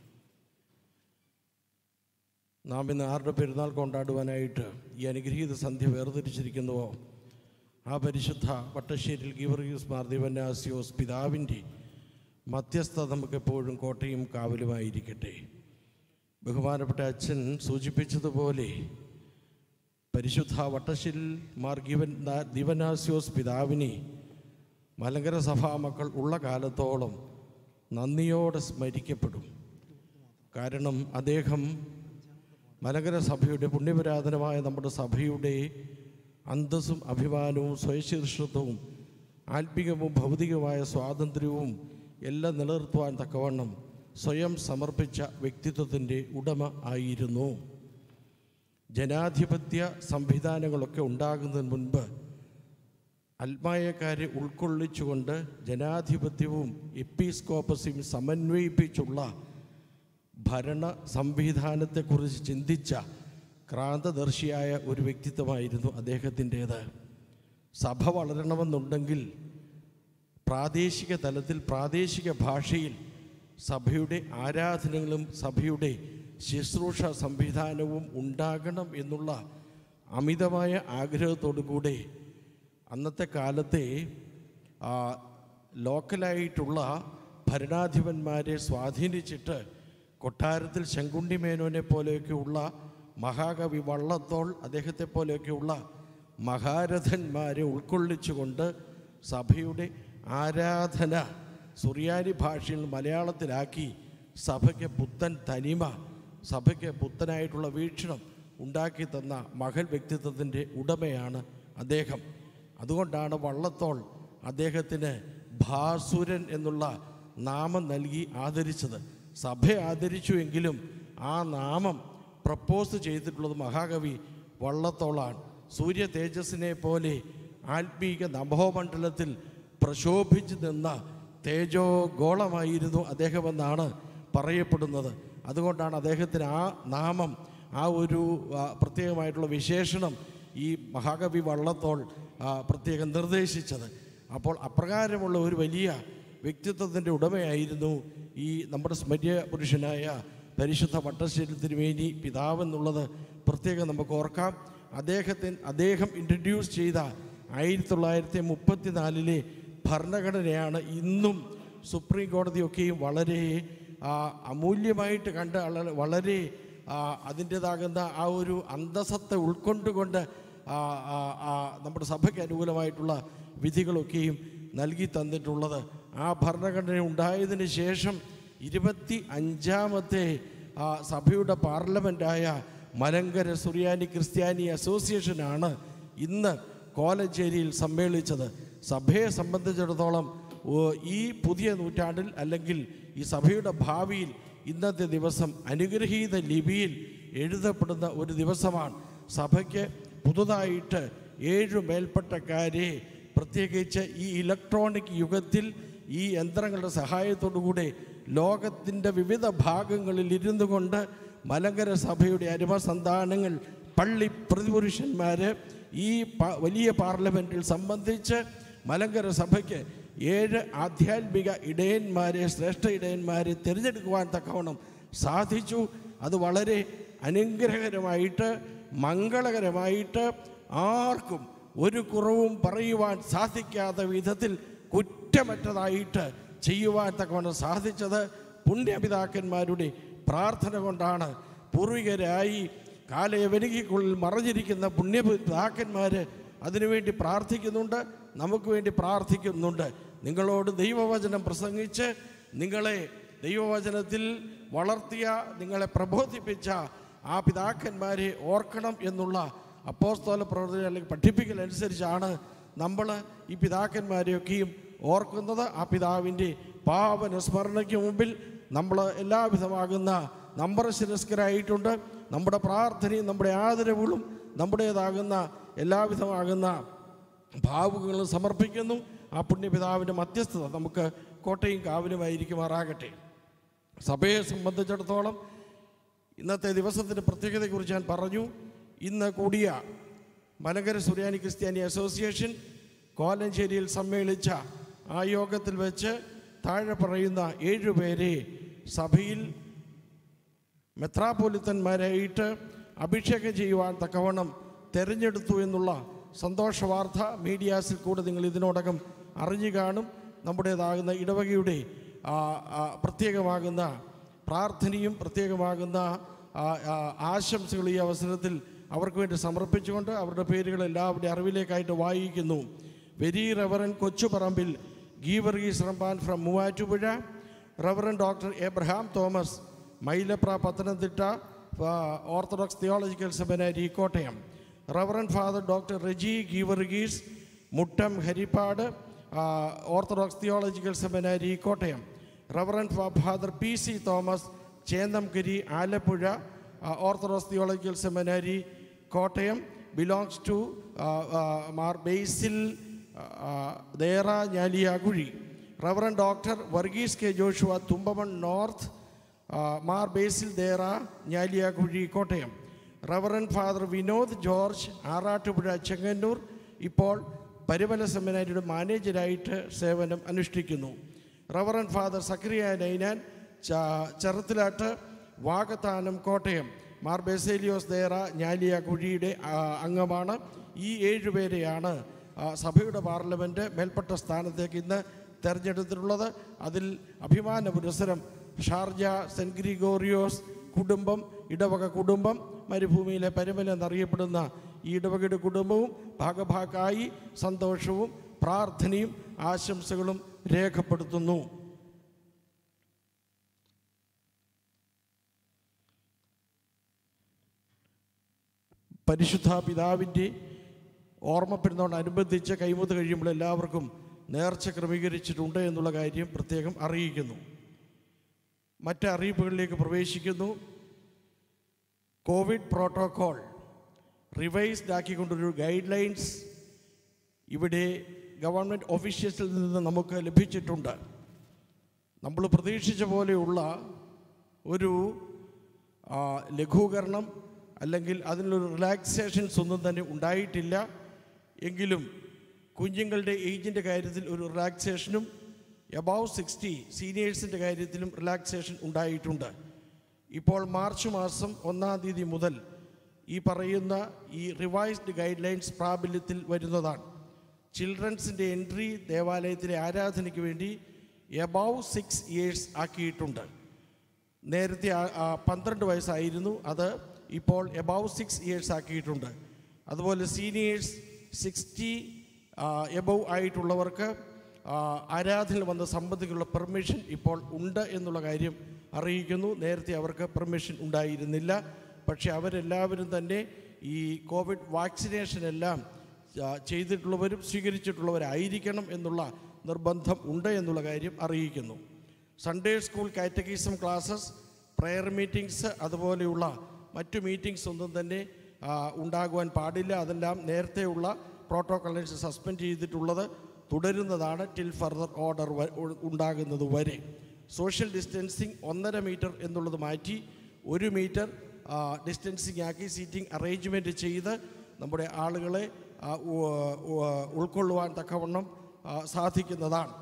നാം ഇന്ന് ആരുടെ പെരുന്നാൾ കൊണ്ടാടുവാനായിട്ട് ഈ അനുഗ്രഹീത സന്ധ്യ വേർതിരിച്ചിരിക്കുന്നുവോ ആ പരിശുദ്ധ വട്ടശ്ശേരിൽ ഗീവർഗീസ് മാർദിവന്നാസിയോസ് പിതാവിൻ്റെ മധ്യസ്ഥ നമുക്കെപ്പോഴും കോട്ടയും കാവലുമായിരിക്കട്ടെ ബഹുമാനപ്പെട്ട അച്ഛൻ സൂചിപ്പിച്ചതുപോലെ പരിശുദ്ധ വട്ടശ്ശിൽ മാർ ഗീവൻ ദിവനാസിയോസ് പിതാവിനെ മലങ്കര സഭാ മക്കൾ ഉള്ള കാലത്തോളം നന്ദിയോടെ സ്മരിക്കപ്പെടും കാരണം അദ്ദേഹം മലങ്കര സഭയുടെ പുണ്യപുരാതനമായ നമ്മുടെ സഭയുടെ അന്തസ്സും അഭിമാനവും സ്വയശീർഷത്വവും ആത്മികവും ഭൗതികമായ സ്വാതന്ത്ര്യവും എല്ലാം നിലനിർത്തുവാൻ തക്കവണ്ണം സ്വയം സമർപ്പിച്ച വ്യക്തിത്വത്തിൻ്റെ ഉടമ ആയിരുന്നു ജനാധിപത്യ സംവിധാനങ്ങളൊക്കെ ഉണ്ടാകുന്നതിന് മുൻപ് അൽമായക്കാരെ ഉൾക്കൊള്ളിച്ചുകൊണ്ട് ജനാധിപത്യവും എപ്പീസ്കോപ്പസിയും സമന്വയിപ്പിച്ചുള്ള ഭരണ സംവിധാനത്തെക്കുറിച്ച് ചിന്തിച്ച ക്രാന്തദർശിയായ ഒരു വ്യക്തിത്വമായിരുന്നു അദ്ദേഹത്തിൻ്റേത് സഭ വളരണമെന്നുണ്ടെങ്കിൽ പ്രാദേശിക തലത്തിൽ പ്രാദേശിക ഭാഷയിൽ സഭയുടെ ആരാധനകളും സഭയുടെ ശുശ്രൂഷ സംവിധാനവും ഉണ്ടാകണം എന്നുള്ള അമിതമായ ആഗ്രഹത്തോടു കൂടെ അന്നത്തെ കാലത്തെ ആ, ലോക്കലായിട്ടുള്ള ഭരണാധിപന്മാരെ സ്വാധീനിച്ചിട്ട് കൊട്ടാരത്തിൽ ശങ്കുണ്ടി മേനോനെ പോലെയൊക്കെയുള്ള മഹാകവി വള്ളത്തോൾ അദ്ദേഹത്തെ പോലെയൊക്കെയുള്ള മഹാരഥന്മാരെ ഉൾക്കൊള്ളിച്ചുകൊണ്ട് സഭയുടെ ആരാധന സുറിയാനി ഭാഷയിൽ മലയാളത്തിലാക്കി സഭയ്ക്ക് പുത്തൻ തനിമ സഭയ്ക്ക് പുത്തനായിട്ടുള്ള വീക്ഷണം ഉണ്ടാക്കി തന്ന മഹൽ വ്യക്തിത്വത്തിൻ്റെ ഉടമയാണ് അദ്ദേഹം അതുകൊണ്ടാണ് വള്ളത്തോൾ അദ്ദേഹത്തിന് ഭാസുരൻ എന്നുള്ള നാമം നൽകി ആദരിച്ചത് സഭ ആദരിച്ചുവെങ്കിലും ആ നാമം പ്രപ്പോസ് ചെയ്തിട്ടുള്ളത് മഹാകവി വള്ളത്തോളാണ് സൂര്യ തേജസ്സിനെ പോലെ ആത്മീക നഭോമണ്ഡലത്തിൽ പ്രശോഭിച്ചു നിന്ന തേജോ ഗോളമായിരുന്നു അദ്ദേഹമെന്നാണ് പറയപ്പെടുന്നത് അതുകൊണ്ടാണ് അദ്ദേഹത്തിന് ആ നാമം ആ ഒരു ആ, പ്രത്യേകമായിട്ടുള്ള വിശേഷണം ഈ മഹാകവി വള്ളത്തോൾ ആ, പ്രത്യേകം നിർദ്ദേശിച്ചത് അപ്പോൾ അപ്രകാരമുള്ള ഒരു വലിയ വ്യക്തിത്വത്തിൻ്റെ ഉടമയായിരുന്നു ഈ നമ്മുടെ സ്മര്യ പുരുഷനായ പരിശുദ്ധ വട്ടശ്ശേരി തിരുമേനി പിതാവെന്നുള്ളത് പ്രത്യേകം നമുക്ക് ഓർക്കാം അദ്ദേഹത്തിന് അദ്ദേഹം ഇൻട്രഡ്യൂസ് ചെയ്ത ആയിരത്തി തൊള്ളായിരത്തി മുപ്പത്തിനാലിലെ ഭരണഘടനയാണ് ഇന്നും സുപ്രീം കോടതിയൊക്കെയും വളരെ ആ, അമൂല്യമായിട്ട് കണ്ട ആളുകൾ വളരെ ആ, അതിൻ്റേതാകുന്ന ആ ഒരു അന്തസത്തെ ഉൾക്കൊണ്ടുകൊണ്ട് ആ, ആ, ആ, നമ്മുടെ സഭയ്ക്ക് അനുകൂലമായിട്ടുള്ള വിധികളൊക്കെയും നൽകി തന്നിട്ടുള്ളത് ആ ഭരണഘടന ഉണ്ടായതിന് ശേഷം ഇരുപത്തി അഞ്ചാമത്തെ ആ, സഭയുടെ പാർലമെൻറ്റായ മലങ്കര സുറിയാനി ക്രിസ്ത്യാനി അസോസിയേഷനാണ് ഇന്ന് കോലഞ്ചേരിയിൽ സമ്മേളിച്ചത് സഭയെ സംബന്ധിച്ചിടത്തോളം ഓ, ഈ പുതിയ നൂറ്റാണ്ടിൽ അല്ലെങ്കിൽ ഈ സഭയുടെ ഭാവിയിൽ ഇന്നത്തെ ദിവസം അനുഗ്രഹീത ലിപിയിൽ എഴുതപ്പെടുന്ന ഒരു ദിവസമാണ് സഭയ്ക്ക് പുതുതായിട്ട് ഏഴു മേൽപ്പട്ടക്കാരെ പ്രത്യേകിച്ച് ഈ ഇലക്ട്രോണിക് യുഗത്തിൽ ഈ യന്ത്രങ്ങളുടെ സഹായത്തോടുകൂടെ ലോകത്തിൻ്റെ വിവിധ ഭാഗങ്ങളിൽ ഇരുന്നു കൊണ്ട് മലങ്കര സഭയുടെ അരുമസന്താനങ്ങൾ പള്ളി പ്രതിപുരുഷന്മാർ ഈ പ- വലിയ പാർലമെൻറ്റിൽ സംബന്ധിച്ച് മലങ്കര സഭയ്ക്ക് ഏഴ് ആധ്യാത്മിക ഇടയന്മാരെ ശ്രേഷ്ഠ ഇടയന്മാരെ തിരഞ്ഞെടുക്കുവാൻ തക്കവണ്ണം സാധിച്ചു അത് വളരെ അനുഗ്രഹകരമായിട്ട് മംഗളകരമായിട്ട് ആർക്കും ഒരു കുറവും പറയുവാൻ സാധിക്കാത്ത വിധത്തിൽ കുറ്റമറ്റതായിട്ട് ചെയ്യുവാൻ തക്കവണ്ണം സാധിച്ചത് പുണ്യപിതാക്കന്മാരുടെ പ്രാർത്ഥന കൊണ്ടാണ് പൂർവികരായി കാലയവനികയ്ക്കുള്ളിൽ മറഞ്ഞിരിക്കുന്ന പുണ്യപിതാക്കന്മാർ അതിനുവേണ്ടി പ്രാർത്ഥിക്കുന്നുണ്ട് നമുക്ക് വേണ്ടി പ്രാർത്ഥിക്കുന്നുണ്ട് നിങ്ങളോട് ദൈവവചനം പ്രസംഗിച്ച് നിങ്ങളെ ദൈവവചനത്തിൽ വളർത്തിയ നിങ്ങളെ പ്രബോധിപ്പിച്ച ആ പിതാക്കന്മാരെ ഓർക്കണം എന്നുള്ള അപ്പോസ്തോല പ്രവർത്തനം അല്ലെങ്കിൽ പഠിപ്പിക്കൽ അനുസരിച്ചാണ് നമ്മൾ ഈ പിതാക്കന്മാരെയൊക്കെയും ഓർക്കുന്നത് ആ പിതാവിൻ്റെ പാവന സ്മരണയ്ക്ക് മുമ്പിൽ നമ്മൾ എല്ലാവിധമാകുന്ന നമ്പർ ശിരസ്കരായിട്ടുണ്ട് നമ്മുടെ പ്രാർത്ഥനയും നമ്മുടെ ആദരവുകളും നമ്മുടേതാകുന്ന എല്ലാവിധമാകുന്ന ഭാവുകളും സമർപ്പിക്കുന്നു ആ പുണ്യപിതാവിൻ്റെ മധ്യസ്ഥത നമുക്ക് കോട്ടയും കാവലുമായിരിക്കുമാറാകട്ടെ സഭയെ സംബന്ധിച്ചിടത്തോളം ഇന്നത്തെ ദിവസത്തിൻ്റെ പ്രത്യേകതയെക്കുറിച്ച് ഞാൻ പറഞ്ഞു ഇന്ന് കൂടിയ മലങ്കര സുറിയാനി ക്രിസ്ത്യാനി അസോസിയേഷൻ കോലഞ്ചേരിയിൽ സമ്മേളിച്ച ആ യോഗത്തിൽ വെച്ച് താഴെ പറയുന്ന ഏഴുപേരെ സഭയിൽ മെത്രാപോലിത്തന്മാരായിട്ട് അഭിഷേകം ചെയ്യുവാൻ തക്കവണ്ണം തിരഞ്ഞെടുത്തു എന്നുള്ള സന്തോഷ വാർത്ത മീഡിയാസിൽ കൂടെ നിങ്ങൾ ഇതിനോടകം അറിഞ്ഞു കാണും നമ്മുടേതാകുന്ന ഇടവകയുടെ ആ, ആ, പ്രത്യേകമാകുന്ന പ്രാർത്ഥനയും പ്രത്യേകമാകുന്ന ആ, ആ, ആശംസകൾ ഈ അവസരത്തിൽ അവർക്ക് വേണ്ടി സമർപ്പിച്ചുകൊണ്ട് അവരുടെ പേരുകൾ എല്ലാവരുടെയും അറിവിലേക്കായിട്ട് വായിക്കുന്നു very reverend Kochuparambil Geevarghese Ramban from Muvattupuzha reverend doctor Abraham Thomas Mylapra Pathanamthitta Orthodox Theological Seminary Kottayam reverend father doctor Reji Geevarghese Muttam Harippad ah, Orthodox Theological Seminary Kottayam reverend father P C Thomas Chennamkary Alappuzha ah, Orthodox Theological Seminary Kottayam belongs to Mar Basil ah, Dayara Njaliakuzhi reverend doctor Varghese K Joshua Thumpamon north ah, Mar Basil Dayara Njaliakuzhi Kottayam reverend father Vinod George Arattupuzha Chengannur ഇപ്പോൾ പരിമല സെമിനാരിയുടെ മാനേജരായിട്ട് സേവനം അനുഷ്ഠിക്കുന്നു റവറൻ ഫാദർ സക്രിയ നൈനാൻ ച- ചെറുത്തിലാട്ട് വാകത്താനം കോട്ടയം മാർ ബെസേലിയോസ് ദേറ ഞാലിയ കുഴിയുടെ ആ, അംഗമാണ് ഈ ഏഴുപേരെയാണ് ആ, സഭയുടെ പാർലമെൻറ്റ് മേൽപ്പെട്ട സ്ഥാനത്തേക്ക് ഇന്ന് തെരഞ്ഞെടുത്തിട്ടുള്ളത് അതിൽ അഭിമാന പുരസ്സരം ഷാർജ സെൻറ്റ് ഗ്രിഗോറിയോസ് കുടുംബം ഇടവക കുടുംബം മരുഭൂമിയിലെ പരിമല എന്നറിയപ്പെടുന്ന ഈ ഇടവകയുടെ കുടുംബവും ഭാഗഭാക്കായി സന്തോഷവും പ്രാർത്ഥനയും ആശംസകളും രേഖപ്പെടുത്തുന്നു പരിശുദ്ധ പിതാവിൻ്റെ ഓർമ്മ പെരുന്നോടനുബന്ധിച്ച് കൈമുത്ത് കഴിയുമ്പോൾ എല്ലാവർക്കും നേർച്ച ക്രമീകരിച്ചിട്ടുണ്ട് എന്നുള്ള കാര്യം പ്രത്യേകം അറിയിക്കുന്നു മറ്റ് അറിയിപ്പുകളിലേക്ക് പ്രവേശിക്കുന്നു കോവിഡ് പ്രോട്ടോകോൾ റിവൈസ്ഡ് ആക്കിക്കൊണ്ടൊരു ഗൈഡ് ലൈൻസ് ഇവിടെ ഗവൺമെൻറ് ഓഫീഷ്യൽസിൽ നിന്ന് നമുക്ക് ലഭിച്ചിട്ടുണ്ട് നമ്മൾ പ്രതീക്ഷിച്ച പോലെയുള്ള ഒരു ആ, ലഘൂകരണം അല്ലെങ്കിൽ അതിനൊരു റിലാക്സേഷൻസ് ഒന്നും തന്നെ ഉണ്ടായിട്ടില്ല എങ്കിലും കുഞ്ഞുങ്ങളുടെ ഏജിൻ്റെ കാര്യത്തിൽ ഒരു റിലാക്സേഷനും എബവ് സിക്സ്റ്റി സീനിയേഴ്സിൻ്റെ കാര്യത്തിലും റിലാക്സേഷൻ ഉണ്ടായിട്ടുണ്ട് ഇപ്പോൾ മാർച്ച് മാസം ഒന്നാം തീയതി മുതൽ ഈ പറയുന്ന ഈ റിവൈസ്ഡ് ഗൈഡ് ലൈൻസ് പ്രാബല്യത്തിൽ വരുന്നതാണ് ചിൽഡ്രൻസിൻ്റെ എൻട്രി ദേവാലയത്തിലെ ആരാധനയ്ക്ക് വേണ്ടി എബവ് സിക്സ് ഇയേഴ്സ് ആക്കിയിട്ടുണ്ട് നേരത്തെ ആ- ആ പന്ത്രണ്ട് വയസ്സായിരുന്നു അത് ഇപ്പോൾ എബവ് സിക്സ് ഇയേഴ്സ് ആക്കിയിട്ടുണ്ട് അതുപോലെ സീനിയേഴ്സ് സിക്സ്റ്റി എബവ് ആയിട്ടുള്ളവർക്ക് ആ, ആരാധനയിൽ വന്ന് സംബന്ധിക്കുള്ള പെർമിഷൻ ഇപ്പോൾ ഉണ്ട് എന്നുള്ള കാര്യം അറിയിക്കുന്നു നേരത്തെ അവർക്ക് പെർമിഷൻ ഉണ്ടായിരുന്നില്ല പക്ഷേ അവരെല്ലാവരും തന്നെ ഈ കോവിഡ് വാക്സിനേഷൻ എല്ലാം ആ, ചെയ്തിട്ടുള്ളവരും സ്വീകരിച്ചിട്ടുള്ളവരായിരിക്കണം എന്നുള്ള നിർബന്ധം ഉണ്ട് എന്നുള്ള കാര്യം അറിയിക്കുന്നു Sunday school catechism classes prayer meetings അതുപോലെയുള്ള മറ്റു മീറ്റിംഗ്സ് ഒന്നും തന്നെ ആ, ഉണ്ടാകുവാൻ പാടില്ല അതെല്ലാം നേരത്തെയുള്ള പ്രോട്ടോക്കോൾസ് സസ്പെൻഡ് ചെയ്തിട്ടുള്ളത് തുടരുന്നതാണ് ടിൽ ഫർദർ ഓർഡർ ഉണ്ടാകുന്നത് വരെ സോഷ്യൽ ഡിസ്റ്റൻസിങ് ഒന്നര മീറ്റർ എന്നുള്ളത് മാറ്റി ഒരു മീറ്റർ ഡിസ്റ്റൻസിങ് ആക്കി സീറ്റിംഗ് അറേഞ്ച്മെൻറ്റ് ചെയ്ത് നമ്മുടെ ആളുകളെ ആ, ഉ- ഉ- ഉൾക്കൊള്ളുവാൻ തക്കവണ്ണം ആ, സാധിക്കുന്നതാണ്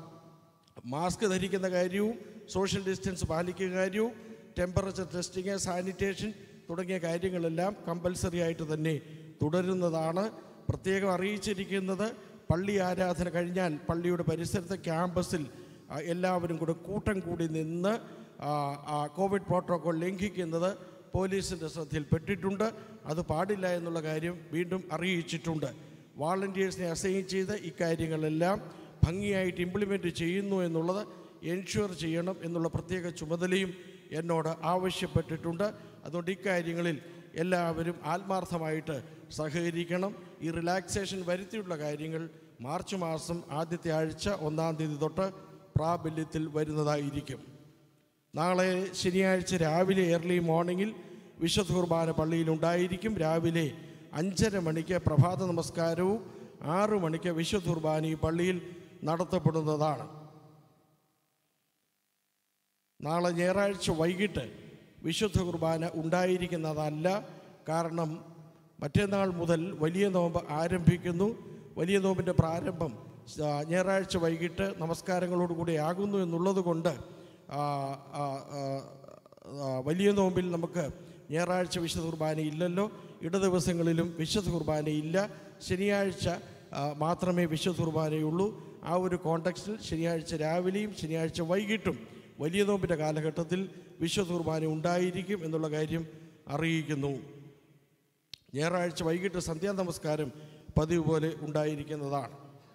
മാസ്ക് ധരിക്കുന്ന കാര്യവും സോഷ്യൽ ഡിസ്റ്റൻസ് പാലിക്കുന്ന കാര്യവും ടെമ്പറേച്ചർ ടെസ്റ്റിങ് സാനിറ്റേഷൻ തുടങ്ങിയ കാര്യങ്ങളെല്ലാം കമ്പൽസറി ആയിട്ട് തന്നെ തുടരുന്നതാണ് പ്രത്യേകം അറിയിച്ചിരിക്കുന്നത് പള്ളി ആരാധന കഴിഞ്ഞാൽ പള്ളിയുടെ പരിസരത്തെ ക്യാമ്പസിൽ ആ, എല്ലാവരും കൂടെ കൂട്ടം കൂടി നിന്ന് ആ, ആ, കോവിഡ് പ്രോട്ടോകോൾ ലംഘിക്കുന്നത് പോലീസിൻ്റെ ശ്രദ്ധയിൽപ്പെട്ടിട്ടുണ്ട് അത് പാടില്ല എന്നുള്ള കാര്യം വീണ്ടും അറിയിച്ചിട്ടുണ്ട് വാളണ്ടിയേഴ്സിനെ അസൈൻ ചെയ്ത് ഇക്കാര്യങ്ങളെല്ലാം ഭംഗിയായിട്ട് ഇംപ്ലിമെൻറ്റ് ചെയ്യുന്നു എന്നുള്ളത് എൻഷുർ ചെയ്യണം എന്നുള്ള പ്രത്യേക ചുമതലയും എന്നോട് ആവശ്യപ്പെട്ടിട്ടുണ്ട് അതുകൊണ്ട് ഇക്കാര്യങ്ങളിൽ എല്ലാവരും ആത്മാർത്ഥമായിട്ട് സഹകരിക്കണം ഈ റിലാക്സേഷൻ വരുത്തിയുള്ള കാര്യങ്ങൾ മാർച്ച് മാസം ആദ്യത്തെ ആഴ്ച ഒന്നാം തീയതി തൊട്ട് പ്രാബല്യത്തിൽ വരുന്നതായിരിക്കും നാളെ ശനിയാഴ്ച രാവിലെ ഏർലി മോർണിംഗിൽ വിശുദ്ധ കുർബാന പള്ളിയിൽ ഉണ്ടായിരിക്കും രാവിലെ അഞ്ചര മണിക്ക് പ്രഭാത നമസ്കാരവും ആറു മണിക്ക് വിശുദ്ധ കുർബാന ഈ പള്ളിയിൽ നടത്തപ്പെടുന്നതാണ് നാളെ ഞായറാഴ്ച വൈകിട്ട് വിശുദ്ധ കുർബാന ഉണ്ടായിരിക്കുന്നതല്ല കാരണം മറ്റന്നാൾ മുതൽ വലിയ നോമ്പ് ആരംഭിക്കുന്നു വലിയ നോമ്പിൻ്റെ പ്രാരംഭം ആ, ഞായറാഴ്ച വൈകിട്ട് നമസ്കാരങ്ങളോടുകൂടി ആകുന്നു എന്നുള്ളത് കൊണ്ട് ആ, ആ, ആ, ആ, വലിയ നോമ്പിൽ നമുക്ക് ഞായറാഴ്ച വിശുദ്ധ കുർബാന ഇല്ലല്ലോ ഇട ദിവസങ്ങളിലും വിശുദ്ധ കുർബാന ഇല്ല ശനിയാഴ്ച ആ, മാത്രമേ വിശുദ്ധ കുർബാനയുള്ളൂ ആ ഒരു കോണ്ടക്സ്റ്റിൽ ശനിയാഴ്ച രാവിലെയും ശനിയാഴ്ച വൈകിട്ടും വലിയ നോമ്പിൻ്റെ കാലഘട്ടത്തിൽ വിശുദ്ധ കുർബാന ഉണ്ടായിരിക്കും എന്നുള്ള കാര്യം അറിയിക്കുന്നു ഞായറാഴ്ച വൈകിട്ട് സന്ധ്യാ നമസ്കാരം പതിവ് പോലെ ഉണ്ടായിരിക്കുന്നതാണ്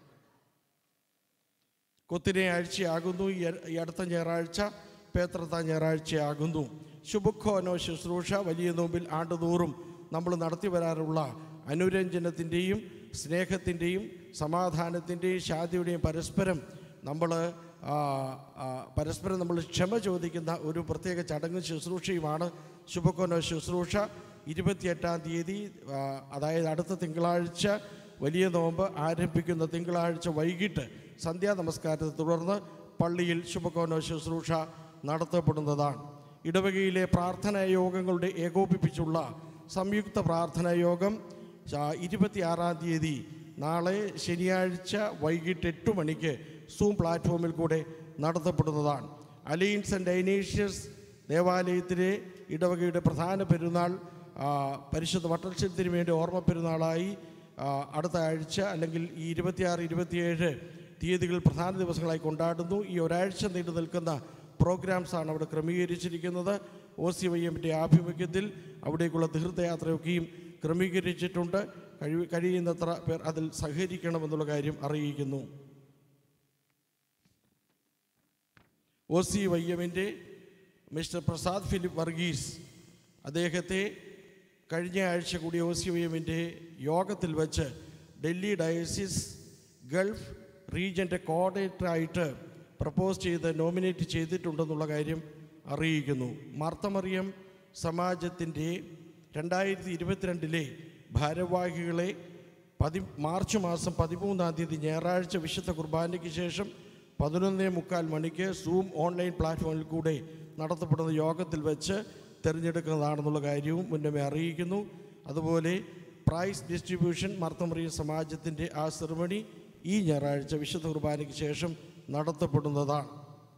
കൊത്തിനെ ആഴ്ചയാകുന്നു ഈ അ- ഈ അടുത്ത ഞായറാഴ്ച പേത്രത്ത ഞായറാഴ്ചയാകുന്നു ശുഭഖോനോ ശുശ്രൂഷ വലിയ നോമ്പിൽ ആണ്ടുതോറും നമ്മൾ നടത്തി വരാറുള്ള അനുരഞ്ജനത്തിൻ്റെയും സ്നേഹത്തിൻ്റെയും സമാധാനത്തിൻ്റെയും ശാന്തിയുടെയും പരസ്പരം നമ്മൾ പരസ്പരം നമ്മൾ ക്ഷമ ചോദിക്കുന്ന ഒരു പ്രത്യേക ചടങ്ങ് ശുശ്രൂഷയുമാണ് ശുഭക്കോനോ ശുശ്രൂഷ ഇരുപത്തിയെട്ടാം തീയതി ആ, അതായത് അടുത്ത തിങ്കളാഴ്ച വലിയ നോമ്പ് ആരംഭിക്കുന്ന തിങ്കളാഴ്ച വൈകിട്ട് സന്ധ്യാ നമസ്കാരത്തെ തുടർന്ന് പള്ളിയിൽ ശുഭകോനോ ശുശ്രൂഷ നടത്തപ്പെടുന്നതാണ് ഇടവകയിലെ പ്രാർത്ഥനാ യോഗങ്ങളുടെ ഏകോപിപ്പിച്ചുള്ള സംയുക്ത പ്രാർത്ഥനാ യോഗം ച- ഇരുപത്തിയാറാം തീയതി നാളെ ശനിയാഴ്ച വൈകിട്ട് എട്ട് മണിക്ക് സൂം പ്ലാറ്റ്ഫോമിൽ കൂടെ നടത്തപ്പെടുന്നതാണ് അലയൻസ് ആൻഡ് ഡൈനേഷ്യസ് ദേവാലയത്തിലെ ഇടവകയുടെ പ്രധാന പെരുന്നാൾ ആ, പരിശുദ്ധ വട്ടൽശത്തിന് വേണ്ടി ഓർമ്മ പെരുന്നാളായി ആ, അടുത്ത ആഴ്ച അല്ലെങ്കിൽ ഈ ഇരുപത്തിയാറ് ഇരുപത്തിയേഴ് തീയതികൾ പ്രധാന ദിവസങ്ങളായി കൊണ്ടാടുന്നു ഈ ഒരാഴ്ച നീണ്ടു നിൽക്കുന്ന പ്രോഗ്രാംസാണ് അവിടെ ക്രമീകരിച്ചിരിക്കുന്നത് ഒ സി വൈ എമ്മിൻ്റെ ആഭിമുഖ്യത്തിൽ അവിടേക്കുള്ള തീർത്ഥയാത്രയൊക്കെയും ക്രമീകരിച്ചിട്ടുണ്ട് കഴിവ് കഴിയുന്നത്ര പേർ അതിൽ സഹകരിക്കണമെന്നുള്ള കാര്യം അറിയിക്കുന്നു ഒ സി വൈ എമ്മിൻ്റെ മിസ്റ്റർ പ്രസാദ് ഫിലിപ്പ് വർഗീസ് അദ്ദേഹത്തെ കഴിഞ്ഞ ആഴ്ച കൂടി ഒ സി എമ്മിൻ്റെ യോഗത്തിൽ വെച്ച് ഡൽഹി ഡയസിസ് ഗൾഫ് റീജിയൻ്റെ കോർഡിനേറ്ററായിട്ട് പ്രപ്പോസ് ചെയ്ത് നോമിനേറ്റ് ചെയ്തിട്ടുണ്ടെന്നുള്ള കാര്യം അറിയിക്കുന്നു മാർത്തമറിയം സമാജത്തിൻ്റെ രണ്ടായിരത്തി ഇരുപത്തിരണ്ടിലെ ഭാരവാഹികളെ പതി മാർച്ച് മാസം പതിമൂന്നാം തീയതി ഞായറാഴ്ച വിശുദ്ധ കുർബാനയ്ക്ക് ശേഷം പതിനൊന്നേ മുക്കാൽ മണിക്ക് സൂം ഓൺലൈൻ പ്ലാറ്റ്ഫോമിൽ കൂടെ നടത്തപ്പെടുന്ന യോഗത്തിൽ വെച്ച് തിരഞ്ഞെടുക്കുന്നതാണെന്നുള്ള കാര്യവും മുന്നമേ അറിയിക്കുന്നു അതുപോലെ പ്രൈസ് ഡിസ്ട്രിബ്യൂഷൻ മർത്തമറിയ സമാജത്തിൻ്റെ ആ സെറിമണി ഈ ഞായറാഴ്ച വിശുദ്ധ കുർബാനയ്ക്ക് ശേഷം നടത്തപ്പെടുന്നതാണ്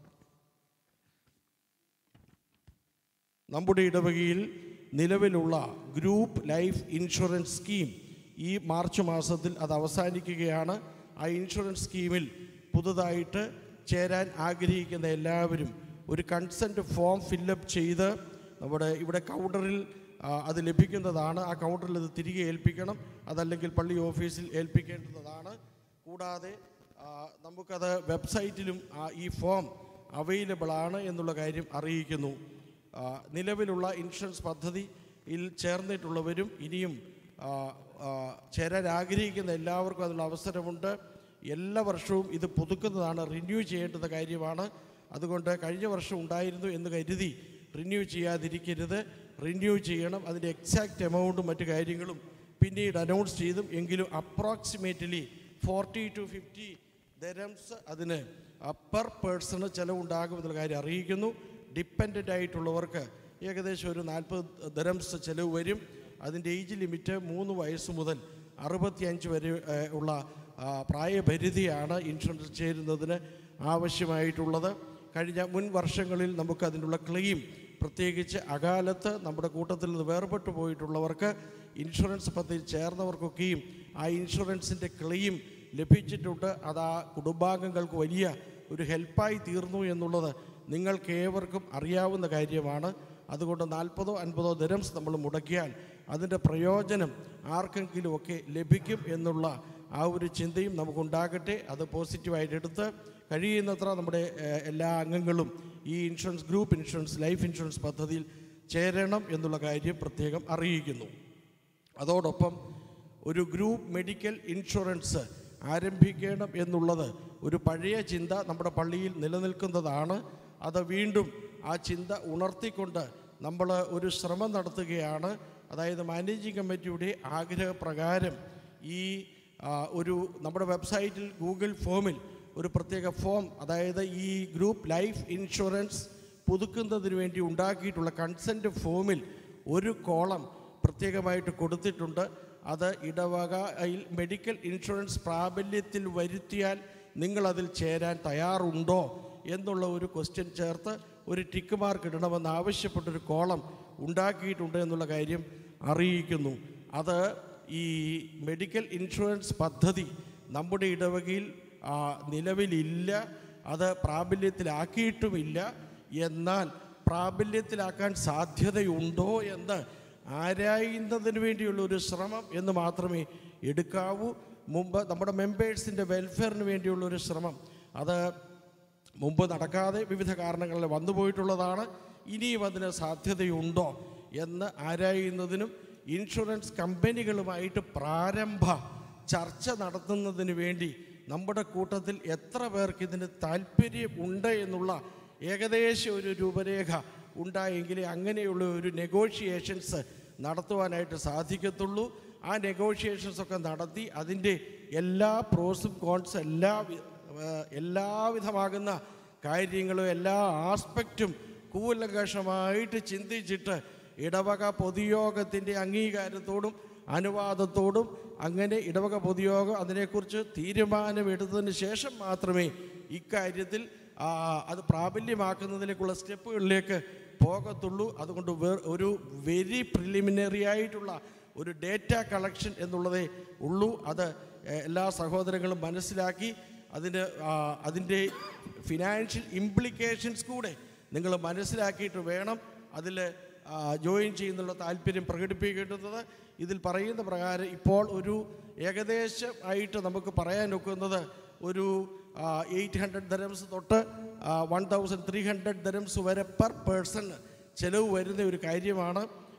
നമ്മുടെ ഇടവകയിൽ നിലവിലുള്ള ഗ്രൂപ്പ് ലൈഫ് ഇൻഷുറൻസ് സ്കീം ഈ മാർച്ച് മാസത്തിൽ അത് അവസാനിക്കുകയാണ് ആ ഇൻഷുറൻസ് സ്കീമിൽ പുതുതായിട്ട് ചേരാൻ ആഗ്രഹിക്കുന്ന എല്ലാവരും ഒരു കൺസെൻറ്റ് ഫോം ഫില്ലപ്പ് ചെയ്ത് നമ്മുടെ ഇവിടെ കൗണ്ടറിൽ ആ, അത് ലഭിക്കുന്നതാണ് ആ കൗണ്ടറിൽ അത് തിരികെ ഏൽപ്പിക്കണം അതല്ലെങ്കിൽ പള്ളി ഓഫീസിൽ ഏൽപ്പിക്കേണ്ടതാണ് കൂടാതെ ആ, നമുക്കത് വെബ്സൈറ്റിലും ആ, ഈ ഫോം അവൈലബിൾ ആണ് എന്നുള്ള കാര്യം അറിയിക്കുന്നു ആ, നിലവിലുള്ള ഇൻഷുറൻസ് പദ്ധതിയിൽ ചേർന്നിട്ടുള്ളവരും ഇനിയും ആ, ആ, ചേരാൻ ആഗ്രഹിക്കുന്ന എല്ലാവർക്കും അതിനുള്ള അവസരമുണ്ട് എല്ലാ വർഷവും ഇത് പുതുക്കുന്നതാണ് റിന്യൂ ചെയ്യേണ്ടുന്ന കാര്യമാണ് അതുകൊണ്ട് കഴിഞ്ഞ വർഷം ഉണ്ടായിരുന്നു എന്ന് കരുതി റിന്യൂ ചെയ്യാതിരിക്കരുത് റിന്യൂ ചെയ്യണം അതിൻ്റെ എക്സാക്റ്റ് എമൗണ്ടും മറ്റു കാര്യങ്ങളും പിന്നീട് അനൗൺസ് ചെയ്തും എങ്കിലും approximately forty two fifty dirhams അതിന് പെർ പേഴ്സണ് ചിലവുണ്ടാകുമെന്നുള്ള കാര്യം അറിയിക്കുന്നു ഡിപ്പെൻഡൻ്റ് ആയിട്ടുള്ളവർക്ക് ഏകദേശം ഒരു നാൽപ്പത് ദരംസ് ചിലവ് വരും അതിൻ്റെ ഏജ് ലിമിറ്റ് മൂന്ന് വയസ്സ് മുതൽ അറുപത്തിയഞ്ച് വരെ ഏഹ്, ഉള്ള ആ, പ്രായപരിധിയാണ് ഇൻഷുറൻസ് ചേരുന്നതിന് ആവശ്യമായിട്ടുള്ളത് കഴിഞ്ഞ മുൻ വർഷങ്ങളിൽ നമുക്ക് അതിനുള്ള ക്ലെയിം പ്രത്യേകിച്ച് അകാലത്ത് നമ്മുടെ കൂട്ടത്തിൽ നിന്ന് വേർപെട്ടു പോയിട്ടുള്ളവർക്ക് ഇൻഷുറൻസ് പദ്ധതി ചേർന്നവർക്കൊക്കെയും ആ ഇൻഷുറൻസിൻ്റെ ക്ലെയിം ലഭിച്ചിട്ടുണ്ട് അത് ആ കുടുംബാംഗങ്ങൾക്ക് വലിയ ഒരു ഹെൽപ്പായി തീർന്നു എന്നുള്ളത് നിങ്ങൾക്ക് ഏവർക്കും അറിയാവുന്ന കാര്യമാണ് അതുകൊണ്ട് നാൽപ്പതോ അൻപതോ ദിരംസ് നമ്മൾ മുടക്കിയാൽ അതിൻ്റെ പ്രയോജനം ആർക്കെങ്കിലുമൊക്കെ ലഭിക്കും എന്നുള്ള ആ ഒരു ചിന്തയും നമുക്കുണ്ടാകട്ടെ അത് പോസിറ്റീവായിട്ട് എടുത്ത് കഴിയുന്നത്ര നമ്മുടെ ഏഹ്, എല്ലാ അംഗങ്ങളും ഈ insurance group insurance life insurance പദ്ധതിയിൽ ചേരണം എന്നുള്ള കാര്യം പ്രത്യേകം അറിയിക്കുന്നു അതോടൊപ്പം ഒരു ഗ്രൂപ്പ് മെഡിക്കൽ ഇൻഷുറൻസ് ആരംഭിക്കണം എന്നുള്ളത് ഒരു പഴയ ചിന്ത നമ്മുടെ പള്ളിയിൽ നിലനിൽക്കുന്നതാണ് അത് വീണ്ടും ആ ചിന്ത ഉണർത്തിക്കൊണ്ട് നമ്മൾ ഒരു ശ്രമം നടത്തുകയാണ് അതായത് മാനേജിംഗ് കമ്മിറ്റിയുടെ ആഗ്രഹപ്രകാരം ഈ ആ, ഒരു നമ്മുടെ വെബ്സൈറ്റിൽ ഗൂഗിൾ ഫോമിൽ ഒരു പ്രത്യേക ഫോം അതായത് ഈ ഗ്രൂപ്പ് ലൈഫ് ഇൻഷുറൻസ് പുതുക്കുന്നതിന് വേണ്ടി ഉണ്ടാക്കിയിട്ടുള്ള കൺസെൻറ്റ് ഫോമിൽ ഒരു കോളം പ്രത്യേകമായിട്ട് കൊടുത്തിട്ടുണ്ട് അത് ഇടവകയിൽ മെഡിക്കൽ ഇൻഷുറൻസ് പ്രാബല്യത്തിൽ വരുത്തിയാൽ നിങ്ങളതിൽ ചേരാൻ തയ്യാറുണ്ടോ എന്നുള്ള ഒരു ക്വസ്റ്റ്യൻ ചേർത്ത് ഒരു ടിക്ക് മാർക്ക് ഇടണമെന്ന് ആവശ്യപ്പെട്ടൊരു കോളം ഉണ്ടാക്കിയിട്ടുണ്ട് എന്നുള്ള കാര്യം അറിയിക്കുന്നു അത് ഈ മെഡിക്കൽ ഇൻഷുറൻസ് പദ്ധതി നമ്മുടെ ഇടവകയിൽ ആ, നിലവിലില്ല അത് പ്രാബല്യത്തിലാക്കിയിട്ടുമില്ല എന്നാൽ പ്രാബല്യത്തിലാക്കാൻ സാധ്യതയുണ്ടോ എന്ന് ആരായുന്നതിന് വേണ്ടിയുള്ള ഒരു ശ്രമം എന്ന് മാത്രമേ എടുക്കാവൂ മുമ്പ് നമ്മുടെ മെമ്പേഴ്സിൻ്റെ വെൽഫെയറിന് വേണ്ടിയുള്ള ഒരു ശ്രമം അത് മുമ്പ് നടക്കാതെ വിവിധ കാരണങ്ങളിൽ വന്നു പോയിട്ടുള്ളതാണ് ഇനിയും അതിന് സാധ്യതയുണ്ടോ എന്ന് ആരായുന്നതിനും ഇൻഷുറൻസ് കമ്പനികളുമായിട്ട് പ്രാരംഭ ചർച്ച നടത്തുന്നതിന് വേണ്ടി നമ്മുടെ കൂട്ടത്തിൽ എത്ര പേർക്ക് ഇതിന് താല്പര്യം ഉണ്ട് എന്നുള്ള ഏകദേശം ഒരു രൂപരേഖ ഉണ്ടായെങ്കിലേ അങ്ങനെയുള്ള ഒരു നെഗോഷിയേഷൻസ് നടത്തുവാനായിട്ട് സാധിക്കത്തുള്ളൂ ആ നെഗോഷിയേഷൻസ് ഒക്കെ നടത്തി അതിൻ്റെ എല്ലാ പ്രോസും കോൺസും എല്ലാ വി- ഏഹ് എല്ലാവിധമാകുന്ന കാര്യങ്ങളും എല്ലാ ആസ്പെക്റ്റും കൂലങ്കഷമായിട്ട് ചിന്തിച്ചിട്ട് ഇടവക പൊതുയോഗത്തിൻ്റെ അംഗീകാരത്തോടും അനുവാദത്തോടും അങ്ങനെ ഇടവക പൊതുയോഗം അതിനെക്കുറിച്ച് തീരുമാനമെടുത്തതിന് ശേഷം മാത്രമേ ഇക്കാര്യത്തിൽ ആ, അത് പ്രാബല്യമാക്കുന്നതിലേക്കുള്ള സ്റ്റെപ്പുകളിലേക്ക് പോകത്തുള്ളൂ അതുകൊണ്ട് വേ- ഒരു വെരി പ്രിലിമിനറി ആയിട്ടുള്ള ഒരു ഡേറ്റ കളക്ഷൻ എന്നുള്ളതേ ഉള്ളൂ അത് എ- എല്ലാ സഹോദരങ്ങളും മനസ്സിലാക്കി അതിന് ആ, അതിൻ്റെ ഫിനാൻഷ്യൽ ഇംപ്ലിക്കേഷൻസ് കൂടെ നിങ്ങൾ മനസ്സിലാക്കിയിട്ട് വേണം അതിൽ ജോയിൻ ചെയ്യുന്നുള്ള താല്പര്യം പ്രകടിപ്പിക്കേണ്ടുന്നത് ഇതിൽ പറയുന്ന പ്രകാരം ഇപ്പോൾ ഒരു ഏകദേശം ആയിട്ട് നമുക്ക് പറയാൻ ഒക്കുന്നത് ഒരു എയ്റ്റ് ഹൺഡ്രഡ് ദരംസ് തൊട്ട് one thousand three hundred dirhams വരെ പെർ പേഴ്സൺ ചിലവ് വരുന്ന ഒരു കാര്യമാണ്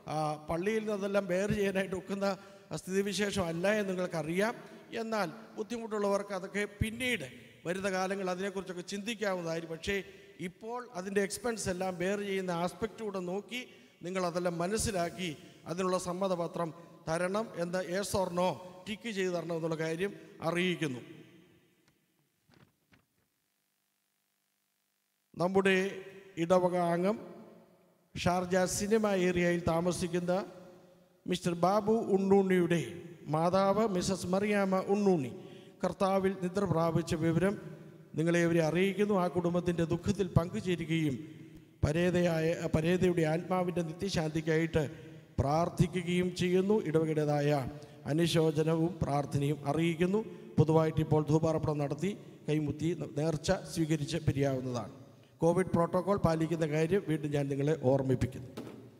ആ, പള്ളിയിൽ നിന്നെല്ലാം ബെയർ ചെയ്യാനായിട്ട് ഒക്കുന്ന സ്ഥിതിവിശേഷം അല്ല എന്ന് നിങ്ങൾക്കറിയാം എന്നാൽ ബുദ്ധിമുട്ടുള്ളവർക്ക് അതൊക്കെ പിന്നീട് വരുന്ന കാലങ്ങൾ അതിനെക്കുറിച്ചൊക്കെ ചിന്തിക്കാവുന്നതായിരിക്കും പക്ഷേ ഇപ്പോൾ അതിൻ്റെ എക്സ്പെൻസ് എല്ലാം ബെയർ ചെയ്യുന്ന ആസ്പെക്റ്റ് കൂടെ നോക്കി നിങ്ങൾ അതെല്ലാം മനസ്സിലാക്കി അതിനുള്ള സമ്മതപത്രം തരണം എന്ന് ഏസ് ഓർണോ ടിക്ക് ചെയ്ത് തരണം എന്നുള്ള കാര്യം അറിയിക്കുന്നു നമ്മുടെ ഇടവക അംഗം ഷാർജ സിനിമ ഏരിയയിൽ താമസിക്കുന്ന മിസ്റ്റർ ബാബു ഉണ്ണൂണിയുടെ മാതാവ് മിസസ് മറിയാമ്മ ഉണ്ണൂണി കർത്താവിൽ നിദ്ര പ്രാപിച്ച വിവരം നിങ്ങളെ ഇവരെ അറിയിക്കുന്നു ആ കുടുംബത്തിൻ്റെ ദുഃഖത്തിൽ പങ്കുചേരുകയും പരേതയായ പരേതയുടെ ആത്മാവിൻ്റെ നിത്യശാന്തിക്കായിട്ട് പ്രാർത്ഥിക്കുകയും ചെയ്യുന്നു ഇടവകയുടേതായ അനുശോചനവും പ്രാർത്ഥനയും അറിയിക്കുന്നു പൊതുവായിട്ട് ഇപ്പോൾ ധൂപാർപ്പണം നടത്തി കൈമുത്തി നേർച്ച സ്വീകരിച്ച് പിരിയാവുന്നതാണ് കോവിഡ് പ്രോട്ടോകോൾ പാലിക്കുന്ന കാര്യം വീണ്ടും ഞാൻ നിങ്ങളെ ഓർമ്മിപ്പിക്കുന്നു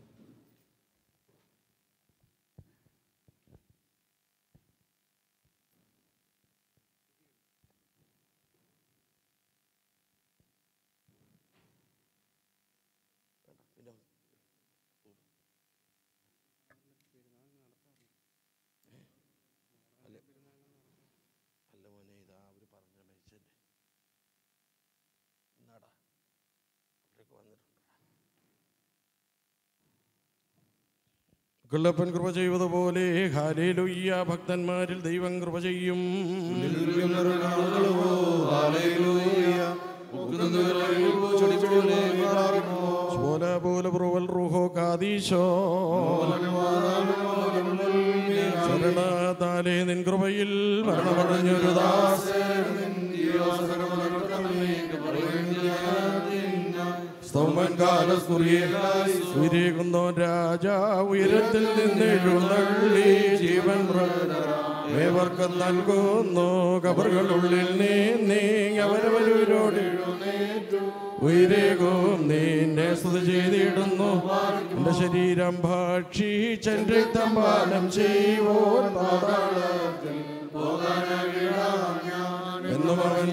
അല്ല മോനെ ഇതാ അവർ പറഞ്ഞ മരിച്ചല്ലേ എന്നാടാ അവരൊക്കെ വന്നിട്ടുണ്ട് കൊല്ലപ്പൻ കൃപ ചെയ്തതുപോലെ ഹാലേലുയ്യ ഭക്തന്മാരിൽ ദൈവം കൃപ ചെയ്യും ശോല പോലെ ബ്രുവൽ റുഹോ കാദീശോ ശരണത്താലേ നിൻ കൃപയിൽ മരണമടഞ്ഞൊരു ദാസ് സ്തോമൻ കാലസ്കുറിയേകുന്നോ രാജ ഉയരത്തിൽ നിന്നെഴുന്നള്ളി ജീവൻ ഏവർക്ക് നൽകുന്നു കബറുകളുള്ളിൽ നീ നീ അവരവരോട് ഉയരേകും നിന്നെ സ്തുതി ചെയ്തിടുന്നു എന്റെ ശരീരം ഭക്ഷിച്ചൻ രക്തം പാനം ചെയ്യുവോൻ പാതാളത്തിൽ എന്നും അവൻ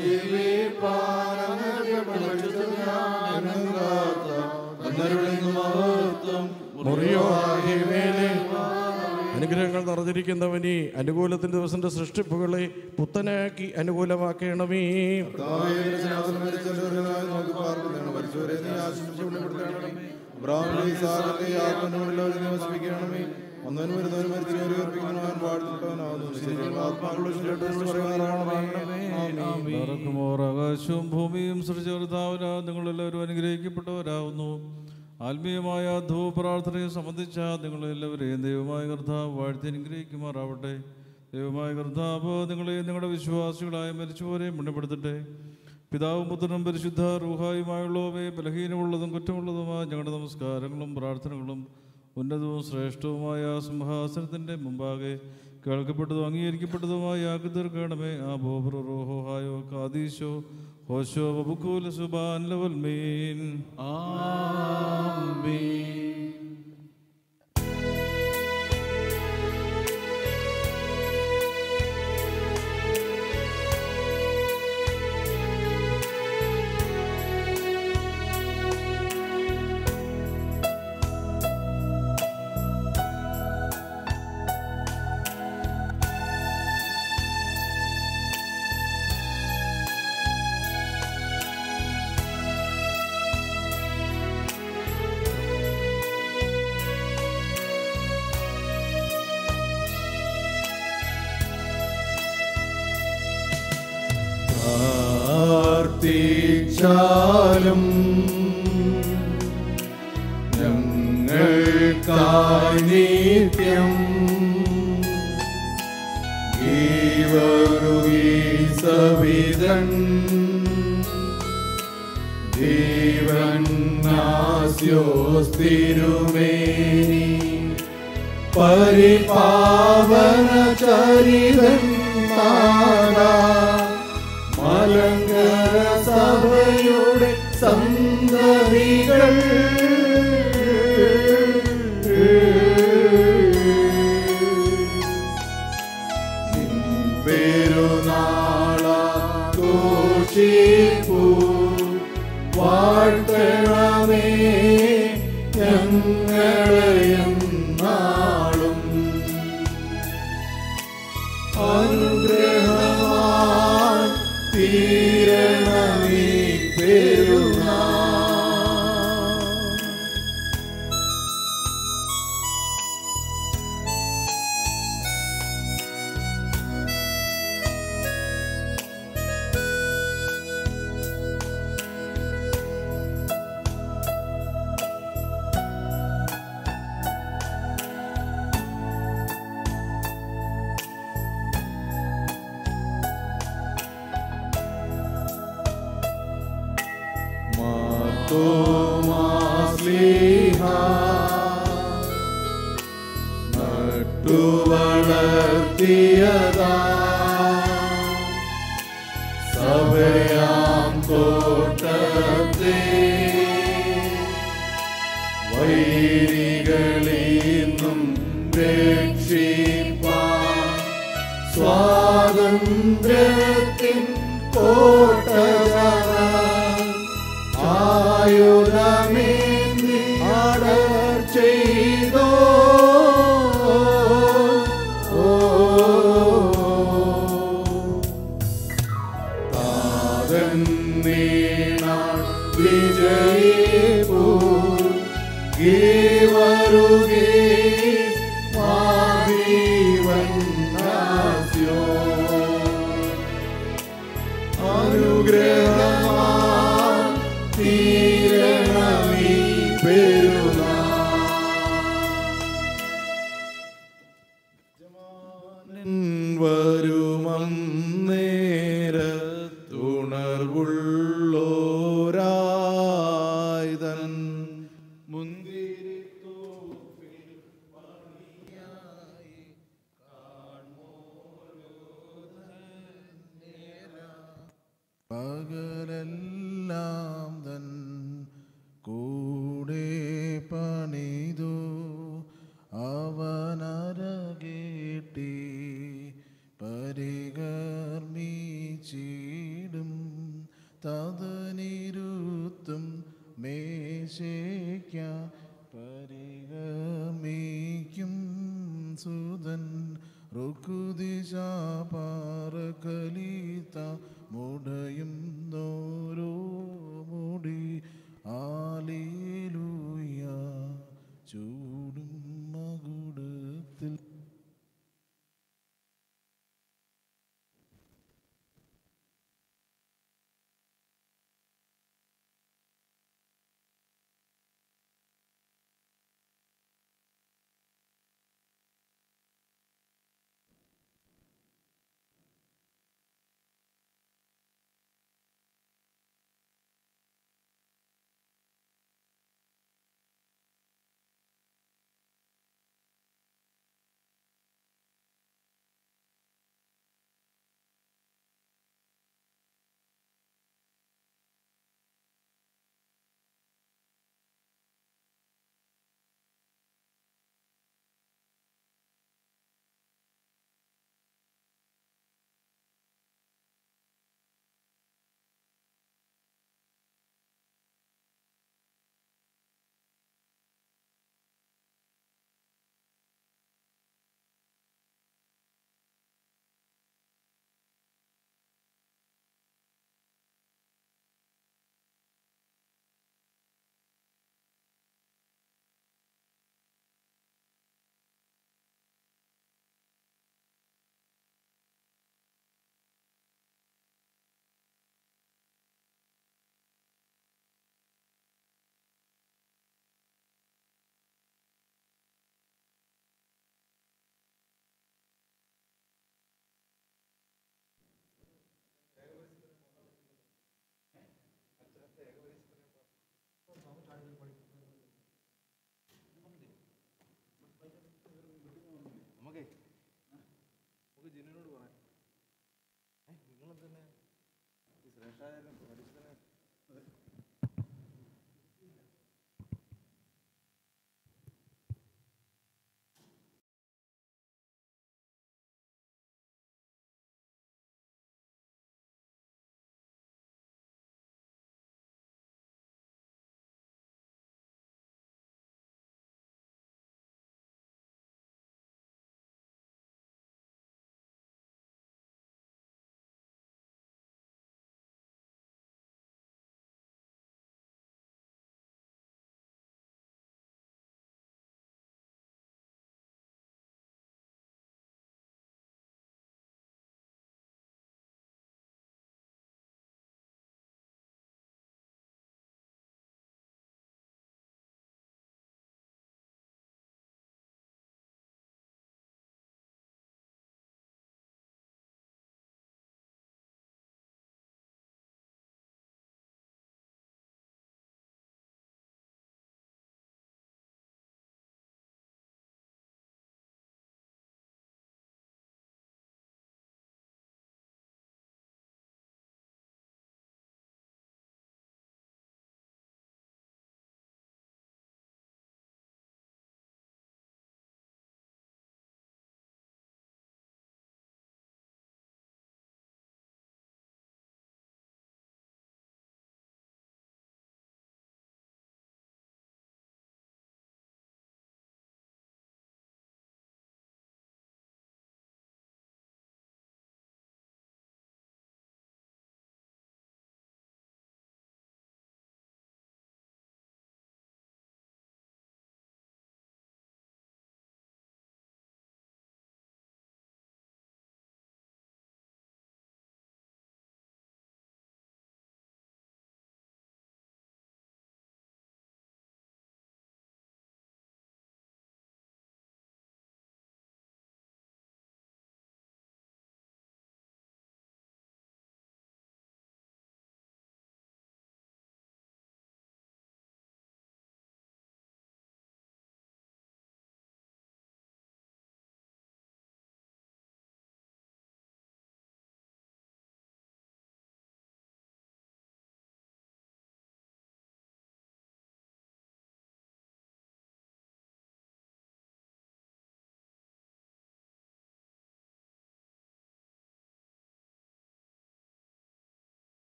മുറിയോ മേലെ അനുഗ്രഹങ്ങൾ നിറഞ്ഞിരിക്കുന്നവനെ അനുകൂലത്തിന്റെ ദിവസത്തിന്റെ സൃഷ്ടിപ്പുകളെ പുത്തനാക്കി അനുകൂലമാക്കണമേ ഒന്നവൻ വരുന്നവനും മരിച്ചവരെ ഉയർപ്പിക്കുന്നവൻ പാടുന്നവനാകുന്നു ആത്മാക്കളുടെ പറക്കുമോർ ആകാശവും ഭൂമിയും സൃഷ്ടികർത്താവിനാ നിങ്ങളെല്ലാവരും അനുഗ്രഹിക്കപ്പെട്ടവരാകുന്നു ആത്മീയമായ ധൂപ്രാർത്ഥനയെ സംബന്ധിച്ച നിങ്ങളെല്ലാവരെയും ദൈവമായ കർത്താവ് വാഴ്ത്തി അനുഗ്രഹിക്കുമാറാവട്ടെ ദൈവമായ കർത്താവ് നിങ്ങളെ നിങ്ങളുടെ വിശ്വാസികളായ മരിച്ചുപോരെ മുന്നപ്പെടുത്തട്ടെ പിതാവും പുത്രനും പരിശുദ്ധ റൂഹായുമായുള്ളവയെ ബലഹീനമുള്ളതും കുറ്റമുള്ളതുമായ ഞങ്ങളുടെ നമസ്കാരങ്ങളും പ്രാർത്ഥനകളും ഉന്നതവും ശ്രേഷ്ഠവുമായ സിംഹാസനത്തിൻ്റെ മുമ്പാകെ കേൾക്കപ്പെട്ടതും അംഗീകരിക്കപ്പെട്ടതുമായ ആക്കി തീർക്കണമേ ആ ബോബ്ര റോഹോഹായോ കാദീശോ ഹോശോ ബബുക്കൂല സുബാൻ ലവൽ മീൻ പ്രാർത്ഥിച്ചാലും ഞങ്ങൾക്കായി നിത്യം ഈവരുകി സവിതൻ ജീവൻ നാസ്യോസ്തിരുമേനി പരിപാവന ചരിതൻ നാദാ മലങ്കര സഭയുടെ സന്തതികൾ പെരുനാളൂഷിപ്പു വാഴ്ത്തണമേ ഞങ്ങളെയും നട്ടു വളർത്തിയതാ സഭയാം തോട്ടത്തെ വൈരികളിന്നും രക്ഷിപ്പാൻ സ്വാതന്ത്ര്യത്തിൻ കോട്ടകര ആയുധമേന്തി ആടർ ചെയ്തോ താതൻ നീണാൾ വിജയിപ്പൂ ഗീവരുകേ മാവീവൻ നാസ്യോ അനുഗ്രഹമാ തീരണമീ പെരുന്നാൾ വരുമന്നേരത്തുണർവുള്ളോരായുധൻ മുന്തിരി പകലെല്ലാം തൻ കൂടെ പണിതു അവനരകേട്ടി പരികർമ്മിച്ചിടും തതനിരുത്തും മേശയ്ക്ക പരികർമ്മിക്കും സുതൻ റുക്കുദിശ പാറകലിത മുടയും നോരോ മുടി ആലേലൂയ ചൂടും മകുടത്തിൽ നമുക്കേ നമുക്ക് ജിന്നിനോട് പറയാം നിങ്ങൾ തന്നെ ഈ ശ്രേഷ്ഠാചാര്യം പഠിച്ചതിന്